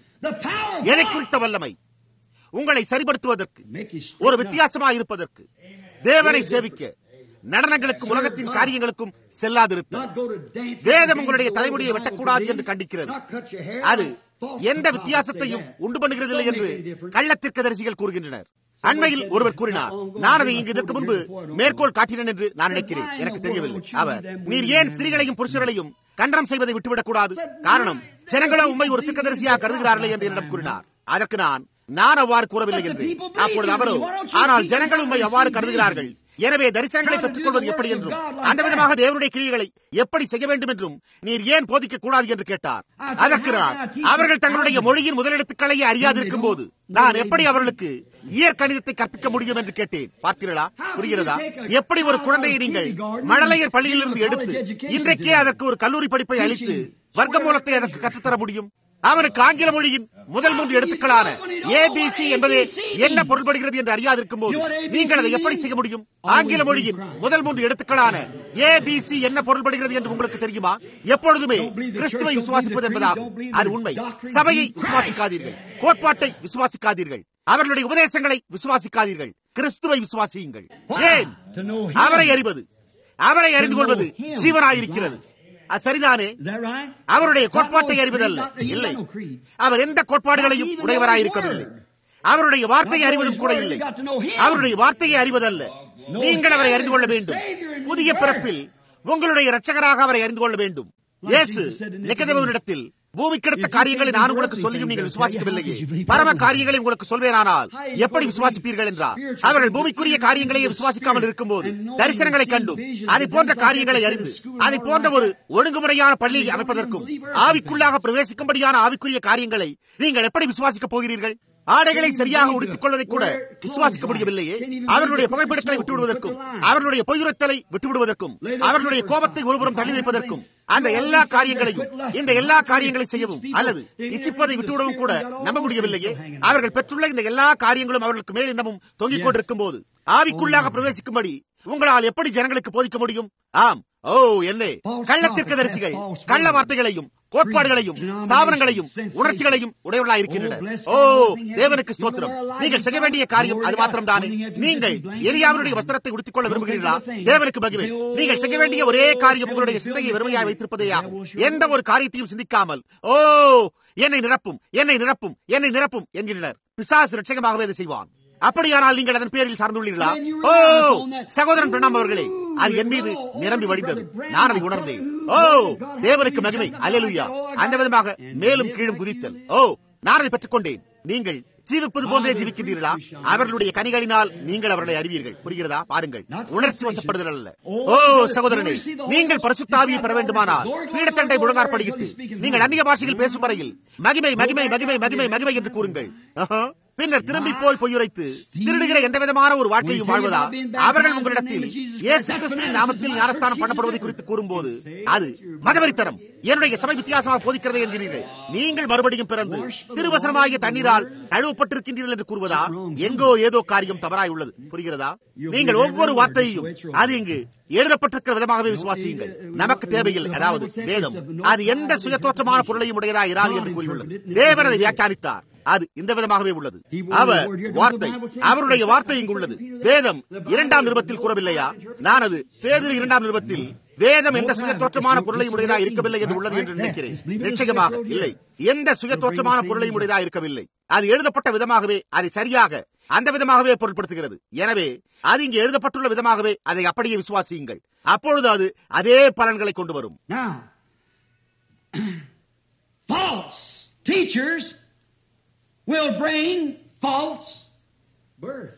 Speaker 1: எதை குறித்த வல்லமை உங்களை சரிபடுத்துவதற்கு ஒரு வித்தியாசமாக இருப்பதற்கு தேவனை சேவிக்க நடனங்களுக்கும் உலகத்தின் காரியங்களுக்கும் செல்லாதிருத்த வேதம் உங்களுடைய தலைமுடியை வெட்டக்கூடாது என்று கண்டிக்கிறது அது எந்த வித்தியாசத்தையும் உண்டு பண்ணுகிறதில்லை என்று கள்ளத்திற்கதரிசிகள் கூறுகின்றனர் அண்மையில் ஒருவர் கூறினார் நான் அதை இங்கு இதற்கு முன்பு மேற்கோள் காட்டினேன் என்று நான் நினைக்கிறேன் எனக்கு தெரியவில்லை அவர் நீர் ஏன் ஸ்திரீகளையும் புருஷர்களையும் கண்டனம் செய்வதை விட்டுவிடக் கூடாது காரணம் ஜனங்களோ உண்மை ஒரு திக்கதரிசியாக கருதுகிறார்களே என்று என்னிடம் கூறினார் அதற்கு நான் நான் அவ்வாறு கூறவில்லை என்று அப்பொழுது அவரோ ஆனால் ஜனங்கள் உண்மை அவ்வாறு கருதுகிறார்கள் எனவே தரிசனங்களை பெற்றுக் கொள்வது எப்படி என்றும் அந்த விதமாக தேவனுடைய கிரியைகளை எப்படி செய்ய வேண்டும் என்றும் நீர் ஏன் போதிக்க கூடாது என்று கேட்டார் அதற்கு நான் அவர்கள் தங்களுடைய மொழியின் முதலெழுத்துக்களையே அறியாதிருக்கும் போது நான் எப்படி அவர்களுக்கு இயற்கணிதத்தை கற்பிக்க முடியும் என்று கேட்டேன் பார்த்தீர்களா புரிகிறதா எப்படி ஒரு குழந்தையை நீங்கள் மழலையர் பள்ளியிலிருந்து எடுத்து இன்றைக்கே அதற்கு ஒரு கல்லூரி படிப்பை அளித்து வர்க்க மூலத்தை அதற்கு கற்றுத்தர முடியும் அவனுக்கு ஆங்கில மொழியின் முதல் மூன்று எழுத்துக்களான ஏபிசி என்பது என்ன பொருள்படுகிறது என்று அறியாதிருக்கும் போது நீங்கள் அதை எப்படி செய்ய முடியும் ஆங்கில மொழியின் முதல் மூன்று எழுத்துக்களான ஏபிசி என்ன பொருள்படுகிறது என்று உங்களுக்கு தெரியுமா எப்பொழுதுமே கிறிஸ்துவை விசுவாசிப்பது என்பதாகும் அது உண்மை சபையை விசுவாசிக்காதீர்கள் கோட்பாட்டை விசுவாசிக்காதீர்கள் அவர்களுடைய உபதேசங்களை விசுவாசிக்காதீர்கள் கிறிஸ்துவை விசுவாசியுங்கள் ஏன் அவரை அறிவது அவரை அறிந்து கொள்வது ஜீவனாயிருக்கிறது அது சரிதானே அவருடைய கோட்பாட்டை அறிவதல்ல இல்லை அவர் எந்த கோட்பாடுகளையும் உடையவராயிருக்கவில்லை அவருடைய வார்த்தையை அறிவதும் கூட இல்லை அவருடைய வார்த்தையை அறிவதல்ல நீங்கள் அவரை அறிந்து கொள்ள வேண்டும் புதிய பிறப்பில் உங்களுடைய இரட்சகராக அவரை அறிந்து கொள்ள வேண்டும் இயேசு நிக்கதேவனிடத்தில் பூமி கிடத்த காரியங்களை நான் உங்களுக்கு சொல்லியும் நீங்கள் விசுவாசிக்கவில்லையே பரம காரியங்களை உங்களுக்கு சொல்வேனானால் எப்படி விசுவாசிப்பீர்கள் என்றார் அவர்கள் பூமிக்குரிய காரியங்களையே விசுவாசிக்காமல் இருக்கும்போது தரிசனங்களை கண்டும் அதை போன்ற காரியங்களை அறிந்து அதை போன்ற ஒரு ஒழுங்குமுறையான பள்ளியை அமைப்பதற்கும் ஆவிக்குள்ளாக பிரவேசிக்கும்படியான ஆவிக்குரிய காரியங்களை நீங்கள் எப்படி விசுவாசிக்கப் போகிறீர்கள் ஆடைகளை சரியாக உடுத்திக் கொள்வதை கூட விசுவாசிக்க முடியவில்லையே அவர்களுடைய புகைப்படத்தை விட்டுவிடுவதற்கும் அவர்களுடைய பொய்யுறத்தலை விட்டுவிடுவதற்கும் அவர்களுடைய கோபத்தை ஒருபுறம் தள்ளி வைப்பதற்கும் அந்த எல்லா காரியங்களையும் இந்த எல்லா காரியங்களை செய்யவும் அல்லது இச்சிப்பதை விட்டுவிடவும் கூட நம்ப முடியவில்லையே அவர்கள் பெற்றுள்ள இந்த எல்லா காரியங்களும் அவர்களுக்கு மேல் இன்னமும் தொங்கிக் கொண்டிருக்கும் போது ஆவிக்குள்ளாக பிரவேசிக்கும்படி உங்களால் எப்படி ஜனங்களுக்கு போதிக்க முடியும் ஆம் ஓ என்ன கள்ளத்திற்கு தரிசிகள் கள்ள வார்த்தைகளையும் கோட்பாடுகளையும் ஸ்தாபனங்களையும் உணர்ச்சிகளையும் உடையவர்களா இருக்கின்றனர் ஓ தேவனுக்கு ஸ்தோத்திரம் நீங்கள் செய்ய வேண்டிய காரியம் அது மாத்திரம் தானே நீங்கள் எலியாவனுடைய வஸ்திரத்தை உடுத்திக் கொள்ள விரும்புகிறீர்களா தேவனுக்கு மகிமை நீங்கள் செய்ய வேண்டிய ஒரே காரியம் உங்களுடைய சிந்தையை வெறுமையாக வைத்திருப்பதே ஆகும் எந்த ஒரு காரியத்தையும் சிந்திக்காமல் ஓ என்னை நிரப்பும் என்னை நிரப்பும் என்னை நிரப்பும் என்கின்றனர் பிசாசு ரட்சகமாகவே அதை செய்வான் அப்படியானால் நீங்கள் அதன் பேரில் சார்ந்துள்ளீர்களா ஓ சகோதரன் பிரணாம் அவர்களே அது என் மீது நிரம்பி வடிந்தது நான் அதை உணர்ந்தேன் ஓ தேவனுக்கு மகிமை அலலுயா அந்த விதமாக மேலும் கீழும் குதித்தல் ஓ நான் அதை பெற்றுக்கொண்டேன் நீங்கள் ஜீவிப்பது போன்றே ஜீவிக்கின்றீர்களா அவர்களுடைய கனிகளினால் நீங்கள் அவர்களை அறிவீர்கள் புரிகிறதா பாருங்கள் உணர்ச்சி வசப்படுதல் அல்ல ஓ சகோதரனே நீங்கள் பரிசுத்தாவியை பெற வேண்டுமானால் பீடத்தண்டை முழங்காற்படியிட்டு நீங்கள் அந்நிய பாஷையில் பேசும் வரையில் மகிமை மகிமை மகிமை மகிமை மகிமை என்று கூறுங்கள் பின்னர் திரும்பி போய் பொய்யுரைத்து திருடுகிற எந்த விதமான ஒரு வாழ்க்கையும் வாழ்வதா அவர்கள் உங்களிடத்தில் இயேசு கிறிஸ்துவின் நாமத்தில் ஞானஸ்தானம் பண்ணப்படுவதை குறித்து கூறும்போது அது மதவரித்தனம் என்னுடைய சபை வித்தியாசமாக போதிக்கிறது என்கிறீர்கள் நீங்கள் மறுபடியும் பிறந்து திருவசனமாகிய தண்ணீரால் தழுவப்பட்டிருக்கின்றீர்கள் என்று கூறுவதா எங்கோ ஏதோ காரியம் தவறாய் உள்ளது புரிகிறதா நீங்கள் ஒவ்வொரு வார்த்தையையும் அது இங்கு எழுதப்பட்டிருக்கிற விதமாகவே விசுவாசியுங்கள் நமக்கு தேவையில்லை அதாவது வேதம் அது எந்த சுயத்தோற்றமான பொருளையும் உடையதா இராது என்று கூறியுள்ளது தேவன் அதை வியாக்கியானித்தார் அது இந்த விதமாகவே உள்ளது அவர் வார்த்தை அவருடைய வார்த்தை இங்கு உள்ளது வேதம் இரண்டாம் நிருபத்தில் கூறவில்லையா நான் அது பேதிரு இரண்டாம் நிருபத்தில் வேதம் எந்த சுயத்தோற்றமான பொருளையும் உடையதா இருக்கவில்லை என்று உள்ளது என்று நினைக்கிறேன் நிச்சயமாக இல்லை எந்த சுயத்தோற்றமான பொருளையும் உடையதா இருக்கவில்லை அது எழுதப்பட்ட விதமாகவே அதை சரியாக அந்த விதமாகவே பொருட்படுத்துகிறது எனவே அது இங்கு எழுதப்பட்டுள்ள விதமாகவே அதை அப்படியே விசுவாசியுங்கள் அப்பொழுது அது அதே பலன்களை கொண்டு வரும்
Speaker 2: false teachers will bring false births.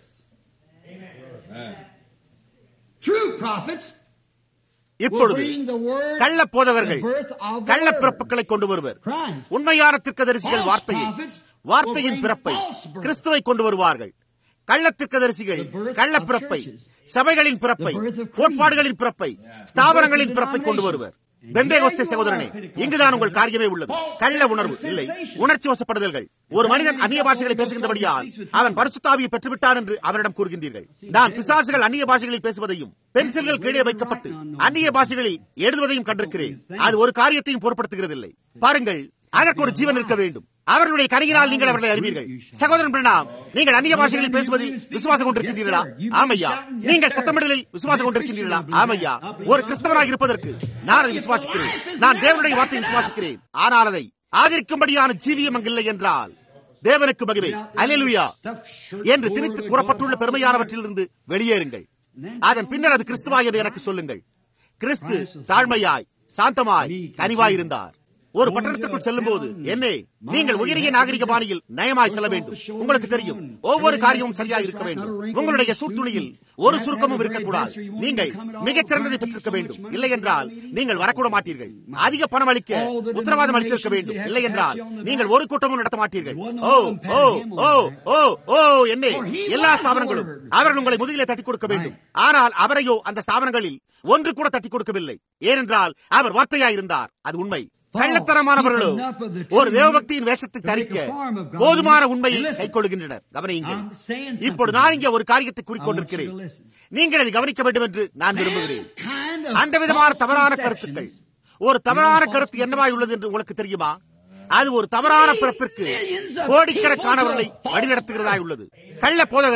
Speaker 2: True prophets will
Speaker 1: இப்பொழுது
Speaker 2: bring the word,
Speaker 1: கள்ள போதகர்கள்
Speaker 2: the birth of the
Speaker 1: கள்ள
Speaker 2: word.
Speaker 1: பிறப்புகளை கொண்டு வருவர்
Speaker 2: Christ.
Speaker 1: உண்மையான தீர்க்கதரிசிகள்
Speaker 2: False
Speaker 1: வார்த்தையை
Speaker 2: prophets
Speaker 1: வார்த்தையின்
Speaker 2: will bring
Speaker 1: பிறப்பை
Speaker 2: false birth.
Speaker 1: கிறிஸ்துவை கொண்டு வருவார்கள் கள்ள தீர்க்கதரிசிகள்
Speaker 2: The birth
Speaker 1: கள்ள
Speaker 2: of
Speaker 1: பிறப்பை
Speaker 2: churches.
Speaker 1: சபைகளின் பிறப்பை
Speaker 2: The birth of creeds.
Speaker 1: கோட்பாடுகளின் பிறப்பை ஸ்தாபனங்களின்
Speaker 2: of
Speaker 1: பிறப்பை கொண்டு வருவர்
Speaker 2: denominations.
Speaker 1: பெந்தேகோஸ்தே சகோதரனே இங்குதான் உங்கள் காரியமே உள்ளது கள்ள உணர்வு இல்லை உணர்ச்சி வசப்படுதல்கள் ஒரு மனிதன் அந்நிய பாஷைகளை பேசுகின்றபடியால் அவன் பரிசுத்தாவியை பெற்றுவிட்டான் என்று அவரிடம் கூறுகின்றீர்கள் நான் பிசாசுகள் அந்நிய பாஷைகளில் பேசுவதையும் பென்சில்கள் கீழே வைக்கப்பட்டு அந்நிய பாஷைகளில் எழுதுவதையும் கண்டிருக்கிறேன் அது ஒரு காரியத்தையும் பொருட்படுத்துகிறதில்லை பாருங்கள் அதற்கு ஒரு ஜீவன் இருக்க வேண்டும் அவர்களுடைய கனியினால் நீங்கள் அவர்களை அறிவீர்கள் சகோதரன் பிரணாம் நீங்கள் அந்நிய பாஷைகளில் பேசுவதில் விசுவாசம் கொண்டிருக்கின்றீர்களா ஆமையா நீங்கள் சத்தமிடலில் விசுவாசம் கொண்டிருக்கின்றீர்களா ஆமையா ஒரு கிறிஸ்தவனாக இருப்பதற்கு நான் அதை விசுவாசிக்கிறேன் நான் தேவனுடைய வார்த்தையை விசுவாசிக்கிறேன் ஆனால் அதை ஆதரிக்கும்படியான ஜீவியம் அங்கில்லை என்றால் தேவனுக்கு மகிமை அலெலுயா என்று திணித்து கூறப்பட்டுள்ள பெருமையானவற்றிலிருந்து வெளியேறுங்கள் அதன் பின்னர் அது கிறிஸ்துவா என்று எனக்கு சொல்லுங்கள் கிறிஸ்து தாழ்மையாய் சாந்தமாய் கனிவாய் இருந்தார் ஒரு பட்டணத்திற்குள் செல்லும் போது என்னே நீங்கள் உயரிய நாகரிக பாணியில் நயமாய் செல்ல வேண்டும் உங்களுக்கு தெரியும் ஒவ்வொரு காரியமும் சரியாக இருக்க வேண்டும் உங்களுடைய சூட்டுணியில் ஒரு சுருக்கமும் இருக்கக்கூடாது நீங்கள் மிகச் சிறந்ததை பெற்றிருக்க வேண்டும் இல்லை என்றால் நீங்கள் வரக்கூட மாட்டீர்கள் அதிக பணம் அளிக்க உத்தரவாதம் அளித்திருக்க வேண்டும் இல்லை என்றால் நீங்கள் ஒரு கூட்டமும் நடத்த மாட்டீர்கள் ஓ ஓ ஓ ஓ ஓ என்னே எல்லா ஸ்தாபனங்களும் அவர்கள் உங்களை முதுகிலே தட்டி கொடுக்க வேண்டும் ஆனால் அவரையோ அந்த ஸ்தாபனங்களில் ஒன்று கூட தட்டி கொடுக்கவில்லை ஏனென்றால் அவர் வார்த்தையாயிருந்தார் அது உண்மை கள்ளத்தனமானவர்களோ ஒரு தேவபக்தியின் வேஷத்தை தரிக்க போதுமான உண்மையை கைக்கொள்கின்றனர் கவனியுங்கள் இப்பொழுது நான் இங்கே ஒரு காரியத்தை கூறிக்கொண்டிருக்கிறேன் நீங்கள் அதை கவனிக்க வேண்டும் என்று நான் விரும்புகிறேன் அந்த விதமான தவறான கருத்துக்கள் ஒரு தவறான கருத்து என்னவாய் உள்ளது என்று உங்களுக்கு தெரியுமா அது ஒரு தவறான பிறப்பிற்கு கோடிக்கணக்கானவர்களை வழிநடத்துகிறதாய் உள்ளது கள்ள போதகர்கள்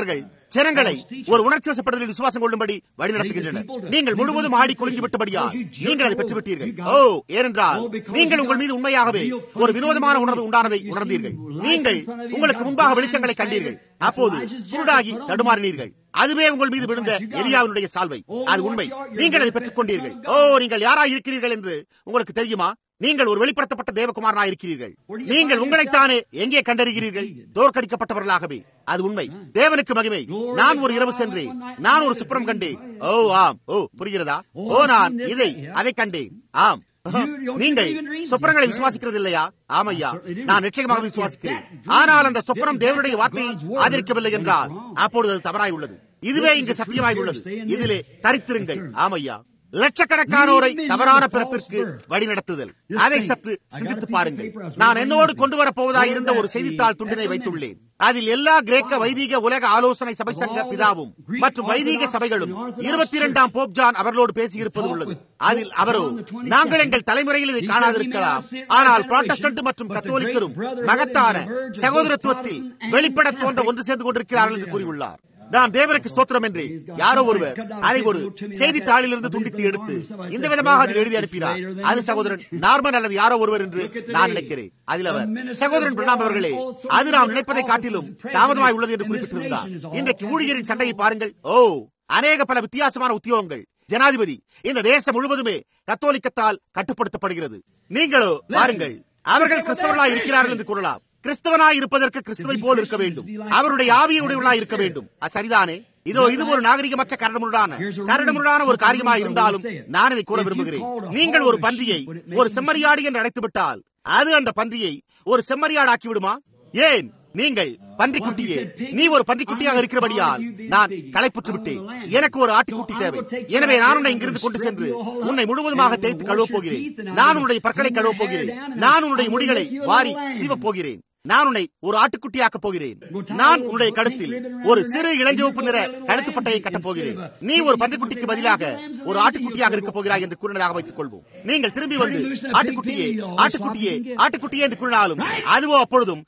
Speaker 1: ஜனங்களை ஒரு உணர்ச்சி வசப்படுதலில் விசுவாசம் கொள்ளும்படி வழிநடத்துகின்றனர் நீங்கள் முழுவதும் ஆடி குலுங்கி விட்டபடியா நீங்கள் அதை பெற்றுவிட்டீர்கள் ஓ ஏனென்றால் நீங்கள் உங்கள் மீது உண்மையாகவே ஒரு வினோதமான உணர்வு உண்டானதை உணர்ந்தீர்கள் நீங்கள் உங்களுக்கு முன்பாக வெளிச்சங்களை கண்டீர்கள் அப்போது குருடாகி தடுமாறினீர்கள் அதுவே உங்கள் மீது விழுந்த எலியாவினுடைய சால்வை அது உண்மை நீங்கள் அதை பெற்றுக் கொண்டீர்கள் ஓ நீங்கள் யாராய் இருக்கிறீர்கள் என்று உங்களுக்கு தெரியுமா நீங்கள் ஒரு வெளிப்படுத்தப்பட்ட தேவகுமாரனாக இருக்கிறீர்கள் நீங்கள் உங்களைத்தானே எங்கே கண்டறிகிறீர்கள் தோற்கடிக்கப்பட்டவர்களாகவே அது உண்மை தேவனுக்கு மகிமை நான் ஒரு இரவு சென்றேன் நான் ஒரு சுப்ரம் கண்டேன் ஓ ஆம் ஓ புரிகிறதா ஓ நான் இதை அதை கண்டேன் ஆம் நீங்கள் சொப்பனங்களை விசுவாசிக்கிறது இல்லையா ஆமையா நான் நிச்சயமாக விசுவாசிக்கிறேன் ஆனால் அந்த சொப்பனம் தேவனுடைய வார்த்தையை ஆதரிக்கவில்லை என்றால் அப்பொழுது அது தவறாய் உள்ளது இதுவே இங்கு சத்தியமாய் உள்ளது இதிலே தரித்திருங்கள் ஆமையா லட்சக்கணக்கானோரை தவறான பிறப்பிற்கு வழிநடத்துதல் அதை சற்று சிந்தித்து பாருங்கள் நான் என்னோடு கொண்டு வரப்போவதாக இருந்த ஒரு செய்தித்தாள் துண்டினை வைத்துள்ளேன் அதில் எல்லா கிரேக்க வைதீக உலக ஆலோசனை சபை சங்க பிதாவும் மற்றும் வைதீக சபைகளும் இருபத்தி இரண்டாம் போப் ஜான் அவர்களோடு பேசியிருப்பது உள்ளது அதில் அவரோ நாங்கள் எங்கள் தலைமுறையில் இதை காணாதிருக்கலாம் ஆனால் புராட்டஸ்டன்ட் மற்றும் கத்தோலிக்கரும் மகத்தான சகோதரத்துவத்தில் வெளிப்பட தோன்ற ஒன்று சேர்ந்து கொண்டிருக்கிறார்கள் என்று கூறியுள்ளார் நான் தேவனுக்கு ஸ்தோத்திரம் என்று யாரோ ஒருவர் அதை ஒரு செய்தித்தாளிலிருந்து துண்டித்து எடுத்து இந்த விதமாக அதில் எழுதி அனுப்பினார் அது சகோதரன் நார்மன் அல்லது யாரோ ஒருவர் என்று நான் நினைக்கிறேன் அதில் அவர் சகோதரன் பிரணாம் அவர்களே அது நாம் நினைப்பதை காட்டிலும் தாமதமாய் உள்ளது என்று குறிப்பிட்டிருந்தார் இன்றைக்கு ஊழியரின் சண்டையை பாருங்கள் ஓ அநேக பல வித்தியாசமான உத்தியோகங்கள் ஜனாதிபதி இந்த தேசம் முழுவதுமே கத்தோலிக்கத்தால் கட்டுப்படுத்தப்படுகிறது நீங்களோ பாருங்கள் அவர்கள் கிறிஸ்தவர்களாய் இருக்கிறார்கள் என்று கூறலாம் கிறிஸ்தவனாய் இருப்பதற்கு கிறிஸ்துவை போல் இருக்க வேண்டும் அவருடைய ஆவியுடையவர்களாய் இருக்க வேண்டும் அது சரிதானே இதோ இது ஒரு நாகரிகமற்ற கரடமுடான கரடமுடான ஒரு காரியமாக இருந்தாலும் நான் இதை கூற விரும்புகிறேன் நீங்கள் ஒரு பன்றியை ஒரு செம்மறியாடு என்று அழைத்து விட்டால் அது அந்த பன்றியை ஒரு செம்மறியாடு ஆக்கி விடுமா ஏன் நீங்கள் பன்றிக்குட்டியே நீ ஒரு பன்றிக்குட்டியாக இருக்கிறபடியால் நான் களைப்புற்று விட்டேன் எனக்கு ஒரு ஆட்டுக்குட்டி தேவை எனவே நான் உன்னை இங்கிருந்து கொண்டு சென்று உன்னை முழுவதுமாக தேய்த்து கழுவப் போகிறேன் நான் உன்னுடைய பற்களை கழுவப் போகிறேன் நான் உன்னுடைய முடிகளை வாரி சீவப் போகிறேன் நான் உன்னை ஒரு ஆட்டுக்குட்டியாக்கப் போகிறேன் நான் உன்னுடைய கழுத்தில் ஒரு சிறு இளஞ்சிவப்பு நிற கழுத்து பட்டையை கட்டப் போகிறேன் நீ ஒரு பன்றிக்குட்டிக்கு பதிலாக ஒரு ஆட்டுக்குட்டியாக இருக்க போகிறாய் என்று கூறினதாக வைத்துக் கொள்வோம் நீங்கள் திரும்பி வந்து ஆட்டுக்குட்டியே ஆட்டுக்குட்டியே ஆட்டுக்குட்டியே என்று கூறினாலும் அதுவோ அப்பொழுதும்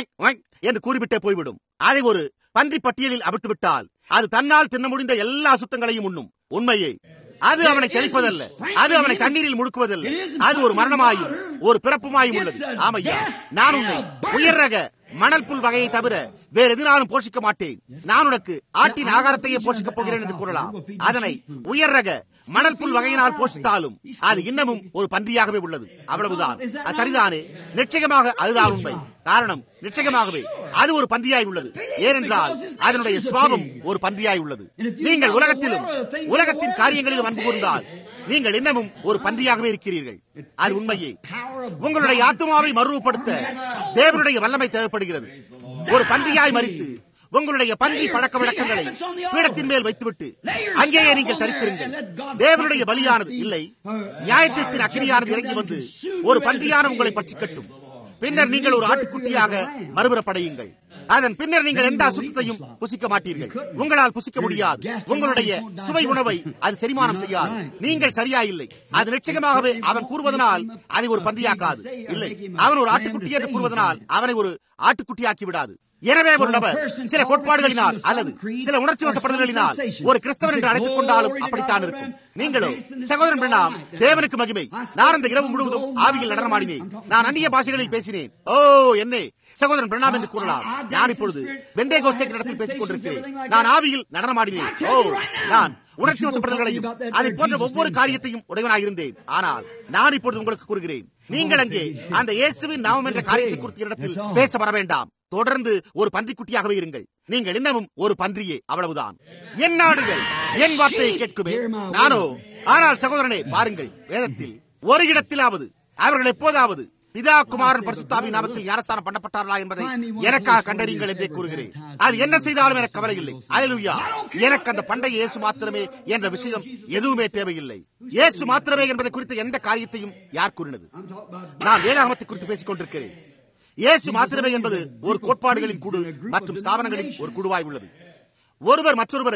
Speaker 1: என்று கூறிவிட்டே போய்விடும் அதை ஒரு பன்றி பட்டியலில் அவிழ்த்து விட்டால் அது தன்னால் தின்ன முடிந்த எல்லா சுத்தங்களையும் உண்ணும் உண்மையே அது அவனை தெளிப்பதல்ல அது அவனை தண்ணீரில் முடுக்குவதல்ல அது ஒரு மரணமாயும் ஒரு பிறப்புமாயும் உள்ளது ஆமையா நான் உன்னை உயர் ரக மணல் புல் வகையை தவிர வேற எதினாலும் போஷிக்க மாட்டேன் நான் உனக்கு ஆட்டின் ஆகாரத்தையே போஷிக்கப் போகிறேன் என்று கூறலாம் அதனை உயர் ரக மணல் புல் வகையினால் போஷித்தாலும் அது இன்னமும் ஒரு பன்றியாகவே உள்ளது அவ்வளவுதான் அது சரிதானே நிச்சயமாக அதுதான் உண்மை காரணம் நிச்சயமாகவே அது ஒரு பன்றியாய் உள்ளது ஏனென்றால் அதனுடைய சுவாபம் ஒரு பன்றியாய் உள்ளது நீங்கள் உலகத்திலும் உலகத்தின் காரியங்களிலும் அன்பு கூர்ந்தால் நீங்கள் இன்னமும் ஒரு பன்றியாகவே இருக்கிறீர்கள் அது உண்மையே உங்களுடைய ஆத்மாவை மறுவப்படுத்த தேவனுடைய வல்லமை தேவைப்படுகிறது ஒரு பன்றியாய் மறித்து உங்களுடைய பன்றி பழக்க வழக்கங்களை பீடத்தின் மேல் வைத்துவிட்டு அங்கேயே நீங்கள் தரித்திருங்கள் தேவனுடைய பலியானது இல்லை நியாயத்தின் அக்கினியானது இறங்கி வந்து ஒரு பன்றியான உங்களை பற்றி கட்டும் பின்னர் நீங்கள் ஒரு ஆட்டுக்குட்டியாக மறுபுறப்படையுங்கள் அதன் பின்னர் நீங்கள் எந்த அசுத்தத்தையும் புசிக்க மாட்டீர்கள் உங்களால் புசிக்க முடியாது உங்களுடைய சுவை உணவை அது செரிமானம் செய்யாது நீங்கள் சரியா இல்லை அது நிச்சயமாகவே அவன் கூறுவதனால் அதை ஒரு பன்றியாக்காது இல்லை அவன் ஒரு ஆட்டுக்குட்டி என்று கூறுவதனால் அவனை ஒரு ஆட்டுக்குட்டியாக்கி விடாது எனவே ஒரு நபர் சில கோட்பாடுகளினால் அல்லது சில உணர்ச்சி வசப்படுதல்களினால் ஒரு கிறிஸ்தவன் என்று அழைத்துக் கொண்டாலும் அப்படித்தான் இருக்கும் நீங்களும் சகோதரன் பிரணாம் தேவனுக்கு மகிமை நான் அந்த இரவு முழுவதும் ஆவியில் நடனமாடினேன் நான் அந்நிய பாஷைகளில் பேசினேன் ஓ என்னே சகோதரன் பிரணாம் என்று கூறலாம் நான் இப்பொழுது வெண்டே கோஸ்தே இடத்தில் பேசிக் கொண்டிருக்கிறேன் நான் ஆவியில் நடனமாடினேன் ஓ நான் உணர்ச்சி வசப்படுதல்களையும் அதை போன்ற ஒவ்வொரு காரியத்தையும் உடையவனாக இருந்தேன் ஆனால் நான் இப்பொழுது உங்களுக்கு கூறுகிறேன் நீங்கள் அங்கே அந்த இயேசுவின் நாமம் என்ற காரியத்தை குறித்த இடத்தில் பேச வர வேண்டாம் தொடர்ந்து ஒரு பன்றிக்குட்டியாகவே இருங்கள் நீங்கள் இன்னமும் ஒரு பன்றியே அவ்வளவுதான் என் நாடுகள் என் வார்த்தையை கேட்குமே நானோ ஆனால் சகோதரனே பாருங்கள் வேதத்தில் ஒரு இடத்திலாவது அவர்கள் எப்போதாவது பிதா குமாரன் பரிசுத்தாவி நாமத்தில் ஞானஸ்தானம் பண்ணப்பட்டார்களா என்பதை எனக்காக கண்டறியுங்கள் என்றே கூறுகிறேன் அது என்ன செய்தாலும் எனக்கு கவலை இல்லை அலையிலுயா எனக்கு அந்த பண்டைய இயேசு மாத்திரமே என்ற விஷயம் எதுவுமே தேவையில்லை இயேசு மாத்திரமே என்பதை குறித்த எந்த காரியத்தையும் யார் கூறினது நான் வேதாகமத்தை குறித்து பேசிக் கொண்டிருக்கிறேன் இயேசு மாத்திரமே என்பது ஒரு கோட்பாடுகளின் குழு மற்றும் ஸ்தாபனங்களின் ஒரு குழுவாய் உள்ளது ஒருவர் மற்றொருவரை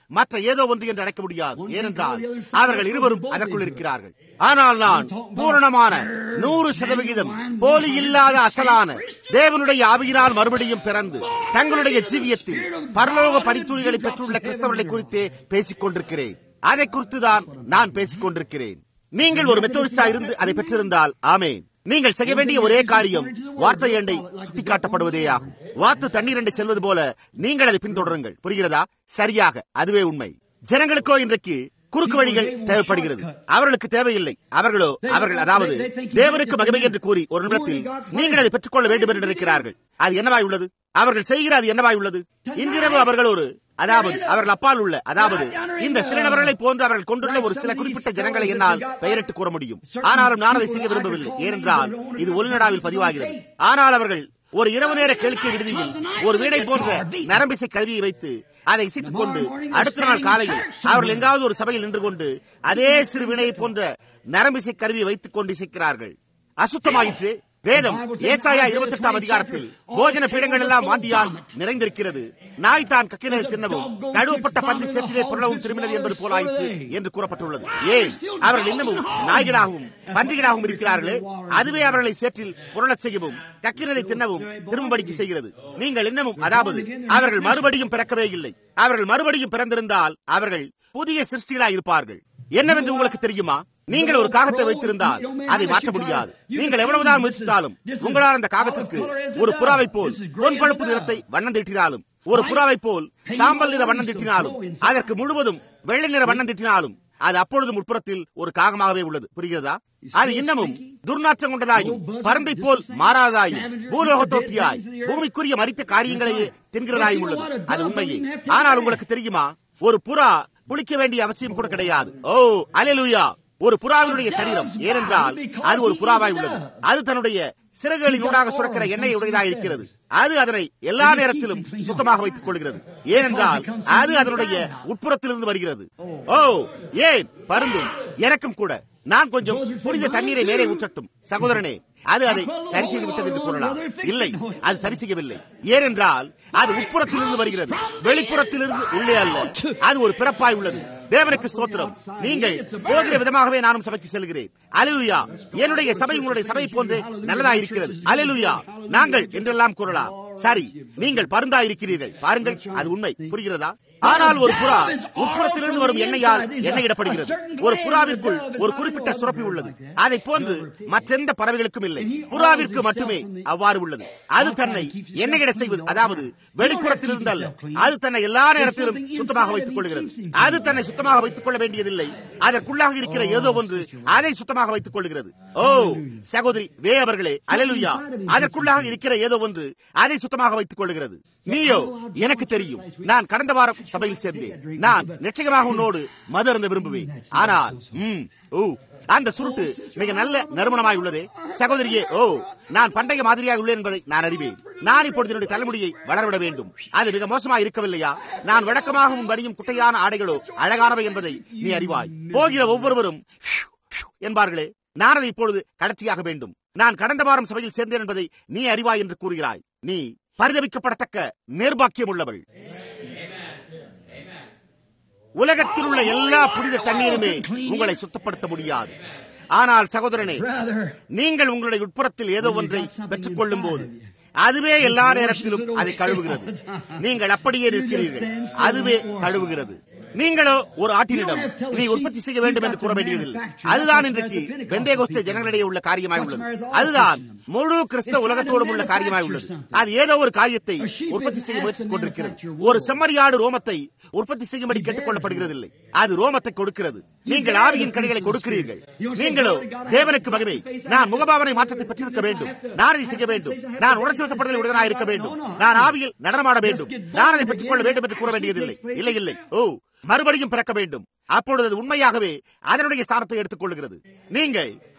Speaker 1: மற்ற ஏதோ ஒன்று என்று அழைக்க முடியாது ஏனென்றால் அவர்கள் இருவரும் அதற்குள் இருக்கிறார்கள் ஆனால் நான் பூரணமான நூறு சதவிகிதம் போலி இல்லாத அசலான தேவனுடைய ஆவியினால் மறுபடியும் பிறந்து தங்களுடைய ஜீவியத்தில் பரலோக பரித்துளிகளை பெற்றுள்ள கிறிஸ்தவர்களை குறித்தே பேசிக் கொண்டிருக்கிறேன் அதை குறித்து தான் நான் பேசிக் கொண்டிருக்கிறேன் நீங்கள் ஒரு மெத்தோடிஸ்டா இருந்து அதை பெற்றிருந்தால் ஆமேன் நீங்கள் செய்ய வேண்டிய ஒரே காரியம் வார்த்தை எண்டை சுட்டிக்காட்டப்படுவதே ஆகும் வாத்து தண்ணீர் எண்டை செல்வது போல நீங்கள் அதை பின்தொடருங்கள் புரிகிறதா சரியாக அதுவே உண்மை ஜனங்களுக்கோ இன்றைக்கு குறுக்கு வழிகள் தேவைப்படுகிறது அவர்களுக்கு தேவையில்லை அவர்களோ அவர்கள் அதாவது தேவனுக்கு மகிமை என்று கூறி ஒரு நிமிடத்தில் நீங்கள் அதை பெற்றுக்கொள்ள வேண்டும் என்று நினைக்கிறார்கள் அது என்னவாய் உள்ளது அவர்கள் செய்கிற அது என்னவாய் உள்ளது இன்றிரவு அவர்கள் ஒரு அதாவது அவர்கள் அப்பால் உள்ள அதாவது இந்த சில நபர்களை போன்று அவர்கள் கொண்டுள்ள ஒரு சில குறிப்பிட்ட ஜனங்களை என்னால் பெயரிட்டு கூற முடியும் ஆனாலும் நான் அதை செய்ய விரும்பவில்லை ஏனென்றால் இது ஒலிநடாவில் பதிவாகிறது ஆனால் அவர்கள் ஒரு இரவு நேர கேளிக்கை விடுதியில் ஒரு வீடை போன்ற நரம்பிசை கருவியை வைத்து அதை இசைத்துக் கொண்டு அடுத்த நாள் காலையில் அவர்கள் எங்காவது ஒரு சபையில் நின்று கொண்டு அதே சிறு வினையை போன்ற நரம்பிசை கருவியை வைத்துக் கொண்டு இசைக்கிறார்கள் அசுத்தமாயிற்று வேதம் ஏசாயா இருபத்தி எட்டாம் அதிகாரத்தில் போஜன பீடங்கள் எல்லாம் வாந்தியால் நிறைந்திருக்கிறது நாய் தான் கக்கினதை தின்னவும் கழுவப்பட்ட பன்றி சேற்றிலே புரளவும் திரும்பினது என்பது போலாயிற்று என்று கூறப்பட்டுள்ளது ஏன் அவர்கள் இன்னமும் நாய்களாகவும் பன்றிகளாகவும் இருக்கிறார்களே அதுவே அவர்களை சேற்றில் புரளச் செய்யவும் கக்கினதை தின்னவும் திரும்படிக்கு செய்கிறது நீங்கள் இன்னமும் அதாவது அவர்கள் மறுபடியும் பிறக்கவே இல்லை அவர்கள் மறுபடியும் பிறந்திருந்தால் அவர்கள் புதிய சிருஷ்டிகளாய் இருப்பார்கள் என்னவென்று உங்களுக்கு தெரியுமா நீங்கள் ஒரு காகத்தை வைத்திருந்தால் அதை மாற்ற முடியாது நீங்கள் எவ்வளவுதான் முயற்சித்தாலும் உங்களால் அந்த காகத்திற்கு ஒரு புறாவை போல் பொன்பழுப்பு நிறத்தை வண்ணம் தீட்டினாலும் ஒரு புறாவை போல் சாம்பல் நிற வண்ணம் தீட்டினாலும் அதற்கு முழுவதும் வெள்ளை நிற வண்ணம் தீட்டினாலும் அது அப்பொழுதும் உட்புறத்தில் ஒரு காகமாகவே உள்ளது புரிகிறதா அது இன்னமும் துர்நாற்றம் கொண்டதாயும் பரந்தை போல் மாறாததாயும் பூலோக தோற்றியாய் பூமிக்குரிய மறித்த காரியங்களையே தின்கிறதாயும் உள்ளது அது உண்மையே ஆனால் உங்களுக்கு தெரியுமா ஒரு புறா குளிக்க வேண்டிய அவசியம் கூட கிடையாது ஓ அலையலுயா ஒரு புறாவினுடைய சரீரம் ஏனென்றால் அது ஒரு புறாவாய் உள்ளது அது தன்னுடைய சிறகுகளின் ஊடாக சுரக்கிற எண்ணெய் உடையதாக இருக்கிறது அது அதனை எல்லா நேரத்திலும் சுத்தமாக வைத்துக் கொள்கிறது ஏனென்றால் அது அதனுடைய உட்புறத்திலிருந்து வருகிறது ஓ ஏன் பருந்தும் எனக்கும் கூட நான் கொஞ்சம் புனித தண்ணீரை மேலே ஊற்றட்டும் சகோதரனே அது அதை சரி செய்து விட்டது என்று கூறலாம் இல்லை அது சரி செய்யவில்லை ஏனென்றால் அது உட்புறத்திலிருந்து வருகிறது வெளிப்புறத்திலிருந்து உள்ளே அல்ல அது ஒரு பிறப்பாய் உள்ளது தேவனுக்கு ஸ்தோத்திரம் நீங்கள் போகிற விதமாகவே நானும் சபைக்கு செல்கிறேன் அலிலுயா என்னுடைய சபை உங்களுடைய சபை போன்று நல்லதா இருக்கிறது அலிலுயா நாங்கள் என்றெல்லாம் கூறலாம் சரி நீங்கள் பருந்தா இருக்கிறீர்கள் பாருங்கள் அது உண்மை புரிகிறதா ஆனால் ஒரு புறா உட்புறத்திலிருந்து வரும் எண்ணெயால் எண்ணெயிடப்படுகிறது ஒரு புறாவிற்குள் ஒரு குறிப்பிட்ட சுரப்பி உள்ளது அதை போன்று மற்றெந்த பறவைகளுக்கும் இல்லை புறாவிற்கு மட்டுமே அவ்வாறு உள்ளது அது தன்னை எண்ணெயிட செய்வது அதாவது வெளிப்புறத்திலிருந்து அல்ல அது தன்னை எல்லா நேரத்திலும் சுத்தமாக வைத்துக் கொள்கிறது அது தன்னை சுத்தமாக வைத்துக் கொள்ள வேண்டியதில்லை அதற்குள்ளாக இருக்கிற ஏதோ ஒன்று அதை சுத்தமாக வைத்துக் கொள்கிறது ஓ சகோதரி வே அவர்களே அலலுயா அதற்குள்ளாக இருக்கிற ஏதோ ஒன்று அதை சுத்தமாக வைத்துக் கொள்கிறது நீயோ எனக்கு தெரியும் நான் கடந்த வாரம் சபையில் சேர்ந்தேன் நான் நிச்சயமாக உன்னோடு மது அருந்த விரும்புவேன் ஆனால் ம் ஓ அந்த சுருட்டு மிக நல்ல நறுமணமாய் உள்ளதே சகோதரியே ஓ நான் பண்டைய மாதிரியாக உள்ளேன் என்பதை நான் அறிவேன் நான் இப்பொழுது என்னுடைய தலைமுடியை வளரவிட வேண்டும் அது மிக மோசமாக இருக்கவில்லையா நான் வழக்கமாகவும் வடியும் குட்டையான ஆடைகளோ அழகானவை என்பதை நீ அறிவாய் போகிற ஒவ்வொருவரும் என்பார்களே நான் அதை இப்பொழுது கடத்தியாக வேண்டும் நான் கடந்த வாரம் சபையில் சேர்ந்தேன் என்பதை நீ அறிவாய் என்று கூறுகிறாய் நீ பரிதவிக்கப்படத்தக்க நேர்பாக்கியம் உள்ளவள் உலகத்தில் உள்ள எல்லா புனித தண்ணீருமே உங்களை சுத்தப்படுத்த முடியாது ஆனால் சகோதரனே நீங்கள் உங்களுடைய உட்புறத்தில் ஏதோ ஒன்றை பெற்றுக் கொள்ளும் போது அதுவே எல்லா நேரத்திலும் அதை கழுவுகிறது நீங்கள் அப்படியே இருக்கிறீர்கள் அதுவே கழுவுகிறது நீங்களோ ஒரு ஆட்டினிடம் நீ உற்பத்தி செய்ய வேண்டும் என்று கூற வேண்டியதில்லை அதுதான் இன்றைக்கு பெந்தேகோஸ்த ஜனங்களிடையே உள்ள காரியமாய் உள்ளது அதுதான் முழு கிறிஸ்தவ உலகத்தோடும் உள்ள காரியமாய் உள்ளது அது ஏதோ ஒரு காரியத்தை உற்பத்தி செய்ய முயற்சித்துக் கொண்டிருக்கிறது ஒரு செம்மறியாடு ரோமத்தை உற்பத்தி செய்யும்படி கேட்டுக் கொள்ளப்படுகிறது இல்லை அது ரோமத்தை கொடுக்கிறது நீங்கள் ஆவியின் கடைகளை கொடுக்கிறீர்கள் நீங்களோ தேவனுக்கு மகிமை நான் முகபாவனை மாற்றத்தை பெற்றிருக்க வேண்டும் நான் அதை செய்ய வேண்டும் நான் உணர்ச்சி வசப்படுதல் உடனாக இருக்க வேண்டும் நான் ஆவியில் நடனமாட வேண்டும் நான் அதை பெற்றுக் கொள்ள வேண்டும் என்று கூற வேண்டியதில்லை இல்லை இல்லை ஓ மறுபடியும் பிறக்க வேண்டும் அப்பொழுது அது உண்மையாகவே அதனுடைய ஸ்தானத்தை எடுத்துக் கொள்கிறது நீங்கள்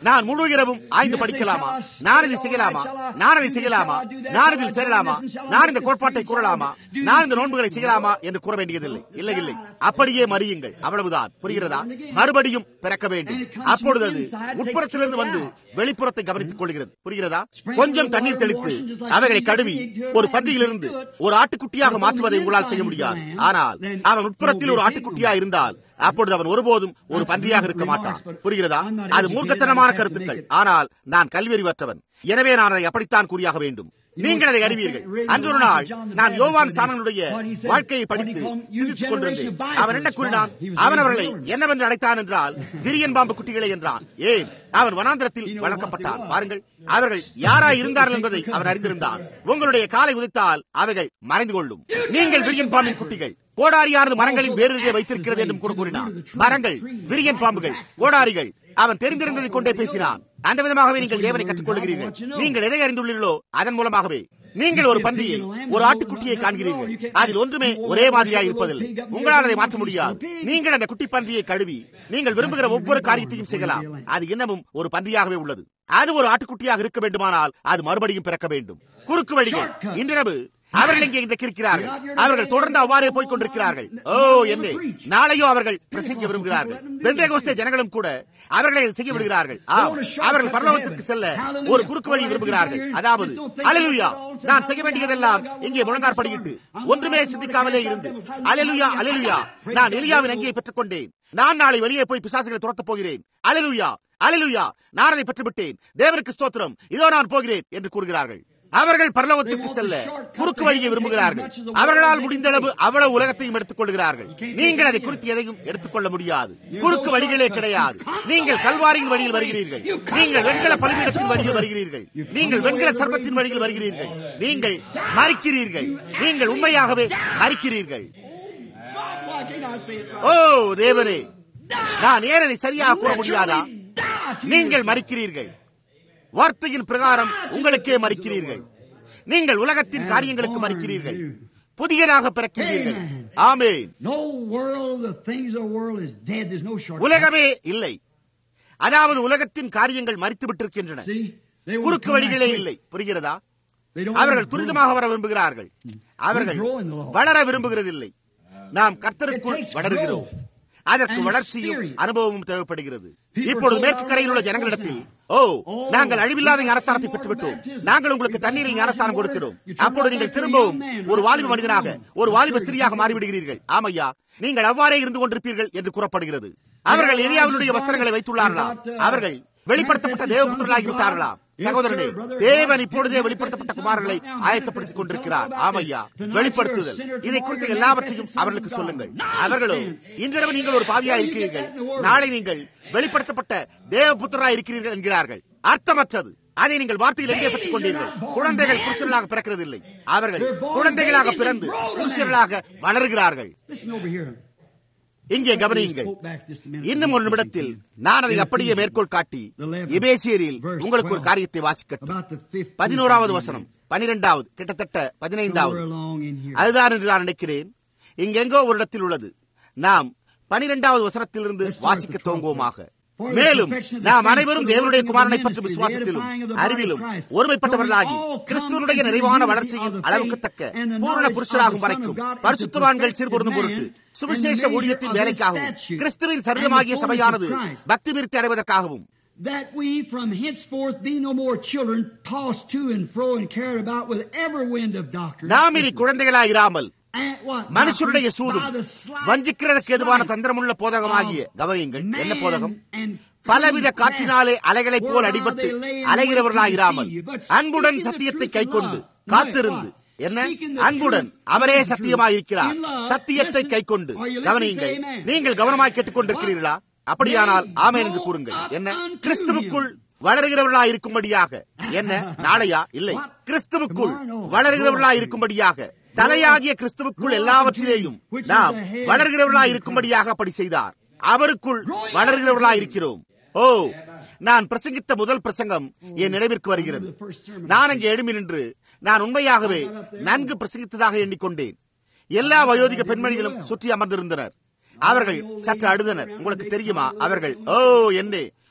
Speaker 1: நான் முழு இரவும் ஆய்ந்து படிக்கலாமா நான் இதை செய்யலாமா நான் இதை செய்யலாமா நான் இதில் சேரலாமா நான் இந்த கோட்பாட்டை கூறலாமா நான் இந்த நோன்புகளை செய்யலாமா என்று கூற வேண்டியதில்லை இல்லை இல்லை அப்படியே மறியுங்கள் அவ்வளவுதான் புரிகிறதா மறுபடியும் பிறக்க வேண்டும் அப்பொழுது அது உட்புறத்திலிருந்து வந்து வெளிப்புறத்தை கவனித்துக் கொள்கிறது புரிகிறதா கொஞ்சம் தண்ணீர் தெளித்து அவைகளை கழுவி ஒரு பந்தியிலிருந்து ஒரு ஆட்டுக்குட்டியாக மாற்றுவதை உங்களால் செய்ய முடியாது ஆனால் அவன் உட்புறத்தில் ஒரு ஆட்டுக்குட்டியா இருந்தால் அப்பொழுது அவன் ஒருபோதும் ஒரு பன்றியாக இருக்க மாட்டான் புரிகிறதா அது மூர்க்கத்தனமான கருத்துக்கள் ஆனால் நான் கல்வியறிவற்றவன் எனவே நான் அதை அப்படித்தான் கூறியாக வேண்டும் நீங்கள் அதை அறிவீர்கள் அன்று ஒரு நாள் நான் யோவான் சாணனுடைய வாழ்க்கையை படித்து சிந்தித்துக் கொண்டிருந்தேன் அவன் என்ன கூறினான் அவன் அவர்களை என்னவென்று அழைத்தான் என்றால் திரியன் பாம்பு குட்டிகளை என்றான் ஏன் அவன் வனாந்திரத்தில் வளர்க்கப்பட்டான் பாருங்கள் அவர்கள் யாராய் இருந்தார்கள் என்பதை அவன் அறிந்திருந்தான் உங்களுடைய காலை உதைத்தால் அவைகள் மறைந்து கொள்ளும் நீங்கள் விரியன் பாம்பின் குட்டிகள் கோடாரியானது மரங்களின் வேறு வைத்திருக்கிறது என்றும் கூட கூறினான் மரங்கள் விரியன் பாம்புகள் கோடாரிகள் அவன் தெரிந்திருந்ததை கொண்டே பேசினான் அந்த விதமாகவே நீங்கள் தேவனை கற்றுக் கொள்கிறீர்கள் நீங்கள் எதை அறிந்துள்ளீர்களோ அதன் மூலமாகவே நீங்கள் ஒரு பன்றியை ஒரு ஆட்டுக்குட்டியை காண்கிறீர்கள் அதில் ஒன்றுமே ஒரே மாதிரியாக இருப்பதில்லை உங்களால் அதை மாற்ற முடியாது நீங்கள் அந்த குட்டி பன்றியை கழுவி நீங்கள் விரும்புகிற ஒவ்வொரு காரியத்தையும் செய்யலாம் அது இன்னமும் ஒரு பன்றியாகவே உள்ளது அது ஒரு ஆட்டுக்குட்டியாக இருக்க வேண்டுமானால் அது மறுபடியும் பிறக்க வேண்டும் குறுக்கு வழிகள் இன்றிரவு அவர்கள் இங்கே இன்றைக்கு இருக்கிறார்கள் அவர்கள் தொடர்ந்து அவ்வாறே போய் கொண்டிருக்கிறார்கள் ஓ என்ன நாளையோ அவர்கள் பிரசங்கிக்க விரும்புகிறார்கள் பெந்தேகோஸ்தே ஜனங்களும் கூட அவர்களை செய்ய விடுகிறார்கள் ஆம் அவர்கள் பரலோகத்திற்கு செல்ல ஒரு குறுக்கு வழி விரும்புகிறார்கள் அதாவது அலலுயா நான் செய்ய வேண்டியதெல்லாம் இங்கே முழங்காற்படியிட்டு ஒன்றுமே சிந்திக்காமலே இருந்து அலலுயா அலலுயா நான் எலியாவின் அங்கேயே பெற்றுக் கொண்டேன் நான் நாளை வெளியே போய் பிசாசுகளை துரத்தப் போகிறேன் அலலுயா அலலுயா நான் அதை பெற்றுவிட்டேன் தேவனுக்கு ஸ்தோத்திரம் இதோ நான் போகிறேன் என்று கூறுகிறார்கள் அவர்கள் பரலோகத்திற்கு செல்ல குறுக்கு வழியை விரும்புகிறார்கள் அவர்களால் முடிந்த அளவு அவ்வளவு உலகத்தையும் எடுத்துக் கொள்கிறார்கள் நீங்கள் அதை குறித்து எதையும் எடுத்துக்கொள்ள முடியாது குறுக்கு வழிகளே கிடையாது நீங்கள் கல்வாரியின் வழியில் வருகிறீர்கள் நீங்கள் வெண்கல பலிபீடத்தின் வழியில் வருகிறீர்கள் நீங்கள் வெண்கல சர்பத்தின் வழியில் வருகிறீர்கள் நீங்கள் மறிக்கிறீர்கள் நீங்கள் உண்மையாகவே மறிக்கிறீர்கள் ஓ தேவனே நான் ஏன் அதை சரியாக கூற முடியாதா நீங்கள் மறிக்கிறீர்கள் வார்த்தையின் பிரகாரம் உங்களுக்கே மறிக்கிறீர்கள் நீங்கள் உலகத்தின் காரியங்களுக்கு மறிக்கிறீர்கள் புதியதாக பிறக்கிறீர்கள் ஆமே உலகமே இல்லை அதாவது உலகத்தின் காரியங்கள் மறித்து விட்டிருக்கின்றன குறுக்கு வழிகளே இல்லை புரிகிறதா அவர்கள் துரிதமாக வர விரும்புகிறார்கள் அவர்கள் வளர விரும்புகிறதில்லை நாம் கர்த்தருக்குள் வளருகிறோம் அதற்கு வளர்ச்சியும் அனுபவமும் தேவைப்படுகிறது இப்பொழுது மேற்கு கரையில் உள்ள ஜனங்களிடத்தில் ஓ நாங்கள் அழிவில்லாத ஞானஸ்தானத்தை பெற்றுவிட்டோம் நாங்கள் உங்களுக்கு தண்ணீரில் ஞானஸ்தானம் கொடுக்கிறோம் அப்பொழுது நீங்கள் திரும்பவும் ஒரு வாலிப மனிதனாக ஒரு வாலிப ஸ்திரியாக மாறிவிடுகிறீர்கள் ஆமையா நீங்கள் அவ்வாறே இருந்து கொண்டிருப்பீர்கள் என்று கூறப்படுகிறது அவர்கள் எரியாவினுடைய வஸ்திரங்களை வைத்துள்ளார்களா அவர்கள் வெளிப்படுத்தப்பட்ட தேவபுத்திரர்களாகி விட்டார்களா சகோதரனே தேவன் இப்பொழுதே வெளிப்படுத்தப்பட்ட குமாரர்களை ஆயத்தப்படுத்திக் கொண்டிருக்கிறார் ஆமையா வெளிப்படுத்துதல் இதை குறித்த எல்லாவற்றையும் அவர்களுக்கு சொல்லுங்கள் அவர்களோ இன்றிரவு நீங்கள் ஒரு பாவியா இருக்கிறீர்கள் நாளை நீங்கள் வெளிப்படுத்தப்பட்ட தேவபுத்திரா இருக்கிறீர்கள் என்கிறார்கள் அர்த்தமற்றது அதை நீங்கள் வார்த்தையில் எங்கே பெற்றுக் கொண்டீர்கள் குழந்தைகள் புருஷர்களாக பிறக்கிறதில்லை அவர்கள் குழந்தைகளாக பிறந்து புருஷர்களாக வளர்கிறார்கள் இங்கே கவனியுங்கள் இன்னும் ஒரு நிமிடத்தில் நான் அதை அப்படியே மேற்கோள் காட்டி எபேசியரில் உங்களுக்கு ஒரு காரியத்தை வாசிக்கட்டும் பதினோராவது வசனம் பனிரெண்டாவது கிட்டத்தட்ட பதினைந்தாவது அதுதான் என்று நான் நினைக்கிறேன் இங்கெங்கோ ஒரு இடத்தில் உள்ளது நாம் பனிரெண்டாவது வசனத்திலிருந்து வாசிக்க துவங்குவோமாக மேலும் நாம் அனைவரும் தேவனுடைய குமாரனை பற்றி விசுவாசத்திலும் அறிவிலும் ஒருமைப்பட்டவர்களாகி கிறிஸ்துவனுடைய நிறைவான வளர்ச்சியின் அளவுக்கு தக்க பூரண புருஷராகும் வரைக்கும் பரிசுத்தவான்கள் சீர்பொருந்தும் பொருட்டு சுவிசேஷ ஊழியத்தின் வேலைக்காகவும் கிறிஸ்துவின் சரீரமாகிய சபையானது பக்தி விருத்தி அடைவதற்காகவும்
Speaker 2: that we from henceforth be no more children tossed to and fro and carried about with every wind of doctrine.
Speaker 1: நாம் இனி குழந்தைகளாயிராமல் மனுஷருடைய சூதும் வஞ்சிக்கிறதுக்கு எதுவான தந்திரமுள்ள போதகமாகிய கவனியுங்கள் என்ன போதகம் பலவித காற்றினாலே அலைகளைப் போல் அடிபட்டு அலைகிறவர்களாயிராமல் அன்புடன் சத்தியத்தை கைக்கொண்டு காத்திருந்து என்ன அன்புடன் அவரே சத்தியமாயிருக்கிறார் சத்தியத்தை கைக்கொண்டு கவனியுங்கள் நீங்கள் கவனமாய் கேட்டுக்கொண்டிருக்கிறீர்களா அப்படியானால் ஆமேன் என்று கூறுங்கள் என்ன கிறிஸ்துவுக்குள் வளர்கிறவர்களா இருக்கும்படியாக என்ன நாளையா இல்லை கிறிஸ்துவுக்குள் வளர்கிறவர்களா இருக்கும்படியாக தலையாகிய கிறிஸ்துவுக்குள் எல்லாவற்றிலேயும் நாம் வளர்கிறவர்களா இருக்கும்படியாக அப்படி செய்தார் அவருக்குள் வளர்கிறவர்களா இருக்கிறோம் ஓ நான் பிரசங்கித்த முதல் பிரசங்கம் என் நினைவிற்கு வருகிறது நான் அங்கே எழுமி நின்று நான் உண்மையாகவே நன்கு பிரசங்கித்ததாக எண்ணிக்கொண்டேன் எல்லா வயோதிக பெண்மணிகளும் சுற்றி அமர்ந்திருந்தனர் அவர்கள் சற்று அழுதனர் உங்களுக்கு தெரியுமா அவர்கள் ஓ என்னே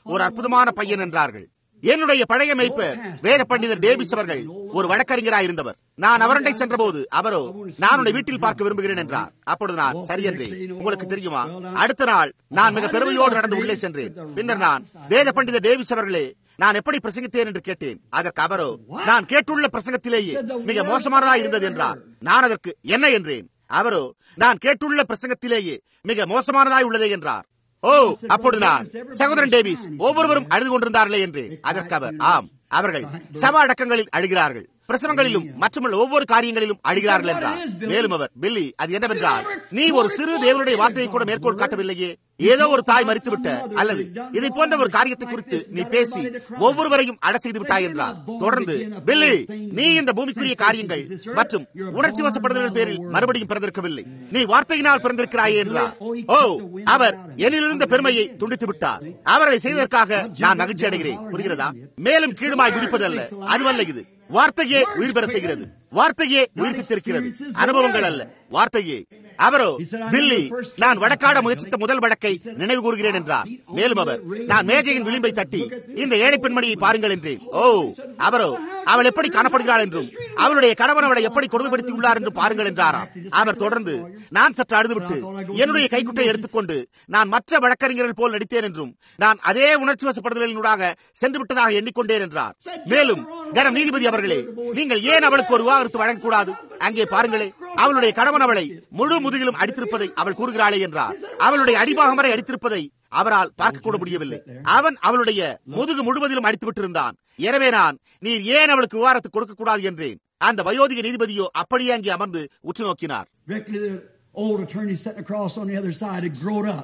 Speaker 1: ஒரு அற்புதமான பையன் என்றார்கள் என்னுடைய பழைய மெய்ப்பர் வேத பண்டிதர் டேவிஸ் அவர்கள் ஒரு வழக்கறிஞராய் இருந்தவர் நான் அவரண்டை சென்றபோது அவரோ நான் உன்னை வீட்டில் பார்க்க விரும்புகிறேன் என்றார் அப்பொழுது நான் சரி என்றேன் உங்களுக்கு தெரியுமா அடுத்த நாள் நான் மிக பெருமையோடு நடந்து உள்ளே சென்றேன் பின்னர் நான் வேத பண்டிதர் டேவிஸ் அவர்களே நான் எப்படி பிரசங்கித்தேன் என்று கேட்டேன் அதற்கு அவரோ நான் கேட்டுள்ள பிரசங்கத்திலேயே மிக மோசமானதா இருந்தது என்றார் நான் அதற்கு என்ன என்றேன் அவரோ நான் கேட்டுள்ள பிரசங்கத்திலேயே மிக மோசமானதாய் உள்ளதே என்றார் ஓ அப்பொழுது நான் சகோதரன் டேவிஸ் ஒவ்வொருவரும் அழுது கொண்டிருந்தார்களே என்று அதற்கு அவர் ஆம் அவர்கள் சப அடக்கங்களில் அழுகிறார்கள் பிரசவங்களிலும் மற்றமுள்ள ஒவ்வொரு காரியங்களிலும் அழுகிறார்கள் என்றார் மேலும் அவர் பில்லி அது என்னவென்றால் நீ ஒரு சிறு தேவனுடைய வார்த்தையை கூட மேற்கோள் காட்டவில்லையே ஏதோ ஒரு தாய் மறித்துவிட்ட அல்லது இதை போன்ற ஒரு காரியத்தை குறித்து நீ பேசி ஒவ்வொருவரையும் அட செய்து விட்டாய் என்றார் தொடர்ந்து பில்லி நீ இந்த பூமிக்குரிய காரியங்கள் மற்றும் உணர்ச்சி வசப்படுதல் பேரில் மறுபடியும் பிறந்திருக்கவில்லை நீ வார்த்தையினால் பிறந்திருக்கிறாயே என்றார் ஓ அவர் என்னிலிருந்த பெருமையை துண்டித்து விட்டார் அவரை செய்ததற்காக நான் மகிழ்ச்சி அடைகிறேன் புரிகிறதா மேலும் கீழுமாய் குதிப்பதல்ல அதுவல்ல இது வார்த்தையே உயிர் பெற செய்கிறது வார்த்தையே உயிர்ப்பித்திருக்கிறது அனுபவங்கள் அல்ல வார்த்தையே அவரோ பில்லி நான் வழக்காட முயற்சித்த முதல் வழக்கை நினைவு கூறுகிறேன் என்றார் மேலும் அவர் நான் மேஜையின் விளிம்பை தட்டி இந்த ஏழை பெண்மணியை பாருங்கள் என்றேன் ஓ அவரோ அவள் எப்படி காணப்படுகிறாள் என்றும் அவளுடைய கணவன் அவளை எப்படி கொடுமைப்படுத்தி உள்ளார் என்று பாருங்கள் என்றாராம் அவர் தொடர்ந்து நான் சற்று அழுதுவிட்டு என்னுடைய கைக்குட்டை எடுத்துக்கொண்டு நான் மற்ற வழக்கறிஞர்கள் போல் நடித்தேன் என்றும் நான் அதே உணர்ச்சி வசப்படுதலினூடாக சென்று விட்டதாக எண்ணிக்கொண்டேன் என்றார் மேலும் கனம் நீதிபதி அவர்களே நீங்கள் ஏன் அவளுக்கு ஒரு விவாகரத்து வழங்கக்கூடாது அங்கே பாருங்களே அவளுடைய கணவன் அவளை முழு முதுகிலும் அடித்திருப்பதை அவள் கூறுகிறாளே என்றார் அவளுடைய அடிபாகம் வரை அடித்திருப்பதை அவரால் பார்க்க கூட முடியவில்லை அவன் அவளுடைய முதுகு முழுவதிலும் அடித்து விட்டிருந்தான் எனவே நான் நீர் ஏன் அவளுக்கு விவாரத்து கொடுக்க கூடாது என்றேன் அந்த வயோதிக நீதிபதியோ அப்படியே அங்கே அமர்ந்து உற்று நோக்கினார்
Speaker 2: Directly, the old attorney sitting across on the other side had grown up.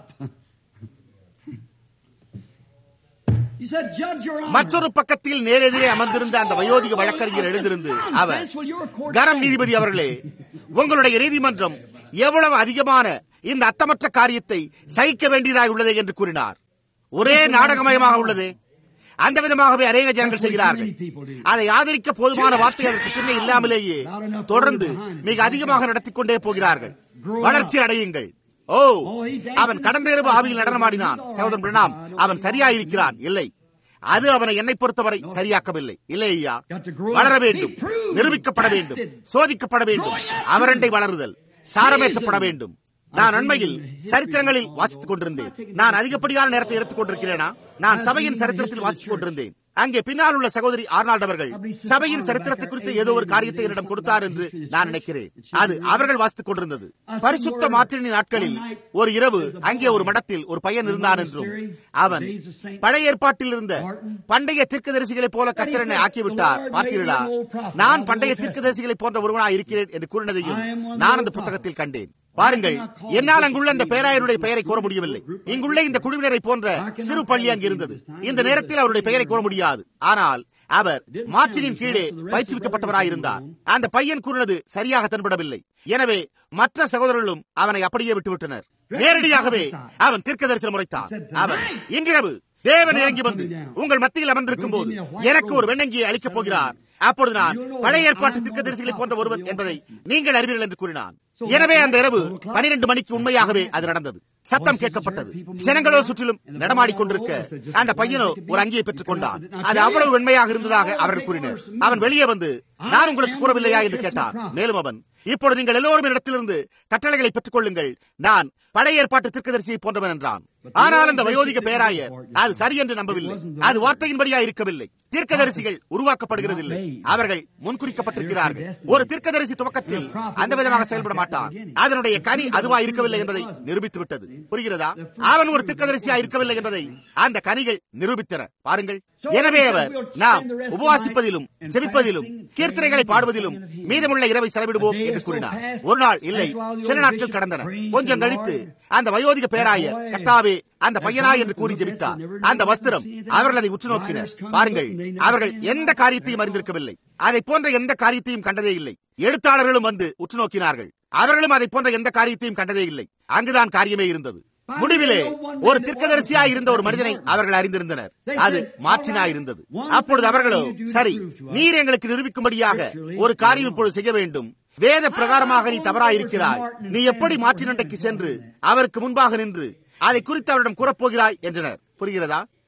Speaker 2: He said, Judge your honor.
Speaker 1: மற்றொரு பக்கத்தில் நேரெதிரே அமர்ந்திருந்த அந்த வயோதிக வழக்கறிஞர் எழுந்திருந்து அவர் கரம் நீதிபதி அவர்களே உங்களுடைய நீதிமன்றம் எவ்வளவு அதிகமான இந்த அத்தமற்ற காரியத்தை சகிக்க வேண்டியதாக உள்ளது என்று கூறினார் ஒரே நாடகமயமாக உள்ளது அந்த விதமாகவே அநேக ஜனங்கள் செய்கிறார்கள் அதை ஆதரிக்க போதுமான வார்த்தை அதற்கு பின்னே இல்லாமலேயே தொடர்ந்து மிக அதிகமாக நடத்திக் கொண்டே போகிறார்கள் வளர்ச்சி அடையுங்கள் ஓ அவன் கடந்த இரவு ஆவியில் நடனமாடினான் சகோதரன் பிரணாம் அவன் சரியாயிருக்கிறான் இல்லை அது அவனை என்னை பொறுத்தவரை சரியாக்கவில்லை இல்லை ஐயா வளர வேண்டும் நிரூபிக்கப்பட வேண்டும் சோதிக்கப்பட வேண்டும் அவரண்டை வளருதல் சாரமேற்றப்பட வேண்டும் நான் அண்மையில் சரித்திரங்களில் வாசித்துக் கொண்டிருந்தேன் நான் அதிகப்படியான நேரத்தை எடுத்துக் கொண்டிருக்கிறேனா நான் சபையின் சரித்திரத்தில் வாசித்துக் கொண்டிருந்தேன் அங்கே பின்னால் உள்ள சகோதரி ஆர்னால்ட் அவர்கள் சபையின் சரித்திரத்தை குறித்து ஏதோ ஒரு காரியத்தை என்னிடம் கொடுத்தார் என்று நான் நினைக்கிறேன் அது அவர்கள் வாசித்துக் கொண்டிருந்தது பரிசுத்த மாற்றினி நாட்களில் ஒரு இரவு அங்கே ஒரு மடத்தில் ஒரு பையன் இருந்தான் என்றும் அவன் பழைய ஏற்பாட்டில் இருந்த பண்டைய தீர்க்கதரிசிகளைப் போல கத்திரனை ஆக்கிவிட்டார் பார்த்தீர்களா நான் பண்டைய தீர்க்கதரிசிகளைப் போன்ற ஒருவனாய் இருக்கிறேன் என்று கூறினதையும் நான் அந்த புத்தகத்தில் கண்டேன் பாருங்கள் என்னால் அங்குள்ள அந்த பேராயருடைய பெயரை கூற முடியவில்லை இங்குள்ள இந்த குழுவினரை போன்ற சிறு பள்ளி அங்கு இருந்தது இந்த நேரத்தில் அவருடைய பெயரை கூற முடியாது ஆனால் அவர் மாற்றினின் கீழே பயிற்றுவிக்கப்பட்டவராயிருந்தார் அந்த பையன் கூறினது சரியாக தென்படவில்லை எனவே மற்ற சகோதரர்களும் அவனை அப்படியே விட்டுவிட்டனர் நேரடியாகவே அவன் தீர்க்க தரிசனம் முறைத்தான் அவன் இன்றிரவு தேவன் இறங்கி வந்து உங்கள் மத்தியில் அமர்ந்திருக்கும் போது எனக்கு ஒரு வெண்ணங்கியை அளிக்கப் போகிறார் அப்பொழுது நான் பழைய ஏற்பாட்டு தீர்க்கதரிசிகளை போன்ற ஒருவன் என்பதை நீங்கள் அறிவீர்கள் என்று கூறினான் எனவே அந்த இரவு பனிரெண்டு மணிக்கு உண்மையாகவே அது நடந்தது சத்தம் கேட்கப்பட்டது ஜனங்களோ சுற்றிலும் நடமாடிக் கொண்டிருக்க அந்த பையனோ ஒரு அங்கியை பெற்றுக் கொண்டான் அது அவ்வளவு வெண்மையாக இருந்ததாக அவர்கள் கூறினர் அவன் வெளியே வந்து நான் உங்களுக்கு கூறவில்லையா என்று கேட்டான் மேலும் அவன் இப்பொழுது நீங்கள் எல்லோரும் இடத்திலிருந்து கட்டளைகளை பெற்றுக் கொள்ளுங்கள் நான் பழைய ஏற்பாட்டு தீர்க்கதரிசியை போன்றவன் என்றான் ஆனால் அந்த வயோதிக பேராயர் அது சரி என்று நம்பவில்லை அது வார்த்தையின்படியா இருக்கவில்லை தீர்க்கதரிசிகள் உருவாக்கப்படுகிறது இல்லை அவர்கள் முன்குறிக்கப்பட்டிருக்கிறார்கள் ஒரு தீர்க்கதரிசி துவக்கத்தில் அந்த விதமாக செயல்பட மாட்டான் அதனுடைய கனி அதுவா இருக்கவில்லை என்பதை நிரூபித்து விட்டது புரிகிறதா அவன் ஒரு தீர்க்கதரிசியா இருக்கவில்லை என்பதை அந்த கனிகள் நிரூபித்தன பாருங்கள் எனவே அவர் நாம் உபவாசிப்பதிலும் செவிப்பதிலும் கீர்த்தனைகளை பாடுவதிலும் மீதமுள்ள இரவை செலவிடுவோம் என்று கூறினார் ஒரு நாள் இல்லை சில நாட்கள் கடந்தன கொஞ்சம் கழித்து அந்த வயோதிக பேராயர் கத்தாவே அந்த பையனா என்று கூறி ஜெபித்தார் அந்த வஸ்திரம் அவர்கள் அதை உற்று நோக்கினர் பாருங்கள் அவர்கள் எந்த காரியத்தையும் அறிந்திருக்கவில்லை அதை போன்ற எந்த காரியத்தையும் கண்டதே இல்லை எழுத்தாளர்களும் வந்து உற்று நோக்கினார்கள் அவர்களும் அதை போன்ற எந்த காரியத்தையும் கண்டதே இல்லை அங்குதான் காரியமே இருந்தது முடிவிலே ஒரு திர்க்கதரிசியாய் இருந்த ஒரு மனிதனை அவர்கள் அறிந்திருந்தனர் அது மாற்றினாய் இருந்தது அப்பொழுது அவர்களோ சரி நீர் எங்களுக்கு நிரூபிக்கும்படியாக ஒரு காரியம் இப்பொழுது செய்ய வேண்டும் வேத பிரகாரமாக நீ தவறாயிருக்கிறாய் நீ எப்படி மாற்றினண்டைக்கு சென்று அவருக்கு முன்பாக நின்று அதை குறித்து அவரிடம் கூறப்போகிறாய் என்றனர் புரிகிறதா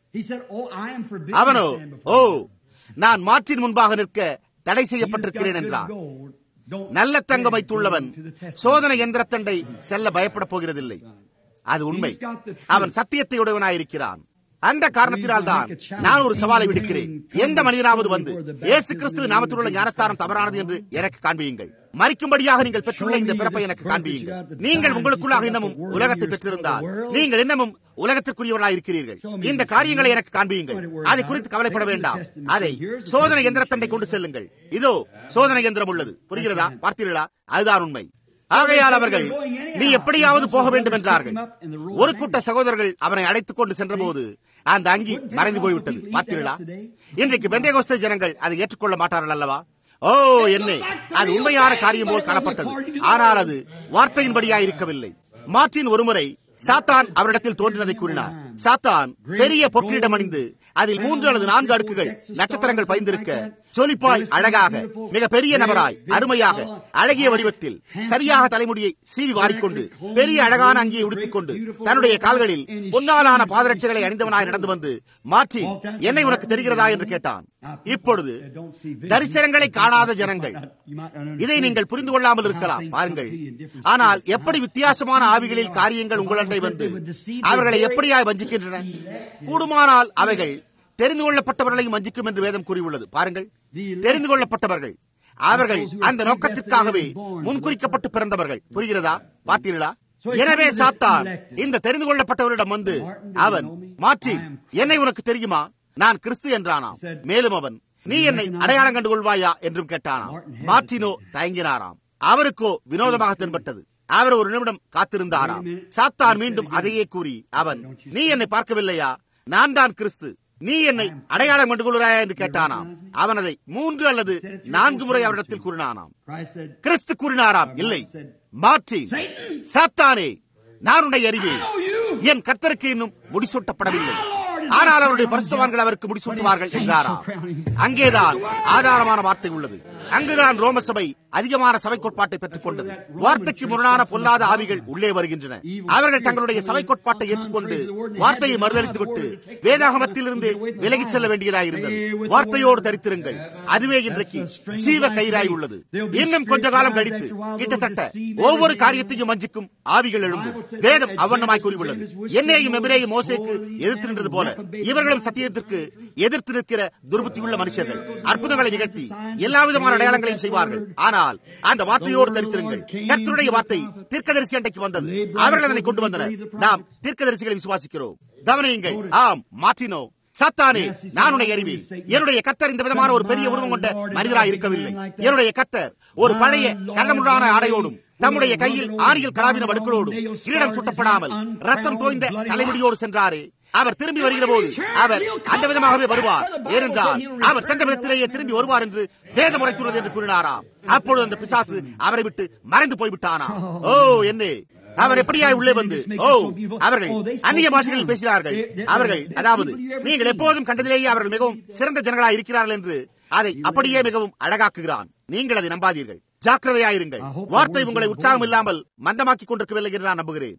Speaker 2: He said, Oh, I am forbidden
Speaker 1: அவனோ
Speaker 2: to stand
Speaker 1: O
Speaker 2: before you."
Speaker 1: நான் மாற்றின் முன்பாக நிற்க தடை
Speaker 2: He's got
Speaker 1: செய்யப்பட்டிருக்கிறேன்
Speaker 2: good
Speaker 1: என்றான்
Speaker 2: gold. Don't
Speaker 1: நல்ல தங்கம்
Speaker 2: go
Speaker 1: வைத்துள்ளவன்
Speaker 2: to the testament.
Speaker 1: சோதனை எந்திரத்தண்டை செல்ல பயப்படப் போகிறதில்லை அது உண்மை அவன் சத்தியத்தை உடையவனாயிருக்கிறான் அந்த காரணத்தினால் தான் நான் ஒரு சவாலை விடுக்கிறேன் எந்த மனிதனாவது வந்து இயேசு கிறிஸ்துவின் நாமத்தில் உள்ள ஞானஸ்தானம் தவறானது என்று எனக்கு காண்பியுங்கள் மறிக்கும்படியாக நீங்கள் பெற்றுள்ள இந்த பிறப்பை எனக்கு காண்பியுங்கள் நீங்கள் உங்களுக்குள்ளாக இன்னமும் உலகத்தை பெற்றிருந்தால் நீங்கள் இன்னமும் உலகத்திற்குரியவர்களாக இருக்கிறீர்கள் இந்த காரியங்களை எனக்கு காண்பியுங்கள் அதை குறித்து கவலைப்பட வேண்டாம் அதை சோதனை எந்திரத்தண்டை கொண்டு செல்லுங்கள் இதோ சோதனை எந்திரம் உள்ளது புரிகிறதா பார்த்தீர்களா அதுதான் உண்மை ஆகையால் அவர்கள் நீ எப்படியாவது போக வேண்டும் என்றார்கள் ஒரு கூட்ட சகோதரர்கள் அவனை அழைத்துக் கொண்டு சென்றபோது அந்த அங்கி மறைந்து போய்விட்டது பார்த்தீர்களா இன்றைக்கு பெந்தேகோஸ்த ஜனங்கள் அதை ஏற்றுக்கொள்ள மாட்டார்கள் அல்லவா ஓ என்னே அது உண்மையான காரியம் போல் காணப்பட்டது ஆனால் அது வார்த்தையின்படியா இருக்கவில்லை மார்ட்டின் ஒருமுறை சாத்தான் அவரிடத்தில் தோன்றினதை கூறினார் சாத்தான் பெரிய பொக்கிரிடம் அணிந்து அதில் மூன்று அல்லது நான்கு அடுக்குகள் நட்சத்திரங்கள் பயந்திருக்க சொலிப்பாய் அழகாக மிக பெரிய நபராய் அருமையாக அழகிய வடிவத்தில் சரியாக தலைமுடியை சீவி வாரிக்கொண்டு பெரிய அழகான அங்கியை உடுத்திக் கொண்டு தன்னுடைய கால்களில் பொன்னாலான பாதரட்சைகளை அணிந்தவனாய் நடந்து வந்து மாற்றி என்னை உனக்கு தெரிகிறதா என்று கேட்டான் இப்பொழுது தரிசனங்களை காணாத ஜனங்கள் இதை நீங்கள் புரிந்து கொள்ளாமல் இருக்கலாம் பாருங்கள் ஆனால் எப்படி வித்தியாசமான ஆவிகளில் காரியங்கள் உங்களண்டை வந்து அவர்களை எப்படியாய் வஞ்சிக்கின்றன கூடுமானால் அவைகள் தெரிந்து கொள்ளப்பட்டவர்களையும் வஞ்சிக்கும் என்று வேதம் கூறியுள்ளது பாருங்கள் தெரிந்து கொள்ளப்பட்டவர்கள் அவர்கள் அந்த நோக்கத்திற்காகவே முன்குறிக்கப்பட்டு பிறந்தவர்கள் புரிகிறதா பார்த்தீர்களா எனவே சாத்தான் இந்த தெரிந்து கொள்ளப்பட்டவரிடம் வந்து அவன் மாற்றி என்னை உனக்கு தெரியுமா நான் கிறிஸ்து என்றானாம் மேலும் அவன் நீ என்னை அடையாளம் கண்டு கொள்வாயா என்றும் கேட்டானாம் மார்டினோ தயங்கினாராம் அவருக்கோ வினோதமாக தென்பட்டது அவர் ஒரு நிமிடம் காத்திருந்தாராம் சாத்தான் மீண்டும் அதையே கூறி அவன் நீ என்னை பார்க்கவில்லையா நான் தான் கிறிஸ்து நீ என்னை அடையாளம் கண்டு கொள்கிறாயா என்று கேட்டானாம் அவன் அதை மூன்று அல்லது நான்கு முறை அவரிடத்தில் கூறினானாம்
Speaker 2: Christ said,
Speaker 1: கிறிஸ்து கூறினாராம் இல்லை மாற்றி சாத்தானே நான் உன்னை அறிவேன் என் கர்த்தருக்கு இன்னும் முடிசூட்டப்படவில்லை ஆனால் அவருடைய பரிசுத்தவான்கள் அவருக்கு முடிசூட்டுவார்கள் என்றாராம் அங்கேதான் ஆதாரமான வார்த்தை உள்ளது அங்குதான் ரோம சபை அதிகமான சபை கோட்பாட்டை பெற்றுக் கொண்டது வார்த்தைக்கு முரணான பொல்லாத ஆவிகள் உள்ளே வருகின்றன அவர்கள் தங்களுடைய சபை கோட்பாட்டை ஏற்றுக்கொண்டு வார்த்தையை மறுதளித்துவிட்டு வேதாகமத்திலிருந்து விலகிச் செல்ல வேண்டியதாக இருந்தது வார்த்தையோடு தரித்திருங்கள் அதுவே இன்றைக்கு சீவ கயிறாய் உள்ளது இன்னும் கொஞ்ச காலம் கழித்து கிட்டத்தட்ட ஒவ்வொரு காரியத்தையும் வஞ்சிக்கும் ஆவிகள் எழும்பும் வேதம் அவண்ணமாய் கூறியுள்ளது என்னையும் எபிரேயும் மோசேக்கு எதிர்த்து நின்றது போல இவர்களும் சத்தியத்திற்கு எதிர்த்து நிற்கிற துர்புத்தியுள்ள மனுஷர்கள் அற்புதங்களை நிகழ்த்தி எல்லா விதமான அடையாளங்களையும் செய்வார்கள் ஆனால் அந்த வார்த்தையோடு தரித்திருங்கள் கர்த்தருடைய வார்த்தை தீர்க்கதரிசி அண்டைக்கு வந்தது அவர்கள் அதனை கொண்டு வந்தனர் நாம் தீர்க்கதரிசிகளை விசுவாசிக்கிறோம் கவனியுங்கள் ஆம் மாற்றினோ சாத்தானே நான் உன்னை அறிவேன் என்னுடைய கத்தர் இந்த விதமான ஒரு பெரிய உருவம் கொண்ட மனிதராய் இருக்கவில்லை என்னுடைய கத்தர் ஒரு பழைய கண்ணமுடான ஆடையோடும் தம்முடைய கையில் ஆணியில் கலாவின வடுக்களோடும் கிரீடம் சுட்டப்படாமல் ரத்தம் தோய்ந்த தலைமுடியோடு சென்றாரே அவர் திரும்பி வருகிற போது அவர் அந்த விதமாகவே வருவார் ஏனென்றால் அவர் சென்ற விதத்திலேயே திரும்பி வருவார் என்று வேதம் உரைத்துள்ளது என்று கூறினாராம் அப்பொழுது அந்த பிசாசு அவரை விட்டு மறைந்து போய்விட்டானா ஓ என்னே அவர் எப்படியாய் உள்ளே வந்து ஓ அவர்கள் அந்நிய பாஷைகளில் பேசினார்கள் அவர்கள் அதாவது நீங்கள் எப்போதும் கண்டதிலேயே அவர்கள் மிகவும் சிறந்த ஜனங்களாய் இருக்கிறார்கள் என்று அதை அப்படியே மிகவும் அழகாக்குகிறான் நீங்கள் அதை நம்பாதீர்கள் ஜாக்கிரதையாயிருங்கள் வார்த்தை உங்களை உற்சாகம் இல்லாமல் மந்தமாக்கிக் கொண்டிருக்கவில்லை என்று நான் நம்புகிறேன்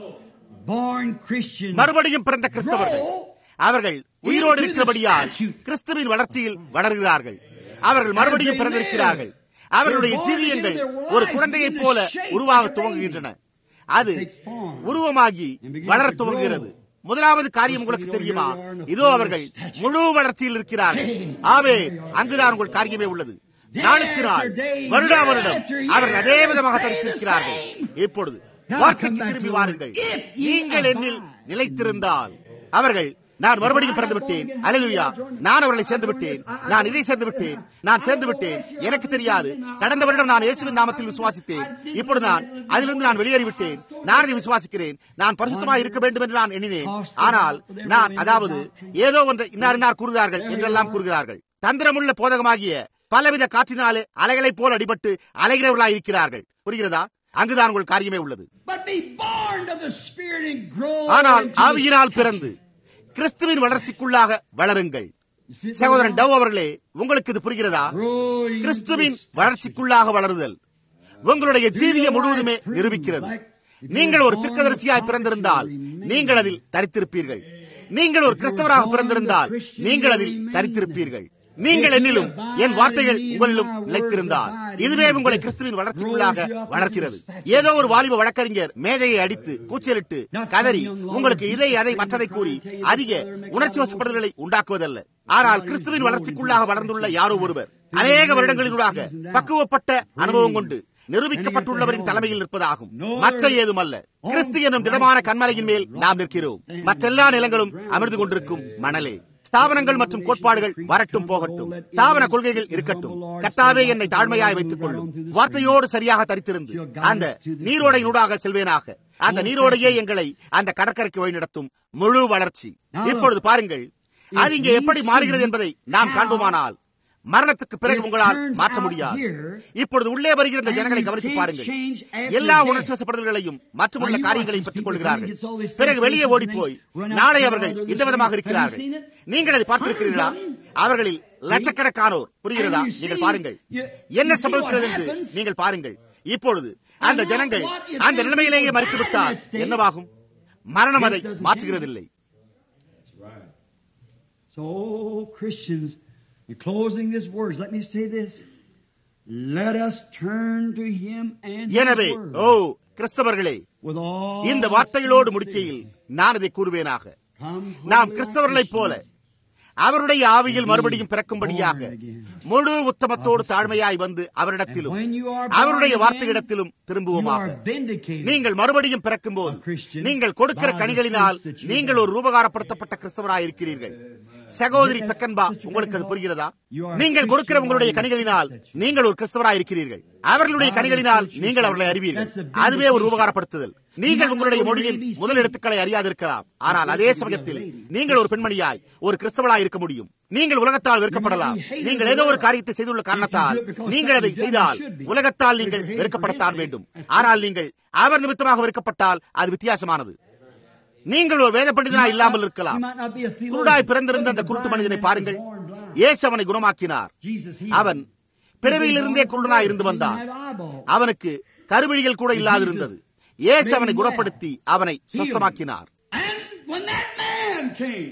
Speaker 2: born Christian.
Speaker 1: மறுபடியும் பிறந்த கிறிஸ்தவர்கள் அவர்கள் உயிரோடு இருக்கிறபடியால் கிறிஸ்துவின் வளர்ச்சியில் வளர்கிறார்கள் அவர்கள் மறுபடியும் பிறந்திருக்கிறார்கள் அவர்களுடைய ஜீவியங்கள் ஒரு குழந்தையைப் போல உருவாக துவங்குகின்றன அது உருவமாகி வளரத் துவங்குகிறது முதலாவது காரியம் உங்களுக்கு தெரியுமா இதோ அவர்கள் முழு வளர்ச்சியில் இருக்கிறார்கள் ஆவே அங்குதான் உங்கள் காரியமே உள்ளது நாளுக்கு நாள் வருடா வருடம் அவர்கள் அதே விதமாக தரித்திருக்கிறார்கள் இப்பொழுது வார்த்தைக்கு திரும்பி வாருங்கள் நீங்கள் என்னில் நிலைத்திருந்தால் அவர்கள் நான் மறுபடியும் பிறந்து விட்டேன் அலையா நான் அவர்களை சேர்ந்து விட்டேன் நான் இதை சேர்ந்து விட்டேன் நான் சேர்ந்து விட்டேன் எனக்கு தெரியாது கடந்த வருடம் நான் இயேசுவின் நாமத்தில் விசுவாசித்தேன் இப்பொழுது நான் அதிலிருந்து நான் வெளியேறிவிட்டேன் நான் இதை விசுவாசிக்கிறேன் நான் பரிசுத்தமாக இருக்க வேண்டும் என்று நான் எண்ணினேன் ஆனால் நான் அதாவது ஏதோ ஒன்றை இன்னார் இன்னார் கூறுகிறார்கள் என்றெல்லாம் கூறுகிறார்கள் தந்திரமுள்ள போதகமாகிய பலவித காற்றினாலே அலைகளைப் போல் அடிபட்டு அலைகிறவர்களாய் இருக்கிறார்கள் புரிகிறதா அங்குதான் உங்கள் காரியமே உள்ளது
Speaker 2: But be born of the Spirit and grow.
Speaker 1: ஆனால்
Speaker 2: into the
Speaker 1: ஆவியினால் பிறந்து கிறிஸ்துவின் வளர்ச்சிக்குள்ளாக வளருங்கள் சகோதரன் டவ் அவர்களே உங்களுக்கு இது புரிகிறதா
Speaker 2: growing
Speaker 1: கிறிஸ்துவின் வளர்ச்சிக்குள்ளாக வளருதல் உங்களுடைய ஜீவியம் முழுவதுமே நிரூபிக்கிறது நீங்கள் ஒரு திருக்கதரிசியாய் பிறந்திருந்தால் நீங்கள் அதில் தரித்திருப்பீர்கள் நீங்கள் ஒரு கிறிஸ்தவராக பிறந்திருந்தால் நீங்கள் அதில் தரித்திருப்பீர்கள் நீங்கள் என்னிலும் என் வார்த்தைகள் உங்களிலும் நிலைத்திருந்தால் இதுவே உங்களை கிறிஸ்துவின் வளர்ச்சிக்குள்ளாக வளர்க்கிறது ஏதோ ஒரு வாலிப வழக்கறிஞர் மேஜையை அடித்து கூச்சலிட்டு கதறி உங்களுக்கு இதை அதை மற்றதை கூறி அதிக உணர்ச்சி வசப்படுதல்களை உண்டாக்குவதல்ல ஆனால் கிறிஸ்துவின் வளர்ச்சிக்குள்ளாக வளர்ந்துள்ள யாரோ ஒருவர் அநேக வருடங்களினூடாக பக்குவப்பட்ட அனுபவம் கொண்டு நிரூபிக்கப்பட்டுள்ளவரின் தலைமையில் நிற்பதாகும் மற்ற ஏதுமல்ல கிறிஸ்து எனும் திடமான கண்மலையின் மேல் நாம் நிற்கிறோம் மற்றெல்லா நிலங்களும் அமர்ந்து கொண்டிருக்கும் மணலே ஸ்தாபனங்கள் மற்றும் கோட்பாடுகள் வரட்டும் போகட்டும் ஸ்தாபன கொள்கைகள் இருக்கட்டும் கத்தாவே என்னை தாழ்மையாய் வைத்துக் கொள்ளும் வார்த்தையோடு சரியாக தரித்திருந்து அந்த நீரோடையினூடாக செல்வேனாக அந்த நீரோடையே எங்களை அந்த கடற்கரைக்கு வழிநடத்தும் முழு வளர்ச்சி இப்பொழுது பாருங்கள் அது இங்கே எப்படி மாறுகிறது என்பதை நாம் காண்போமானால் மரணத்துக்கு பிறகு உங்களால் மாற்ற முடியாது இப்பொழுது உள்ளே வருகிற இந்த ஜனங்களை கவனித்து பாருங்கள் எல்லா உணர்ச்சி வசப்படுதல்களையும் மற்றுமுள்ள காரியங்களையும் பெற்றுக் கொள்கிறார்கள் பிறகு வெளியே ஓடி போய் நாளை அவர்கள் இந்த விதமாக இருக்கிறார்கள் நீங்கள் அதை பார்த்திருக்கிறீர்களா அவர்களில் லட்சக்கணக்கானோர் புரிகிறதா நீங்கள் பாருங்கள் என்ன சம்பவிக்கிறது என்று நீங்கள் பாருங்கள் இப்பொழுது அந்த ஜனங்கள் அந்த நிலைமையிலேயே மறுத்துவிட்டால் என்னவாகும் மரணம் அதை மாற்றுகிறதில்லை
Speaker 2: So, Christians, in closing these words, let me say this. Let us turn to Him and His
Speaker 1: எனவே
Speaker 2: Word
Speaker 1: ஓ கிறிஸ்தவர்களே
Speaker 2: with all
Speaker 1: இந்த வார்த்தைகளோடு முடிக்கையில் நான் இதை கூறுவேனாக
Speaker 2: Come
Speaker 1: நாம் கிறிஸ்தவர்களைப் போல அவருடைய ஆவியில் மறுபடியும் பிறக்கும்படியாக முழு உத்தமத்தோடு தாழ்மையாய் வந்து அவரிடத்திலும் அவருடைய வார்த்தையிடத்திலும்
Speaker 2: you
Speaker 1: திரும்புவோமாக
Speaker 2: are vindicated.
Speaker 1: நீங்கள் மறுபடியும் பிறக்கும் போது நீங்கள் கொடுக்கிற கனிகளினால் நீங்கள் ஒரு ரூபகாரப்படுத்தப்பட்ட கிறிஸ்தவராய் இருக்கிறீர்கள் சகோதரி பெக்கன்பா உங்களுக்கு அது புரிகிறதா நீங்கள் கொடுக்கிற உங்களுடைய கனிகளினால் நீங்கள் ஒரு கிறிஸ்தவராய் இருக்கிறீர்கள் அவர்களுடைய கனிகளினால் நீங்கள் அவர்களை அறிவீர்கள் அதுவே ஒரு ரூபகாரப்படுத்துதல் நீங்கள் உங்களுடைய மொழியின் முதல் எழுத்துக்களை அறியாதிருக்கலாம் ஆனால் அதே சமயத்தில் நீங்கள் ஒரு பெண்மணியாய் ஒரு கிறிஸ்தவராய் இருக்க முடியும் நீங்கள் உலகத்தால் வெறுக்கப்படலாம் நீங்கள் ஏதோ ஒரு காரியத்தை செய்துள்ள காரணத்தால் நீங்கள் அதை செய்தால் உலகத்தால் நீங்கள் வெறுக்கப்படத்தான் வேண்டும் ஆனால் நீங்கள் அவர் நிமித்தமாக வெறுக்கப்பட்டால் அது வித்தியாசமானது நீங்கள் ஒரு வேத பண்டிதனா இல்லாமல் இருக்கலாம்
Speaker 2: You might not be a theologian.
Speaker 1: குருடாய் பிறந்திருந்த அந்த
Speaker 2: Look at
Speaker 1: குருட்டு
Speaker 2: the
Speaker 1: மனிதனை
Speaker 2: blind
Speaker 1: பாருங்கள்
Speaker 2: man born blind.
Speaker 1: இயேசு அவனை குணமாக்கினார்
Speaker 2: Jesus healed
Speaker 1: அவன்
Speaker 2: him.
Speaker 1: பிறவியிலிருந்தே குருடனாய் இருந்து வந்தான் அவனுக்கு கருவிழிகள் கூட இல்லாதிருந்தது இயேசு அவனை குணப்படுத்தி அவனை சுஸ்தமாக்கினார்
Speaker 2: And when that man came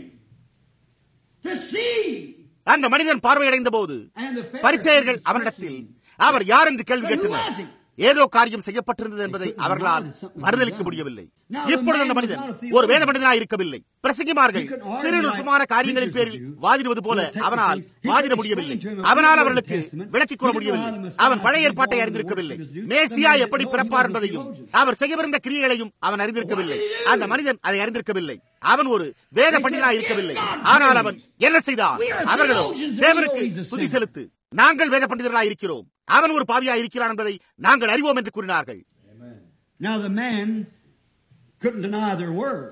Speaker 2: to see,
Speaker 1: அந்த மனிதன் பார்வையடைந்த போது
Speaker 2: and the Pharisees
Speaker 1: பரிசேயர்கள் அவனிடத்தில் அவர் யார் என்று கேள்வி கேட்டனர் ஏதோ காரியம் செய்யப்பட்டிருந்தது என்பதை அவர்களால் மறுதளிக்க முடியவில்லை இப்பொழுது அந்த மனிதன் ஒரு வேத மனிதனாய் இருக்கவில்லை பிரசங்கிமார்கள் சிறு நுட்பமான காரியங்களின் பேரில் வாதிடுவது போல அவனால் வாதிட முடியவில்லை அவனால் அவர்களுக்கு விளக்கிக் கூற முடியவில்லை அவன் பழைய ஏற்பாட்டை அறிந்திருக்கவில்லை மேசியா எப்படி பிறப்பார் என்பதையும் அவர் செய்யவிருந்த கிரியைகளையும் அவன் அறிந்திருக்கவில்லை அந்த மனிதன் அதை அறிந்திருக்கவில்லை அவன் ஒரு வேத பண்டிதனாய் இருக்கவில்லை ஆனால் அவன் என்ன செய்தான் அவர்களோ தேவனுக்கு துதி செலுத்து நாங்கள் வேத பண்டிதர்களாய் இருக்கிறோம் அவன் ஒரு பாவியாய் இருக்கிறான் என்பதை நாங்கள் அறிவோம் என்று கூறினார்கள்
Speaker 2: Now the man couldn't deny their word.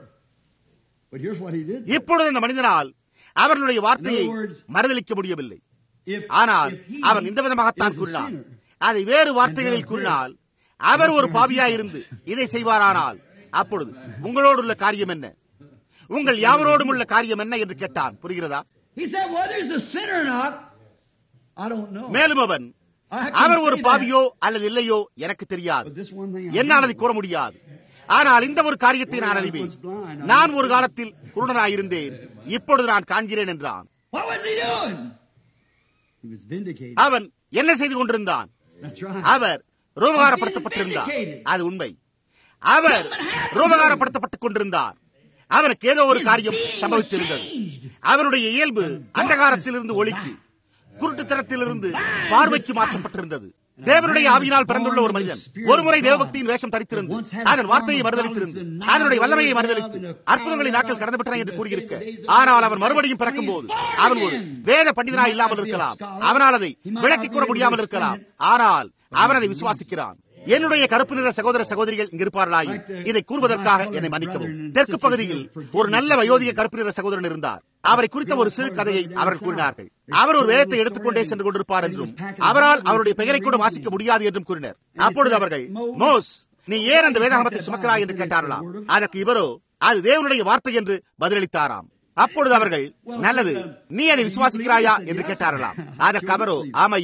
Speaker 2: But here's what he did.
Speaker 1: இப்பொழுது அந்த மனிதனால் அவர்களுடைய வார்த்தையை மறுதளிக்க முடியவில்லை
Speaker 2: If,
Speaker 1: ஆனால்
Speaker 2: if he
Speaker 1: அவன் இந்த விதமாகத்தான்
Speaker 2: is a
Speaker 1: கூறினான்
Speaker 2: sinner,
Speaker 1: அதை வேறு வார்த்தைகளில் கூறினால் அவர் ஒரு பாவியாய் இருந்து இதை செய்வாரானால் அப்பொழுது உங்களோடு உள்ள காரியம் என்ன உங்கள் யாவரோடும் உள்ள காரியம் என்ன என்று கேட்டான் புரிகிறதா
Speaker 2: He said, whether he's a sinner or not, I don't know.
Speaker 1: மேலும் அவன்
Speaker 2: I can
Speaker 1: அவர் ஒரு
Speaker 2: say
Speaker 1: பாவியோ அல்லது இல்லையோ எனக்கு தெரியாது
Speaker 2: But this one thing I
Speaker 1: என்னால்
Speaker 2: know.
Speaker 1: அதை கூற முடியாது ஆனால் இந்த ஒரு காரியத்தை நான் அறிவேன் நான் ஒரு காலத்தில் குருடனாயிருந்தேன் இப்பொழுது நான் காண்கிறேன் என்றான்
Speaker 2: What was he doing? He was vindicated.
Speaker 1: அவன் என்ன செய்து கொண்டிருந்தான்
Speaker 2: That's right.
Speaker 1: அவர் ரூபகாரப்படுத்தப்பட்டிருந்தார் அது உண்மை அவர் ரூபகாரப்படுத்தப்பட்டுக் கொண்டிருந்தார் அவனுக்கு ஏதோ ஒரு காரியம் சம்பவித்திருந்தது அவனுடைய இயல்பு அந்தகாரத்திலிருந்து ஒளிக்கு குருட்டுத்தனத்திலிருந்து பார்வைக்கு மாற்றப்பட்டிருந்தது தேவனுடைய ஆவியினால் பிறந்துள்ள ஒரு மனிதன் ஒருமுறை தேவபக்தியின் வேஷம் தரித்திருந்து அதன் வார்த்தையை மறுதளித்திருந்து அதனுடைய வல்லமையை மறுதளித்து அற்புதங்களை நாட்கள் கடந்துவிட்டன என்று கூறியிருக்க ஆனால் அவன் மறுபடியும் பிறக்கும் போது அவன் ஒரு வேத பண்டிதனாய் இல்லாமல் இருக்கலாம் அவனால் அதை விளக்கிக் கூற முடியாமல் இருக்கலாம் ஆனால் அவன் அதை விசுவாசிக்கிறான் என்னுடைய கருப்பு நிற சகோதர சகோதரிகள் இங்கு இருப்பார்களாய் இதை கூறுவதற்காக என்னை மன்னிக்கவும் தெற்கு பகுதியில் ஒரு நல்ல வயோதிக கருப்பு நிற சகோதரன் இருந்தார் அவரை குறித்த ஒரு சிறு கதையை அவர்கள் கூறினார்கள் அவர் ஒரு வேதத்தை எடுத்துக்கொண்டே சென்று கொண்டிருப்பார் என்றும் அவரால் அவருடைய பெயரை கூட வாசிக்க முடியாது என்றும் கூறினர் அப்பொழுது அவர்கள் மோஸ் நீ ஏன் அந்த வேதாகமத்தை சுமக்கிறாய் என்று கேட்டார்களாம் அதற்கு இவரோ அது தேவனுடைய வார்த்தை என்று பதிலளித்தாராம் அப்பொழுது அவர்கள் நல்லது நீ அதை விசுவாசிக்கிறாயா என்று கேட்டார்களாம் அதற்கு அவரோ ஆமையா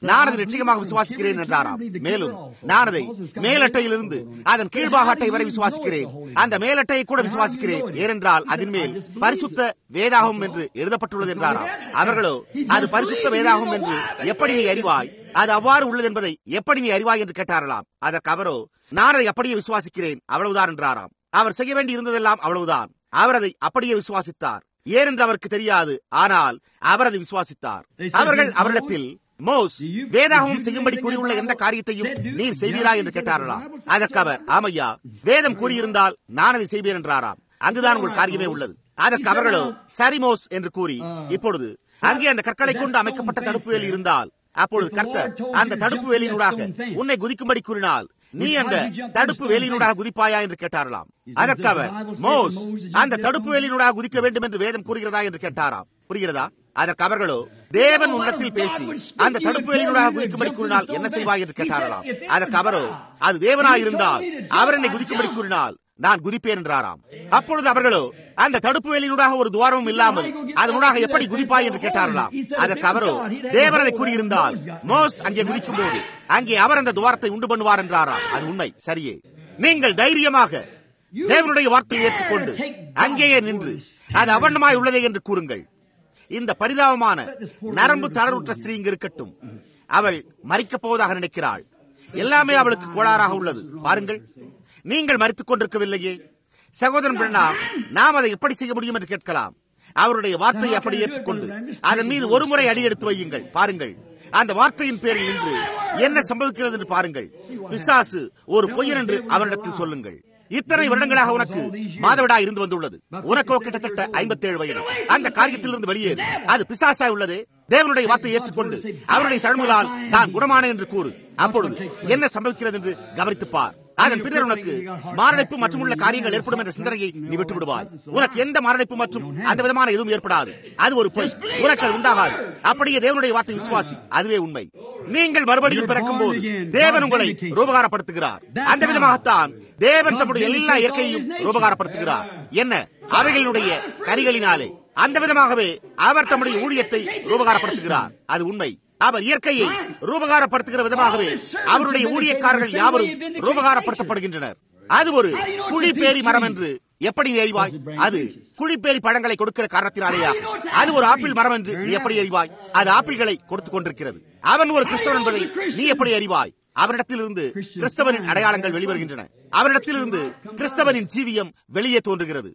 Speaker 1: நான் அதை நிச்சயமாக விசுவாசிக்கிறேன் என்றாராம் மேலும் நான் அதை மேலட்டையிலிருந்து அதன் கீழ்பாக அட்டை வரை விசுவாசிக்கிறேன் அந்த மேலட்டையை கூட விசுவாசிக்கிறேன் ஏனென்றால் அதன் மேல் பரிசுத்த வேதாகம் என்று எழுதப்பட்டுள்ளது என்றாராம் அவர்களோ அது பரிசுத்த வேதாகம் என்று எப்படி நீ அறிவாய் அது அவ்வாறு உள்ளது என்பதை எப்படி நீ அறிவாய் என்று கேட்டாரலாம் அதற்கு அவரோ நான் அதை அப்படியே விசுவாசிக்கிறேன் அவ்வளவுதான் என்றாராம் அவர் செய்ய வேண்டி இருந்ததெல்லாம் அவ்வளவுதான் அவர் அதை அப்படியே விசுவாசித்தார் ஏனென்று அவருக்கு தெரியாது ஆனால் அவர் அதை விசுவாசித்தார் அவர்கள் அவரிடத்தில் மோஸ் வேதாகமும் செய்யும்படி கூறியுள்ள எந்த காரியத்தையும் நீர் செய்வீரா என்று கேட்டாரலாம் அதற்கு அவர் ஆமையா வேதம் கூறியிருந்தால் நான் அதை செய்வேன் என்றாராம் அங்குதான் உங்கள் காரியமே உள்ளது அதற்கு அவர்களோ சரிமோஸ் என்று கூறி இப்பொழுது அங்கே அந்த கற்களை கொண்டு அமைக்கப்பட்ட தடுப்பு வேலி இருந்தால் அப்பொழுது கர்த்தர் அந்த தடுப்பு வேலியினூடாக உன்னை குதிக்கும்படி கூறினால் நீ அந்த தடுப்பு வேலியினூடாக குதிப்பாயா என்று கேட்டாரலாம் அதற்கு அவர் மோஸ் அந்த தடுப்பு வேலியினூடாக குதிக்க வேண்டும் என்று வேதம் கூறுகிறதா என்று கேட்டாராம் புரிகிறதா அதற்கு அவர்களோ தேவன் உன்னத்தில் பேசி அந்த தடுப்பு வேலியினூடாக குதிக்கும்படி கூறினால் என்ன செய்வாய் என்று கேட்டாரலாம் அதற்கு அவரோ அது தேவனாயிருந்தால் அவர் என்னை குதிக்கும்படி கூறினால் நான் குதிப்பேன் என்றாராம் அப்பொழுது அவர்களோ அந்த தடுப்பு வேலியினூடாக ஒரு துவாரமும் இல்லாமல் அதனூடாக எப்படி குதிப்பாய் என்று கேட்டார்களாம் அதற்கு அவரோ தேவரதை கூறியிருந்தால் மோஸ் அங்கே குதிக்கும் போது அங்கே அவர் அந்த துவாரத்தை உண்டு பண்ணுவார் என்றாராம் அது உண்மை சரியே நீங்கள் தைரியமாக தேவனுடைய வார்த்தையை ஏற்றுக்கொண்டு அங்கேயே நின்று அது அவண்ணமாய் உள்ளதே என்று கூறுங்கள் இந்த பரிதாபமான நரம்பு தளர்வுற்ற ஸ்திரீ இங்கு இருக்கட்டும் அவள் மறிக்கப் போவதாக நினைக்கிறாள் எல்லாமே அவளுக்கு கோளாறாக உள்ளது பாருங்கள் நீங்கள் மறித்துக் கொண்டிருக்கவில்லையே சகோதரன் பிரண்ணா நாம் அதை எப்படி செய்ய முடியும் என்று கேட்கலாம் அவருடைய வார்த்தையை அப்படி ஏற்றுக்கொண்டு அதன் மீது ஒரு முறை அடி எடுத்து வையுங்கள் பாருங்கள் அந்த வார்த்தையின் பேரில் நின்று என்ன சம்பவிக்கிறது என்று பாருங்கள் பிசாசு ஒரு பொய்யன் என்று அவரிடத்தில் சொல்லுங்கள் இத்தனை வருடங்களாக உனக்கு மாதவிடா இருந்து வந்துள்ளது உனக்கோ கிட்டத்தட்ட ஐம்பத்தி ஏழு வயது அந்த காரியத்திலிருந்து வெளியேறு அது பிசாசாய் உள்ளது தேவனுடைய வார்த்தையை ஏற்றுக்கொண்டு அவருடைய தழும்புகளால் நான் குணமான என்று கூறு அப்பொழுது என்ன சம்பவிக்கிறது என்று கவனித்துப் பார் அதன் பின்னர் உனக்கு மாரடைப்பு மற்றும் உள்ள காரியங்கள் ஏற்படும் என்ற சிந்தனையை நீ விட்டு விடுவாய் உனக்கு எந்த மாரடைப்பு மற்றும் அந்த விதமான எதுவும் ஏற்படாது அது ஒரு பொய் உனக்கு அது உண்டாகாது அப்படியே தேவனுடைய வார்த்தை விசுவாசி அதுவே உண்மை நீங்கள் மறுபடியும் பிறக்கும் போது தேவன் உங்களை ரூபகாரப்படுத்துகிறார் அந்த விதமாகத்தான் தேவன் தம்முடைய எல்லா இயற்கையையும் ரூபகாரப்படுத்துகிறார் என்ன அவைகளுடைய கனிகளினாலே அந்த விதமாகவே அவர் தம்முடைய ஊழியத்தை ரூபகாரப்படுத்துகிறார் அது உண்மை அவர் இயற்கையை ரூபகாரப்படுத்துகிற விதமாகவே அவருடைய ஊழியக்காரர்கள் யாவரும் ரூபகாரப்படுத்தப்படுகின்றனர் அது ஒரு குழிப்பேரி மரம் என்று எப்படி நீ அறிவாய் அது குழிப்பேரி பழங்களை கொடுக்கிற காரணத்தினாலேயா அது ஒரு ஆப்பிள் மரம் என்று நீ எப்படி அறிவாய் அது ஆப்பிள்களை கொடுத்துக் கொண்டிருக்கிறது அவன் ஒரு கிறிஸ்தவன் என்பதை நீ எப்படி அறிவாய் அவரிடத்திலிருந்து கிறிஸ்தவனின் அடையாளங்கள் வெளிவருகின்றன அவரிடத்திலிருந்து கிறிஸ்தவனின் ஜீவியம் வெளியே தோன்றுகிறது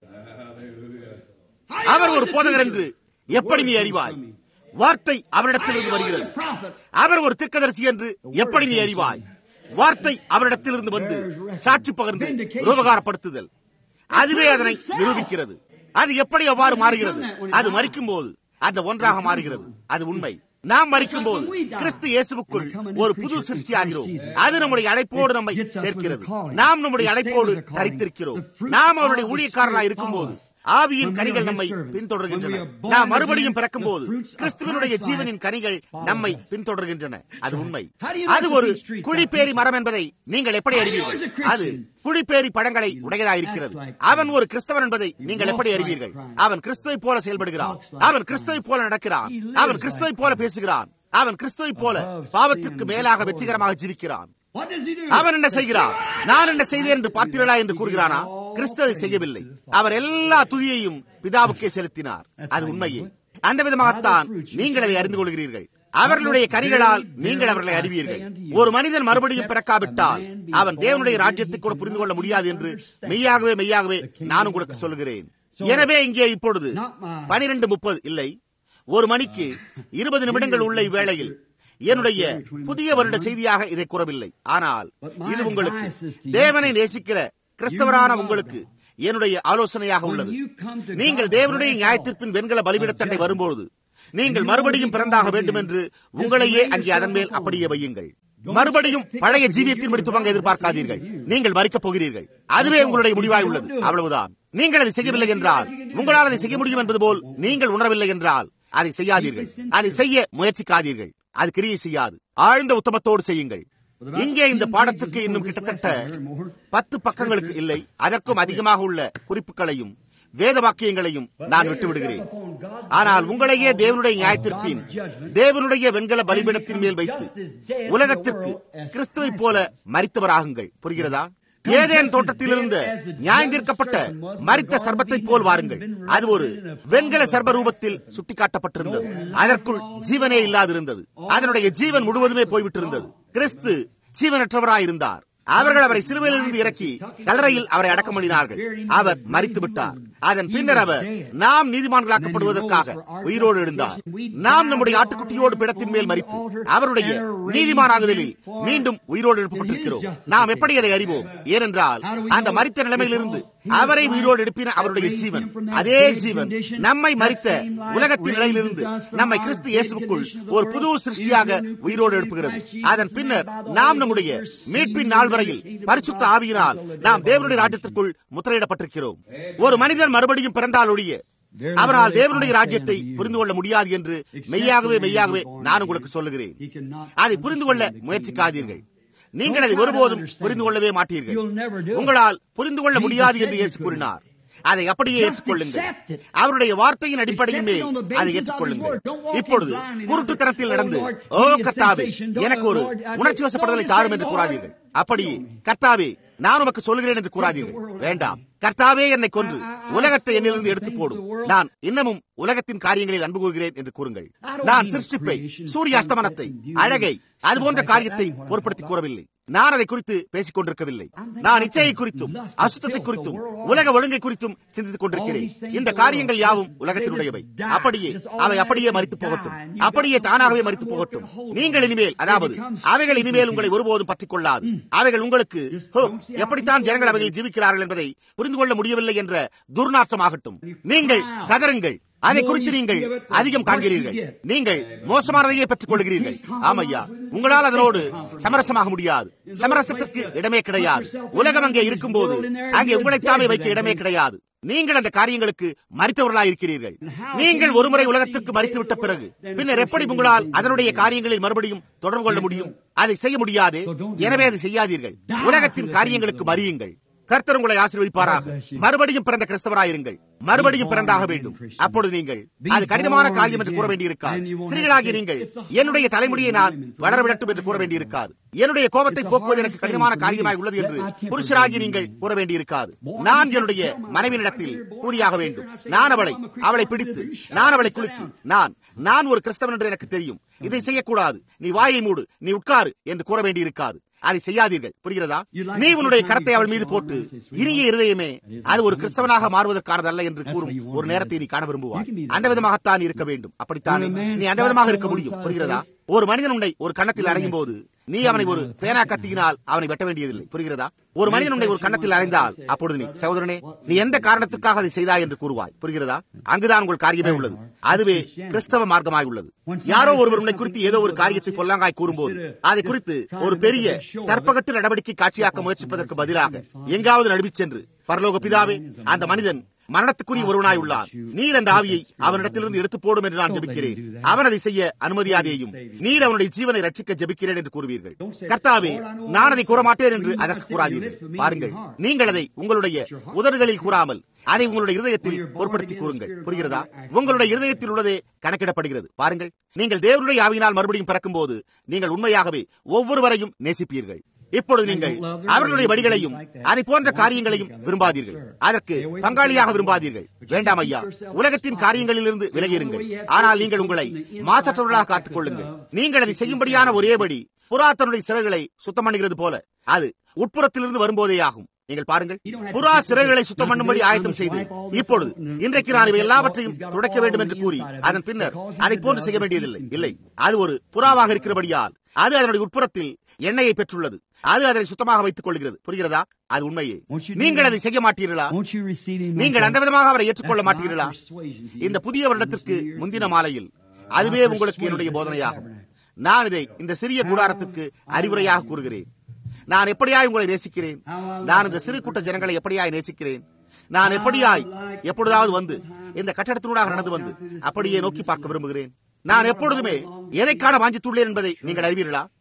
Speaker 1: அவர் ஒரு போதகர் என்று எப்படி நீ அறிவாய் வார்த்தை அவரிடத்திலிருந்து வருகிறது அவர் ஒரு திர்க்கதரிசி என்று எப்படி நீ அறிவாய் வார்த்தை அவரிடத்திலிருந்து வந்து சாட்சி பகிர்ந்து ரூபகாரப்படுத்துதல் அதுவே அதனை நிரூபிக்கிறது அது எப்படி அவ்வாறு மாறுகிறது அது மறிக்கும் போது அந்த ஒன்றாக மாறுகிறது அது உண்மை நாம் மறிக்கும் போது கிறிஸ்து இயேசுக்குள் ஒரு புது சிருஷ்டி ஆகிறோம் அது நம்முடைய அழைப்போடு நம்மை சேர்க்கிறது நாம் நம்முடைய அழைப்போடு தரித்திருக்கிறோம் நாம் அவருடைய ஊழியக்காரர்களாக இருக்கும் போது ஆவியின் கனிகள் நம்மை பின்தொடர்கின்றன நாம் மறுபடியும் பிறக்கும் போது கிறிஸ்துவனுடைய ஜீவனின் கனிகள் நம்மை பின்தொடர்கின்றன அது உண்மை அது ஒரு குழிப்பேரி மரம் என்பதை நீங்கள் எப்படி அறிவீர்கள் அது குழிப்பேரி பழங்களை உடையதாயிருக்கிறது அவன் ஒரு கிறிஸ்தவன் என்பதை நீங்கள் எப்படி அறிவீர்கள் அவன் கிறிஸ்துவை போல செயல்படுகிறான் அவன் கிறிஸ்துவை போல நடக்கிறான் அவன் கிறிஸ்துவை போல பேசுகிறான் அவன் கிறிஸ்துவை போல பாவத்திற்கு மேலாக வெற்றிகரமாக ஜீவிக்கிறான் அவன் என்ன செய்கிறான் நான் என்ன செய்தேன் என்று பார்த்தீர்களா என்று கூறுகிறானா கிறிஸ்துவை செய்யவில்லை அவர் எல்லா துதியையும் பிதாவுக்கே செலுத்தினார் அது உண்மையே அந்த விதமாகத்தான் நீங்கள் அதை அறிந்து கொள்கிறீர்கள் அவர்களுடைய கனிகளால் நீங்கள் அவர்களை அறிவீர்கள் ஒரு மனிதன் மறுபடியும் பிறக்காவிட்டால் அவன் தேவனுடைய ராஜ்யத்தை கூட புரிந்து கொள்ள முடியாது என்று மெய்யாகவே மெய்யாகவே நான் உங்களுக்கு சொல்கிறேன் எனவே இங்கே இப்பொழுது பனிரெண்டு முப்பது இல்லை ஒரு மணிக்கு இருபது நிமிடங்கள் உள்ள இவ்வேளையில் என்னுடைய புதிய வருட செய்தியாக இதை கூறவில்லை ஆனால் இது உங்களுக்கு தேவனை நேசிக்கிற கிறிஸ்தவரான உங்களுக்கு என்னுடைய ஆலோசனையாக உள்ளது நீங்கள் தேவனுடைய நியாயத்திற்பின் வெண்கல பலிபிடத்தண்டை வரும்போது நீங்கள் மறுபடியும் பிறந்தாக வேண்டும் என்று உங்களையே அங்கே அதன் மேல் அப்படியே வையுங்கள் மறுபடியும் பழைய ஜீவியத்தின் படி துவங்க எதிர்பார்க்காதீர்கள் நீங்கள் மறிக்கப் போகிறீர்கள் அதுவே உங்களுடைய முடிவாய் உள்ளது அவ்வளவுதான் நீங்கள் அதை செய்யவில்லை என்றால் உங்களால் அதை செய்ய முடியும் என்பது போல் நீங்கள் உணரவில்லை என்றால் அதை செய்யாதீர்கள் அதை செய்ய முயற்சிக்காதீர்கள் அது கிரியை செய்யாது ஆழ்ந்த உத்தமத்தோடு செய்யுங்கள் இங்கே இந்த பாடத்துக்கு இன்னும் கிட்டத்தட்ட பத்து பக்கங்களுக்கு இல்லை அதற்கும் அதிகமாக உள்ள குறிப்புகளையும் வேத வாக்கியங்களையும் நான் விட்டு விடுகிறேன் ஆனால் உங்களையே தேவனுடைய நியாயத்திற்பின் தேவனுடைய வெண்கல பலிபீடத்தின் மேல் வைத்து உலகத்திற்கு கிறிஸ்துவை போல மறித்தவராகுங்கள் புரிகிறதா ஏதேன் தோட்டத்தில் இருந்த நியாயந்தீர்க்கப்பட்ட மரித்த சர்பத்தை போல் வாருங்கள் அது ஒரு வெண்கல சர்ப ரூபத்தில் சுட்டிக்காட்டப்பட்டிருந்தது அதற்குள் ஜீவனே இல்லாதிருந்தது அதனுடைய ஜீவன் முழுவதுமே போய்விட்டிருந்தது கிறிஸ்து ஜீவனற்றவராயிருந்தார் அவர்கள் அவரை சிறுவையிலிருந்து இறக்கி கல்லறையில் அவரை அடக்கம் பண்ணினார்கள் அவர் மறித்து விட்டார் அதன் பின்னர் அவர் நாம் நீதிமான்களாக்கப்படுவதற்காக உயிரோடு எழுந்தார் நாம் நம்முடைய ஆட்டுக்குட்டியோடு பிடத்தின் மேல் மறித்து அவருடைய நீதிமானாகுதலில் மீண்டும் உயிரோடு எழுப்பப்பட்டிருக்கிறோம் நாம் எப்படி அதை அறிவோம் ஏனென்றால் அந்த மறித்த நிலைமையிலிருந்து அவரை உயிரோடு எழுப்பின அவருடைய ஜீவன் அதே ஜீவன் நம்மை மறித்த உலகத்தின் நிலையிலிருந்து நம்மை கிறிஸ்து இயேசுக்குள் ஒரு புது சிருஷ்டியாக உயிரோடு எழுப்புகிறது அதன் பின்னர் நாம் நம்முடைய மீட்பின் நாள் வரையில் பரிசுத்த ஆவியினால் நாம் தேவனுடைய ராஜ்யத்திற்குள் முத்திரையிடப்பட்டிருக்கிறோம் ஒரு மனிதன் மறுபடியும் பிறந்தால் ஒழிய அவரால் தேவனுடைய ராஜ்யத்தை புரிந்து கொள்ள முடியாது என்று மெய்யாகவே மெய்யாகவே நான் உங்களுக்கு சொல்லுகிறேன் அதை புரிந்து கொள்ள முயற்சிக்காதீர்கள் நீங்கள் அதை ஒருபோதும் புரிந்து கொள்ளவே மாட்டீர்கள் உங்களால் புரிந்து கொள்ள முடியாது என்று இயேசு கூறினார் அதை அப்படியே ஏற்றுக்கொள்ளுங்கள் அவருடைய வார்த்தையின் அடிப்படையின் மேல் அதை ஏற்றுக்கொள்ளுங்கள் இப்பொழுது குருட்டுத்தனத்தில் நடந்து ஓ கர்த்தாவே எனக்கு ஒரு உணர்ச்சி வசப்படுதலை தாரும் என்று கூறாதீர்கள் அப்படியே கர்த்தாவே நான் உமக்கு சொல்கிறேன் என்று கூறாதீர்கள் வேண்டாம் கர்த்தாவே என்னை கொன்று உலகத்தை என்னிலிருந்து எடுத்து போடும் நான் இன்னமும் உலகத்தின் காரியங்களில் அன்பு கூறுகிறேன் என்று கூறுங்கள் நான் சிருஷ்டிப்பை சூரிய அஸ்தமனத்தை அழகை அது போன்ற காரியத்தை பொருட்படுத்தி கூறவில்லை நான் அதை குறித்து பேசிக் கொண்டிருக்கவில்லை நான் இச்சையை குறித்தும் அசுத்தத்தை குறித்தும் உலக ஒழுங்கை குறித்தும் சிந்தித்துக் கொண்டிருக்கிறேன் இந்த காரியங்கள் யாவும் உலகத்தினுடையவை அப்படியே அவை அப்படியே மறித்து போகட்டும் அப்படியே தானாகவே மறித்து போகட்டும் நீங்கள் இனிமேல் அதாவது அவைகள் இனிமேல் உங்களை ஒருபோதும் பற்றிக் கொள்ளாது அவைகள் உங்களுக்கு எப்படித்தான் ஜனங்கள் அவைகள் ஜீவிக்கிறார்கள் என்பதை புரிந்து கொள்ள முடியவில்லை என்ற துர்நாசமாகட்டும் நீங்கள் கதருங்கள் அதை குறித்து நீங்கள் அதிகம் காண்கிறீர்கள் நீங்கள் மோசமானதையே பெற்றுக் கொள்கிறீர்கள் ஆமையா உங்களால் அதனோடு சமரசமாக முடியாது சமரசத்திற்கு இடமே கிடையாது உலகம் அங்கே இருக்கும் போது அங்கே உங்களைத்தாமே வைக்க இடமே கிடையாது நீங்கள் அந்த காரியங்களுக்கு மறித்தவர்களாக இருக்கிறீர்கள் நீங்கள் ஒருமுறை உலகத்திற்கு மறித்துவிட்ட பிறகு பின்னர் எப்படி உங்களால் அதனுடைய காரியங்களில் மறுபடியும் தொடர்பு கொள்ள முடியும் அதை செய்ய முடியாது எனவே அதை செய்யாதீர்கள் உலகத்தின் காரியங்களுக்கு மறியுங்கள் கர்த்தர் உங்களை ஆசீர்வதிப்பாராக மறுபடியும் பிறந்த கிறிஸ்தவராயிருங்கள் மறுபடியும் பிறந்தாக வேண்டும் அப்பொழுது நீங்கள் அது கடினமான காரியம் என்று கூற வேண்டியிருக்காது ஸ்திரீகளாகிய நீங்கள் என்னுடைய தலைமுடியை நான் வளர விடட்டும் என்று கூற வேண்டியிருக்காது என்னுடைய கோபத்தை போக்குவது எனக்கு கடினமான காரியமாய் உள்ளது என்று புருஷராகி நீங்கள் கூற வேண்டியிருக்காது நான் என்னுடைய மனைவியிடத்தில் கூறியாக வேண்டும் நான் அவளை அவளை பிடித்து நான் அவளை குலுக்கி நான் நான் ஒரு கிறிஸ்தவன் என்று எனக்கு தெரியும் இதை செய்யக்கூடாது நீ வாயை மூடு நீ உட்காரு என்று கூற வேண்டியிருக்காது அதை செய்யாதீர்கள் புரிகிறதா நீ உன்னுடைய கரத்தை அவள் மீது போட்டு இனிய இருதயமே அது ஒரு கிறிஸ்தவனாக மாறுவதற்கானதல்ல என்று கூறும் ஒரு நேரத்தை நீ காண விரும்புவாய் அந்த விதமாகத்தான் இருக்க வேண்டும் அப்படித்தான் நீ அந்த விதமாக இருக்க முடியும் புரிகிறதா ஒரு மனிதன் உன்னை ஒரு கன்னத்தில் அறையும் போது நீ அவனை ஒரு பேனா கத்தியினால் அவனை வெட்ட வேண்டியதில்லை புரிகிறதா ஒரு மனிதன் உன்னை ஒரு கன்னத்தில் அறைந்தால் அப்பொழுது நீ சகோதரனே நீ எந்த காரணத்துக்காக அதை செய்தாய் என்று கூறுவாய் புரிகிறதா அங்குதான் உங்கள் காரியமே உள்ளது அதுவே கிறிஸ்தவ மார்க்கமாய் உள்ளது யாரோ ஒருவர் உன்னை குறித்து ஏதோ ஒரு காரியத்தை பொல்லாங்காய் கூறும்போது அதை குறித்து ஒரு பெரிய தற்பகட்டு நடவடிக்கை காட்சியாக்க முயற்சிப்பதற்கு பதிலாக எங்காவது நழுவிச் சென்று பரலோக பிதாவே அந்த மனிதன் மரணத்துக்குரிய ஒருவனாய் உள்ளான் நீர் அந்த ஆவியை அவனிடத்திலிருந்து எடுத்து போடும் என்று நான் ஜெபிக்கிறேன் அவன் அதை செய்ய அனுமதியாதேயும் நீர் அவனுடைய ஜீவனை ரட்சிக்க ஜெபிக்கிறேன் என்று கூறுவீர்கள் கர்த்தாவே நான் அதை கூற மாட்டேன் என்று அதற்கு கூறாதீர்கள் பாருங்கள் நீங்கள் அதை உங்களுடைய உதடுகளில் கூறாமல் அதை உங்களுடைய இருதயத்தில் பொருட்படுத்தி கூறுங்கள் புரிகிறதா உங்களுடைய இருதயத்தில் உள்ளதே கணக்கிடப்படுகிறது பாருங்கள் நீங்கள் தேவனுடைய ஆவியினால் மறுபடியும் பிறக்கும் போது நீங்கள் உண்மையாகவே ஒவ்வொருவரையும் நேசிப்பீர்கள் இப்பொழுது நீங்கள் அவர்களுடைய வழிகளையும் அதை போன்ற காரியங்களையும் விரும்பாதீர்கள் அதற்கு பங்காளியாக விரும்பாதீர்கள் வேண்டாம் ஐயா உலகத்தின் காரியங்களிலிருந்து விலகியிருங்கள் ஆனால் நீங்கள் உங்களை மாசற்றவர்களாக காத்துக் கொள்ளுங்கள் நீங்கள் அதை செய்யும்படியான ஒரேபடி புறாத்தனுடைய சிறகுகளை சுத்தம் பண்ணுகிறது போல அது உட்புறத்திலிருந்து வரும்போதே ஆகும் நீங்கள் பாருங்கள் புறா சிறைகளை சுத்தம் பண்ணும்படி ஆயத்தம் செய்து இப்பொழுது இன்றைக்கு நான் இவை எல்லாவற்றையும் துடைக்க வேண்டும் என்று கூறி அதன் பின்னர் அதை போன்று செய்ய வேண்டியதில்லை இல்லை அது ஒரு புறாவாக இருக்கிறபடியால் அது அதனுடைய உட்புறத்தில் எண்ணெயை பெற்றுள்ளது அது அதனை சுத்தமாக வைத்துக் கொள்கிறது புரிகிறதா அது உண்மையே நீங்கள் அதை செய்ய மாட்டீர்களா நீங்கள் அந்த விதமாக அவரை ஏற்றுக்கொள்ள மாட்டீர்களா இந்த புதிய வருடத்திற்கு முந்தின மாலையில் அதுவே உங்களுக்கு என்னுடைய போதனையாகும் நான் இதை இந்த சிறிய கூடாரத்திற்கு அறிவுரையாக கூறுகிறேன் நான் எப்படியாய் உங்களை நேசிக்கிறேன் நான் இந்த சிறு கூட்ட ஜனங்களை எப்படியாய் நேசிக்கிறேன் நான் எப்படியாய் எப்பொழுதாவது வந்து இந்த கட்டடத்தினூடாக நடந்து வந்து அப்படியே நோக்கி பார்க்க விரும்புகிறேன் நான் எப்பொழுதுமே எதை காண வாஞ்சித்துள்ளேன் என்பதை நீங்கள் அறிவீர்களா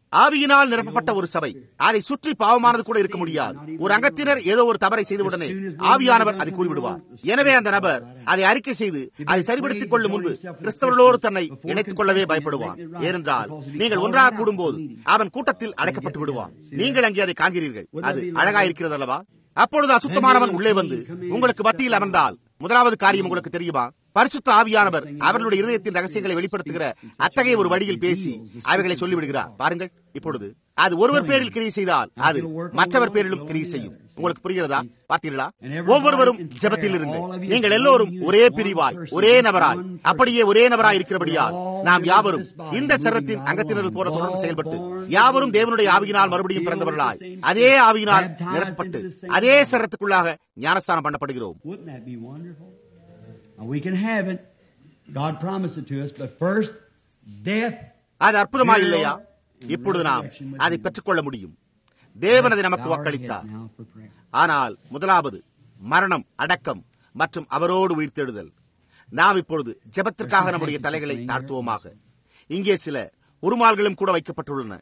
Speaker 1: ஆவியினால் நிரப்பப்பட்ட ஒரு சபை அதை சுற்றி பாவமானது கூட இருக்க முடியாது ஒரு அங்கத்தினர் ஏதோ ஒரு தவறை செய்தவுடனே ஆவியானவர் அதை கூறிவிடுவார் எனவே அந்த நபர் அதை அறிக்கை செய்து அதை சரிபடுத்திக் கொள்ளும் முன்பு கிறிஸ்தவர்களோடு தன்னை இணைத்துக் கொள்ளவே பயப்படுவான் ஏனென்றால் நீங்கள் ஒன்றாக கூடும்போது அவன் கூட்டத்தில் அடைக்கப்பட்டு விடுவான் நீங்கள் அங்கே அதை காண்கிறீர்கள் அது அழகா இருக்கிறது அல்லவா அப்பொழுது அசுத்தமானவன் உள்ளே வந்து உங்களுக்கு மத்தியில் அமர்ந்தால் முதலாவது காரியம் உங்களுக்கு தெரியுமா பரிசுத்த ஆவியானவர் அவர்களுடைய இருதயத்தின் ரகசியங்களை வெளிப்படுத்துகிற அத்தகைய ஒரு வழியில் பேசி அவைகளை சொல்லிவிடுகிறார் பாருங்கள் இப்பொழுது அது ஒருவர் பேரில் கிரியை செய்தால் அது மற்றவர் பேரிலும் கிரியை செய்யும் உங்களுக்கு புரிகிறதா பார்த்தீர்களா ஒவ்வொருவரும் ஜெபத்தில் இருங்கள் நீங்கள் எல்லோரும் ஒரே பிரிவாய் ஒரே நபராய் அப்படியே ஒரே நபராய் இருக்கிறபடியால் நாம் யாவரும் இந்த சரத்தின் அங்கத்தினர்கள் போல தொடர்ந்து செயல்பட்டு யாவரும் தேவனுடைய ஆவியினால் மறுபடியும் பிறந்தவர்களாய் அதே ஆவியினால் நிரப்பப்பட்டு அதே சரத்துக்குள்ளாக ஞானஸ்தானம் பண்ணப்படுகிறோம்
Speaker 2: Wouldn't that be wonderful? Now, we can have it. God promised it to us, but first, death.
Speaker 1: அது அற்புதமா இல்லையா இப்பொழுது நாம் அதை பெற்றுக்கொள்ள முடியும் தேவன் அதை நமக்கு
Speaker 2: Bow our heads
Speaker 1: வாக்களித்தார்
Speaker 2: now for prayer.
Speaker 1: ஆனால் முதலாவது மரணம் அடக்கம் மற்றும் அவரோடு உயிர்த்தெழுதல் நாம் இப்பொழுது ஜெபத்திற்காக நம்முடைய தலைகளை தாழ்த்துவோமாக இங்கே சில உருமால்களும் கூட வைக்கப்பட்டுள்ளன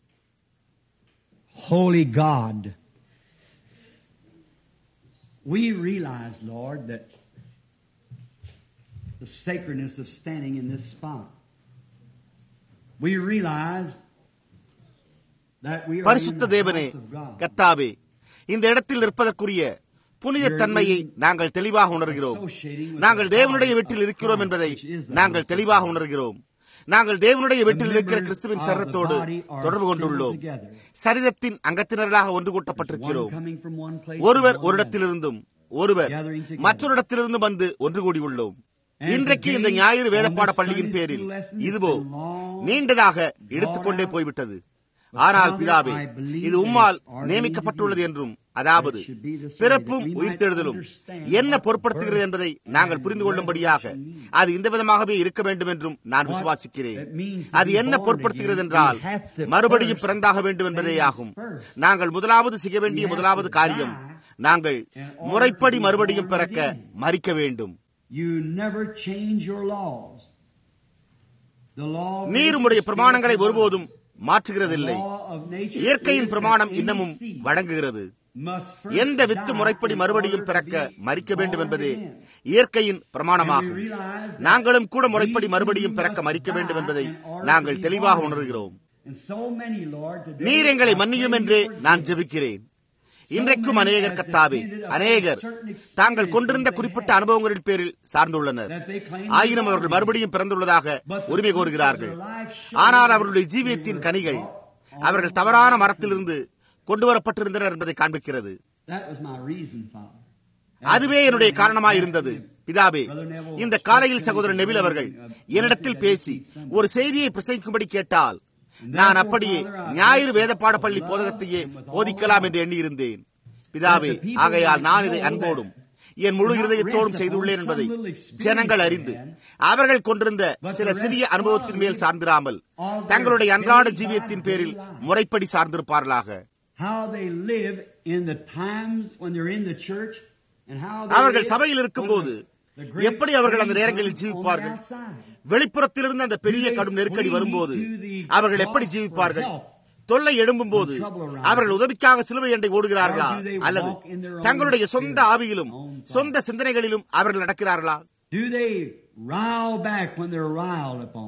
Speaker 2: Holy God, we realize, Lord, that the sacredness of standing in this spot. We realize that we are in
Speaker 1: பரிசுத்த
Speaker 2: the
Speaker 1: தேவனே
Speaker 2: house of God.
Speaker 1: கத்தாவே இந்த இடத்தில் நிற்பதற்குரிய புனித தன்மையை நாங்கள் தெளிவாக உணர்கிறோம் நாங்கள் தேவனுடைய வீட்டில் இருக்கிறோம் என்பதை நாங்கள் தெளிவாக உணர்கிறோம் நாங்கள் தேவனுடைய வீட்டில் இருக்கிற கிறிஸ்துவின் சரத்தோடு தொடர்பு கொண்டுள்ளோம் சரீரத்தின் அங்கத்தினர்களாக ஒன்று
Speaker 2: One
Speaker 1: கூட்டப்பட்டிருக்கிறோம்
Speaker 2: coming from one place
Speaker 1: ஒருவர்
Speaker 2: to
Speaker 1: ஒரு
Speaker 2: another.
Speaker 1: இடத்திலிருந்தும் ஒருவர் மற்றொரு இடத்திலிருந்தும் வந்து ஒன்று கூடியுள்ளோம் இன்றைக்கு இந்த ஞாயிறு வேதப்பாட பள்ளியின் பேரில் இதுவோ நீண்டதாக எடுத்துக்கொண்டே போய்விட்டது ஆனால் பிதாவே இது உம்மால் நியமிக்கப்பட்டுள்ளது என்றும் அதாவது பிறப்பும் உயிர்த்தெழுதலும் என்ன பொருட்படுத்துகிறது என்பதை நாங்கள் புரிந்து கொள்ளும்படியாக அது இந்த விதமாகவே இருக்க வேண்டும் என்றும் நான் விசுவாசிக்கிறேன் அது என்ன பொருட்படுத்துகிறது என்றால் மறுபடியும் பிறந்தாக வேண்டும் என்பதே ஆகும் நாங்கள் முதலாவது செய்ய வேண்டிய முதலாவது காரியம் நாங்கள் முறைப்படி மறுபடியும் பிறக்க மறிக்க வேண்டும்
Speaker 2: You never change your laws. The law of
Speaker 1: நீர் உம்முடைய
Speaker 2: nature
Speaker 1: பிரமாணங்களை
Speaker 2: still
Speaker 1: ஒருபோதும்
Speaker 2: stands.
Speaker 1: மாற்றுகிறதில்லை
Speaker 2: The law of nature
Speaker 1: இயற்கையின்
Speaker 2: is
Speaker 1: பிரமாணம்
Speaker 2: that any
Speaker 1: இன்னமும்
Speaker 2: seed
Speaker 1: வழங்குகிறது
Speaker 2: must first
Speaker 1: எந்த வித்து
Speaker 2: die
Speaker 1: முறைப்படி
Speaker 2: in
Speaker 1: மறுபடியும்
Speaker 2: order to
Speaker 1: பிறக்க
Speaker 2: be
Speaker 1: மறிக்க வேண்டும்
Speaker 2: born
Speaker 1: என்பதே
Speaker 2: again.
Speaker 1: இயற்கையின்
Speaker 2: And
Speaker 1: பிரமாணமாகும்
Speaker 2: we realize that
Speaker 1: நாங்களும் கூட முறைப்படி
Speaker 2: we
Speaker 1: மறுபடியும்
Speaker 2: too
Speaker 1: பிறக்க
Speaker 2: must
Speaker 1: மறிக்க வேண்டும்
Speaker 2: die
Speaker 1: என்பதை
Speaker 2: in order
Speaker 1: நாங்கள்
Speaker 2: to be
Speaker 1: தெளிவாக
Speaker 2: born
Speaker 1: உணர்கிறோம்
Speaker 2: again. And so many, Lord, today
Speaker 1: நீர் எங்களை
Speaker 2: I
Speaker 1: மன்னியும்
Speaker 2: pray
Speaker 1: என்றே
Speaker 2: you forgive
Speaker 1: நான்
Speaker 2: us.
Speaker 1: ஜெபிக்கிறேன் இன்றைக்கும் அநேகர் கத்தாவே அநேகர் தாங்கள் கொண்டிருந்த குறிப்பிட்ட அனுபவங்களின் பேரில் சார்ந்துள்ளனர் ஆயினும் அவர்கள் மறுபடியும் பிறந்துள்ளதாக உரிமை கோருகிறார்கள் ஆனால் அவர்களுடைய ஜீவியத்தின் கனிகள் அவர்கள் தவறான மரத்திலிருந்து கொண்டு வரப்பட்டிருந்தனர் என்பதை காண்பிக்கிறது
Speaker 2: That was my reason, Father.
Speaker 1: அதுவே என்னுடைய காரணமாய் இருந்தது பிதாவே இந்த காலையில் சகோதரர் நெவில் அவர்கள் என்னிடத்தில் பேசி ஒரு செய்தியை பிரசங்கிக்கும்படி கேட்டால் நான் அப்படியே ஞாயிறு வேத பாடப்பள்ளி போதகத்தையே போதிக்கலாம் என்று எண்ணியிருந்தேன் பிதாவே ஆகையால் நான் இதை அன்போடும் என் முழு இருதயத்தோடும் செய்துள்ளேன் என்பதை ஜனங்கள் அறிந்து அவர்கள் கொண்டிருந்த சில சிறிய அனுபவத்தின் மேல் சார்ந்திராமல் தங்களுடைய அன்றாட ஜீவியத்தின் பேரில் முறைப்படி சார்ந்திருப்பார்களாக
Speaker 2: How they live in the times when they're in the church and how they
Speaker 1: அவர்கள்
Speaker 2: live
Speaker 1: சபையில் இருக்கும்போது
Speaker 2: when the great
Speaker 1: எப்படி அவர்கள் அந்த
Speaker 2: things
Speaker 1: நேரங்களில்
Speaker 2: on the
Speaker 1: ஜீவிப்பார்கள்
Speaker 2: outside.
Speaker 1: வெளிப்புறத்திலிருந்து அந்த பெரிய கடும் நெருக்கடி வரும்போது அவர்கள் எப்படி ஜீவிப்பார்கள் தொல்லை எழும்பும் போது அவர்கள் உதவிக்காக சிலுவை எண்டை ஓடுகிறார்களா அல்லது தங்களுடைய சொந்த ஆவியிலும் சொந்த சிந்தனைகளிலும் அவர்கள் நடக்கிறார்களா
Speaker 2: Do they rile back when they're riled upon?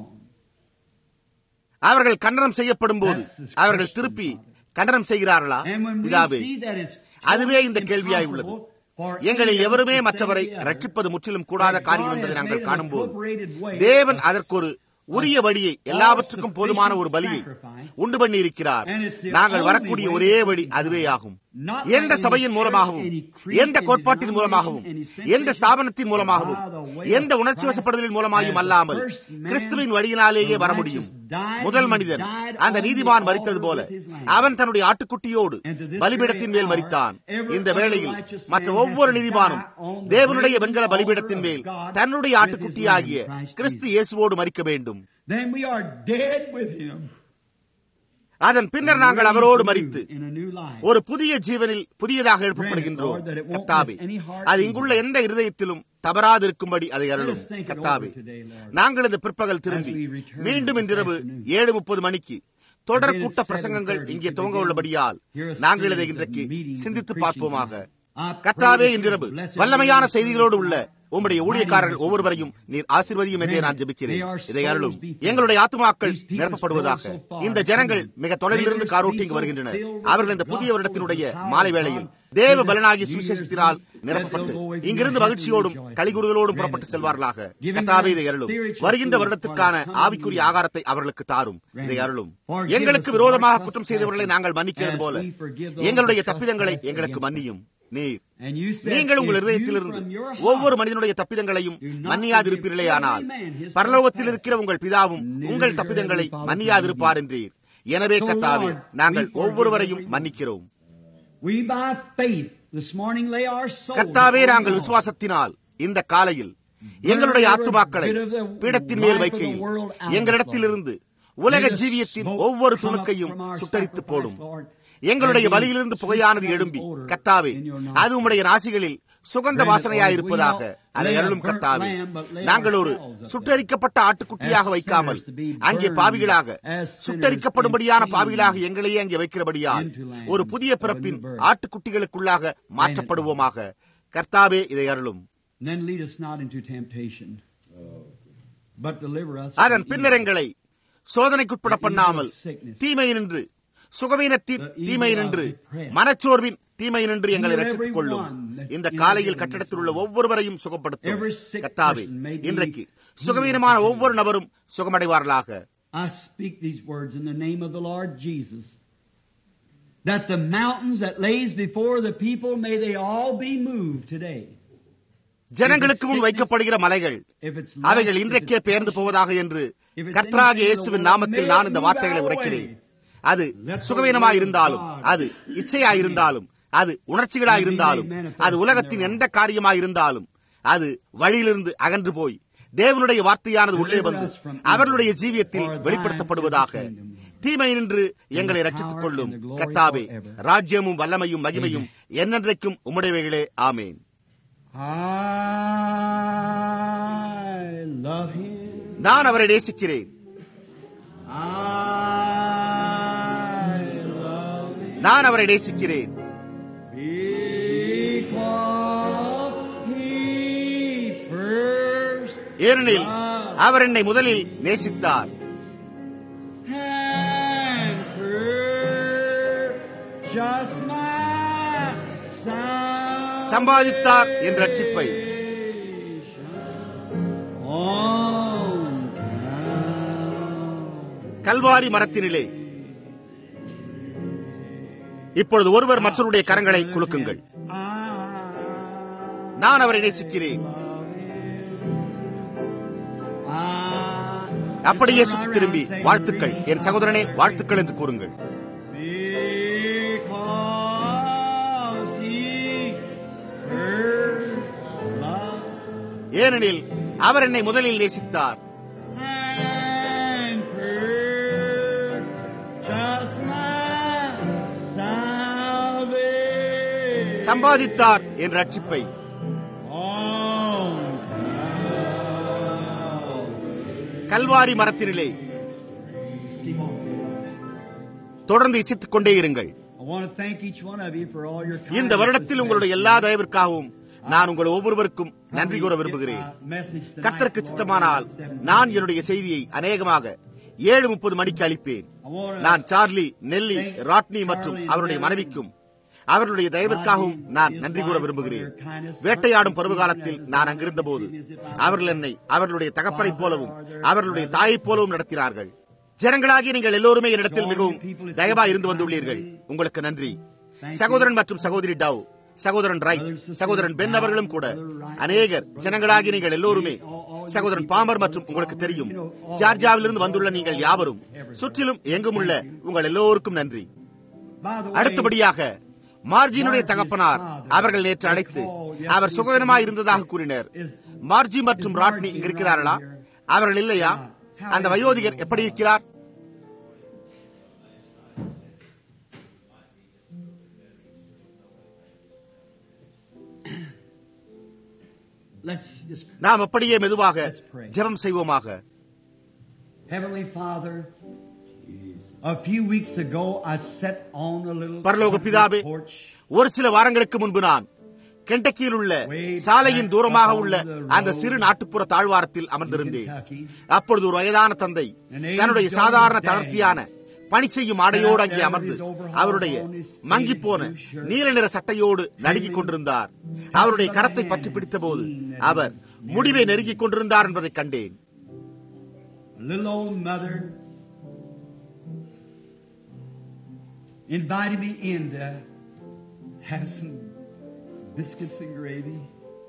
Speaker 1: அவர்கள் கண்டனம் செய்யப்படும் போது அவர்கள் திருப்பி கண்டனம் செய்கிறார்களா
Speaker 2: And when we
Speaker 1: பிதாவே
Speaker 2: see that it's
Speaker 1: அதுவே இந்த கேள்வியாய் உள்ளது எங்களில் எவருமே மற்றவரை ரட்சிப்பது முற்றிலும் கூடாத காரியம் என்பதை நாங்கள் காணும்போது தேவன் அதற்கொரு உரிய வழியை எல்லாவற்றுக்கும் போதுமான ஒரு பலியை உண்டு பண்ணி இருக்கிறார் நாங்கள் வரக்கூடிய ஒரே வழி அதுவே ஆகும் எந்த சபையின் மூலமாகவும் எந்த கோட்பாட்டின் மூலமாகவும் எந்த ஸ்தாபனத்தின் மூலமாகவும் எந்த உணர்ச்சி வசப்படுதலின் மூலமாயும் அல்லாமல் கிறிஸ்துவின் வழியினாலேயே வர முடியும் முதல் மனிதன் அந்த நீதிமான் மறித்தது போல அவன் தன்னுடைய ஆட்டுக்குட்டியோடு பலிபீடத்தின் மேல் மறித்தான் இந்த வேளையில் மற்ற ஒவ்வொரு நீதிமானும் தேவனுடைய வெண்கல பலிபீடத்தின் மேல் தன்னுடைய ஆட்டுக்குட்டியாகிய கிறிஸ்து இயேசுவோடு மறிக்க வேண்டும்
Speaker 2: Then we are dead with him.
Speaker 1: அதன் பின்னர் நாங்கள் அவரோடு மறித்து
Speaker 2: In a new life.
Speaker 1: ஒரு புதிய ஜீவனில் புதியதாக எழுப்பப்படுகின்றோம் கத்தாவே அது இங்குள்ள எந்த இருதயத்திலும் தவறாதிருக்கும்படி அதை அருளும் கத்தாவே நாங்கள் இந்த பிற்பகல் திரும்பி மீண்டும் இன்றிரவு ஏழு முப்பது மணிக்கு தொடர் கூட்ட பிரசங்கங்கள் இங்கே துவங்க உள்ளபடியால் நாங்கள் இதை இன்றைக்கு சிந்தித்து பார்ப்போமாக கத்தாவே இன்றிரவு வல்லமையான செய்திகளோடு உள்ள உம்முடைய ஊழியக்காரர்கள் ஒவ்வொருவரையும் நீர் ஆசீர்வதியும் என்றே நான் ஜெபிக்கிறேன் இதை அருளும் எங்களுடைய ஆத்துமாக்கள் நிரப்பப்படுவதாக இந்த ஜனங்கள் மிக தொலைவிலிருந்து காரோட்டி இங்கு வருகின்றனர் அவர்கள் இந்த புதிய வருடத்தினுடைய மாலை வேளையில் தேவ பலனாகி சுவிசேஷத்தினால் நிரப்பப்பட்டு இங்கிருந்து மகிழ்ச்சியோடும் கலிகுறுதலோடும் புறப்பட்டு செல்வார்களாக கத்தாவே இதை அருளும் வருகின்ற வருடத்திற்கான ஆவிக்குரிய ஆகாரத்தை அவர்களுக்கு தாரும் இதை அருளும் எங்களுக்கு விரோதமாக குற்றம் செய்தவர்களை நாங்கள் மன்னிக்கிறது போல எங்களுடைய தப்பிதங்களை எங்களுக்கு மன்னியும் நீர் நீங்கள் உங்கள் இருதயத்திலிருந்து ஒவ்வொரு மனிதனுடைய தப்பிதங்களையும் மன்னியாதிருப்பீர்களே ஆனால் பரலோகத்தில் இருக்கிற உங்கள் பிதாவும் உங்கள் தப்பிதங்களை மன்னியாதிருப்பார் என்றீர் எனவே கத்தாவே நாங்கள் ஒவ்வொருவரையும் மன்னிக்கிறோம் கத்தாவே நாங்கள் விசுவாசத்தினால் இந்த காலையில் எங்களுடைய ஆத்துமாக்களை பீடத்தின் மேல் வைக்கையில் எங்களிடத்திலிருந்து உலக ஜீவியத்தின் ஒவ்வொரு துணுக்கையும் சுட்டரித்து போடும் எங்களுடைய வழியிலிருந்து புகையானது எழும்பி கத்தாவே அது உம்முடைய நாசிகளில் சுகந்த வாசனையாயிருப்பதாக அதை அருளும் கத்தாவே நாங்கள் ஒரு சுட்டரிக்கப்பட்ட ஆட்டுக்குட்டியாக வைக்காமல் அங்கே பாவிகளாக சுட்டரிக்கப்படும்படியான பாவிகளாக எங்களையே அங்கே வைக்கிறபடியால் ஒரு புதிய பிறப்பின் ஆட்டுக்குட்டிகளுக்குள்ளாக மாற்றப்படுவோமாக கர்த்தாவே இதை அருளும் அதன் பின்னரங்களை சோதனைக்குட்பட பண்ணாமல் தீமை நின்று சுகவீனத்தின் தீமை நின்று மனச்சோர்வின் தீமை நின்று எங்களை ரட்சித்துக் கொள்ளும் இந்த காலையில் கட்டிடத்தில் உள்ள ஒவ்வொருவரையும் சுகப்படுத்தும் கத்தாவே இன்றைக்கு சுகவீனமான ஒவ்வொரு நபரும் சுகமடைவார்களாக
Speaker 2: I speak these words in the name of the Lord Jesus. That the mountains that lays before the people, may they all be moved today.
Speaker 1: ஜனங்களுக்கு முன் வைக்கப்படுகிற மலைகள் அவைகள் இன்றைக்கே பெயர்ந்து போவதாக என்று கர்த்தராக இயேசுவின் நாமத்தில் நான் இந்த வார்த்தைகளை உரைக்கிறேன் அது சுகவீனமாயிருந்தாலும் அது இச்சையாயிருந்தாலும் அது உணர்ச்சிகளாயிருந்தாலும் அது உலகத்தின் எந்த காரியமாயிருந்தாலும் அது வழியிலிருந்து அகன்று போய் தேவனுடைய வார்த்தையானது உள்ளே வந்து அவர்களுடைய ஜீவியத்தில் வெளிப்படுத்தப்படுவதாக தீமை நின்று எங்களை ரட்சித்துக் கொள்ளும் கத்தாவே ராஜ்யமும் வல்லமையும் மகிமையும் என்னென்றைக்கும் உம்முடையவைகளே ஆமேன் நான் அவரை நேசிக்கிறேன் நான் அவரை நேசிக்கிறேன் ஏனெனில் அவர் என்னை முதலில் நேசித்தார் சம்பாதித்தார் என்ற ரட்சிப்பை கல்வாரி மரத்தினிலே இப்பொழுது ஒருவர் மற்றவருடைய கரங்களை குலுக்குங்கள் நான் அவரை நேசிக்கிறேன் அப்படியே சுற்றி திரும்பி வாழ்த்துக்கள் என் சகோதரனே வாழ்த்துக்கள் என்று கூறுங்கள் ஏனெனில் அவர் என்னை முதலில் நேசித்தார் சம்பாதித்தார் என்ற ரட்சிப்பை கல்வாரி மரத்தினிலே தொடர்ந்து இசித்துக் கொண்டே இருங்கள் இந்த வருடத்தில் உங்களுடைய எல்லா தயவிற்காகவும் நான் உங்கள் ஒவ்வொருவருக்கும் நன்றி கூற விரும்புகிறேன் கத்தருக்கு சித்தமானால் நான் என்னுடைய செய்தியை அநேகமாக ஏழு முப்பது மணிக்கு அளிப்பேன் நான் சார்லி நெல்லி ராட்னி மற்றும் அவருடைய மனைவிக்கும் அவர்களுடைய தயவிற்காகவும் நான் நன்றி கூற விரும்புகிறேன் வேட்டையாடும் பருவகாலத்தில் நான் அங்கிருந்த போது அவர்கள் என்னை அவர்களுடைய தகப்பனைப் போலவும் அவர்களுடைய தாயைப் போலவும் நடத்தினார்கள் ஜனங்களாகி நீங்கள் எல்லோருமே என்னிடத்தில் மிகவும் தயவா இருந்து வந்துள்ளீர்கள் உங்களுக்கு நன்றி சகோதரன் மற்றும் சகோதரி டவ் சகோதரன் ரைட் சகோதரன் பென் அவர்களும் கூட அநேகர் ஜனங்களாகி நீங்கள் எல்லோருமே சகோதரன் பாமர் மற்றும் உங்களுக்கு தெரியும் ஜார்ஜாவிலிருந்து வந்துள்ள நீங்கள் யாவரும் சுற்றிலும் எங்கும் உள்ள உங்கள் எல்லோருக்கும் நன்றி அடுத்தபடியாக மார்ஜினுடைய தகப்பனார் அவர்கள் நேற்று அழைத்து அவர் சுகவீனமாய் இருந்ததாக கூறினர் மார்ஜி மற்றும் ராட்னி இங்க இருக்கிறார்களா அவர்கள் இல்லையா அந்த வயோதிகர் எப்படி இருக்கிறார் நாம் அப்படியே மெதுவாக ஜெபம் செய்வோமாக
Speaker 2: Heavenly Father, A few weeks ago, I sat on a little
Speaker 1: பரலோக பிதாவே
Speaker 2: porch.
Speaker 1: ஒரு சில வாரங்களுக்கு முன்பு நான் கெண்டக்கியில் உள்ள சாலையின் தூரமாக உள்ள அந்த சிறு நாட்டுப்புற தாழ்வாரத்தில் அமர்ந்திருந்தேன் அப்பொழுது ஒரு வயதான தந்தை தன்னுடைய சாதாரண தளர்த்தியான பணி செய்யும் ஆடையோடு அங்கே அமர்ந்து அவருடைய மங்கி போன நீல நிற சட்டையோடு நடுங்கிக் கொண்டிருந்தார் அவருடைய கரத்தை பற்றி பிடித்த போது அவர் முடிவை நெருங்கிக் கொண்டிருந்தார் என்பதை கண்டேன்
Speaker 2: A little old mother invited me in to have some biscuits and gravy.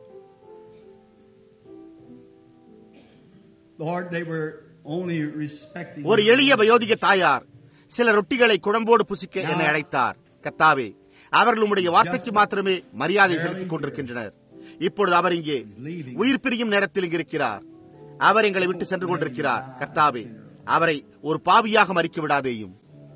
Speaker 2: Lord, they were only respecting.
Speaker 1: ஒரு எளிய வயோதிக தாயார் சில ரொட்டிகளை குழம்போடு புசிக்க என்னை அழைத்தார் கத்தாவே அவர்கள் உம்முடைய வார்த்தைக்கு மாத்திரமே மரியாதை செலுத்திக் கொண்டிருக்கின்றனர் இப்பொழுது அவர் இங்கே உயிர் பிரியும் நேரத்தில் இங்கு இருக்கிறார் அவர் எங்களை விட்டு சென்று கொண்டிருக்கிறார் கர்த்தாவே அவரை ஒரு பாவியாக மறிக்க விடாதேயும்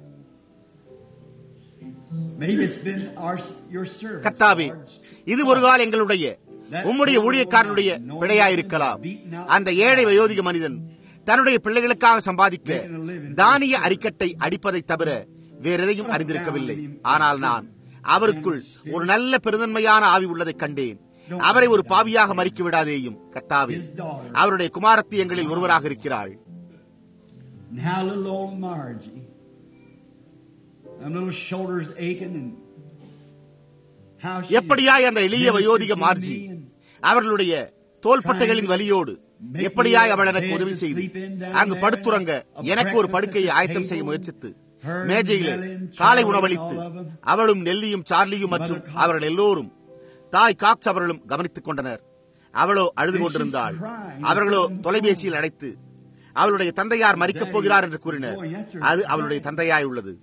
Speaker 2: Maybe it's been our, your service.
Speaker 1: கர்த்தாவே
Speaker 2: Lord.
Speaker 1: இது ஒரு கால் எங்களுடைய உம்முடைய ஊழியக்காரனுடைய பிழையாயிருக்கலாம் அந்த ஏழை வயோதிக மனிதன் தன்னுடைய பிள்ளைகளுக்காக சம்பாதிக்க தானிய அரிக்கட்டை அடிப்பதை தவிர வேறெதையும் அறிந்திருக்கவில்லை ஆனால் நான் அவருக்குள் ஒரு நல்ல பெருந்தன்மையான ஆவி உள்ளதைக் கண்டேன் அவரை ஒரு பாவியாக மறிக்க விடாதேயும் கத்தாவே அவருடைய குமாரத்தி எங்களில் ஒருவராக இருக்கிறாள்
Speaker 2: And how little old Margie. Them little shoulders aching and how she
Speaker 1: எப்படியாய் அந்த எளிய வயோதிக மார்ஜி அவர்களுடைய தோள்பட்டைகளின் வலியோடு எப்படியாய் அவள் எனக்கு உதவி செய்து அங்கு படுத்துறங்க எனக்கு ஒரு படுக்கையை ஆயத்தம் செய்ய முயற்சித்து மேஜையிலே காலை உணவளித்து அவளும் நெல்லியும் சார்லியும் மற்றும் அவர்கள் எல்லோரும் தாய் காக்ஸ் அவர்களும் கவனித்துக் கொண்டனர் அவளோ அழுது கொண்டிருந்தாள் அவர்களோ தொலைபேசியில் அழைத்து அவளுடைய தந்தையார் மறிக்கப் போகிறார் என்று கூறினர் அது அவளுடைய தந்தையாய் உள்ளது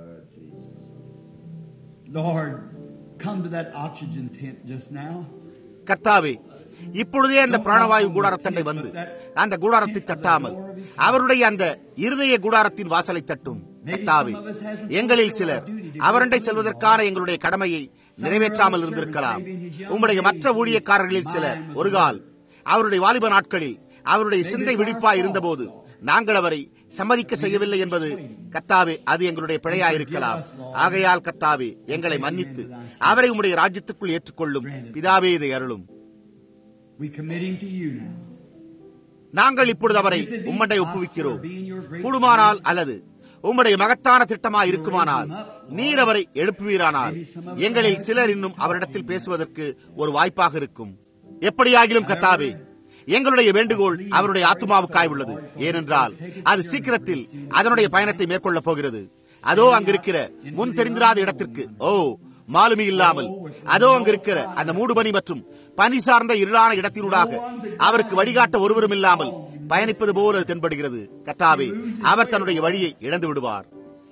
Speaker 2: Lord, come to that oxygen tent just now.
Speaker 1: கர்த்தாவே இப்பொழுதே அந்த பிராணவாயு கூடாரத்தண்டை வந்து அந்த கூடாரத்தை தட்டாமல் அவருடைய அந்த இருதய கூடாரத்தின் வாசலை தட்டும் கர்த்தாவே எங்களில் சிலர் அவரண்டை செல்வதற்கான எங்களுடைய கடமையை நிறைவேற்றாமல் இருந்திருக்கலாம் உம்முடைய மற்ற ஊழியக்காரர்களில் சிலர் ஒருகால் அவருடைய வாலிப நாட்களில் அவருடைய சிந்தை விழிப்பாய் இருந்தபோது நாங்கள் அவரை சம்மதிக்க செய்யவில்லை என்பது கத்தாவே அது எங்களுடைய பிழையாயிருக்கலாம் ஆகையால் கத்தாவே எங்களை மன்னித்து அவரை உம்முடைய ராஜ்யத்துக்குள் ஏற்றுக்கொள்ளும் பிதாவே இதை அருளும்
Speaker 2: We commit him to you now.
Speaker 1: நாங்கள் இப்பொழுது அவரை உம்மண்டை ஒப்புவிக்கிறோம் கூடுமானால் அல்லது உம்முடைய மகத்தான திட்டமாய் இருக்குமானால் நீர் அவரை எழுப்புவீரானால் எங்களில் சிலர் இன்னும் அவரிடத்தில் பேசுவதற்கு ஒரு வாய்ப்பாக இருக்கும் எப்படியாகிலும் கத்தாவே எங்களுடைய வேண்டுகோள் அவருடைய ஆத்மாவுக்காய் உள்ளது ஏனென்றால் அது சீக்கிரத்தில் அதனுடைய பயணத்தை மேற்கொள்ளப் போகிறது அதோ அங்கிருக்கிற முன் தெரிந்திராத இடத்திற்கு ஓ மாலுமி இல்லாமல் அதோ அங்கிருக்கிற அந்த மூடுபனி மற்றும் பனி சார்ந்த இருளான இடத்தினூடாக அவருக்கு வழிகாட்ட ஒருவரும் இல்லாமல் பயணிப்பது போல அது தென்படுகிறது கத்தாவே அவர் தன்னுடைய வழியை இழந்து விடுவார்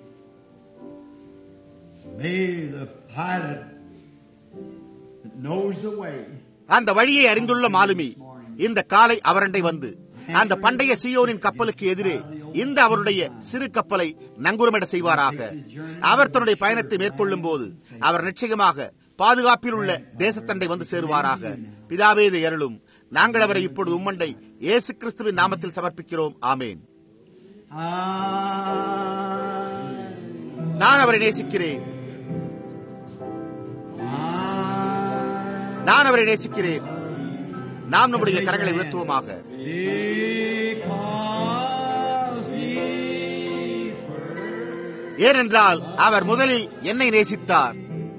Speaker 2: May the pilot that knows the way
Speaker 1: அந்த வழியை அறிந்துள்ள மாலுமி இந்த காலை அவரண்டை வந்து அந்த பண்டைய சியோனின் கப்பலுக்கு எதிரே இந்த அவருடைய சிறு கப்பலை நங்குரமிட செய்வாராக அவர் தன்னுடைய பயணத்தை மேற்கொள்ளும் போது அவர் நிச்சயமாக பாதுகாப்பில் உள்ள தேசத்தண்டை வந்து சேருவாராக பிதாவே இதை அருளும் நாங்கள் அவரை இப்பொழுது உம்மண்டை இயேசு கிறிஸ்துவின் நாமத்தில் சமர்ப்பிக்கிறோம் ஆமேன்
Speaker 2: I,
Speaker 1: நான் அவரை நேசிக்கிறேன்
Speaker 2: I,
Speaker 1: நான் அவரை நேசிக்கிறேன் நாம் நம்முடைய கரங்களை உயர்த்துவோமாக
Speaker 2: because he first
Speaker 1: ஏனென்றால் அவர் முதலில் என்னை நேசித்தார்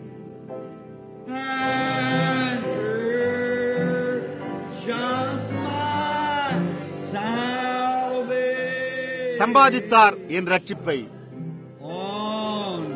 Speaker 2: and just my salvation
Speaker 1: சம்பாதித்தார் என் ரட்சிப்பை
Speaker 2: on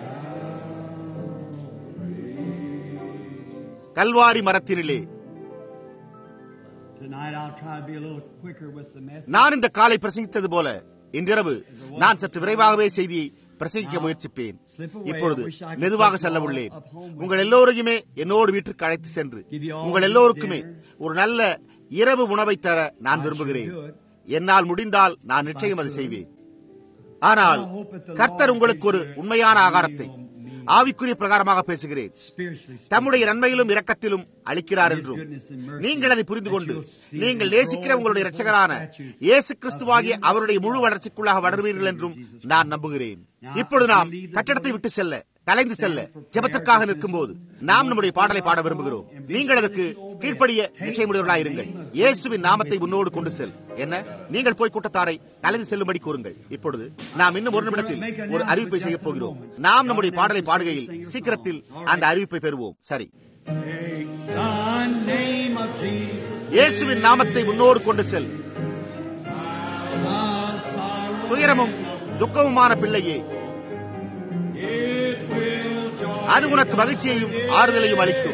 Speaker 1: Kalvari மரத்தினிலே
Speaker 2: Tonight I'll try to be a little quicker with the message.
Speaker 1: நான் இந்த காலை பிரசங்கித்தது போல இன்றிரவு நான் சற்று விரைவாகவே செய்தியை பிரசங்கிக்க முயற்சிப்பேன் இப்பொழுது மெதுவாக செல்ல உள்ளேன் உங்கள் எல்லோரையுமே என்னோடு வீட்டிற்கு அழைத்து சென்று உங்கள் எல்லோருக்குமே ஒரு நல்ல இரவு உணவை தர நான் விரும்புகிறேன் என்னால் முடிந்தால் நான் நிச்சயம் அதை செய்வேன் ஆனால் கர்த்தர் உங்களுக்கு ஒரு உண்மையான ஆகாரத்தை ஆவிக்குரிய பிரகாரமாக பேசுகிறேன் தம்முடைய நன்மையிலும் இரக்கத்திலும் அளிக்கிறார் என்றும் நீங்கள் அதை புரிந்து கொண்டு நீங்கள் நேசிக்கிற உங்களுடைய இரட்சகரான இயேசு கிறிஸ்துவாகிய அவருடைய முழு வளர்ச்சிக்குள்ளாக வளர்வீர்கள் என்றும் நான் நம்புகிறேன் இப்பொழுது நாம் கட்டடத்தை விட்டு செல்ல கலைந்து செல்ல ஜெபத்திற்காக நிற்கும் போது நாம் நம்முடைய பாடலை பாட விரும்புகிறோம் நீங்கள் அதற்கு கீழ்ப்படிய நிச்சயமுடையவர்களாக இருங்கள் இயேசுவின் நாமத்தை முன்னோடு கொண்டு செல் என்ன நீங்கள் போய் கூட்டத்தாரை கலைந்து செல்லும்படி கூறுங்கள் இப்பொழுது நாம் இன்னும் ஒரு நிமிடத்தில் ஒரு அறிவிப்பை செய்ய போகிறோம் நாம் நம்முடைய பாடலை பாடுகையில் சீக்கிரத்தில் அந்த அறிவிப்பை பெறுவோம் சரி இயேசுவின் நாமத்தை முன்னோடு கொண்டு செல் துயரமும் துக்கமுமான பிள்ளையே அது உனக்கு மகிழ்ச்சியையும் ஆறுதலையும் அளிக்கும்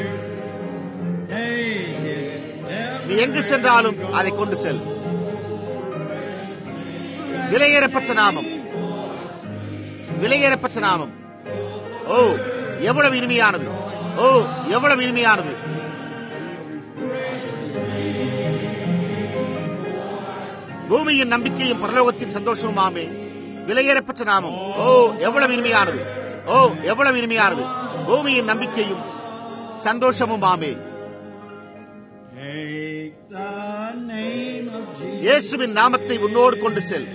Speaker 1: நீ எங்கு சென்றாலும் அதை கொண்டு செல் விலையேறப்பட்ட நாமம் விலையேறப்பட்ட நாமம் ஓ எவ்வளவு இனிமையானது ஓ எவ்வளவு இனிமையானது பூமியின் நம்பிக்கையும் பரலோகத்தின் சந்தோஷமுமாமே விலையேறப்பட்ட நாமம் ஓ எவ்வளவு இனிமையானது ஓ எவ்வளவு இனிமையானது பூமியின் நம்பிக்கையும் சந்தோஷமுமாமே இயேசுவின் நாமத்தை உன்னோடு கொண்டு செல்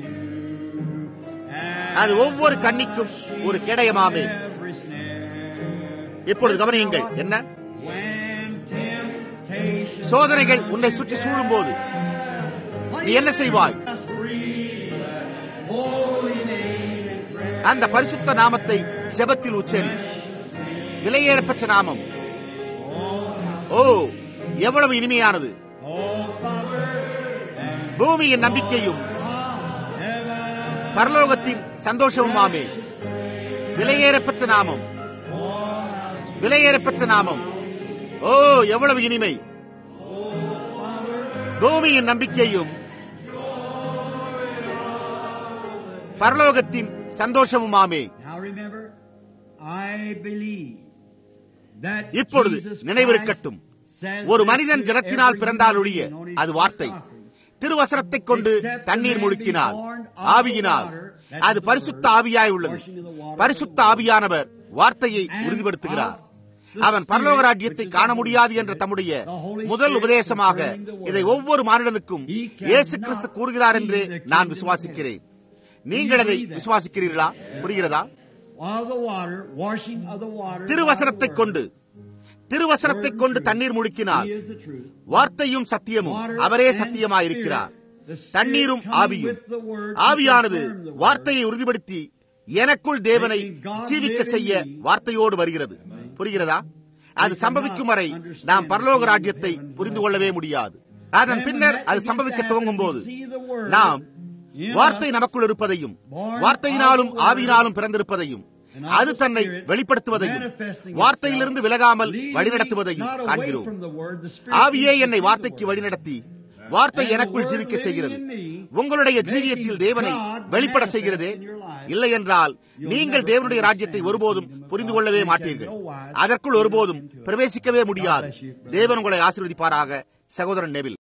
Speaker 1: அது ஒவ்வொரு கண்ணிக்கும் ஒரு கேடயமாமே இப்பொழுது கவனியுங்கள் என்ன சோதனைகள் உன்னை சுற்றி சூழும் போது நீ என்ன செய்வாய் அந்த பரிசுத்த நாமத்தை ஜெபத்தில் உச்சரி விலையேறப்பெற்ற நாமம் ஓ எவ்வளவு இனிமையானது பூமியின் நம்பிக்கையும் பரலோகத்தின் சந்தோஷமுமாமே விலையேறப்பெற்ற நாமம் விலையேறப்பெற்ற நாமம் ஓ எவ்வளவு இனிமை பூமியின் நம்பிக்கையும் பரலோகத்தின் சந்தோஷமுமாமே இப்பொழுது நினைவிருக்கட்டும் ஒரு மனிதன் ஜனத்தினால் பிறந்தால் ஒழிய அது வார்த்தை திருவசனத்தை கொண்டு தண்ணீர் முழுக்கினால் ஆவியினால் அது பரிசுத்த ஆவியாய் உள்ளது பரிசுத்த ஆவியானவர் வார்த்தையை உறுதிப்படுத்துகிறார் அவன் பரலோக ராஜ்யத்தை காண முடியாது என்ற தம்முடைய முதல் உபதேசமாக இதை ஒவ்வொரு மானிடனுக்கும் இயேசு கிறிஸ்து கூறுகிறார் என்று நான் விசுவாசிக்கிறேன் நீங்கள் அதை விசுவாசிக்கிறீர்களா புரிகிறதா திருவசனத்தை கொண்டு திருவசனத்தை கொண்டு தண்ணீர் முழுக்கினார் வார்த்தையும் சத்தியமும் அவரே சத்தியமாயிருக்கிறார் தண்ணீரும் ஆவியும் ஆவியானது வார்த்தையை உறுதிப்படுத்தி எனக்குள் தேவனை ஜீவிக்க செய்ய வார்த்தையோடு வருகிறது புரிகிறதா அது சம்பவிக்கும் வரை நாம் பரலோக ராஜ்யத்தை புரிந்து கொள்ளவே முடியாது அதன் பின்னர் அது சம்பவிக்க துவங்கும் போது நாம் வார்த்தை நமக்குள் இருப்பதையும் வார்த்தையினாலும் ஆவியினாலும் பிறந்திருப்பதையும் அது தன்னை வெளிப்படுத்துவதையும் வார்த்தையிலிருந்து விலகாமல் வழிநடத்துவதையும் காண்கிறோம் ஆவியே என்னை வார்த்தைக்கு வழிநடத்தி வார்த்தை எனக்குள் ஜீவிக்க செய்கிறது உங்களுடைய ஜீவியத்தில் தேவனை வெளிப்பட செய்கிறதே இல்லை என்றால் நீங்கள் தேவனுடைய ராஜ்யத்தை ஒருபோதும் புரிந்து கொள்ளவே மாட்டீர்கள் அதற்குள் ஒருபோதும் பிரவேசிக்கவே முடியாது தேவன் உங்களை ஆசீர்வதிப்பாராக சகோதரன் நெவில்